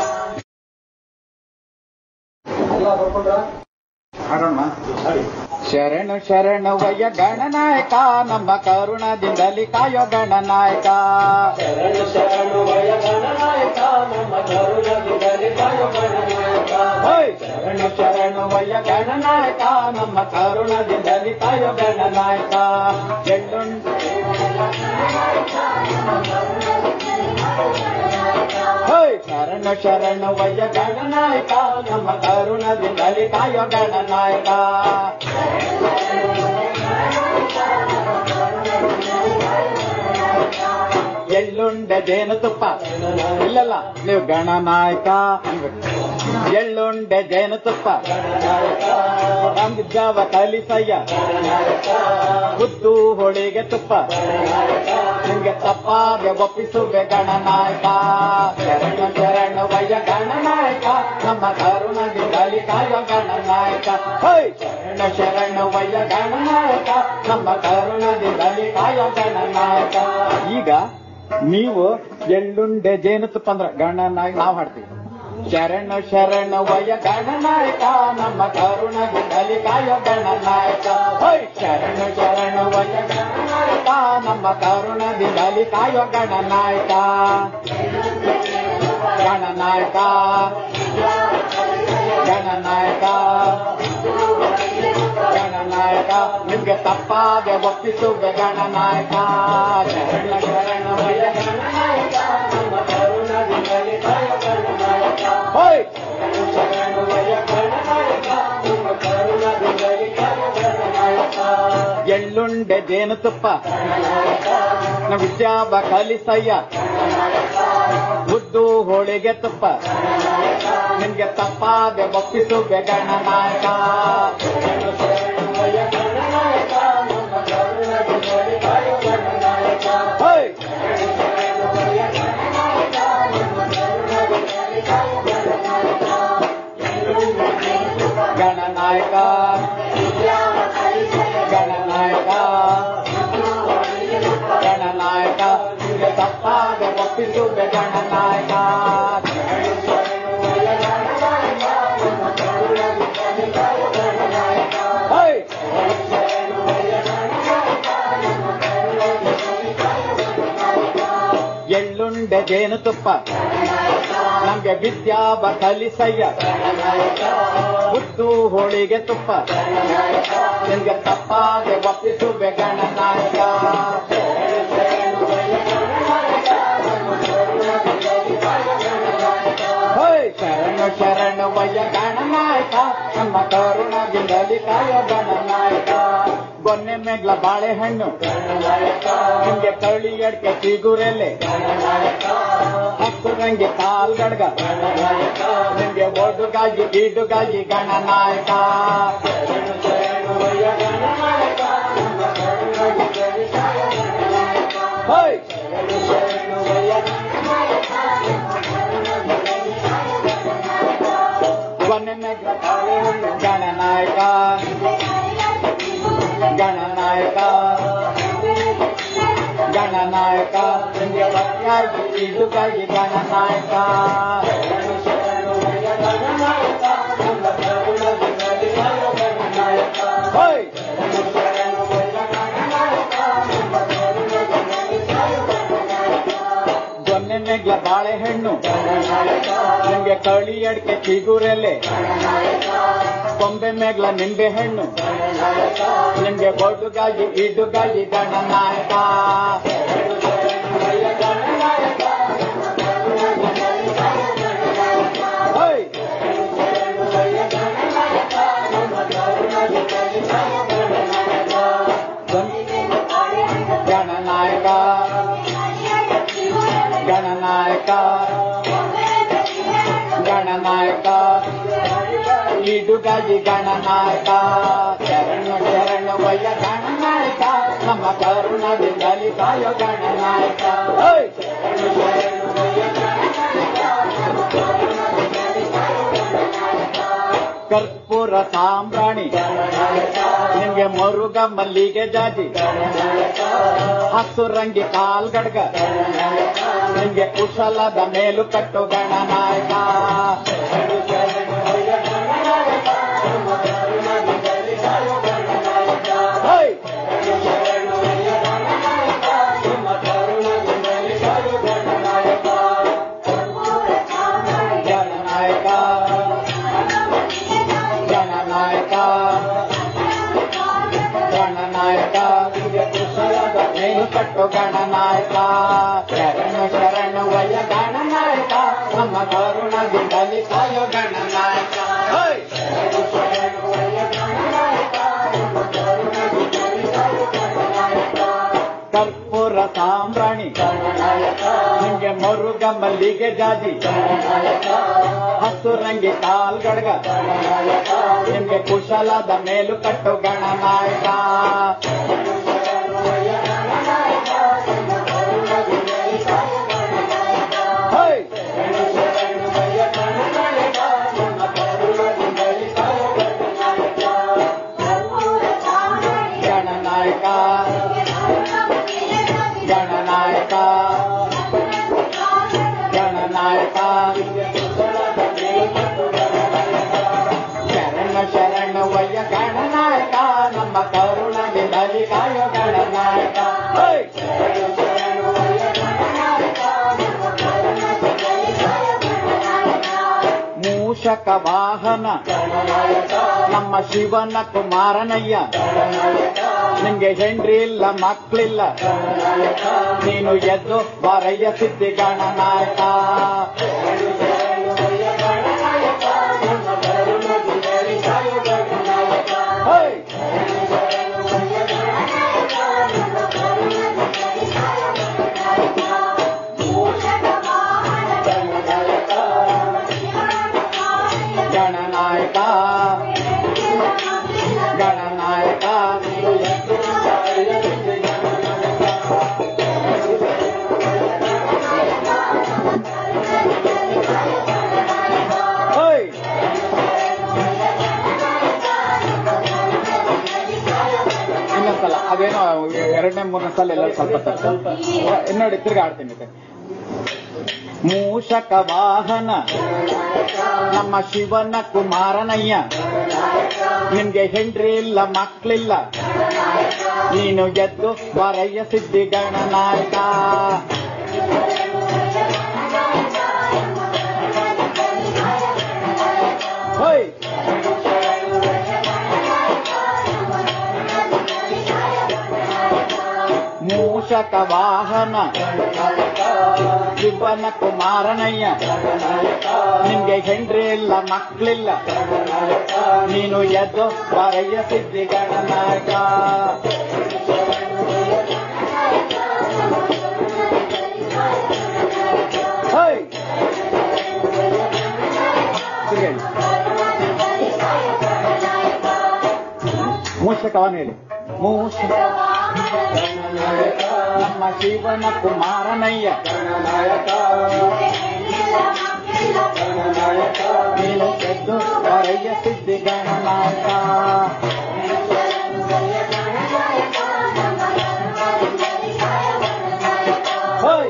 S5: ಎಲ್ಲ ಬರ್ಕೊಂಡ್ರ
S2: ಹಾಡೋಣ ಶರಣು ಶರಣು ವಯ್ಯ ಗಣನಾಯಕ ನಮ್ಮ ಕರುಣದಿಂದಲಿ ಕಾಯೋ ಗಣನಾಯಕ
S3: ಶರಣು ಶರಣು ವಯ ಗಣನಾಯಕ ನಮ್ಮ ಕರುಣದಿಂದಲೇ ಕಾಯೋ ಗಣನಾಯಕ
S2: ಹೋಯ್! ಶರಣು ಶರಣು ವಯ್ಯ ಗಣನಾಯಕ ನಮ್ಮ ಕರುಣದಿಂದಲಿ ಕಾಯೋ ಗಣನಾಯಕ ಎಳ್ಳುಂಡು ಹೋಯ್! ಶರಣು ಶರಣು ವಯ್ಯ ಗಣನಾಯಕ ನಮ್ಮ ಕರುಣದಿಂದಲಿ ಕಾಯೋ ಗಣನಾಯಕ ಎಳ್ಳುಂಡೆ ಜೇನುತುಪ್ಪ ಇಲ್ಲಲ್ಲ ನೀವು ಗಣನಾಯಕ ಅನ್ಬೇಕು ಎಳ್ಳುಂಡೆ ಜೇನುತುಪ್ಪ ಜಾವ ಕಲಿಸಯ್ಯ ಉದ್ದು ಹೋಳಿಗೆ ತುಪ್ಪ ನಿಮ್ಗೆ ತಪ್ಪಾಗೆ ಒಪ್ಪಿಸುವೆ ಗಣನಾಯಕ ಶರಣ ಶರಣ ವಯ್ಯ ಗಣನಾಯಕ ನಮ್ಮ ಕರುಣದಿಂದಲಿ ಕಾಯೋ ಗಣನಾಯಕ ಹೋಯ್ ಶರಣ ಶರಣ ವಯ್ಯ ಗಣನಾಯಕ ನಮ್ಮ ಕರುಣದಿಂದಲಿ ಕಾಯೋ ಗಣನಾಯಕ ಈಗ ನೀವು ಎಳ್ಳುಂಡೆ ಜೇನುತುಪ್ಪ ಅಂದ್ರ ಗಣನಾಯಕ ನಾವು ಹಾಡ್ತೀವಿ ಶರಣ ಶರಣ ವಯ ಗಣನಾಯಕ ನಮ್ಮ ಕರುಣದಿಂದಲಿ ಕಾಯೋ ಗಣನಾಯಕ ಹೊಯ್ ಶರಣ ಶರಣ ವಯ ಗಣನಾಯಕ ನಮ್ಮ ಕರುಣದಿಂದಲಿ ಕಾಯೋ ಗಣನಾಯಕ ಗಣನಾಯಕ ಗಣನಾಯಕ ಗಣನಾಯಕ ನಿಮ್ಗೆ ತಪ್ಪಾಗೆ ಒಪ್ಪಿಸುವೆ ಗಣನಾಯಕ ಶರಣ ಶರಣ ವಯ ಗಣನಾಯಕ ನಮ್ಮ ಕರುಣದಿಂದಲಿ ಕಾಯೋ ಗಣನಾಯಕ ಹೋಯ್
S3: ಶರಣು ವಯ ಗಣನಾಯಕ ನಮ್ಮ ಕರುಣದಿಂದಲೇ ಕಾಯೋ ಗಣನಾಯಕ
S2: ಎಳ್ಳುಂಡೆ ಜೇನುತುಪ್ಪ ನಮ್ಮ ವಿದ್ಯಾಬ ಕಲಿಸಯ್ಯ ಉದ್ದು ಹೋಳಿಗೆ ತುಪ್ಪ ನಿಮ್ಗೆ ತಪ್ಪಾದೆ ಒಪ್ಪಿಸುವೆ ಗಣನಾಯಕ
S3: ವಯ ಗಣನಾಯಕ ನಮ್ಮ ಕರುಣದಿಂದಲೇ ಕಾಯೋ ಗಣನಾಯಕ
S2: ಹೋಯ್! ಗಣನಾಯಕ ಗಣನಾಯಕ ಗಣನಾಯಕ ನಿಮ್ಗೆ ತಪ್ಪಾದೆ ಒಪ್ಪಿಸುವೆ ಗಣನಾಯಕ ಹೋಯ್! ಎಳ್ಳುಂಡೆ ಜೇನುತುಪ್ಪ ನಮ್ಗೆ ವಿದ್ಯಾಬ ಕಲಿಸಯ್ಯ ಉದ್ದು ಹೋಳಿಗೆ ತುಪ್ಪ ನಿಮ್ಗೆ ತಪ್ಪಾದೆ ಒಪ್ಪಿಸುವೆ ಗಣನಾಯಕ ಹೋಯ್ ಶರಣ ಶರಣ ವಯ ಗಣನಾಯಕ ನಮ್ಮ ಕರುಣದಿಂದಲಿ ಕಾಯೋ ಗಣನಾಯಕ ಗೊನ್ನೆ ಮೇಗ್ಲ ಬಾಳೆಹಣ್ಣು ನಿಮ್ಗೆ ಕಳಿ ಅಡ್ಕೆ ಚಿಗುರೆಲೆ ಹಕ್ಕುಗಂಗೆ ಕಾಲ್ಗಡ್ಗ ನಿಮ್ಗೆ ಒಡುಗಾಗಿ ಗೀಡುಗಾಗಿ ಗಣನಾಯಕ ಹೋಯ್ ಗೊನ್ನೆ ಮೇಗ್ಲ ಬಾಳೆಹಣ್ಣು ಗಣನಾಯಕ ಗಣನಾಯಕ ಗಣನಾಯಕ ನಿಮ್ಗೆ ಭಕ್ತಿಯಾಗಿ ಇದುಗಾಗಿ ಗಣನಾಯಕ ಹೋಯ್ ಹಣ್ಣು ನಿಮ್ಗೆ ಕಳಿ ಅಡಿಕೆ ಚಿಗುರೆಲೆ ಕೊಂಬೆ ಮೇಗ್ಲ ನಿಂಬೆ ಹಣ್ಣು ನಿಮ್ಗೆ ಬೊಡ್ಡುಗಾಗಿ ಇಡುಗಾಗಿ ಗಣನಾಯಕ ಹೋಯ್! ಗಣನಾಯಕ ಗಣನಾಯಕ ಗಣನಾಯಕ ಇಡುಗಾಗಿ ಗಣನಾಯಕ ಶರಣು ಶರಣು ವಯ ಗಣನಾಯಕ ನಮ್ಮ ಕರುಣದಿಂದಲಿ ಕಾಯೋ ಗಣನಾಯಕ ಓಯ್! ಕರ್ಪೂರ ಸಾಂಬ್ರಾಣಿ ನಿಮ್ಗೆ ಮರುಗ ಮಲ್ಲಿಗೆ ಜಾಜಿ ಹಸುರಂಗಿ ಕಾಲ್ಗಡ್ಗ ನಿಮ್ಗೆ ಕುಶಲದ ಮೇಲು ಕಟ್ಟು ಗಣನಾಯಕ ಹೋಯ್! ಗಣನಾಯಕ ಗಣನಾಯಕ ಗಣನಾಯಕ ನೀನು ಕಟ್ಟು ಗಣನಾಯಕ ಶರಣು ಶರಣು ವಯ ಗಣನಾಯಕ ನಮ್ಮ ಕರುಣದಿಂದಲಿ ಕಾಯೋ ಗಣನಾಯಕ ಹೋಯ್! ಕರ್ಪೂರ ಸಾಂಬ್ರಾಣಿ ನಿಮ್ಗೆ ಮರುಗ ಮಲ್ಲಿಗೆ ಜಾಜಿ ಹಸುರಂಗಿ ಕಾಲ್ಗಡ್ಗ ನಿಮ್ಗೆ ಕುಶಲದ ಮೇಲು ಕಟ್ಟು ಗಣನಾಯಕ ಹೋಯ್! ಗಣನಾಯಕ ಗಣನಾಯಕ ಗಣನಾಯಕ ಶರಣ ಶರಣ ವಯ್ಯ ಗಣನಾಯಕ ನಮ್ಮ ಕರುಣದಿಂದಲಿ ಕಾಯೋ ಗಣನಾಯಕ ಹೋಯ್! ಮೂಷಕ ವಾಹನ ನಮ್ಮ ಶಿವನ ಕುಮಾರನಯ್ಯ ನಿಂಗೆ ಹೆಂಡ್ರಿ ಇಲ್ಲ ಮಕ್ಳಿಲ್ಲ ನೀನು ಎದ್ದು ಬಾರಯ್ಯ ಸಿದ್ಧಿ ಗಣನಾಯಕ ಹೋಯ್! ಗಣನಾಯಕ ಗಣನಾಯಕ ನೀನು ಎದ್ದು ಬಾರಯ್ಯ ಸಿದ್ಧಿ ಹೋಯ್! ಇನ್ನೊಂದ್ಸಲ ಅದೇನೋ ಎರಡನೇ ಮೂರನೇ ಸಲ ಎಲ್ಲ ಸ್ವಲ್ಪ ತಪ್ಪು. ನೋಡಿ ತಿರ್ಗಿ ಆಡ್ತೀನಿ ಇದು. ಮೂಷಕ ವಾಹನ ನಮ್ಮ ಶಿವನ ಕುಮಾರನಯ್ಯ ನಿಮ್ಗೆ ಹೆಂಡ್ರಿ ಇಲ್ಲ ಮಕ್ಳಿಲ್ಲ ನೀನು ಎದ್ದು ವರಯ್ಯ ಸಿದ್ಧಿ ಗಣನಾಯಕ ಹೋಯ್ ಮೂಷಕ ವಾಹನ ಶಿವನ ಕುಮಾರನಯ್ಯ ನಿಮ್ಗೆ ಹೆಂಡ್ರಿ ಇಲ್ಲ ಮಕ್ಳಿಲ್ಲ ನೀನು ಎದ್ದು ವರಯ್ಯ ಸಿದ್ಧಿ ಗಣನಾಯಕ ಹೋಯ್ ತಿರ್ಗಿ ಹೇಳಿ. ಮೂಷಕವನ್ನ ಹೇಳಿ ಮೂಷಕ ನಮ್ಮ ಶಿವನ ಕುಮಾರನಯ್ಯ ನೀನು ಎದ್ದು ವರಯ್ಯ ಸಿದ್ಧಿ ಗಣನಾಯಕ ಹೋಯ್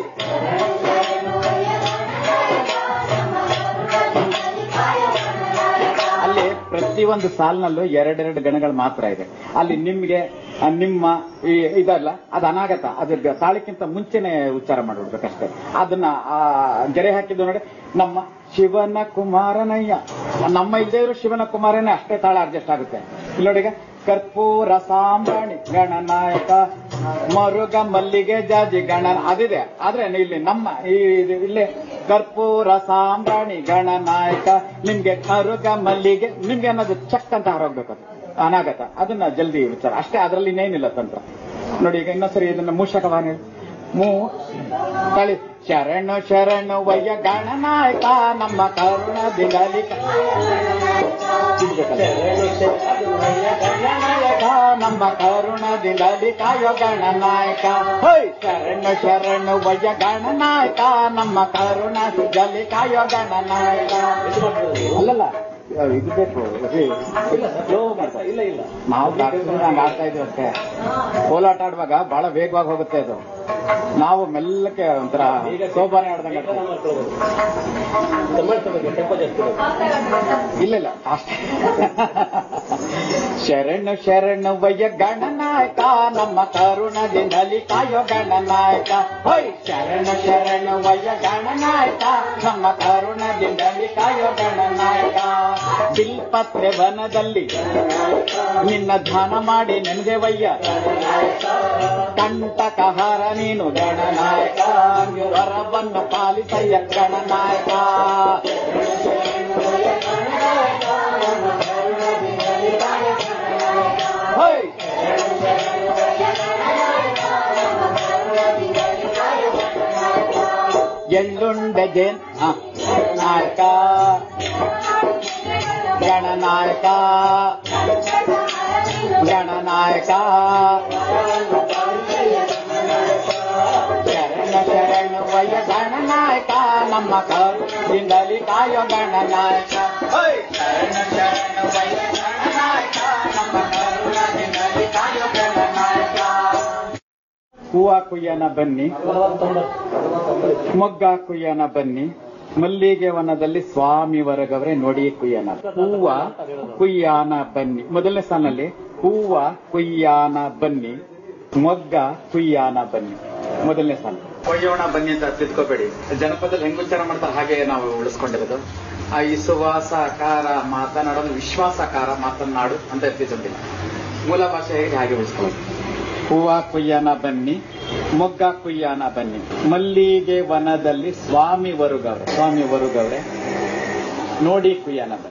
S2: ಅಲ್ಲಿ ಪ್ರತಿಯೊಂದು ಸಾಲಿನಲ್ಲೂ ಎರಡೆರಡು ಗಣಗಳು ಮಾತ್ರ ಇದೆ ಅಲ್ಲಿ ನಿಮ್ಗೆ ಆ ನಿಮ್ಮ ಈ- ಇದಲ್ಲ ಅದು ಅನಾಗತ ಅದು ಗ- ತಾಳಿಕ್ಕಿಂತ ಮುಂಚೆನೆ ಉಚ್ಚಾರ ಮಾಡ್ಬಿಡ್ಬೇಕಷ್ಟೇ ಅದನ್ನ ಆ ಗೆರೆ ಹಾಕಿದ್ದು ನೋಡಿ ನಮ್ಮ ಶಿವನ ಕುಮಾರನಯ್ಯ ನಮ್ಮ ಇಲ್ಲದೆ ಇದ್ರು ಶಿವನ ಕುಮಾರನೇ ಅಷ್ಟೇ ತಾಳ ಅಡ್ಜಸ್ಟ್ ಆಗುತ್ತೆ ಇಲ್ಲಿ ನೋಡಿ ಈಗ ಕರ್ಪೂರ ಸಾಂಬ್ರಾಣಿ ಗಣನಾಯಕ ಮರುಗ ಮಲ್ಲಿಗೆ ಜಾಜಿ ಗಣ ಅದಿದೆ ಆದ್ರೆ ಇಲ್ಲಿ ನಮ್ಮ ಈ ಇದು ಇಲ್ಲಿ ಕರ್ಪೂರ ಸಾಂಬ್ರಾಣಿ ಗಣನಾಯಕ ನಿಮ್ಗೆ ಮರುಗ ಮಲ್ಲಿಗೆ ನಿಮ್ಗೆ ಅನ್ನೋದು ಚಕ್ ಅಂತ ಹೊರಗ್ಬೇಕು ಅದು ಅನಾಗತ ಅದನ್ನ ಜಲ್ದಿ ವಿಚಾರ ಅಷ್ಟೇ ಅದರಲ್ಲಿ ಇನ್ನೇನಿಲ್ಲ ತಂತ್ರ ನೋಡಿ ಈಗ ಇನ್ನೊಂದ್ಸರಿ ಇದನ್ನ ಮೂಷಕವಾಣಿ ಹೇಳಿ. ಮೂ ತಳಿ ಶರಣು ಶರಣು ವಯ್ಯ ಗಣನಾಯಕ ನಮ್ಮ ಕರುಣ ದಿಗಲಿ ಗಣನಾಯಕ ನಮ್ಮ ಕರುಣದಿಂದಲಿ ಕಾಯೋ ಗಣನಾಯಕ ಹೊಯ್ ಶರಣು ಶರಣು ವಯ್ಯ ಗಣನಾಯಕ ನಮ್ಮ ಕರುಣದಿಂದಲಿ ಕಾಯೋ ಗಣನಾಯಕ ಅಲ್ಲಲ್ಲ ಇದು ಬೇಕು ಇಲ್ಲ ಇಲ್ಲ ನಾವು ಹಂಗ ಆಡ್ತಾ ಇದ್ವಿ ಅಷ್ಟೇ ಕೋಲಾಟ ಆಡುವಾಗ ಬಹಳ ವೇಗವಾಗಿ ಹೋಗುತ್ತೆ ಅದು ನಾವು ಮೆಲ್ಲಕ್ಕೆ ಒಂಥರ ಸೋಬಾನೆ ಆಡ್ದಂಗೆ ಆಡ್ತೀವಿ. ಇಲ್ಲ ಇಲ್ಲ ಅಷ್ಟೇ ಶರಣು ಶರಣು ವಯ್ಯ ಗಣನಾಯಕ ನಮ್ಮ ಕರುಣದಿಂದಲಿ ಕಾಯೋ ಗಣನಾಯಕ ಹೊಯ್ ಶರಣು ಶರಣು ವಯ್ಯ ಗಣನಾಯಕ ನಮ್ಮ ಕರುಣದಿಂದಲಿ ಕಾಯೋ ಗಣನಾಯಕ ಬಿಲ್ಪತ್ರೆ ವನದಲ್ಲಿ ನಿನ್ನ ಧ್ಯಾನ ಮಾಡಿ ನೆನೆದೆವಯ್ಯ ಕಂಟಕಹಾರ ನೀನು ಗಣನಾಯಕ ವರವನ್ನು ಪಾಲಿಸಯ್ಯ ಗಣನಾಯಕ ಹೊಯ್ ಎಳ್ಳುಂಡೆ ಜೇನ್ ಹ, ನಾಯಕ ಗಣನಾಯಕ ಗಣನಾಯಕ ಶರಣ ಶರಣ ವಯ ಗಣನಾಯಕ ನಮ್ಮ ಕರುದಿಂದಲಿ ಕಾಯೋ ಗಣನಾಯಕ ಹೊಯ್! ಶರಣ ಶರಣ ವಯ ಗಣನಾಯಕ ನಮ್ಮ ಕರುಣದಿಂದಲಿ ಕಾಯೋ ಗಣನಾಯಕ ಹೂವ ಕುಯ್ಯನ ಬನ್ನಿ ಮೊಗ್ಗ ಕುಯ್ಯನ ಬನ್ನಿ ಮಲ್ಲಿಗೆ ವನದಲ್ಲಿ ಸ್ವಾಮಿ ವರಗವರೆ ನೋಡಿ ಕುಯ್ಯನ ಹೂವ ಕುಯ್ಯಾನ ಬನ್ನಿ ಮೊದಲನೇ ಸ್ಥಾನಲ್ಲಿ ಹೂವ ಕುಯ್ಯಾನ ಬನ್ನಿ ಮೊಗ್ಗ ಕುಯ್ಯಾನ ಬನ್ನಿ ಮೊದಲನೇ ಸ್ಥಾನ ಕೊಯ್ಯೋಣ ಬನ್ನಿ ಅಂತ ತಿಳ್ಕೊಬೇಡಿ ಜನಪದದಲ್ಲಿ ಹೆಂಗ್ ಉಚ್ಚಾರ ಮಾಡ್ತಾರೆ ಹಾಗೆ ನಾವು ಉಳಿಸ್ಕೊಂಡಿರೋದು ಆ ಈ ಸುವಾಸಕಾರ ಮಾತನಾಡೋದು ವಿಶ್ವಾಸಕಾರ ಮಾತನಾಡು ಅಂತ ಎತ್ತಿಸೋದಿಲ್ಲ ಮೂಲ ಭಾಷೆ ಹೇಗೆ ಹಾಗೆ ಉಳಿಸ್ಕೊಳ್ಳೋದು ಹೂವ ಕುಯ್ಯನ ಬನ್ನಿ ಮೊಗ್ಗ ಕುಯ್ಯನ ಬನ್ನಿ ಮಲ್ಲಿಗೆ ವನದಲ್ಲಿ ಸ್ವಾಮಿ ವರುಗವ್ರೆ ಸ್ವಾಮಿ ವರುಗವ್ರೆ ನೋಡಿ ಕುಯ್ಯನ ಬನ್ನಿ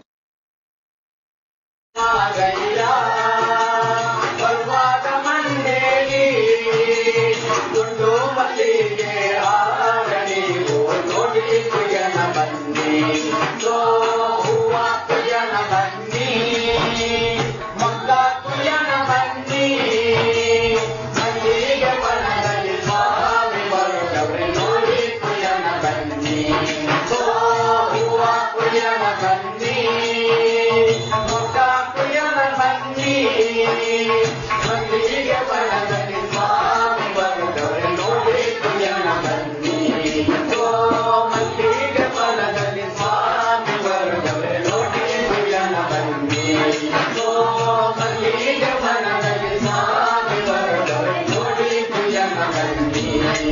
S2: ಬರುವಾಗ ಮಂಡೇಲಿ ಗುಂಡು ಮಲ್ಲಿಗೆ ಹಾರಲಿ ನೋಡಿ ಕುಯ್ಯನ ಬನ್ನಿ ಹೂವ ಕುಯ್ಯನ ಬನ್ನಿ ಮೊಗ್ಗ ಕುಯ್ಯನ ಬನ್ನಿ ಮಲ್ಲಿಗೆ ವನದಲ್ಲಿ ಸ್ವಾಮಿ ಬರುಗವ್ರೆ ನೋಡಿ ಕುಯ್ಯನ ಬನ್ನಿ ಹೂವ ಕುಯ್ಯನ ಬನ್ನಿ ಮೊಗ್ಗ ಕುಯ್ಯನ ಬನ್ನಿ ಮಲ್ಲಿಗೆ ವನದಲ್ಲಿ ಸ್ವಾಮಿ ಬರುಗವ್ರೆ ನೋಡಿ ಕುಯ್ಯನ ಬನ್ನಿ ಓ ಮಲ್ಲಿಗೆ ವನದಲ್ಲಿ ಸ್ವಾಮಿ ಬರುಗವ್ರೆ ನೋಡಿ ಕುಯ್ಯನ ಬನ್ನಿ ಓ ಮಲ್ಲಿಗೆ ವನದಲ್ಲಿ ಸ್ವಾಮಿ ಬರುಗವ್ರೆ ನೋಡಿ ಕುಯ್ಯನ ಬನ್ನಿ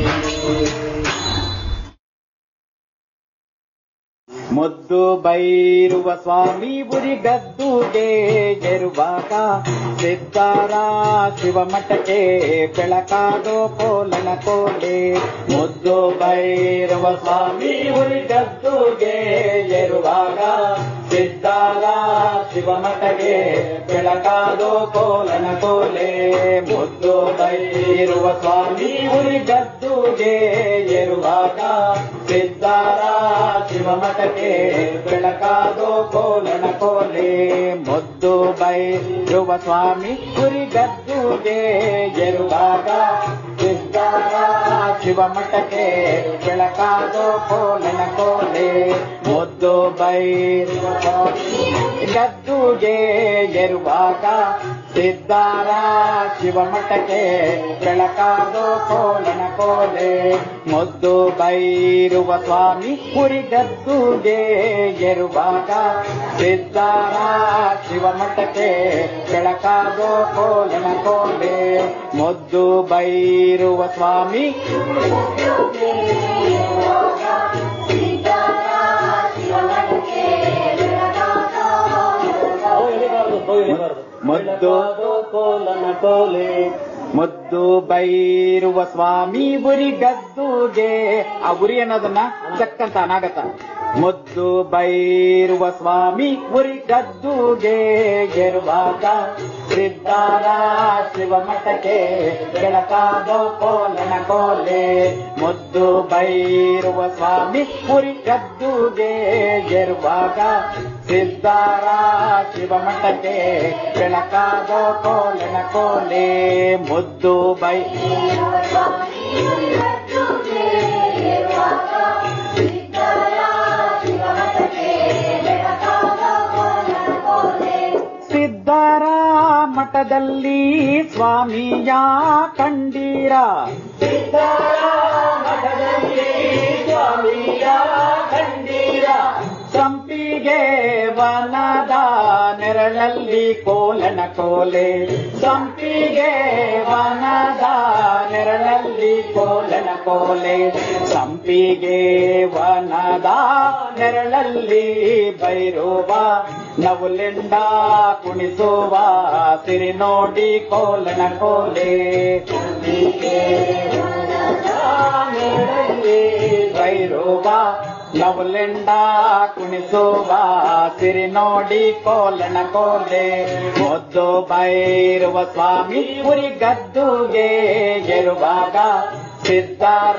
S2: ಮುದ್ದು ಬೈರುವ ಸ್ವಾಮಿ ಬುರಿ ಗದ್ದುಗೆ ಗೆರುವಾಗ ಸಿದ್ದಾರ ಶಿವಮಠಕ್ಕೆ ಬೆಳಕಾದೋ ಕೋಲನ ಕೋಲೆ ಮುದ್ದು ಬೈರುವ ಸ್ವಾಮಿ ಬುರಿ ಗದ್ದುಗೆ ಏರುವಾಗ ಸಿದ್ದಾರ ಶಿವಮಠಗೆ ಬೆಳಕಾದೋ ಕೋಲನ ಕೋಲೆ ಮುದ್ದು ಬೈರುವ ಸ್ವಾಮಿ ಉರಿ ಗದ್ದುಗೆ ಏರುವಾಗ ಸಿದ್ದಾರ ಶಿವಮಠಕ್ಕೆ ಬೆಳಕಾದೋ ಕೋಲನ ಕೋಲೆ ಮುದ್ದು ಬೈರುವ ಸ್ವಾಮಿ ಉರಿ ಗದ್ದುಗೆ ಏರುವಾಗ ಸಿದ್ದಾರ ಶಿವಮಠಕ್ಕೆ ಬೆಳಕಾದೋ ಕೋಲನ ಕೋಲೆ ಮುದ್ದು ಬೈರುವ ಸ್ವಾಮಿ ಗದ್ದುಗೆ ಏರುವಾಗ ಸಿದ್ದಾರ ಶಿವಮಠಕ್ಕೆ ಬೆಳಕಾದೋ ಕೋಲನ ಕೋಲೆ ಮುದ್ದು ಬೈರುವ ಸ್ವಾಮಿ ಕುರಿಗದ್ದುಗೆ ಎರುವಾಗ ಸಿದ್ದಾರ ಶಿವಮಠಕ್ಕೆ ಬೆಳಕಾದೋ ಕೋಲನ ಕೋಲೆ ಮುದ್ದು ಬೈರುವ ಸ್ವಾಮಿ ಮುದ್ದು
S3: ಕೋಲನ ಕೋಲೆ
S2: ಮುದ್ದು ಬೈರುವ ಸ್ವಾಮಿ ಉರಿ ಗದ್ದುಗೆ ಆ ಉರಿ ಅನ್ನೋದನ್ನ ಚಕ್ಕಂತ ಅನಾಗತ ಮುದ್ದು ಬೈರುವ ಸ್ವಾಮಿ ಉರಿ ಗದ್ದುಗೆ ಗೆರುವಾಗ ಸಿದ್ದಾರ ಶಿವಮಠಕ್ಕೆ ಬೆಳಕಾದ ಕೋಲನ ಕೋಲೆ ಮುದ್ದು ಬೈರುವ ಸ್ವಾಮಿ ಉರಿ ಗದ್ದುಗೆ ಗೆರುವಾಗ ಸಿದ್ದಾರ ಶಿವಮಠಕ್ಕೆ ಬೆಳಕಾದ ಕೋಲನ ಕೋಲೆ ಮುದ್ದು ಬೈ ಸಿದ್ದಾರ ಮಠದಲ್ಲಿ ಸ್ವಾಮಿಯ ಕಂಡೀರ ಸಂಪಿಗೆ ವನದ ನೆರಳಲ್ಲಿ ಕೋಲನ ಕೋಲೆ ಸಂಪಿಗೆ ವನದ ನೆರಳಲ್ಲಿ ಕೋಲನ ಕೋಲೆ ಸಂಪಿಗೆ ವನದ ನೆರಳಲ್ಲಿ ಬೈರುವ ನವುಲೆಂಡ ಕುಣಿಸುವ ಸಿರಿ ನೋಡಿ ಕೋಲನ ಕೋಲೆ ಬೈರುವ ನವಲೆಂಡ ಕುಣಿಸುವ ಸಿರಿ ನೋಡಿ ಕೋಲನ ಕೋಲೆ ಮೊದ್ದು ಬೈರುವ ಸ್ವಾಮಿ ಉರಿ ಗದ್ದುಗೆ ಗೆರುವಾಗ ಸಿದ್ದಾರ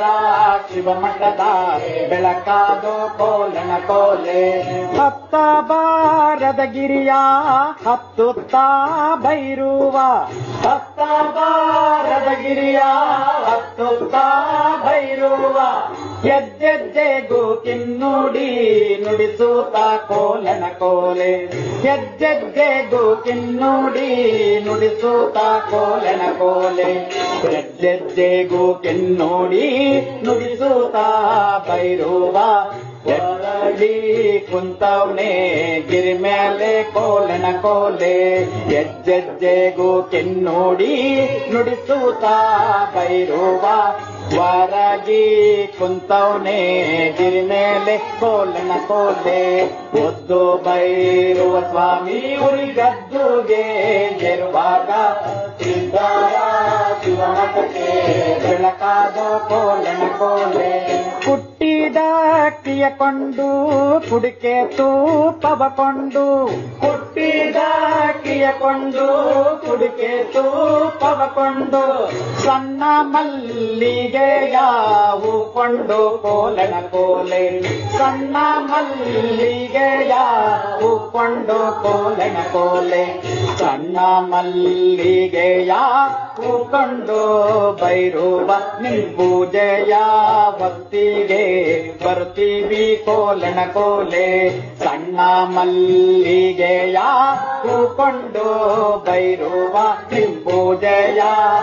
S2: ಶಿವಮಠದ ಬೆಳಕಾದೋ ಕೋಲನ ಕೋಲೆ ಹತ್ತ ಬಾರದ ಗಿರಿಯ ಹತ್ತುತ್ತಾ ಬೈರುವ ಹತ್ತ ಬಾರದ ಗಿರಿಯ ಹತ್ತುತ್ತಾ ಬೈರುವ ಹೆಜ್ಜೆಜ್ಜೆಗೂ ಕಿನ್ನುಡಿ ನುಡಿಸೂತ ಕೋಲನ ಕೋಲೆ ಹೆಜ್ಜೆಜ್ಜೆಗೂ ಕಿನ್ನುಡಿ ನುಡಿಸೂತ ಕೋಲನ ಕೋಲೆ ಹೆಜ್ಜೆಜ್ಜೆಗೂ ಕಿನ್ನೋಡಿ ನುಡಿಸೂತ ಬೈರುವ ಎಡಡಿ ಕುಂತವನೆ ಗಿರಿ ಮೇಲೆ ಕೋಲನ ಕೋಲೆ ಹೆಜ್ಜೆಜ್ಜೆಗೂ ಕಿನ್ನೋಡಿ ನುಡಿಸೂತ ಬೈರುವ ವಾರಾಗಿ ಕುಂತವನೆ ಗಿರಿ ಮೇಲೆ ಕೋಲನ ಕೋಲೆ ಒದ್ದು ಬೈರುವ ಸ್ವಾಮಿ ಉರಿ ಗದ್ದುಗೆ ಎರುವಾಗ ಸಿದ್ದಾರ ಶಿವಮಠಕ್ಕೆ ಬೆಳಕಾದ ಕೋಲನ ಕೋಲೆ ಹುಟ್ಟಿದ ಕಿಯಕೊಂಡು ಕುಡಿಕೆ ತೂಪವ ಕೊಂಡು ಹುಟ್ಟಿದ ಕಿಯಕೊಂಡು ಕುಡಿಕೆ ತೂಪವ ಕೊಂಡು ಸಣ್ಣ ಮಲ್ಲಿಗೆಯ ಹೂ ಕೊಂಡು ಕೋಲನ ಕೋಲೆ ಸಣ್ಣ ಮಲ್ಲಿಗೆಯ ಹೂ ಕೊಂಡು ಕೋಲನ ಕೋಲೆ ಸಣ್ಣ ಮಲ್ಲಿಗೆಯ ಹೂ ಕೊಂಡು ಬೈರುವ ನಿನ್ ಪೂಜೆಯ ಭಕ್ತಿಗೆ ಬರ್ತೀವಿ ಕೋಲನ ಕೋಲೆ ಸಣ್ಣ ಮಲ್ಲಿಗೆಯ ಹೂ ಕೊಂಡು ಬೈರುವ ನಿನ್ ಪೂಜೆಯ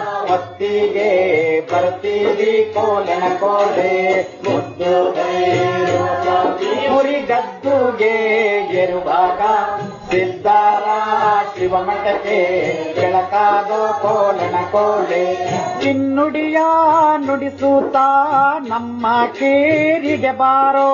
S2: ಭಕ್ತಿಗೆ ಬರ್ತೀವಿ ಕೋಲನ ಕೋಲೆ ಮುದ್ದು ಬೈರುವ ಮುರಿ ಗದ್ದುಗೆ ಎರುವಾಗ ಸಿದ್ದಾರ ಶಿವಮಠಕ್ಕೆ ಬೆಳಕಾದ ಕೋಲನ ಕೋಲೆ ಚಿನ್ನುಡಿಯ ನುಡಿಸೂತ ನಮ್ಮ ಕೇರಿಗೆ ಬಾರೋ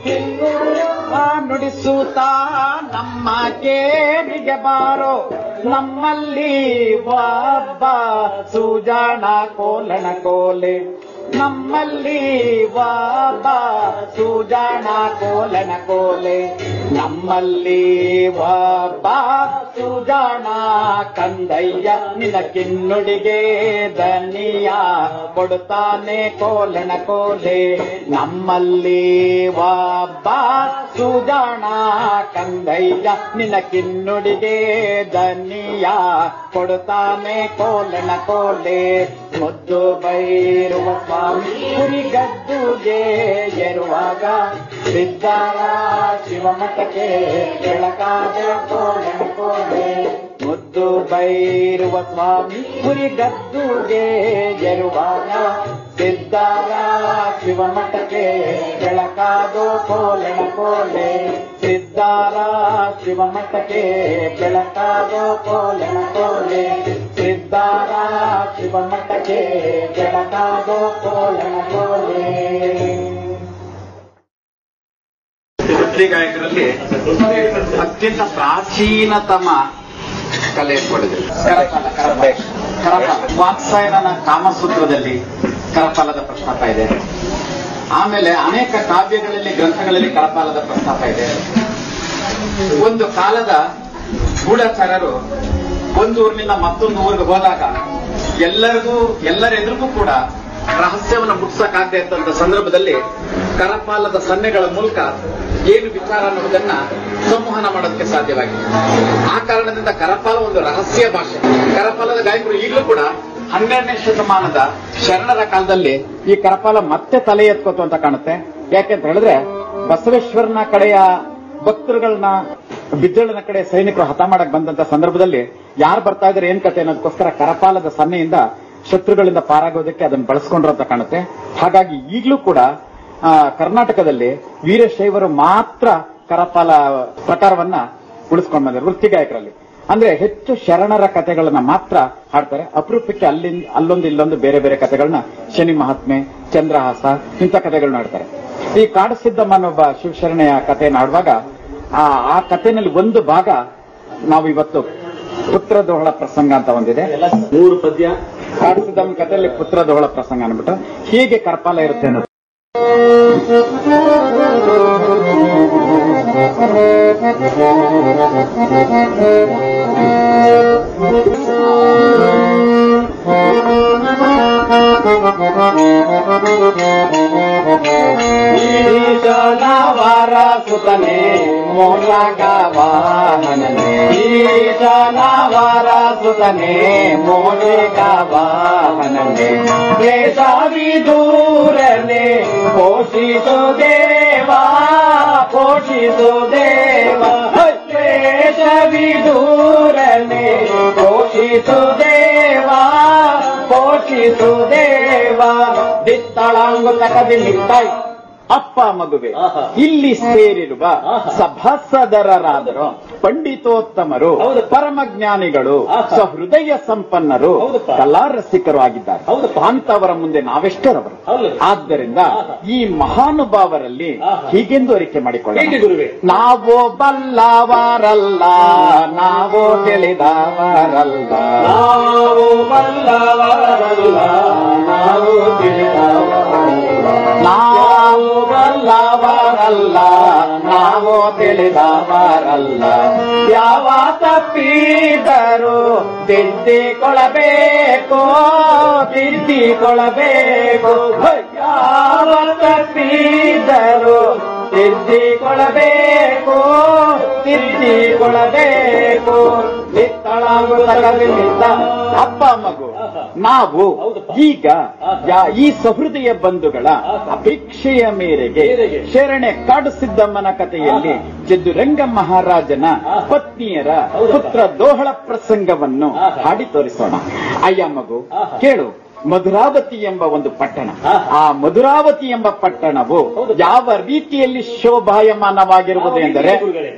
S2: ಆ ನುಡಿಸೂತ ನಮ್ಮ ಕೇರಿಗೆ ಬಾರೋ ನಮ್ಮಲ್ಲಿ ಒಬ್ಬ ಸುಜಾಣ ಕೋಲನ ಕೋಲೆ ನಮ್ಮಲ್ಲಿ ಒಬ್ಬ ಸುಜಾಣ ಕೋಲನ ಕೋಲೆ ನಮ್ಮಲ್ಲಿ ಒಬ್ಬ ಸುಜಾಣ ಕಂದಯ್ಯ ನಿನ ಕಿನ್ನುಡಿಗೆ ದನಿಯ ಕೊಡುತ್ತಾನೆ ಕೋಲನ ಕೋಲೆ ನಮ್ಮಲ್ಲಿ ಒಬ್ಬ ಸುಜಾಣ ಕಂದಯ್ಯ ನಿನ ಕಿನ್ನುಡಿಗೆ ದನಿಯ ಕೊಡುತ್ತಾನೆ ಕೋಲನ ಕೋಲೆ ಮುದ್ದು ಬೈರುವ ಸ್ವಾಮಿ ಕುರಿ ಗದ್ದುಗೆ ಎರುವಾಗ ಸಿದ್ದಾರ ಶಿವಮಠಕ್ಕೆ ಬೆಳಕಾದ ಕೋಲನ ಕೋಲೆ ಮುದ್ದು ಬೈರುವ ಸ್ವಾಮಿ ಹುರಿಗದ್ದುಗೆ ಎರುವಾಗ ಸಿದ್ಧಾರ ಶಿವಮಠಕ್ಕೆ ಬೆಳಕಾದೋ ಕೋಲೆನ ಕೋಲೆ ಸಿದ್ಧಾರ ಶಿವಮಠಕ್ಕೆ ಬೆಳಕಾದೋ ಕೋಲೆನ ಕೋಲೆ ಸಿದ್ಧಾರ ಶಿವಮಠಕ್ಕೆ ಬೆಳಕಾದೋ ಕೋಲೆನ ಕೋಲೆ ವೃತ್ತಿ ಗಾಯಕರಲ್ಲಿ ಅತ್ಯಂತ ಪ್ರಾಚೀನತಮ ಕಲೆ ಕೊಡಿದೆ ಕರಪಾಲ ಕರಪಾಲ ಕರಪಾಲ ವಾತ್ಸಾಯನ ಕಾಮಸೂತ್ರದಲ್ಲಿ ಕರಪಾಲದ ಪ್ರಸ್ತಾಪ ಇದೆ ಆಮೇಲೆ ಅನೇಕ ಕಾವ್ಯಗಳಲ್ಲಿ ಗ್ರಂಥಗಳಲ್ಲಿ ಕರಪಾಲದ ಪ್ರಸ್ತಾಪ ಇದೆ ಒಂದು ಕಾಲದ ಗೂಢಚಾರರು ಒಂದು ಊರಿನಿಂದ ಮತ್ತೊಂದು ಊರಿಗೆ ಹೋದಾಗ ಎಲ್ಲರಿಗೂ ಎಲ್ಲರೆದುರಿಗೂ ಕೂಡ ರಹಸ್ಯವನ್ನು ಮುಟ್ಸಕ್ಕಾಗದೆ ಇದ್ದಂತ ಸಂದರ್ಭದಲ್ಲಿ ಕರಪಾಲದ ಸನ್ನೆಗಳ ಮೂಲಕ ಏನು ವಿಚಾರ ಅನ್ನೋದನ್ನ ಸಂವಹನ ಮಾಡೋದಕ್ಕೆ ಸಾಧ್ಯವಾಗಿದೆ ಆ ಕಾರಣದಿಂದ ಕರಪಾಲ ಒಂದು ರಹಸ್ಯ ಭಾಷೆ ಕರಪಾಲದ ಗಾಯಕರು ಈಗಲೂ ಕೂಡ ಹನ್ನೆರಡನೇ ಶತಮಾನದ ಶರಣರ ಕಾಲದಲ್ಲಿ ಈ ಕರಪಾಲ ಮತ್ತೆ ತಲೆ ಎತ್ಕೋತು ಅಂತ ಕಾಣುತ್ತೆ ಯಾಕೆಂತ ಹೇಳಿದ್ರೆ ಬಸವೇಶ್ವರನ ಕಡೆಯ ಭಕ್ತರುಗಳನ್ನ ಬಿದ್ದಳನ ಕಡೆ ಸೈನಿಕರು ಹತ ಮಾಡಕ್ ಬಂದಂತ ಸಂದರ್ಭದಲ್ಲಿ ಯಾರು ಬರ್ತಾ ಇದ್ರೆ ಏನ್ ಕತೆ ಅನ್ನೋದಕ್ಕೋಸ್ಕರ ಕರಪಾಲದ ಸನ್ನೆಯಿಂದ ಶತ್ರುಗಳಿಂದ ಪಾರಾಗೋದಕ್ಕೆ ಅದನ್ನು ಬಳಸ್ಕೊಂಡ್ರು ಅಂತ ಕಾಣುತ್ತೆ ಹಾಗಾಗಿ ಈಗಲೂ ಕೂಡ ಆ, ಕರ್ನಾಟಕದಲ್ಲಿ ವೀರಶೈವರು ಮಾತ್ರ ಕರಪಾಲ ಪ್ರಕಾರವನ್ನ ಉಳಿಸ್ಕೊಂಡ್ ಬಂದಿದ್ದಾರೆ ವೃತ್ತಿ ಗಾಯಕರಲ್ಲಿ ಅಂದ್ರೆ ಹೆಚ್ಚು ಶರಣರ ಕಥೆಗಳನ್ನ ಮಾತ್ರ ಹಾಡ್ತಾರೆ ಅಪರೂಪಕ್ಕೆ ಅಲ್ಲಿ ಅಲ್ಲೊಂದು ಇಲ್ಲೊಂದು ಬೇರೆ ಬೇರೆ ಕಥೆಗಳನ್ನ ಶನಿ ಮಹಾತ್ಮೆ ಚಂದ್ರಹಾಸ ಇಂಥ ಕಥೆಗಳನ್ನ ಹಾಡ್ತಾರೆ ಈ ಕಾಡಸಿದ್ದಮ್ಮನೊಬ್ಬ ಶಿವಶರಣೆಯ ಕಥೆಯನ್ನು ಹಾಡುವಾಗ ಆ ಆ ಕಥೆನಲ್ಲಿ ಒಂದು ಭಾಗ ನಾವು ಇವತ್ತು ಪುತ್ರ ದೋಹಳ ಪ್ರಸಂಗ ಅಂತ ಒಂದಿದೆ ಮೂರು ಪದ್ಯ ಕಾಡಸಿದ್ದಮ್ಮನ ಕಥೆಯಲ್ಲಿ ಪುತ್ರ ದೋಹಳ ಪ್ರಸಂಗ ಅನ್ಬಿಟ್ಟು ಹೀಗೆ ಕರ್ಪಾಲ ಇರುತ್ತೆ ಅನ್ನೋದು ಈಶನವರ ಸುತನೆ ಮೋಲಗ ವಾಹನನೆ ಈಶನವರ ಸುತನೆ ಮೋಲಿಗ ವಾಹನನೆ ದೇಶಾವಿ ದೂರನೆ ಪೋಷಿಸು ದೇವಾ ಪೋಷಿಸು ದೇವಾ ದೇಶವಿ ದೂರನೆ ಪೋಷಿಸು ದೇವಾ ಪೋಷಿಸು ದೇವಾ ದಿತ್ತಳಾಂಗು ತಕದಿ ನಿಂತಾಯ್ ಅಪ್ಪ ಮಗುವೆ ಇಲ್ಲಿ ಸೇರಿರುವ ಸಭಾಸದರರಾದರು ಪಂಡಿತೋತ್ತಮರು ಪರಮಜ್ಞಾನಿಗಳು ಸಹೃದಯ ಸಂಪನ್ನರು ಕಲಾರಸಿಕರು ಆಗಿದ್ದಾರೆ ಅಂತವರ ಮುಂದೆ ನಾವೆಷ್ಟರವರು ಆದ್ದರಿಂದ ಈ ಮಹಾನುಭಾವರಲ್ಲಿ ಹೀಗೆಂದು ಅರಿಕೆ ಮಾಡಿಕೊಳ್ಳಿ ನಾವು ಬಲ್ಲವರಲ್ಲ ನಾವು ತಿಳಿದವರಲ್ಲ ನಾವು ಬಲ್ಲವರಲ್ಲ ನಾವು ತಿಳಿದವರಲ್ಲ ನಾವು ಬಲ್ಲವರಲ್ಲ ನಾವು ತಿಳಿದವರಲ್ಲ ಯಾವ ತಪ್ಪಿದರು ತಿದ್ದಿಕೊಳ್ಳಬೇಕು ತಿದ್ದಿಕೊಳ್ಳಬೇಕು ಯಾವ ತಪ್ಪಿದರು ತಿದ್ದಿಕೊಳ್ಳಬೇಕು ತಿದ್ದಿಕೊಳ್ಳಬೇಕು ನಿತ್ತಳಾಗುತ್ತ ಅಪ್ಪ ಮಗು ನಾವು ಈಗ ಯಾ- ಈ ಸಹೃದಯ ಬಂಧುಗಳ ಅಪೇಕ್ಷೆಯ ಮೇರೆಗೆ ಶರಣೆ ಕಾಡು ಸಿದ್ದಮ್ಮನ ಕಥೆಯಲ್ಲಿ ಜದ್ದುರಂಗ ಮಹಾರಾಜನ ಪತ್ನಿಯರ ಪುತ್ರ ದೋಹಳ ಪ್ರಸಂಗವನ್ನು ಹಾಡಿ ತೋರಿಸೋಣ ಅಯ್ಯ ಮಗು ಕೇಳು ಮಧುರಾವತಿ ಎಂಬ ಒಂದು ಪಟ್ಟಣ ಆ ಮಧುರಾವತಿ ಎಂಬ ಪಟ್ಟಣವು ಯಾವ ರೀತಿಯಲ್ಲಿ ಶೋಭಾಯಮಾನವಾಗಿರುವುದು ಎಂದರೆ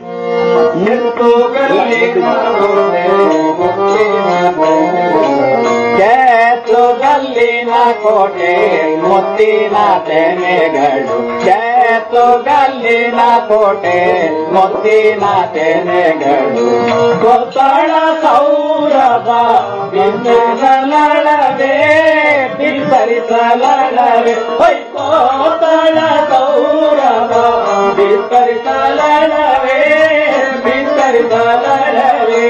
S2: ಗಲ್ಲಿನ ಕೋಟೆ ಮುತ್ತಿನ ತೆನೆಗಳು ಗಲ್ಲಿನ ಕೋಟೆ ಮುತ್ತಿನ ತೆನೆಗಳು ಕೊತ್ತಳ ಸೌರಭ ಬಿಂದಲಳವೆ ಬಿತ್ತರಿಸಲಳವೆ ಹೊಯ್ ಕೋತಳ ಸೌರಭ ಬಿತ್ತರಿಸಲಳವೆ ಬಿತ್ತರಿಸಲಳವೆ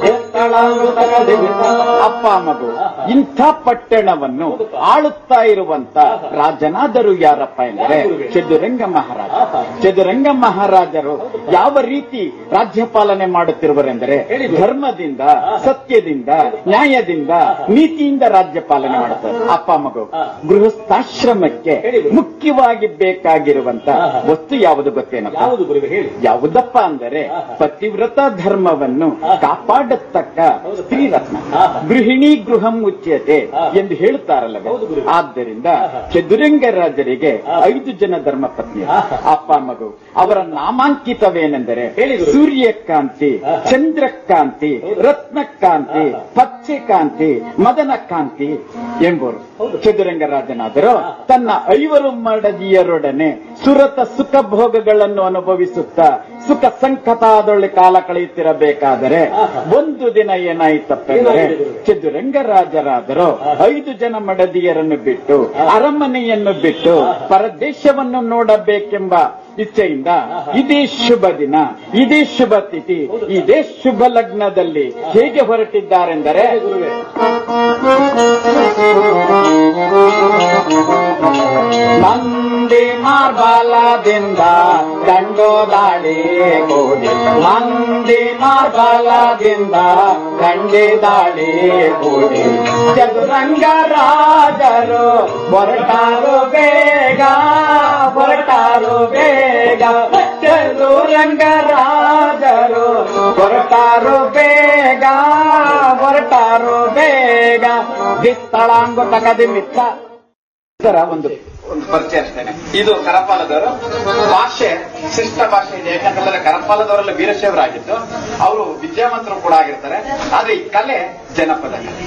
S2: ಅಪ್ಪ ಮಗು ಇಂಥ ಪಟ್ಟಣವನ್ನು ಆಳುತ್ತಾ ಇರುವಂತ ರಾಜನಾದರು ಯಾರಪ್ಪ ಎಂದರೆ ಚದುರಂಗ ಮಹಾರಾಜ ಚದುರಂಗ ಮಹಾರಾಜರು ಯಾವ ರೀತಿ ರಾಜ್ಯ ಪಾಲನೆ ಮಾಡುತ್ತಿರುವರೆಂದರೆ ಧರ್ಮದಿಂದ ಸತ್ಯದಿಂದ ನ್ಯಾಯದಿಂದ ನೀತಿಯಿಂದ ರಾಜ್ಯ ಪಾಲನೆ ಮಾಡುತ್ತಾರೆ ಅಪ್ಪ ಮಗು ಗೃಹಸ್ಥಾಶ್ರಮಕ್ಕೆ ಮುಖ್ಯವಾಗಿ ಬೇಕಾಗಿರುವಂತ ವಸ್ತು ಯಾವುದು ಗೊತ್ತೇನಪ್ಪ
S3: ಯಾವುದು ಗುರುವೆ ಹೇಳಿ
S2: ಯಾವುದಪ್ಪ ಅಂದರೆ ಪತಿವ್ರತ ಧರ್ಮವನ್ನು ಕಾಪಾಡತಕ್ಕ ಜಾತಕ ಸ್ತ್ರೀ ರತ್ನ ಗೃಹಿಣಿ ಗೃಹಂ ಉಚ್ಯತೆ ಎಂದು ಹೇಳುತ್ತಾರಲ್ಲವೇ ಆದ್ದರಿಂದ ಚದುರಂಗ ರಾಜರಿಗೆ ಐದು ಜನ ಧರ್ಮ ಪತ್ನಿ ಅಪ್ಪ ಮಗು ಅವರ ನಾಮಾಂಕಿತವೇನೆಂದರೆ ಸೂರ್ಯಕಾಂತಿ ಚಂದ್ರಕಾಂತಿ ರತ್ನಕಾಂತಿ ಪಚ್ಚೆಕಾಂತಿ ಮದನಕಾಂತಿ ಎಂಬುವರು ಚದುರಂಗ ರಾಜನಾದರೂ ತನ್ನ ಐವರು ಮಡದಿಯರೊಡನೆ ಸುರತ ಸುಖ ಭೋಗಗಳನ್ನು ಅನುಭವಿಸುತ್ತಾ ಸುಖ ಸಂಕಟಾದೊಳ್ಳೆ ಕಾಲ ಕಳೆಯುತ್ತಿರಬೇಕಾದರೆ ಒಂದು ದಿನ ಏನಾಯಿತಪ್ಪೆಂದರೆ ಚದುರಂಗರಾಜರಾದರು ಐದು ಜನ ಮಡದಿಯರನ್ನು ಬಿಟ್ಟು ಅರಮನೆಯನ್ನು ಬಿಟ್ಟು ಪರದೇಶವನ್ನು ನೋಡಬೇಕೆಂಬ ಇಚ್ಛೆಯಿಂದ ಇದೇ ಶುಭ ದಿನ ಇದೇ ಶುಭ ತಿಥಿ ಇದೇ ಶುಭ ಲಗ್ನದಲ್ಲಿ ಹೇಗೆ ಹೊರಟಿದ್ದಾರೆಂದರೆ ಮಂದಿ ಮಾರ್ಬಲದಿಂದ ದಂಡೋದಾಡಿ ಕೂಡಿ ಮಂದಿ ಮಾರ್ಬಲದಿಂದ ದಂಡಿದಾಡಿ ಕೂಡಿ ಚದುರಂಗ ರಾಜರು ಹೊರಟಾರು ಬೇಗ ಹೊರಟಾರು ಬೇಗ ಚದುರಂಗ ರಾಜರು ಹೊರಟಾರು ಬೇಗ ಹೊರಟಾರು ಬೇಗ ದಿತ್ತಳಾಂಗು ತಗದಿ ಮಿತ್ತ ಇದರ ಒಂದು ಒಂದು ಪರಿಚಯ ಅಷ್ಟೇನೆ ಇದು ಕರಪಾಲದವರು ಭಾಷೆ ಶಿಷ್ಟ ಭಾಷೆ ಇದೆ ಯಾಕಂತಂದ್ರೆ ಕರಪಾಲದವರೆಲ್ಲ ವೀರಶೈವರಾಗಿದ್ದು ಅವರು ವಿದ್ಯಾವಂತರು ಕೂಡ ಆಗಿರ್ತಾರೆ ಆದ್ರೆ ಈ ಕಲೆ ಜನಪದ ಕಲೆ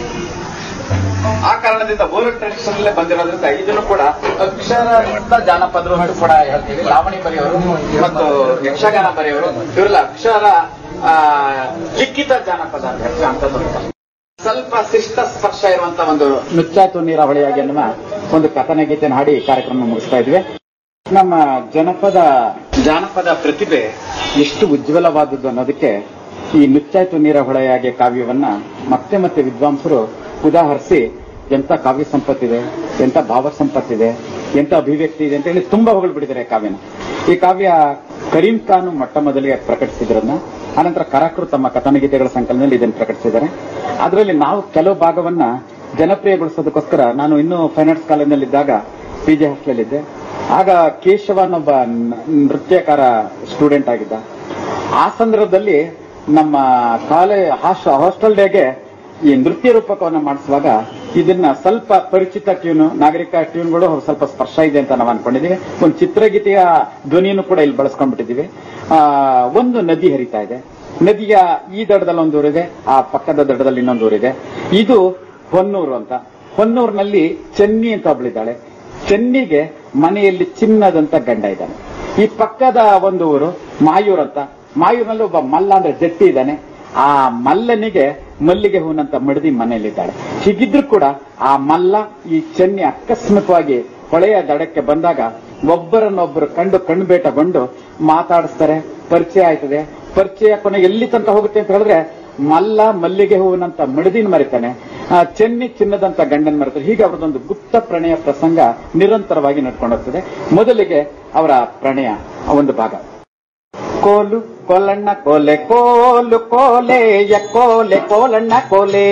S2: ಆ ಕಾರಣದಿಂದ ಬೋರ್ ಟ್ರೆಡಿಷನ್ ಅಲ್ಲೇ ಬಂದಿರೋದ್ರಿಂದ ಇದನ್ನು ಕೂಡ ಅಕ್ಷರಯುಕ್ತ ಜಾನಪದರು ಅಂತ ಕೂಡ ಹೇಳ್ತೀವಿ ಲಾವಣಿ ಬರೆಯೋರು ಮತ್ತು ಯಕ್ಷಗಾನ ಬರೆಯೋರು ಇವರೆಲ್ಲ ಅಕ್ಷರ ಆ, ಲಿಖಿತ ಜಾನಪದ ಅಂತ ಹೇಳ್ತೀವಿ ಅಂಥದ್ದು ಸ್ವಲ್ಪ ಶಿಷ್ಟ ಸ್ಪರ್ಶ ಇರುವಂತ ಒಂದು ನುಚ್ಚಾತು ನೀರಾವಳಿಯಾಗಿ ಎನ್ನುವ ಒಂದು ಕಥನ ಗೀತೆಯನ್ನು ಹಾಡಿ ಕಾರ್ಯಕ್ರಮ ಮುಗಿಸ್ತಾ ಇದ್ವಿ ನಮ್ಮ ಜನಪದ ಜಾನಪದ ಪ್ರತಿಭೆ ಎಷ್ಟು ಉಜ್ವಲವಾದದ್ದು ಅನ್ನೋದಕ್ಕೆ ಈ ನುಚ್ಚಾಯ್ತು ನೀರ ಹೊಳೆಯಾಗಿ ಕಾವ್ಯವನ್ನ ಮತ್ತೆ ಮತ್ತೆ ವಿದ್ವಾಂಸರು ಉದಾಹರಿಸಿ ಎಂತ ಕಾವ್ಯ ಸಂಪತ್ತಿದೆ ಎಂತ ಭಾವ ಸಂಪತ್ತಿದೆ ಎಂತ ಅಭಿವ್ಯಕ್ತಿ ಇದೆ ಅಂತ ಹೇಳಿ ತುಂಬಾ ಹೊಗಳ್ಬಿಟ್ಟಿದ್ದಾರೆ ಕಾವ್ಯನ ಈ ಕಾವ್ಯ ಕರೀಂ ಖಾನ್ ಮೊಟ್ಟ ಮೊದಲಿಗೆ ಪ್ರಕಟಿಸಿದ್ರನ್ನ ಆನಂತರ ಕರಾಕರು ತಮ್ಮ ಕಥನಗೀತೆಗಳ ಸಂಕಲನದಲ್ಲಿ ಇದನ್ನು ಪ್ರಕಟಿಸಿದ್ದಾರೆ ಅದರಲ್ಲಿ ನಾವು ಕೆಲವು ಭಾಗವನ್ನ ಜನಪ್ರಿಯಗೊಳಿಸೋದಕ್ಕೋಸ್ಕರ ನಾನು ಇನ್ನೂ ಫೈನ್ ಆರ್ಟ್ಸ್ ಕಾಲೇಜಿನಲ್ಲಿದ್ದಾಗ ಪಿ ಜೆ ಹಾಸ್ಟೆಲ್ ಆಗ ಕೇಶವ ಅನ್ನೊಬ್ಬ ನ- ನೃತ್ಯಕಾರ ಸ್ಟೂಡೆಂಟ್ ಆಗಿದ್ದ ಆ ಸಂದರ್ಭದಲ್ಲಿ ನಮ್ಮ ಕಾಲೇ ಹಾಸ್ಟೆಲ್ ಡೇಗೆ ಈ ನೃತ್ಯ ರೂಪಕವನ್ನು ಮಾಡಿಸುವಾಗ ಇದನ್ನ ಸ್ವಲ್ಪ ಪರಿಚಿತ ಟ್ಯೂನ್ ನಾಗರಿಕ ಟ್ಯೂನ್ಗಳು ಸ್ವಲ್ಪ ಸ್ಪರ್ಶ ಇದೆ ಅಂತ ನಾವು ಅನ್ಕೊಂಡಿದೀವಿ ಒಂದು ಚಿತ್ರಗೀತೆಯ ಧ್ವನಿಯನ್ನು ಕೂಡ ಇಲ್ಲಿ ಬಳಸ್ಕೊಂಡ್ಬಿಟ್ಟಿದೀವಿ ಆ, ಒಂದು ನದಿ ಹರಿತಾ ಇದೆ ನದಿಯ ಈ ದಡದಲ್ಲಿ ಒಂದು ಊರಿದೆ ಆ ಪಕ್ಕದ ದಡದಲ್ಲಿ ಇನ್ನೊಂದು ಊರಿದೆ ಇದು ಹೊನ್ನೂರು ಅಂತ ಹೊನ್ನೂರಿನಲ್ಲಿ ಚೆನ್ನಿ ಅಂತ ಒಬ್ಳಿದ್ದಾಳೆ ಚೆನ್ನಿಗೆ ಮನೆಯಲ್ಲಿ ಚಿನ್ನದಂತ ಗಂಡ ಇದ್ದಾನೆ ಈ ಪಕ್ಕದ ಒಂದು ಊರು ಮಾಯೂರ್ ಅಂತ ಮಾಯೂರ್ನಲ್ಲಿ ಒಬ್ಬ ಮಲ್ಲ ಅಂದ್ರೆ ಜಟ್ಟಿ ಇದ್ದಾನೆ ಆ ಮಲ್ಲನಿಗೆ ಮಲ್ಲಿಗೆ ಹೂನಂತ ಮಡದಿ ಮನೆಯಲ್ಲಿದ್ದಾಳೆ ಹೀಗಿದ್ರು ಕೂಡ ಆ ಮಲ್ಲ ಈ ಚೆನ್ನಿ ಆಕಸ್ಮಿಕವಾಗಿ ಹೊಳೆಯ ದಡಕ್ಕೆ ಬಂದಾಗ ಒಬ್ಬರನ್ನೊಬ್ಬರು ಕಂಡು ಕಣ್ಬೇಟಗೊಂಡು ಮಾತಾಡಿಸ್ತಾರೆ ಪರಿಚಯ ಆಯ್ತದೆ ಪರಿಚಯ ಕೊನೆ ಎಲ್ಲಿ ತನಕ ಹೋಗುತ್ತೆ ಅಂತ ಹೇಳಿದ್ರೆ ಮಲ್ಲ ಮಲ್ಲಿಗೆ ಹೂವಿನಂತ ಮಡದಿನ ಮರಿತಾನೆ ಆ, ಚೆನ್ನಿ ಚಿನ್ನದಂತ ಗಂಡನ್ ಮರಿತಾರೆ ಹೀಗೆ ಅವರದೊಂದು ಗುಪ್ತ ಪ್ರಣಯ ಪ್ರಸಂಗ ನಿರಂತರವಾಗಿ ನಡ್ಕೊಂಡು ಹೋಗ್ತದೆ ಮೊದಲಿಗೆ ಅವರ ಪ್ರಣಯ ಆ ಒಂದು ಭಾಗ ಕೋಲು ಕೋಲಣ್ಣ ಕೋಲೆ ಕೋಲು ಕೋಲೆ ಯ ಕೋಲೆ ಕೋಲಣ್ಣ ಕೋಲೆ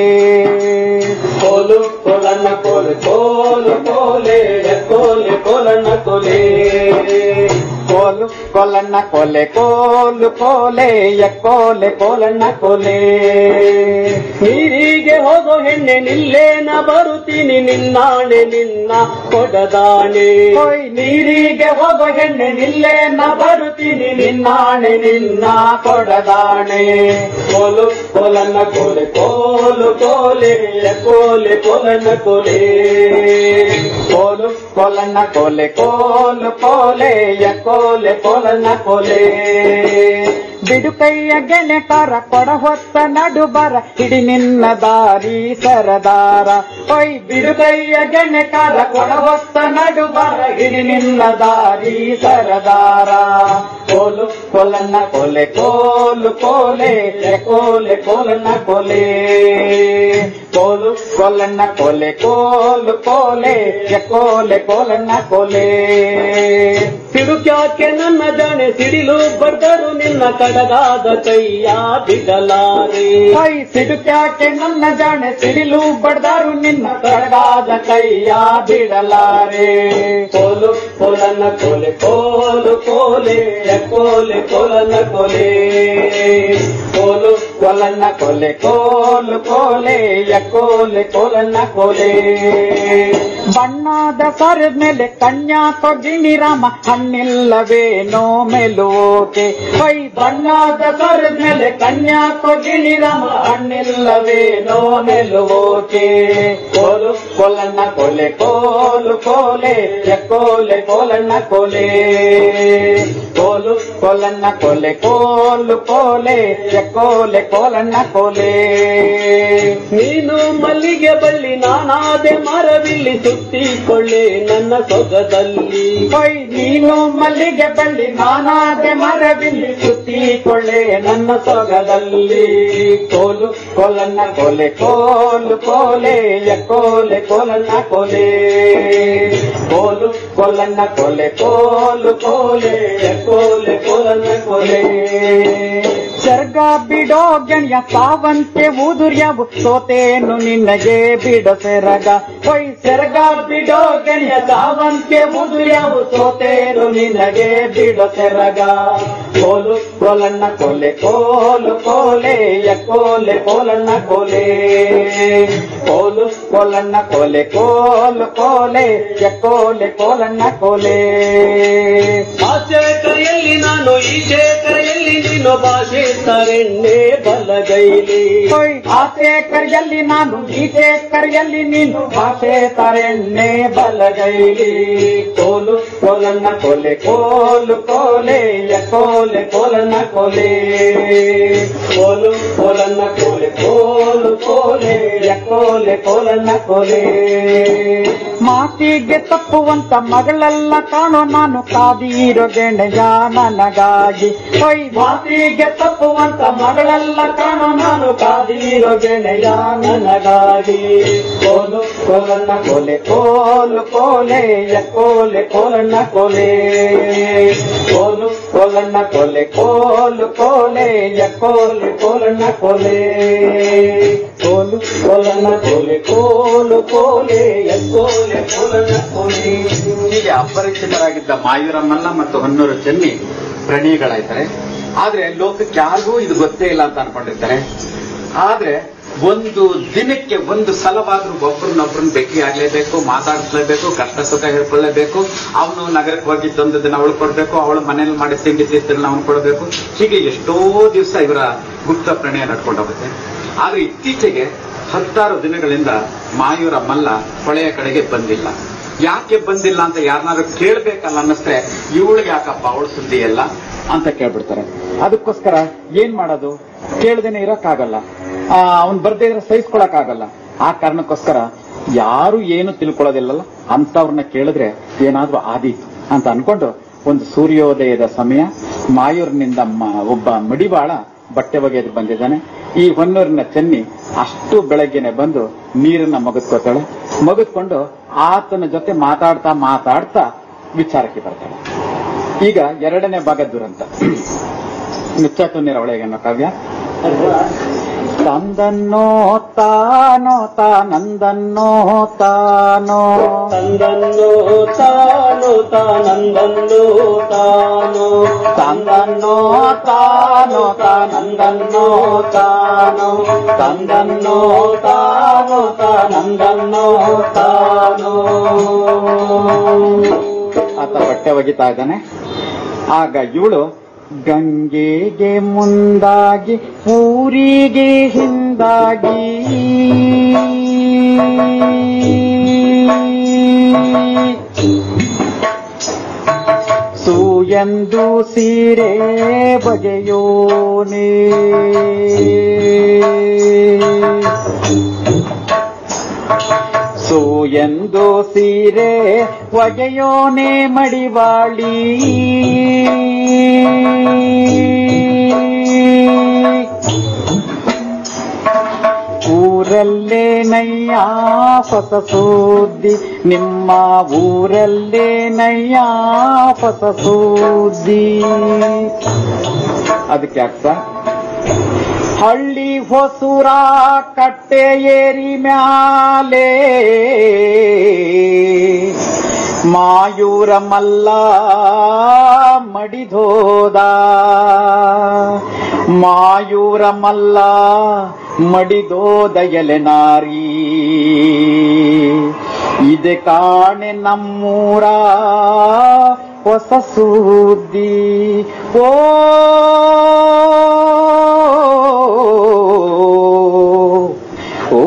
S3: ಕೋಲು ಕೋಲಣ್ಣ ಕೋಲೆ ಕೋಲು ಕೋಲೆ ಕೋಲೆ ಕೋಲಣ್ಣ ಕೋಲೆ
S2: ಕೋಲು ಕೋಲಣ್ಣ ಕೋಲೆ ಕೋಲು ಕೋಲೆ ಯ ಕೋಲೆ ಕೋಲಣ್ಣ ಕೋಲೆ
S3: ನೀರಿಗೆ ಹೋಗೋ ಹೆಣ್ಣೆ ನಿಲ್ಲೇನ ಬರುತ್ತೀನಿ ನಿನ್ನಾಣೆ ನಿನ್ನ ಕೊಡದಾಣೆ
S2: ಹೋಯ್ ನೀರಿಗೆ ಹೋಗೋ ಹೆಣ್ಣೆ ನಿಲ್ಲೇ ನ ಬರುತ್ತೀನಿ ನಿನ್ನಾಣೆ ನಿನ್ನ ಕೊಡದಾಣೆ
S3: ಕೋಲು ಕೋಲಣ್ಣ ಕೋಲೆ ಕೋಲು ಕೋಲೆ ಕೋಲೆ ಕೋಲಣ್ಣ ಕೋಲೆ
S2: ಕೋಲು ಕೋಲಣ್ಣ ಕೋಲೆ ಕೋಲು ಕೋಲೆ ಯ ಕೋಲೆ ಕೋಲಣ್ಣ ಕೋಲೆ ಬಿಡು ಕೈಯ ಗೆಳೆಕಾರ ಕೊಡ ಹೊತ್ತ ನಡು ಬರ ಹಿಡಿ ನಿನ್ನ ದಾರಿ ಸರದಾರ ಹೊಯ್ ಬಿಡು ಕೈಯ ಗೆಳೆಕಾರ ಕೊಡ ಹೊತ್ತ ನಡು ಬರ ಹಿಡಿ ನಿನ್ನ ದಾರಿ ಸರದಾರ ಕೋಲು ಕೋಲಣ್ಣ ಕೋಲೆ ಕೋಲು ಕೋಲೆ ಯ ಕೋಲೆ ಕೋಲಣ್ಣ ಕೋಲೆ ಕೋಲು ಕೋಲಣ್ಣ ಕೋಲೆ ಕೋಲು ಕೋಲೆ ಯ ಕೋಲೆ ಕೋಲಣ್ಣ ಕೋಲೆ
S3: ಸಿಡುಕ್ಯಾಕೆ ನನ್ನ ಜಾಣೆ ಸಿಡಿಲು ಬಡ್ದರು ನಿನ್ನ ಕಡಗಾದ ಕೈಯ ಬಿಡಲಾರೆ
S2: ಕೈ ಸಿಡುಕ್ಯಾಕೆ ನನ್ನ ಜಾಣೆ ಸಿಡಿಲು ಬಡ್ದಾರು ನಿನ್ನ ಕಡಗಾದ ಕೈಯ ಬಿಡಲಾರೆ
S3: ಕೋಲು ಕೋಲನ್ನ ಕೋಲೆ ಕೋಲು ಕೋಲೆ ಕೋಲೆ ಕೋಲನ್ನ ಕೋಲೆ ಕೋಲು
S2: ಕೊಲನ್ನ ಕೊಲೆ ಕೋಲು ಕೋಲೆ ಕೋಲೆ ಕೋಲನ್ನ ಕೋಲೆ ಬಣ್ಣದ ಸರದ ಮೇಲೆ ಕನ್ಯಾ ತೊಗಿಣಿ ರಾಮ ಹಣ್ಣಿಲ್ಲವೇನೋ ಮೆಲುವೋಕೆ ಕೈ ಬಣ್ಣದ ಸರದ ಮೇಲೆ ಕನ್ಯಾ ತೊಗಿಣಿ ರಾಮ ಹಣ್ಣಿಲ್ಲವೇನೋ ಮೆಲುವೋಕೆ ಕೋಲು ಕೊಲನ್ನ ಕೊಲೆ ಕೋಲು ಕೋಲೆ ಕೋಲೆ ಕೋಲನ್ನ ಕೊಲೆ ಕೋಲು ಕೊಲನ್ನ ಕೊಲೆ ಕೋಲು ಕೋಲೆ ಕೋಲೆ ಕೋಲನ್ನ ಕೊಲೆ
S3: ನೀನು ಮಲ್ಲಿಗೆ ಬಳ್ಳಿ ನಾನಾದೆ ಮರವಿಲ್ಲಿ ಸುತ್ತಿಕೊಳ್ಳೆ ನನ್ನ ಸೊಗದಲ್ಲಿ
S2: ಹೊಯ್ ನೀನು ಮಲ್ಲಿಗೆ ಬಳ್ಳಿ ನಾನಾದೆ ಮರವಿಲ್ಲಿ ಸುತ್ತಿಕೊಳ್ಳೆ ನನ್ನ ಸೊಗದಲ್ಲಿ ಕೋಲು ಕೋಲನ್ನ ಕೊಲೆ ಕೋಲು ಕೋಲೆ ಕೋಲೆ ಕೋಲನ್ನ ಕೊಲೆ ಕೋಲು ಕೋಲನ್ನ ಕೊಲೆ ಕೋಲು ಕೋಲೆ ಕೋಲೆ ಕೋಲನ್ನ ಕೊಲೆ ಸರ್ಗ ಬಿಡೋ ಗೆಣೆಯ ಸಾವಂತೆ ಊದುರ್ಯವು ಸೋತೇನು ನಿನ್ನಗೆ ಬಿಡೋ ಸೆರಗ ಹೊಯ್ ಸೆರಗ ಬಿಡೋ ಗೆಣೆಯ ಸಾವಂತೆ ಊದುರ್ಯವು ಸೋತೇನು ನಿನಗೆ ಬಿಡೋ ಸೆರಗ ಕೋಲು ಕೋಲನ್ನ ಕೊಲೆ ಕೋಲು ಕೋಲೆ ಕೋಲೆ ಕೋಲನ್ನ ಕೊಲೆ ಕೋಲು ಕೋಲನ್ನ ಕೊಲೆ ಕೋಲು ಕೋಲೆ ಕೋಲೆ ಕೋಲನ್ನ ಕೊಲೆ
S3: ಆಚೆ ಕರೆಯಲ್ಲಿ ನಾನು ಈಚೆ ಕರೆಯಲ್ಲಿ ನೀನು ಭಾಷೆ ತರೆಣ್ಣೆ ಬಲಗೈಲಿ
S2: ಹೊಯ್ ಆಸೆ ಕರೆಯಲ್ಲಿ ನಾನು ಈಚೆ ಕರೆಯಲ್ಲಿ ನೀನು ಭಾಷೆ ತರೆಣ್ಣೆ ಬಲಗೈಲಿ ಕೋಲು ಕೋಲನ್ನ ಕೊಲೆ ಕೋಲು ಕೋಲೆ ಕೋಲೆ ಕೋಲನ್ನ ಕೊಲೆ ಕೋಲು ಕೋಲನ್ನ ಕೊಲೆ ಕೋಲು ಕೋಲೆ ಕೋಲೆ ಕೋಲನ್ನ ಕೊಲೆ ಮಾತಿಗೆ ತಪ್ಪುವಂತ ಮಗಳೆಲ್ಲ ಕಾಣೋ ನಾನು ಕಾದಿರೋ ಗೆಣೆಯ ನನಗಾಗಿ ಹೊಯ್ ಮಾತಿಗೆ ತಪ್ಪುವಂತ ಮಗಳೆಲ್ಲ ಕಾಣೋ ನಾನು ಕಾದಿರೋ ಗೆಣೆಯ ನನಗಾಗಿ ಕೋಲು ಕೋಲನ್ನ ಕೊಲೆ ಕೋಲು ಕೋಲೆ ಕೋಲೆ ಕೋಲನ್ನ ಕೊಲೆ ಕೋಲು ಕೋಲನ್ನ ಕೊಲೆ ಕೋಲು ಕೋಲೆ ಕೋಲೆ ಕೋಲನ್ನ ಕೊಲೆ ಕೋಲು ಕೋಲನ್ನ ಕೊಲೆ ಕೋಲು ಕೋಲೆ ಕೋಲೆ ಕೋಲನ್ನ ಕೊಲೆ ಹೀಗೆ ಅಪರಿಚಿತರಾಗಿದ್ದ ಮಾಯೂರಮ್ಮಲ್ಲ ಮತ್ತು ಹೊನ್ನೂರು ಚೆನ್ನಿ ಪ್ರಣೀಗಳಾಯ್ತಾರೆ ಆದ್ರೆ ಲೋಕಕ್ಕೆ ಯಾರಿಗೂ ಇದು ಗೊತ್ತೇ ಇಲ್ಲ ಅಂತ ಅನ್ಕೊಂಡಿರ್ತಾರೆ ಆದ್ರೆ ಒಂದು ದಿನಕ್ಕೆ ಒಂದು ಸಲವಾದ್ರೂ ಒಬ್ಬರನ್ನೊಬ್ಬರನ್ನ ಭೇಟಿ ಆಗ್ಲೇಬೇಕು ಮಾತಾಡಿಸ್ಲೇಬೇಕು ಕಷ್ಟ ಸುಖ ಹೇಳ್ಕೊಳ್ಳೇಬೇಕು ಅವನು ನಗರಕ್ಕೆ ಹೋಗಿ ಒಂದು ದಿನ ಅವಳು ಕೊಡ್ಬೇಕು ಅವಳು ಮನೇಲಿ ಮಾಡಿ ತಿಂಡಿ ತಿಂತಿರನ್ನ ಅವನು ಕೊಡಬೇಕು ಹೀಗೆ ಎಷ್ಟೋ ದಿವಸ ಇವರ ಗುಪ್ತ ಪ್ರಣಯ ನಡ್ಕೊಂಡು ಹೋಗುತ್ತೆ ಆದ್ರೆ ಇತ್ತೀಚೆಗೆ ಹತ್ತಾರು ದಿನಗಳಿಂದ ಮಾಯೂರ ಮಲ್ಲ ಹೊಳೆಯ ಕಡೆಗೆ ಬಂದಿಲ್ಲ ಯಾಕೆ ಬಂದಿಲ್ಲ ಅಂತ ಯಾರನ್ನಾದ್ರೂ ಕೇಳ್ಬೇಕಲ್ಲ ಅನ್ನಿಸ್ರೆ ಇವಳಿಗೆ ಯಾಕಪ್ಪ ಅವಳು ಸುದ್ದಿ ಎಲ್ಲ ಅಂತ ಕೇಳ್ಬಿಡ್ತಾರೆ ಅದಕ್ಕೋಸ್ಕರ ಏನ್ ಮಾಡೋದು ಕೇಳ್ದೇನೆ ಇರಕ್ಕಾಗಲ್ಲ ಅವ್ನ್ ಬರ್ದೇ ಇದ್ರೆ ಸಹಿಸ್ಕೊಳಕ್ಕಾಗಲ್ಲ ಆ ಕಾರಣಕ್ಕೋಸ್ಕರ ಯಾರು ಏನು ತಿಳ್ಕೊಳ್ಳೋದಿಲ್ಲಲ್ಲ ಅಂತವ್ರನ್ನ ಕೇಳಿದ್ರೆ ಏನಾದ್ರೂ ಆದೀತು ಅಂತ ಅನ್ಕೊಂಡು ಒಂದು ಸೂರ್ಯೋದಯದ ಸಮಯ ಮಾಯೂರ್ನಿಂದ ಮ- ಒಬ್ಬ ಮಡಿವಾಳ ಬಟ್ಟೆ ಒಗೆದು ಬಂದಿದ್ದಾನೆ ಈ ಹೊನ್ನೂರಿನ ಚೆನ್ನಿ ಅಷ್ಟು ಬೆಳಗ್ಗೆನೆ ಬಂದು ನೀರನ್ನ ಮಗದ್ಕೋತಾಳೆ ಮಗದ್ಕೊಂಡು ಆತನ ಜೊತೆ ಮಾತಾಡ್ತಾ ಮಾತಾಡ್ತಾ ವಿಚಾರಕ್ಕೆ ಬರ್ತಾಳೆ ಈಗ ಎರಡನೇ ಭಾಗ ದುರಂತ ಮುಚ್ಚಾತು ನೀರ ಒಳಗೆ ಅನ್ನೋ ಕಾವ್ಯ ತಂದನ್ನೋ ತಾನೋ ತಾನಂದನ್ನೋ ತಾನೋ
S3: ತಂದನ್ನು ತಾನು ತಾನಂದನ್ನು ತಾನು
S2: ತಂದನ್ನೋ ತಾನೋ ತಾನಂದನ್ನೋ ತಾನೋ ತಂದನ್ನೋ ತಾನೋ ತಾನಂದನ್ನೋ ತಾನೋ ಆತ ಬಟ್ಟೆ ಒಗಿತಾ ಇದ್ದಾನೆ ಆಗ ಇವಳು ಗಂಗೆಗೆ ಮುಂದಾಗಿ ಊರಿಗೆ ಹಿಂದಾಗಿ ಸೂಯಂದು ಸೀರೆ ಬಗೆಯೋನೇ ಸೂಯಂದು ಸೀರೆ ಒಗೆಯೋನೆ ಮಡಿವಾಳಿ ಊರಲ್ಲೇ ನಯ್ಯ ಹೊಸ ಸುದ್ದಿ ನಿಮ್ಮ ಊರಲ್ಲೇ ನಯ್ಯ ಹೊಸ ಸುದ್ದಿ ಅದಕ್ಕೆ ಅರ್ಥ ಹಳ್ಳಿ ಹೊಸೂರ ಕಟ್ಟೆ ಏರಿ ಮ್ಯಾಲೆ ಮಾಯೂರ ಮಲ್ಲ ಮಡಿದೋದ ಮಾಯೂರ ಮಲ್ಲ ಮಡಿದೋದಯಲೆ ನಾರಿ ಇದೆ ಕಾಣೆ ನಮ್ಮೂರ ಹೊಸ ಸುದ್ದಿ ಓ ಓ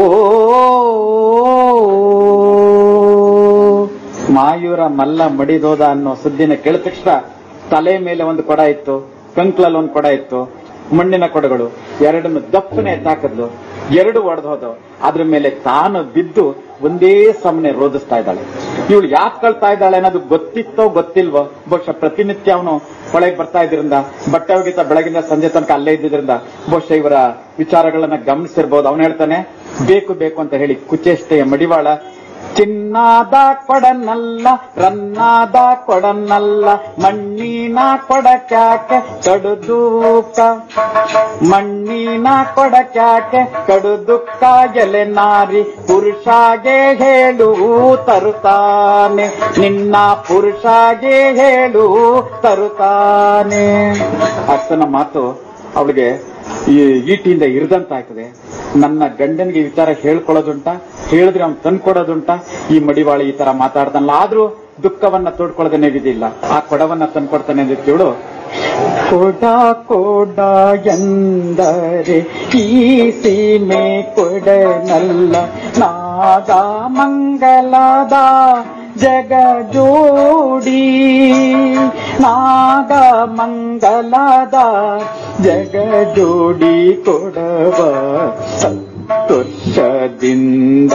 S2: ಮಾಯೂರ ಮಲ್ಲ ಮಡಿದೋದ ಅನ್ನೋ ಸುದ್ದಿನ ಕೇಳಿದ ತಕ್ಷಣ ತಲೆ ಮೇಲೆ ಒಂದು ಕೊಡ ಇತ್ತು ಕಂಕ್ಲಲ್ಲಿ ಒಂದು ಕೊಡ ಇತ್ತು ಮಣ್ಣಿನ ಕೊಡಗಳು ಎರಡನ್ನು ದಪ್ಪನೆ ಎತ್ತಾಕದ್ಲು ಎರಡು ಒಡೆದು ಹೋದವು ಅದ್ರ ಮೇಲೆ ತಾನು ಬಿದ್ದು ಒಂದೇ ಸಮನೆ ರೋಧಿಸ್ತಾ ಇದ್ದಾಳೆ ಇವಳು ಯಾಕೆ ಕಳ್ತಾ ಇದ್ದಾಳೆ ಅನ್ನೋದು ಗೊತ್ತಿತ್ತೋ ಗೊತ್ತಿಲ್ವೋ ಬಹುಶಃ ಪ್ರತಿನಿತ್ಯ ಅವನು ಹೊಳೆಗೆ ಬರ್ತಾ ಇದ್ರಿಂದ ಬಟ್ಟೆ ಒಗಿತ ಬೆಳಗಿನ ಸಂಜೆ ತನಕ ಅಲ್ಲೇ ಇದ್ದಿದ್ರಿಂದ ಬಹುಶಃ ಇವರ ವಿಚಾರಗಳನ್ನ ಗಮನಿಸಿರ್ಬೋದು ಅವನು ಹೇಳ್ತಾನೆ ಬೇಕು ಬೇಕು ಅಂತ ಹೇಳಿ ಕುಚೇಷ್ಟೆಯ ಮಡಿವಾಳ ಚಿನ್ನಾದ ಕೊಡನಲ್ಲ ರನ್ನಾದ ಕೊಡನಲ್ಲ ಮಣ್ಣಿನ ಕೊಡಕ್ಯಾಕೆ ಕಡುದೂಕ ಮಣ್ಣಿನ ಕೊಡಕ್ಯಾಕೆ ಕಡುದುಕ್ಕ ಎಲೆ ನಾರಿ ಪುರುಷಾಗೆ ಹೇಳು ತರುತ್ತಾನೆ ನಿನ್ನ ಪುರುಷಾಗೆ ಹೇಳು ತರುತ್ತಾನೆ ಅರ್ಥನ ಮಾತು ಅವಳಿಗೆ ಈ ಈಟಿಯಿಂದ ಇರಿದಂತಾಗ್ತದೆ ನನ್ನ ಗಂಡನಿಗೆ ಈ ವಿಚಾರ ಹೇಳ್ಕೊಳ್ಳೋದುಂಟ ಹೇಳಿದ್ರೆ ಅವ್ನು ತಂದ್ಕೊಡೋದುಂಟ ಈ ಮಡಿವಾಳಿ ಈ ತರ ಮಾತಾಡ್ದಲ್ಲ ಆದ್ರೂ ದುಃಖವನ್ನ ತೋಡ್ಕೊಳ್ಳೋದನ್ನೇ ವಿಧಿಲ್ಲ ಆ ಕೊಡವನ್ನ ತಂದ್ಕೊಡ್ತಾನೆ ಅಂತ ಕೇಳು ಕೊಡ ಕೊಡ ಎಂದರೆ ಈ ಸೀಮೆ ಕೊಡನಲ್ಲ ನಾಗ ಮಂಗಲದ ಜಗ ಜೋಡಿ ನಾಗ ಮಂಗಲದ ಜಗ ಜೋಡಿ ಕೊಡವ ವರ್ಷದಿಂದ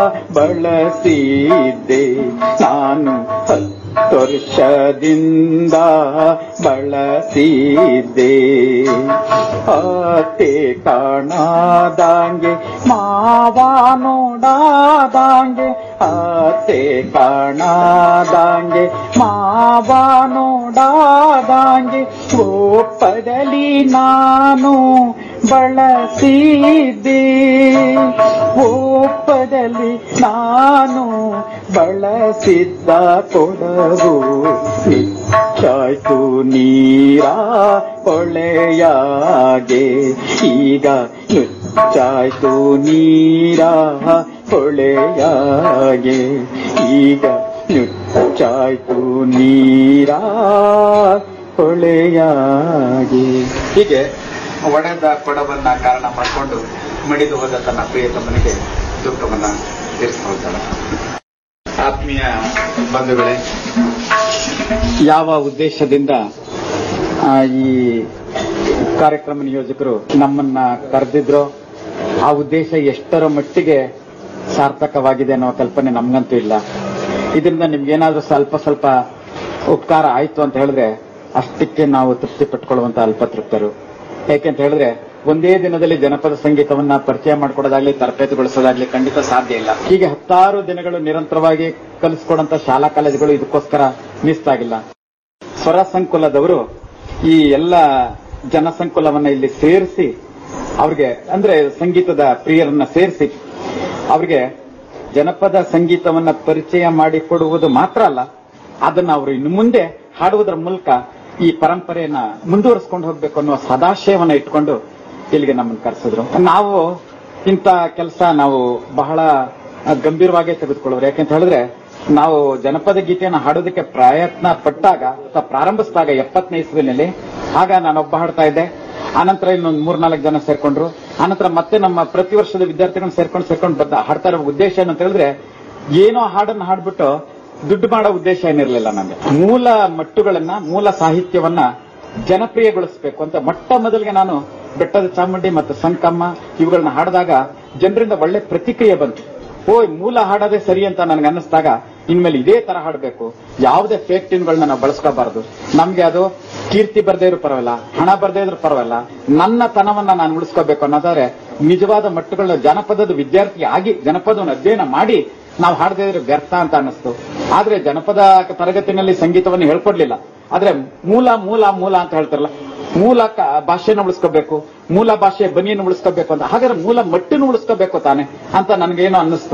S2: ಬಳಸಿದ್ದೆ ನಾನು ವರ್ಷದಿಂದ ಬಳಸಿದ್ದೆ ಅತ್ತೆ ಕಾಣಾದಂಗೆ ಮಾವ ನೋಡಾದಂಗೆ ಅತ್ತೆ ಕಾಣಾದಂಗೆ ಮಾವ ನೋಡಾದಂಗೆ ಒಪ್ಪದಲಿ ನಾನು ಬಳಸಿದ್ದೆ ಒಪ್ಪದಲ್ಲಿ ನಾನು ಬಳಸಿದ್ದ ಕೊಡವು ನಿಚ್ಚಾಯ್ತು ನೀರ ಹೊಳೆಯಾಗೆ ಈಗ ನುಚ್ಚಾಯ್ತು ನೀರ ಹೊಳೆಯಾಗೆ ಈಗ ನುಚ್ಚಾಯ್ತು ನೀರ ಹೊಳೆಯಾಗೆ ಹೀಗೆ ಒಡೆದ ಕೊಡವನ್ನ ಕಾರಣ ಮಾಡಿಕೊಂಡು ಮಡಿದು ಹೋದ ತನ್ನ ಪ್ರಿಯತಮನಿಗೆ ದುಃಖವನ್ನ ತೀರಿಸ್ಕೊಳ್ತಾಳೆ ಆತ್ಮೀಯ ಬಂಧುಗಳೇ ಯಾವ ಉದ್ದೇಶದಿಂದ ಆ, ಈ ಕಾರ್ಯಕ್ರಮ ನಿಯೋಜಕರು ನಮ್ಮನ್ನ ಕರೆದಿದ್ರು ಆ ಉದ್ದೇಶ ಎಷ್ಟರ ಮಟ್ಟಿಗೆ ಸಾರ್ಥಕವಾಗಿದೆ ಅನ್ನೋ ಕಲ್ಪನೆ ನಮ್ಗಂತೂ ಇಲ್ಲ ಇದರಿಂದ ನಿಮ್ಗೇನಾದ್ರೂ ಸ್ವಲ್ಪ ಸ್ವಲ್ಪ ಉಪಕಾರ ಆಯ್ತು ಅಂತ ಹೇಳಿದ್ರೆ ಅಷ್ಟಕ್ಕೆ ನಾವು ತೃಪ್ತಿ ಪಟ್ಕೊಳ್ಳುವಂತ ಅಲ್ಪತೃಪ್ತರು ಯಾಕೆಂತ ಹೇಳಿದ್ರೆ ಒಂದೇ ದಿನದಲ್ಲಿ ಜನಪದ ಸಂಗೀತವನ್ನ ಪರಿಚಯ ಮಾಡಿಕೊಡೋದಾಗ್ಲಿ ತರಬೇತಿಗೊಳಿಸೋದಾಗ್ಲಿ ಖಂಡಿತ ಸಾಧ್ಯ ಇಲ್ಲ ಹೀಗೆ ಹತ್ತಾರು ದಿನಗಳು ನಿರಂತರವಾಗಿ ಕಲಿಸ್ಕೊಡಂತ ಶಾಲಾ ಕಾಲೇಜುಗಳು ಇದಕ್ಕೋಸ್ಕರ ಮೀಸಲಾಗಿಲ್ಲ ಸ್ವರ ಸಂಕುಲದವರು ಈ ಎಲ್ಲ ಜನಸಂಕುಲವನ್ನ ಇಲ್ಲಿ ಸೇರಿಸಿ ಅವ್ರಿಗೆ ಅಂದ್ರೆ ಸಂಗೀತದ ಪ್ರಿಯರನ್ನ ಸೇರಿಸಿ ಅವ್ರಿಗೆ ಜನಪದ ಸಂಗೀತವನ್ನ ಪರಿಚಯ ಮಾಡಿಕೊಡುವುದು ಮಾತ್ರ ಅಲ್ಲ ಅದನ್ನ ಅವರು ಇನ್ನು ಮುಂದೆ ಹಾಡುವುದರ ಮೂಲಕ ಈ ಪರಂಪರೆಯನ್ನ ಮುಂದುವರಿಸಿಕೊಂಡು ಹೋಗ್ಬೇಕು ಅನ್ನುವ ಸದಾಶಯವನ್ನ ಇಟ್ಕೊಂಡು ಇಲ್ಲಿಗೆ ನಮ್ಮನ್ನು ಕರೆಸಿದ್ರು ನಾವು ಇಂಥ ಕೆಲಸ ನಾವು ಬಹಳ ಗಂಭೀರವಾಗಿ ತೆಗೆದುಕೊಳ್ಳೋರು ಯಾಕೆಂತ ಹೇಳಿದ್ರೆ ನಾವು ಜನಪದ ಗೀತೆಯನ್ನು ಹಾಡೋದಕ್ಕೆ ಪ್ರಯತ್ನ ಪಟ್ಟಾಗ ಅಥವಾ ಪ್ರಾರಂಭಿಸಿದಾಗ ಎಪ್ಪತ್ತನೇ ಇಸ್ವಿನಲ್ಲಿ ಆಗ ನಾನೊಬ್ಬ ಹಾಡ್ತಾ ಇದ್ದೆ ಆನಂತರ ಇನ್ನೊಂದು ಮೂರ್ನಾಲ್ಕು ಜನ ಸೇರ್ಕೊಂಡ್ರು ಆನಂತರ ಮತ್ತೆ ನಮ್ಮ ಪ್ರತಿ ವರ್ಷದ ವಿದ್ಯಾರ್ಥಿಗಳನ್ನ ಸೇರ್ಕೊಂಡು ಸೇರ್ಕೊಂಡು ಬಂದ ಹಾಡ್ತಾ ಇರೋ ಉದ್ದೇಶ ಏನಂತ ಹೇಳಿದ್ರೆ ಏನೋ ಹಾಡನ್ನ ಹಾಡ್ಬಿಟ್ಟು ದುಡ್ಡು ಮಾಡೋ ಉದ್ದೇಶ ಏನಿರಲಿಲ್ಲ ನನಗೆ ಮೂಲ ಮಟ್ಟುಗಳನ್ನ ಮೂಲ ಸಾಹಿತ್ಯವನ್ನ ಜನಪ್ರಿಯಗೊಳಿಸಬೇಕು ಅಂತ ಮೊಟ್ಟ ಮೊದಲಿಗೆ ನಾನು ಬೆಟ್ಟದ ಚಾಮುಂಡಿ ಮತ್ತು ಸಂಕಮ್ಮ ಇವುಗಳನ್ನ ಹಾಡಿದಾಗ ಜನರಿಂದ ಒಳ್ಳೆ ಪ್ರತಿಕ್ರಿಯೆ ಬಂತು ಓ ಮೂಲ ಹಾಡೋದೇ ಸರಿ ಅಂತ ನನಗೆ ಅನ್ನಿಸ್ದಾಗ ಇನ್ಮೇಲೆ ಇದೇ ತರ ಹಾಡಬೇಕು ಯಾವುದೇ ಫೇಕ್ ಟ್ಯೂನ್ಗಳನ್ನ ನಾವು ಬಳಸ್ಕೋಬಾರದು ನಮ್ಗೆ ಅದು ಕೀರ್ತಿ ಬರ್ದೇ ಇದ್ರು ಪರವಾಗಿಲ್ಲ ಹಣ ಬರ್ದೇ ಇದ್ರು ಪರವಾಗಿಲ್ಲ ನನ್ನ ತನವನ್ನ ನಾನು ಉಳಿಸ್ಕೋಬೇಕು ಅನ್ನೋದಾದ್ರೆ ನಿಜವಾದ ಮಟ್ಟಗಳನ್ನ ಜನಪದದ ವಿದ್ಯಾರ್ಥಿ ಆಗಿ ಜನಪದವನ್ನು ಅಧ್ಯಯನ ಮಾಡಿ ನಾವು ಹಾಡದೇ ಇದ್ರೆ ವ್ಯರ್ಥ ಅಂತ ಅನ್ನಿಸ್ತು ಆದ್ರೆ ಜನಪದ ತರಗತಿನಲ್ಲಿ ಸಂಗೀತವನ್ನು ಹೇಳ್ಕೊಡ್ಲಿಲ್ಲ ಆದ್ರೆ ಮೂಲ ಮೂಲ ಮೂಲ ಅಂತ ಹೇಳ್ತಾರಲ್ಲ ಮೂಲ ಕ- ಭಾಷೆನ ಉಳಿಸ್ಕೋಬೇಕು ಮೂಲ ಭಾಷೆ ಬನಿಯನ್ನು ಉಳಿಸ್ಕೋಬೇಕು ಅಂತ ಹಾಗಾದ್ರೆ ಮೂಲ ಮಟ್ಟಿನ ಉಳಿಸ್ಕೋಬೇಕು ತಾನೆ ಅಂತ ನನಗೇನೋ ಅನ್ನಿಸ್ತು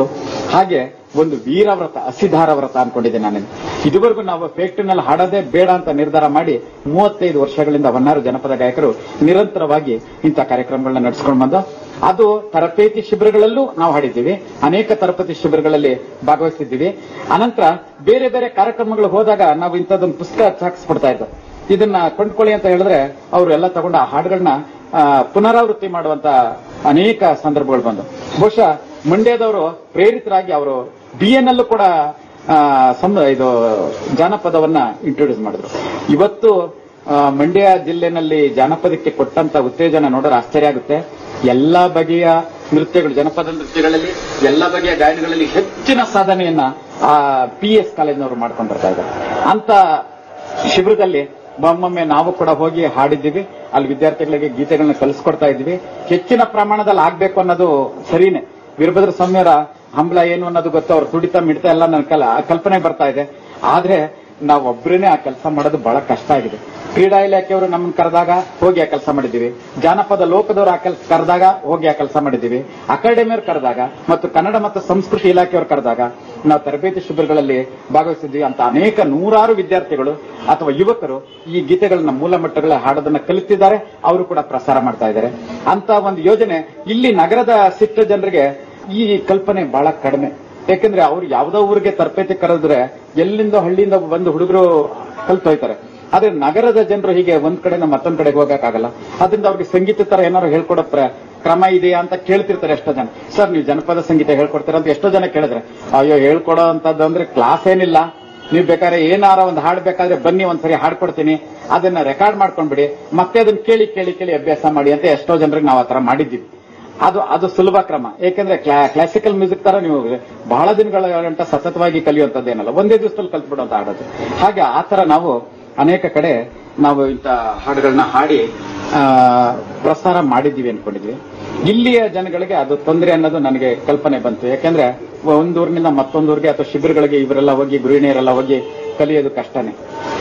S2: ಹಾಗೆ ಒಂದು ವೀರವ್ರತ ಹಸಿಧಾರ ವ್ರತ ಅನ್ಕೊಂಡಿದ್ದೆ ನಾನು ಇದುವರೆಗೂ ನಾವು ಫ್ಯಾಕ್ಟ್ರಿನಲ್ಲಿ ಹಾಡೋದೇ ಬೇಡ ಅಂತ ನಿರ್ಧಾರ ಮಾಡಿ ಮೂವತ್ತೈದು ವರ್ಷಗಳಿಂದ ಹೊನ್ನಾರು ಜನಪದ ಗಾಯಕರು ನಿರಂತರವಾಗಿ ಇಂಥ ಕಾರ್ಯಕ್ರಮಗಳನ್ನ ನಡೆಸ್ಕೊಂಡು ಬಂದು ಅದು ತರಬೇತಿ ಶಿಬಿರಗಳಲ್ಲೂ ನಾವು ಹಾಡಿದ್ದೀವಿ ಅನೇಕ ತರಬೇತಿ ಶಿಬಿರಗಳಲ್ಲಿ ಭಾಗವಹಿಸಿದ್ದೀವಿ ಅನಂತರ ಬೇರೆ ಬೇರೆ ಕಾರ್ಯಕ್ರಮಗಳು ಹೋದಾಗ ನಾವು ಇಂಥದ್ದೊಂದು ಪುಸ್ತಕ ಹಾಕಿಸ್ಬಿಡ್ತಾ ಇದ್ದೋ ಇದನ್ನ ಕೊಂಡ್ಕೊಳ್ಳಿ ಅಂತ ಹೇಳಿದ್ರೆ ಅವರು ಎಲ್ಲ ತಗೊಂಡು ಆ ಹಾಡುಗಳನ್ನ ಆ, ಪುನರಾವೃತ್ತಿ ಮಾಡುವಂತ ಅನೇಕ ಸಂದರ್ಭಗಳು ಬಂದು ಬಹುಶಃ ಮಂಡ್ಯದವರು ಪ್ರೇರಿತರಾಗಿ ಅವರು ಬಿ ಎನ್ ಅಲ್ಲೂ ಕೂಡ ಆ, ಸಂ- ಇದು ಜಾನಪದವನ್ನ ಇಂಟ್ರೊಡ್ಯೂಸ್ ಮಾಡಿದ್ರು ಇವತ್ತು ಆ, ಮಂಡ್ಯ ಜಿಲ್ಲೆನಲ್ಲಿ ಜಾನಪದಕ್ಕೆ ಕೊಟ್ಟಂತ ಉತ್ತೇಜನ ನೋಡಿದ್ರೆ ಆಶ್ಚರ್ಯ ಆಗುತ್ತೆ ಎಲ್ಲಾ ಬಗೆಯ ನೃತ್ಯಗಳು ಜನಪದ ನೃತ್ಯಗಳಲ್ಲಿ ಎಲ್ಲ ಬಗೆಯ ಗಾಯನಗಳಲ್ಲಿ ಹೆಚ್ಚಿನ ಸಾಧನೆಯನ್ನ ಆ ಪಿ ಎಸ್ ಕಾಲೇಜಿನವರು ಮಾಡ್ಕೊಂಡು ಬರ್ತಾ ಇದ್ದಾರೆ ಅಂತ ಶಿಬಿರದಲ್ಲಿ ಒಮ್ಮೊಮ್ಮೆ ನಾವು ಕೂಡ ಹೋಗಿ ಹಾಡಿದ್ದೀವಿ ಅಲ್ಲಿ ವಿದ್ಯಾರ್ಥಿಗಳಿಗೆ ಗೀತೆಗಳನ್ನ ಕಲಿಸ್ಕೊಡ್ತಾ ಇದ್ವಿ ಹೆಚ್ಚಿನ ಪ್ರಮಾಣದಲ್ಲಿ ಆಗ್ಬೇಕು ಅನ್ನೋದು ಸರಿನೇ ವೀರಭದ್ರ ಸ್ವಾಮಿಯವರ ಹಂಬಲ ಏನು ಅನ್ನೋದು ಗೊತ್ತು ಅವ್ರ ತುಡಿತ ಮಿಡಿತ ಎಲ್ಲ ನನ್ನ ಕಲ ಕಲ್ಪನೆ ಬರ್ತಾ ಇದೆ ಆದ್ರೆ ನಾವು ಒಬ್ಬರೇನೆ ಆ ಕೆಲಸ ಮಾಡೋದು ಬಹಳ ಕಷ್ಟ ಆಗಿದೆ ಕ್ರೀಡಾ ಇಲಾಖೆಯವರು ನಮ್ಮನ್ನ ಕರೆದಾಗ ಹೋಗಿ ಆ ಕೆಲಸ ಮಾಡಿದ್ದೀವಿ ಜಾನಪದ ಲೋಕದವರು ಆ ಕೆಲಸ ಕರೆದಾಗ ಹೋಗಿ ಆ ಕೆಲಸ ಮಾಡಿದ್ದೀವಿ ಅಕಾಡೆಮಿಯವ್ರು ಕರೆದಾಗ ಮತ್ತು ಕನ್ನಡ ಮತ್ತು ಸಂಸ್ಕೃತಿ ಇಲಾಖೆಯವರು ಕರೆದಾಗ ನಾವು ತರಬೇತಿ ಶಿಬಿರಗಳಲ್ಲಿ ಭಾಗವಹಿಸಿದ್ವಿ ಅಂತ ಅನೇಕ ನೂರಾರು ವಿದ್ಯಾರ್ಥಿಗಳು ಅಥವಾ ಯುವಕರು ಈ ಗೀತೆಗಳನ್ನ ಮೂಲ ಮಟ್ಟಗಳ ಹಾಡೋದನ್ನ ಕಲಿತಿದ್ದಾರೆ ಅವರು ಕೂಡ ಪ್ರಸಾರ ಮಾಡ್ತಾ ಇದ್ದಾರೆ ಅಂತ ಒಂದು ಯೋಜನೆ ಇಲ್ಲಿ ನಗರದ ಸಿಟ್ಟ ಜನರಿಗೆ ಈ ಕಲ್ಪನೆ ಬಹಳ ಕಡಿಮೆ ಯಾಕಂದ್ರೆ ಅವ್ರು ಯಾವ್ದೋ ಊರಿಗೆ ತರಬೇತಿ ಕರೆದ್ರೆ ಎಲ್ಲಿಂದ ಹಳ್ಳಿಯಿಂದ ಬಂದು ಹುಡುಗರು ಕಲ್ತೋಯ್ತಾರೆ ಆದ್ರೆ ನಗರದ ಜನರು ಹೀಗೆ ಒಂದ್ ಕಡೆಯಿಂದ ಮತ್ತೊಂದ್ ಕಡೆಗೆ ಹೋಗಕ್ಕಾಗಲ್ಲ ಅದರಿಂದ ಅವ್ರಿಗೆ ಸಂಗೀತ ತರ ಏನಾದ್ರು ಹೇಳ್ಕೊಡೋ ಪ್ರ- ಕ್ರಮ ಇದೆಯಾ ಅಂತ ಕೇಳ್ತಿರ್ತಾರೆ ಎಷ್ಟೋ ಜನ ಸರ್ ನೀವು ಜನಪದ ಸಂಗೀತ ಹೇಳ್ಕೊಡ್ತೀರಾ ಅಂತ ಎಷ್ಟೋ ಜನ ಕೇಳಿದ್ರೆ ಅಯ್ಯೋ ಹೇಳ್ಕೊಡೋ ಅಂತದ್ದು ಅಂದ್ರೆ ಕ್ಲಾಸ್ ಏನಿಲ್ಲ ನೀವು ಬೇಕಾದ್ರೆ ಏನಾರ ಒಂದು ಹಾಡ್ ಬೇಕಾದ್ರೆ ಬನ್ನಿ ಒಂದ್ಸರಿ ಹಾಡ್ಕೊಡ್ತೀನಿ ಅದನ್ನ ರೆಕಾರ್ಡ್ ಮಾಡ್ಕೊಂಡ್ಬಿಡಿ ಮತ್ತೆ ಅದನ್ನ ಕೇಳಿ ಕೇಳಿ ಕೇಳಿ ಅಭ್ಯಾಸ ಮಾಡಿ ಅಂತ ಎಷ್ಟೋ ಜನರಿಗೆ ನಾವು ಆತರ ಮಾಡಿದ್ದೀವಿ ಅದು ಅದು ಸುಲಭ ಕ್ರಮ ಏಕೆಂದ್ರೆ ಕ್ಲಾಸಿಕಲ್ ಮ್ಯೂಸಿಕ್ ತರ ನೀವು ಬಹಳ ದಿನಗಳ ಗಂಟ ಸತತವಾಗಿ ಕಲಿಯುವಂತದ್ದೇನಲ್ಲ ಒಂದೇ ದಿವಸದಲ್ಲಿ ಕಲ್ತ್ಬಿಡುವಂತ ಹಾಡೋದು ಹಾಗೆ ಆ ತರ ನಾವು ಅನೇಕ ಕಡೆ ನಾವು ಇಂಥ ಹಾಡುಗಳನ್ನ ಹಾಡಿ ಆ, ಪ್ರಸಾರ ಮಾಡಿದ್ದೀವಿ ಅನ್ಕೊಂಡಿದ್ವಿ ಇಲ್ಲಿಯ ಜನಗಳಿಗೆ ಅದು ತೊಂದರೆ ಅನ್ನೋದು ನನಗೆ ಕಲ್ಪನೆ ಬಂತು ಯಾಕೆಂದ್ರೆ ಒಂದೂರಿನಿಂದ ಮತ್ತೊಂದೂರಿಗೆ ಅಥವಾ ಶಿಬಿರಗಳಿಗೆ ಇವರೆಲ್ಲ ಹೋಗಿ ಗೃಹಿಣಿಯರೆಲ್ಲ ಹೋಗಿ ಕಲಿಯೋದು ಕಷ್ಟನೇ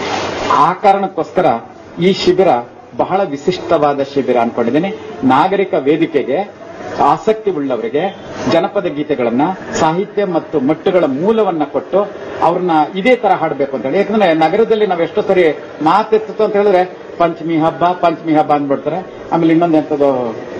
S2: ಆ ಕಾರಣಕ್ಕೋಸ್ಕರ ಈ ಶಿಬಿರ ಬಹಳ ವಿಶಿಷ್ಟವಾದ ಶಿಬಿರ ಅನ್ಕೊಂಡಿದ್ದೀನಿ ನಾಗರಿಕ ವೇದಿಕೆಗೆ ಆಸಕ್ತಿ ಉಳ್ಳವರಿಗೆ ಜನಪದ ಗೀತೆಗಳನ್ನ ಸಾಹಿತ್ಯ ಮತ್ತು ಮಟ್ಟುಗಳ ಮೂಲವನ್ನ ಕೊಟ್ಟು ಅವ್ರನ್ನ ಇದೇ ತರ ಹಾಡಬೇಕು ಅಂತ ಹೇಳಿ ಯಾಕಂದ್ರೆ ನಗರದಲ್ಲಿ ನಾವು ಎಷ್ಟೋ ಸರಿ ಮಾತೆತ್ತಿತ್ತು ಅಂತ ಹೇಳಿದ್ರೆ ಪಂಚಮಿ ಹಬ್ಬ ಪಂಚಮಿ ಹಬ್ಬ ಅಂದ್ಬಿಡ್ತಾರೆ ಆಮೇಲೆ ಇನ್ನೊಂದು ಎಂತದ್ದು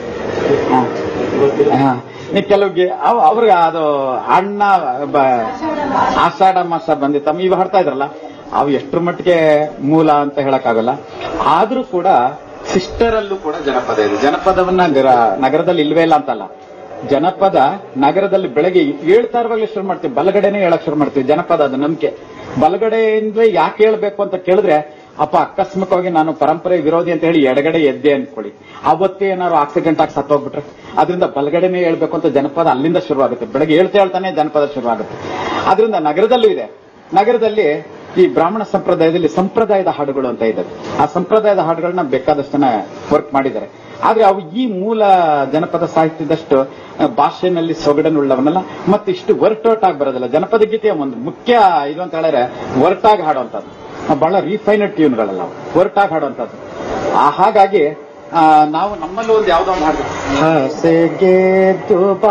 S2: ಹಾ. ಹಾ. ಈ ಕೆಲವ್ಗೆ ಅವ್- ಅವ್ರಿಗೆ ಅದು ಅಣ್ಣ ಬ- ಆಷಾಢ ಮಾಸ ಬಂದಿತ್ತಮ್ಮ ಇವ್ ಹಾಡ್ತಾ ಇದ್ರಲ್ಲ ಅವು ಎಷ್ಟರ ಮಟ್ಟಿಗೆ ಮೂಲ ಅಂತ ಹೇಳಕ್ಕಾಗಲ್ಲ ಆದ್ರೂ ಕೂಡ ಸಿಸ್ಟರಲ್ಲೂ ಕೂಡ ಜನಪದ ಇದೆ ಜನಪದವನ್ನ ಗರ- ನಗರದಲ್ಲಿ ಇಲ್ವೇ ಇಲ್ಲ ಅಂತಲ್ಲ ಜನಪದ ನಗರದಲ್ಲಿ ಬೆಳಗ್ಗೆ ಏಳ್ತಾ ಇರುವಾಗಲೇ ಶುರು ಮಾಡ್ತೀವಿ ಬಲಗಡೆನೆ ಹೇಳಕ್ ಶುರು ಮಾಡ್ತೀವಿ ಜನಪದ ಅದು ನಂಬಿಕೆ ಬಲಗಡೆಯಿಂದ ಯಾಕೆ ಹೇಳ್ಬೇಕು ಅಂತ ಕೇಳಿದ್ರೆ ಅಪ್ಪ ಆಕಸ್ಮಿಕವಾಗಿ ನಾನು ಪರಂಪರೆ ವಿರೋಧಿ ಅಂತ ಹೇಳಿ ಎಡಗಡೆ ಎದ್ದೆ ಅನ್ಕೊಳ್ಳಿ ಅವತ್ತೇ ಏನಾದ್ರು ಆಕ್ಸಿಡೆಂಟ್ ಆಗಿ ಸತ್ತೋಗ್ಬಿಟ್ರೆ ಅದರಿಂದ ಬಲಗಡೆನೆ ಹೇಳ್ಬೇಕು ಅಂತ ಜನಪದ ಅಲ್ಲಿಂದ ಶುರುವಾಗುತ್ತೆ ಬೆಳಗ್ಗೆ ಹೇಳ್ತಾ ಹೇಳ್ತಾನೆ ಜನಪದ ಶುರುವಾಗುತ್ತೆ ಅದರಿಂದ ನಗರದಲ್ಲೂ ಇದೆ ನಗರದಲ್ಲಿ ಈ ಬ್ರಾಹ್ಮಣ ಸಂಪ್ರದಾಯದಲ್ಲಿ ಸಂಪ್ರದಾಯದ ಹಾಡುಗಳು ಅಂತ ಇದ್ದಾವೆ ಆ ಸಂಪ್ರದಾಯದ ಹಾಡುಗಳನ್ನ ಬೇಕಾದಷ್ಟು ಜನ ವರ್ಕ್ ಮಾಡಿದ್ದಾರೆ ಆದ್ರೆ ಅವು ಈ ಮೂಲ ಜನಪದ ಸಾಹಿತ್ಯದಷ್ಟು ಆ, ಭಾಷೆನಲ್ಲಿ ಸೊಗಡನ್ನುಳ್ಳವನ್ನಲ್ಲ ಮತ್ತೆ ಇಷ್ಟು ಒರ್ಟೊಟ್ಟಾಗಿ ಬರೋದಿಲ್ಲ ಜನಪದ ಗೀತೆಯ ಒಂದು ಮುಖ್ಯ ಇದು ಅಂತ ಹೇಳಿದ್ರೆ ಒರ್ಟಾಗಿ ಹಾಡುವಂತದ್ದು ಬಹಳ ರಿಫೈನಡ್ ಟ್ಯೂನ್ಗಳಲ್ಲ ಅವು. ಒರ್ಟಾಗಿ ಹಾಡುವಂತದ್ದು ಆ, ಹಾಗಾಗಿ ಆ, ನಾವು ನಮ್ಮಲ್ಲೂ ಒಂದು ಯಾವ್ದೋ ಒಂದು ಹಾಡು ಹಸೆಗೆ ತುಬಾ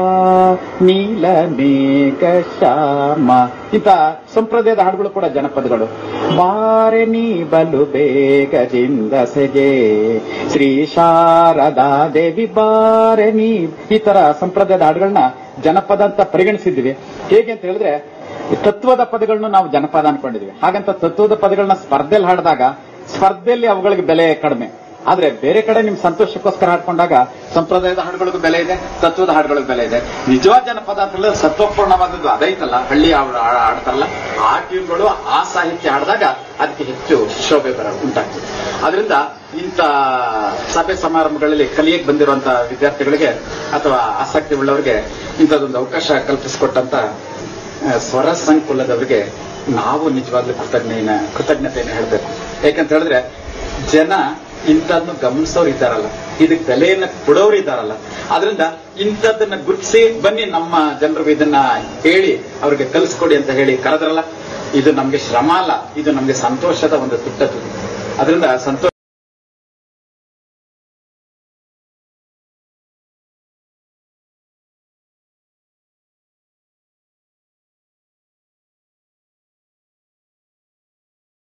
S2: ನೀಲ ಮೇಘ ಶ್ಯಾಮ ಇಂಥ ಸಂಪ್ರದಾಯದ ಹಾಡುಗಳು ಕೂಡ ಜನಪದಗಳು ಬಾರೆ ನೀ ಬಲು ಬೇಗದಿಂದ ಸೆಗೆ ಶ್ರೀ ಶಾರದಾ ದೇವಿ ಬಾರೆ ನೀ ಈ ತರ ಸಂಪ್ರದಾಯದ ಹಾಡುಗಳನ್ನ ಜನಪದ ಅಂತ ಪರಿಗಣಿಸಿದ್ದೀವಿ ಹೇಗೆ ಅಂತ ಹೇಳಿದ್ರೆ ತತ್ವದ ಪದಗಳನ್ನು ನಾವು ಜನಪದ ಅನ್ಕೊಂಡಿದ್ವಿ ಹಾಗಂತ ತತ್ವದ ಪದಗಳನ್ನ ಸ್ಪರ್ಧೆಯಲ್ಲಿ ಹಾಡಿದಾಗ ಸ್ಪರ್ಧೆಯಲ್ಲಿ ಅವುಗಳಿಗೆ ಬೆಲೆ ಕಡಿಮೆ ಆದ್ರೆ ಬೇರೆ ಕಡೆ ನಿಮ್ ಸಂತೋಷಕ್ಕೋಸ್ಕರ ಹಾಡ್ಕೊಂಡಾಗ ಸಂಪ್ರದಾಯದ ಹಾಡುಗಳಿಗೂ ಬೆಲೆ ಇದೆ ತತ್ವದ ಹಾಡುಗಳಿಗೂ ಬೆಲೆ ಇದೆ ನಿಜವಾದ ಜನಪದ ಅಂತ ಹೇಳಿದ್ರೆ ಸತ್ವಪೂರ್ಣವಾದದ್ದು ಅದೈತಲ್ಲ ಹಳ್ಳಿ ಹಾಡು ಹಾ- ಹಾಡ್ತಾರಲ್ಲ ಆ ಟ್ಯೂನ್ಗಳು ಆ ಸಾಹಿತ್ಯ ಹಾಡಿದಾಗ ಅದಕ್ಕೆ ಹೆಚ್ಚು ಶೋಭೆ ಬರ ಉಂಟಾಗ್ತದೆ ಅದರಿಂದ ಇಂಥ ಸಭೆ ಸಮಾರಂಭಗಳಲ್ಲಿ ಕಲಿಯಕ್ಕೆ ಬಂದಿರುವಂತ ವಿದ್ಯಾರ್ಥಿಗಳಿಗೆ ಅಥವಾ ಆಸಕ್ತಿ ಉಳ್ಳವರಿಗೆ ಇಂಥದ್ದೊಂದು ಅವಕಾಶ ಕಲ್ಪಿಸಿಕೊಟ್ಟಂತ ಆ, ಸ್ವರ ಸಂಕುಲದವರಿಗೆ ನಾವು ನಿಜವಾಗ್ಲೂ ಕೃತಜ್ಞೆಯನ್ನ ಕೃತಜ್ಞತೆಯನ್ನು ಹೇಳಬೇಕು ಯಾಕಂತ ಹೇಳಿದ್ರೆ ಜನ ಇಂಥದ್ನ ಗಮನಿಸೋರು ಇದ್ದಾರಲ್ಲ ಇದಕ್ಕೆ ಬೆಲೆಯನ್ನ ಕೊಡೋರು ಇದ್ದಾರಲ್ಲ ಅದರಿಂದ ಇಂಥದ್ದನ್ನ ಗುರುತಿಸಿ ಬನ್ನಿ ನಮ್ಮ ಜನರಿಗೆ ಇದನ್ನ ಹೇಳಿ ಅವ್ರಿಗೆ ಕಲಿಸ್ಕೊಡಿ ಅಂತ ಹೇಳಿ ಕರೆದ್ರಲ್ಲ ಇದು ನಮ್ಗೆ ಶ್ರಮ ಅಲ್ಲ ಇದು ನಮ್ಗೆ ಸಂತೋಷದ ಒಂದು ತುಟ್ಟದ್ದು ಅದರಿಂದ ಸಂತೋಷ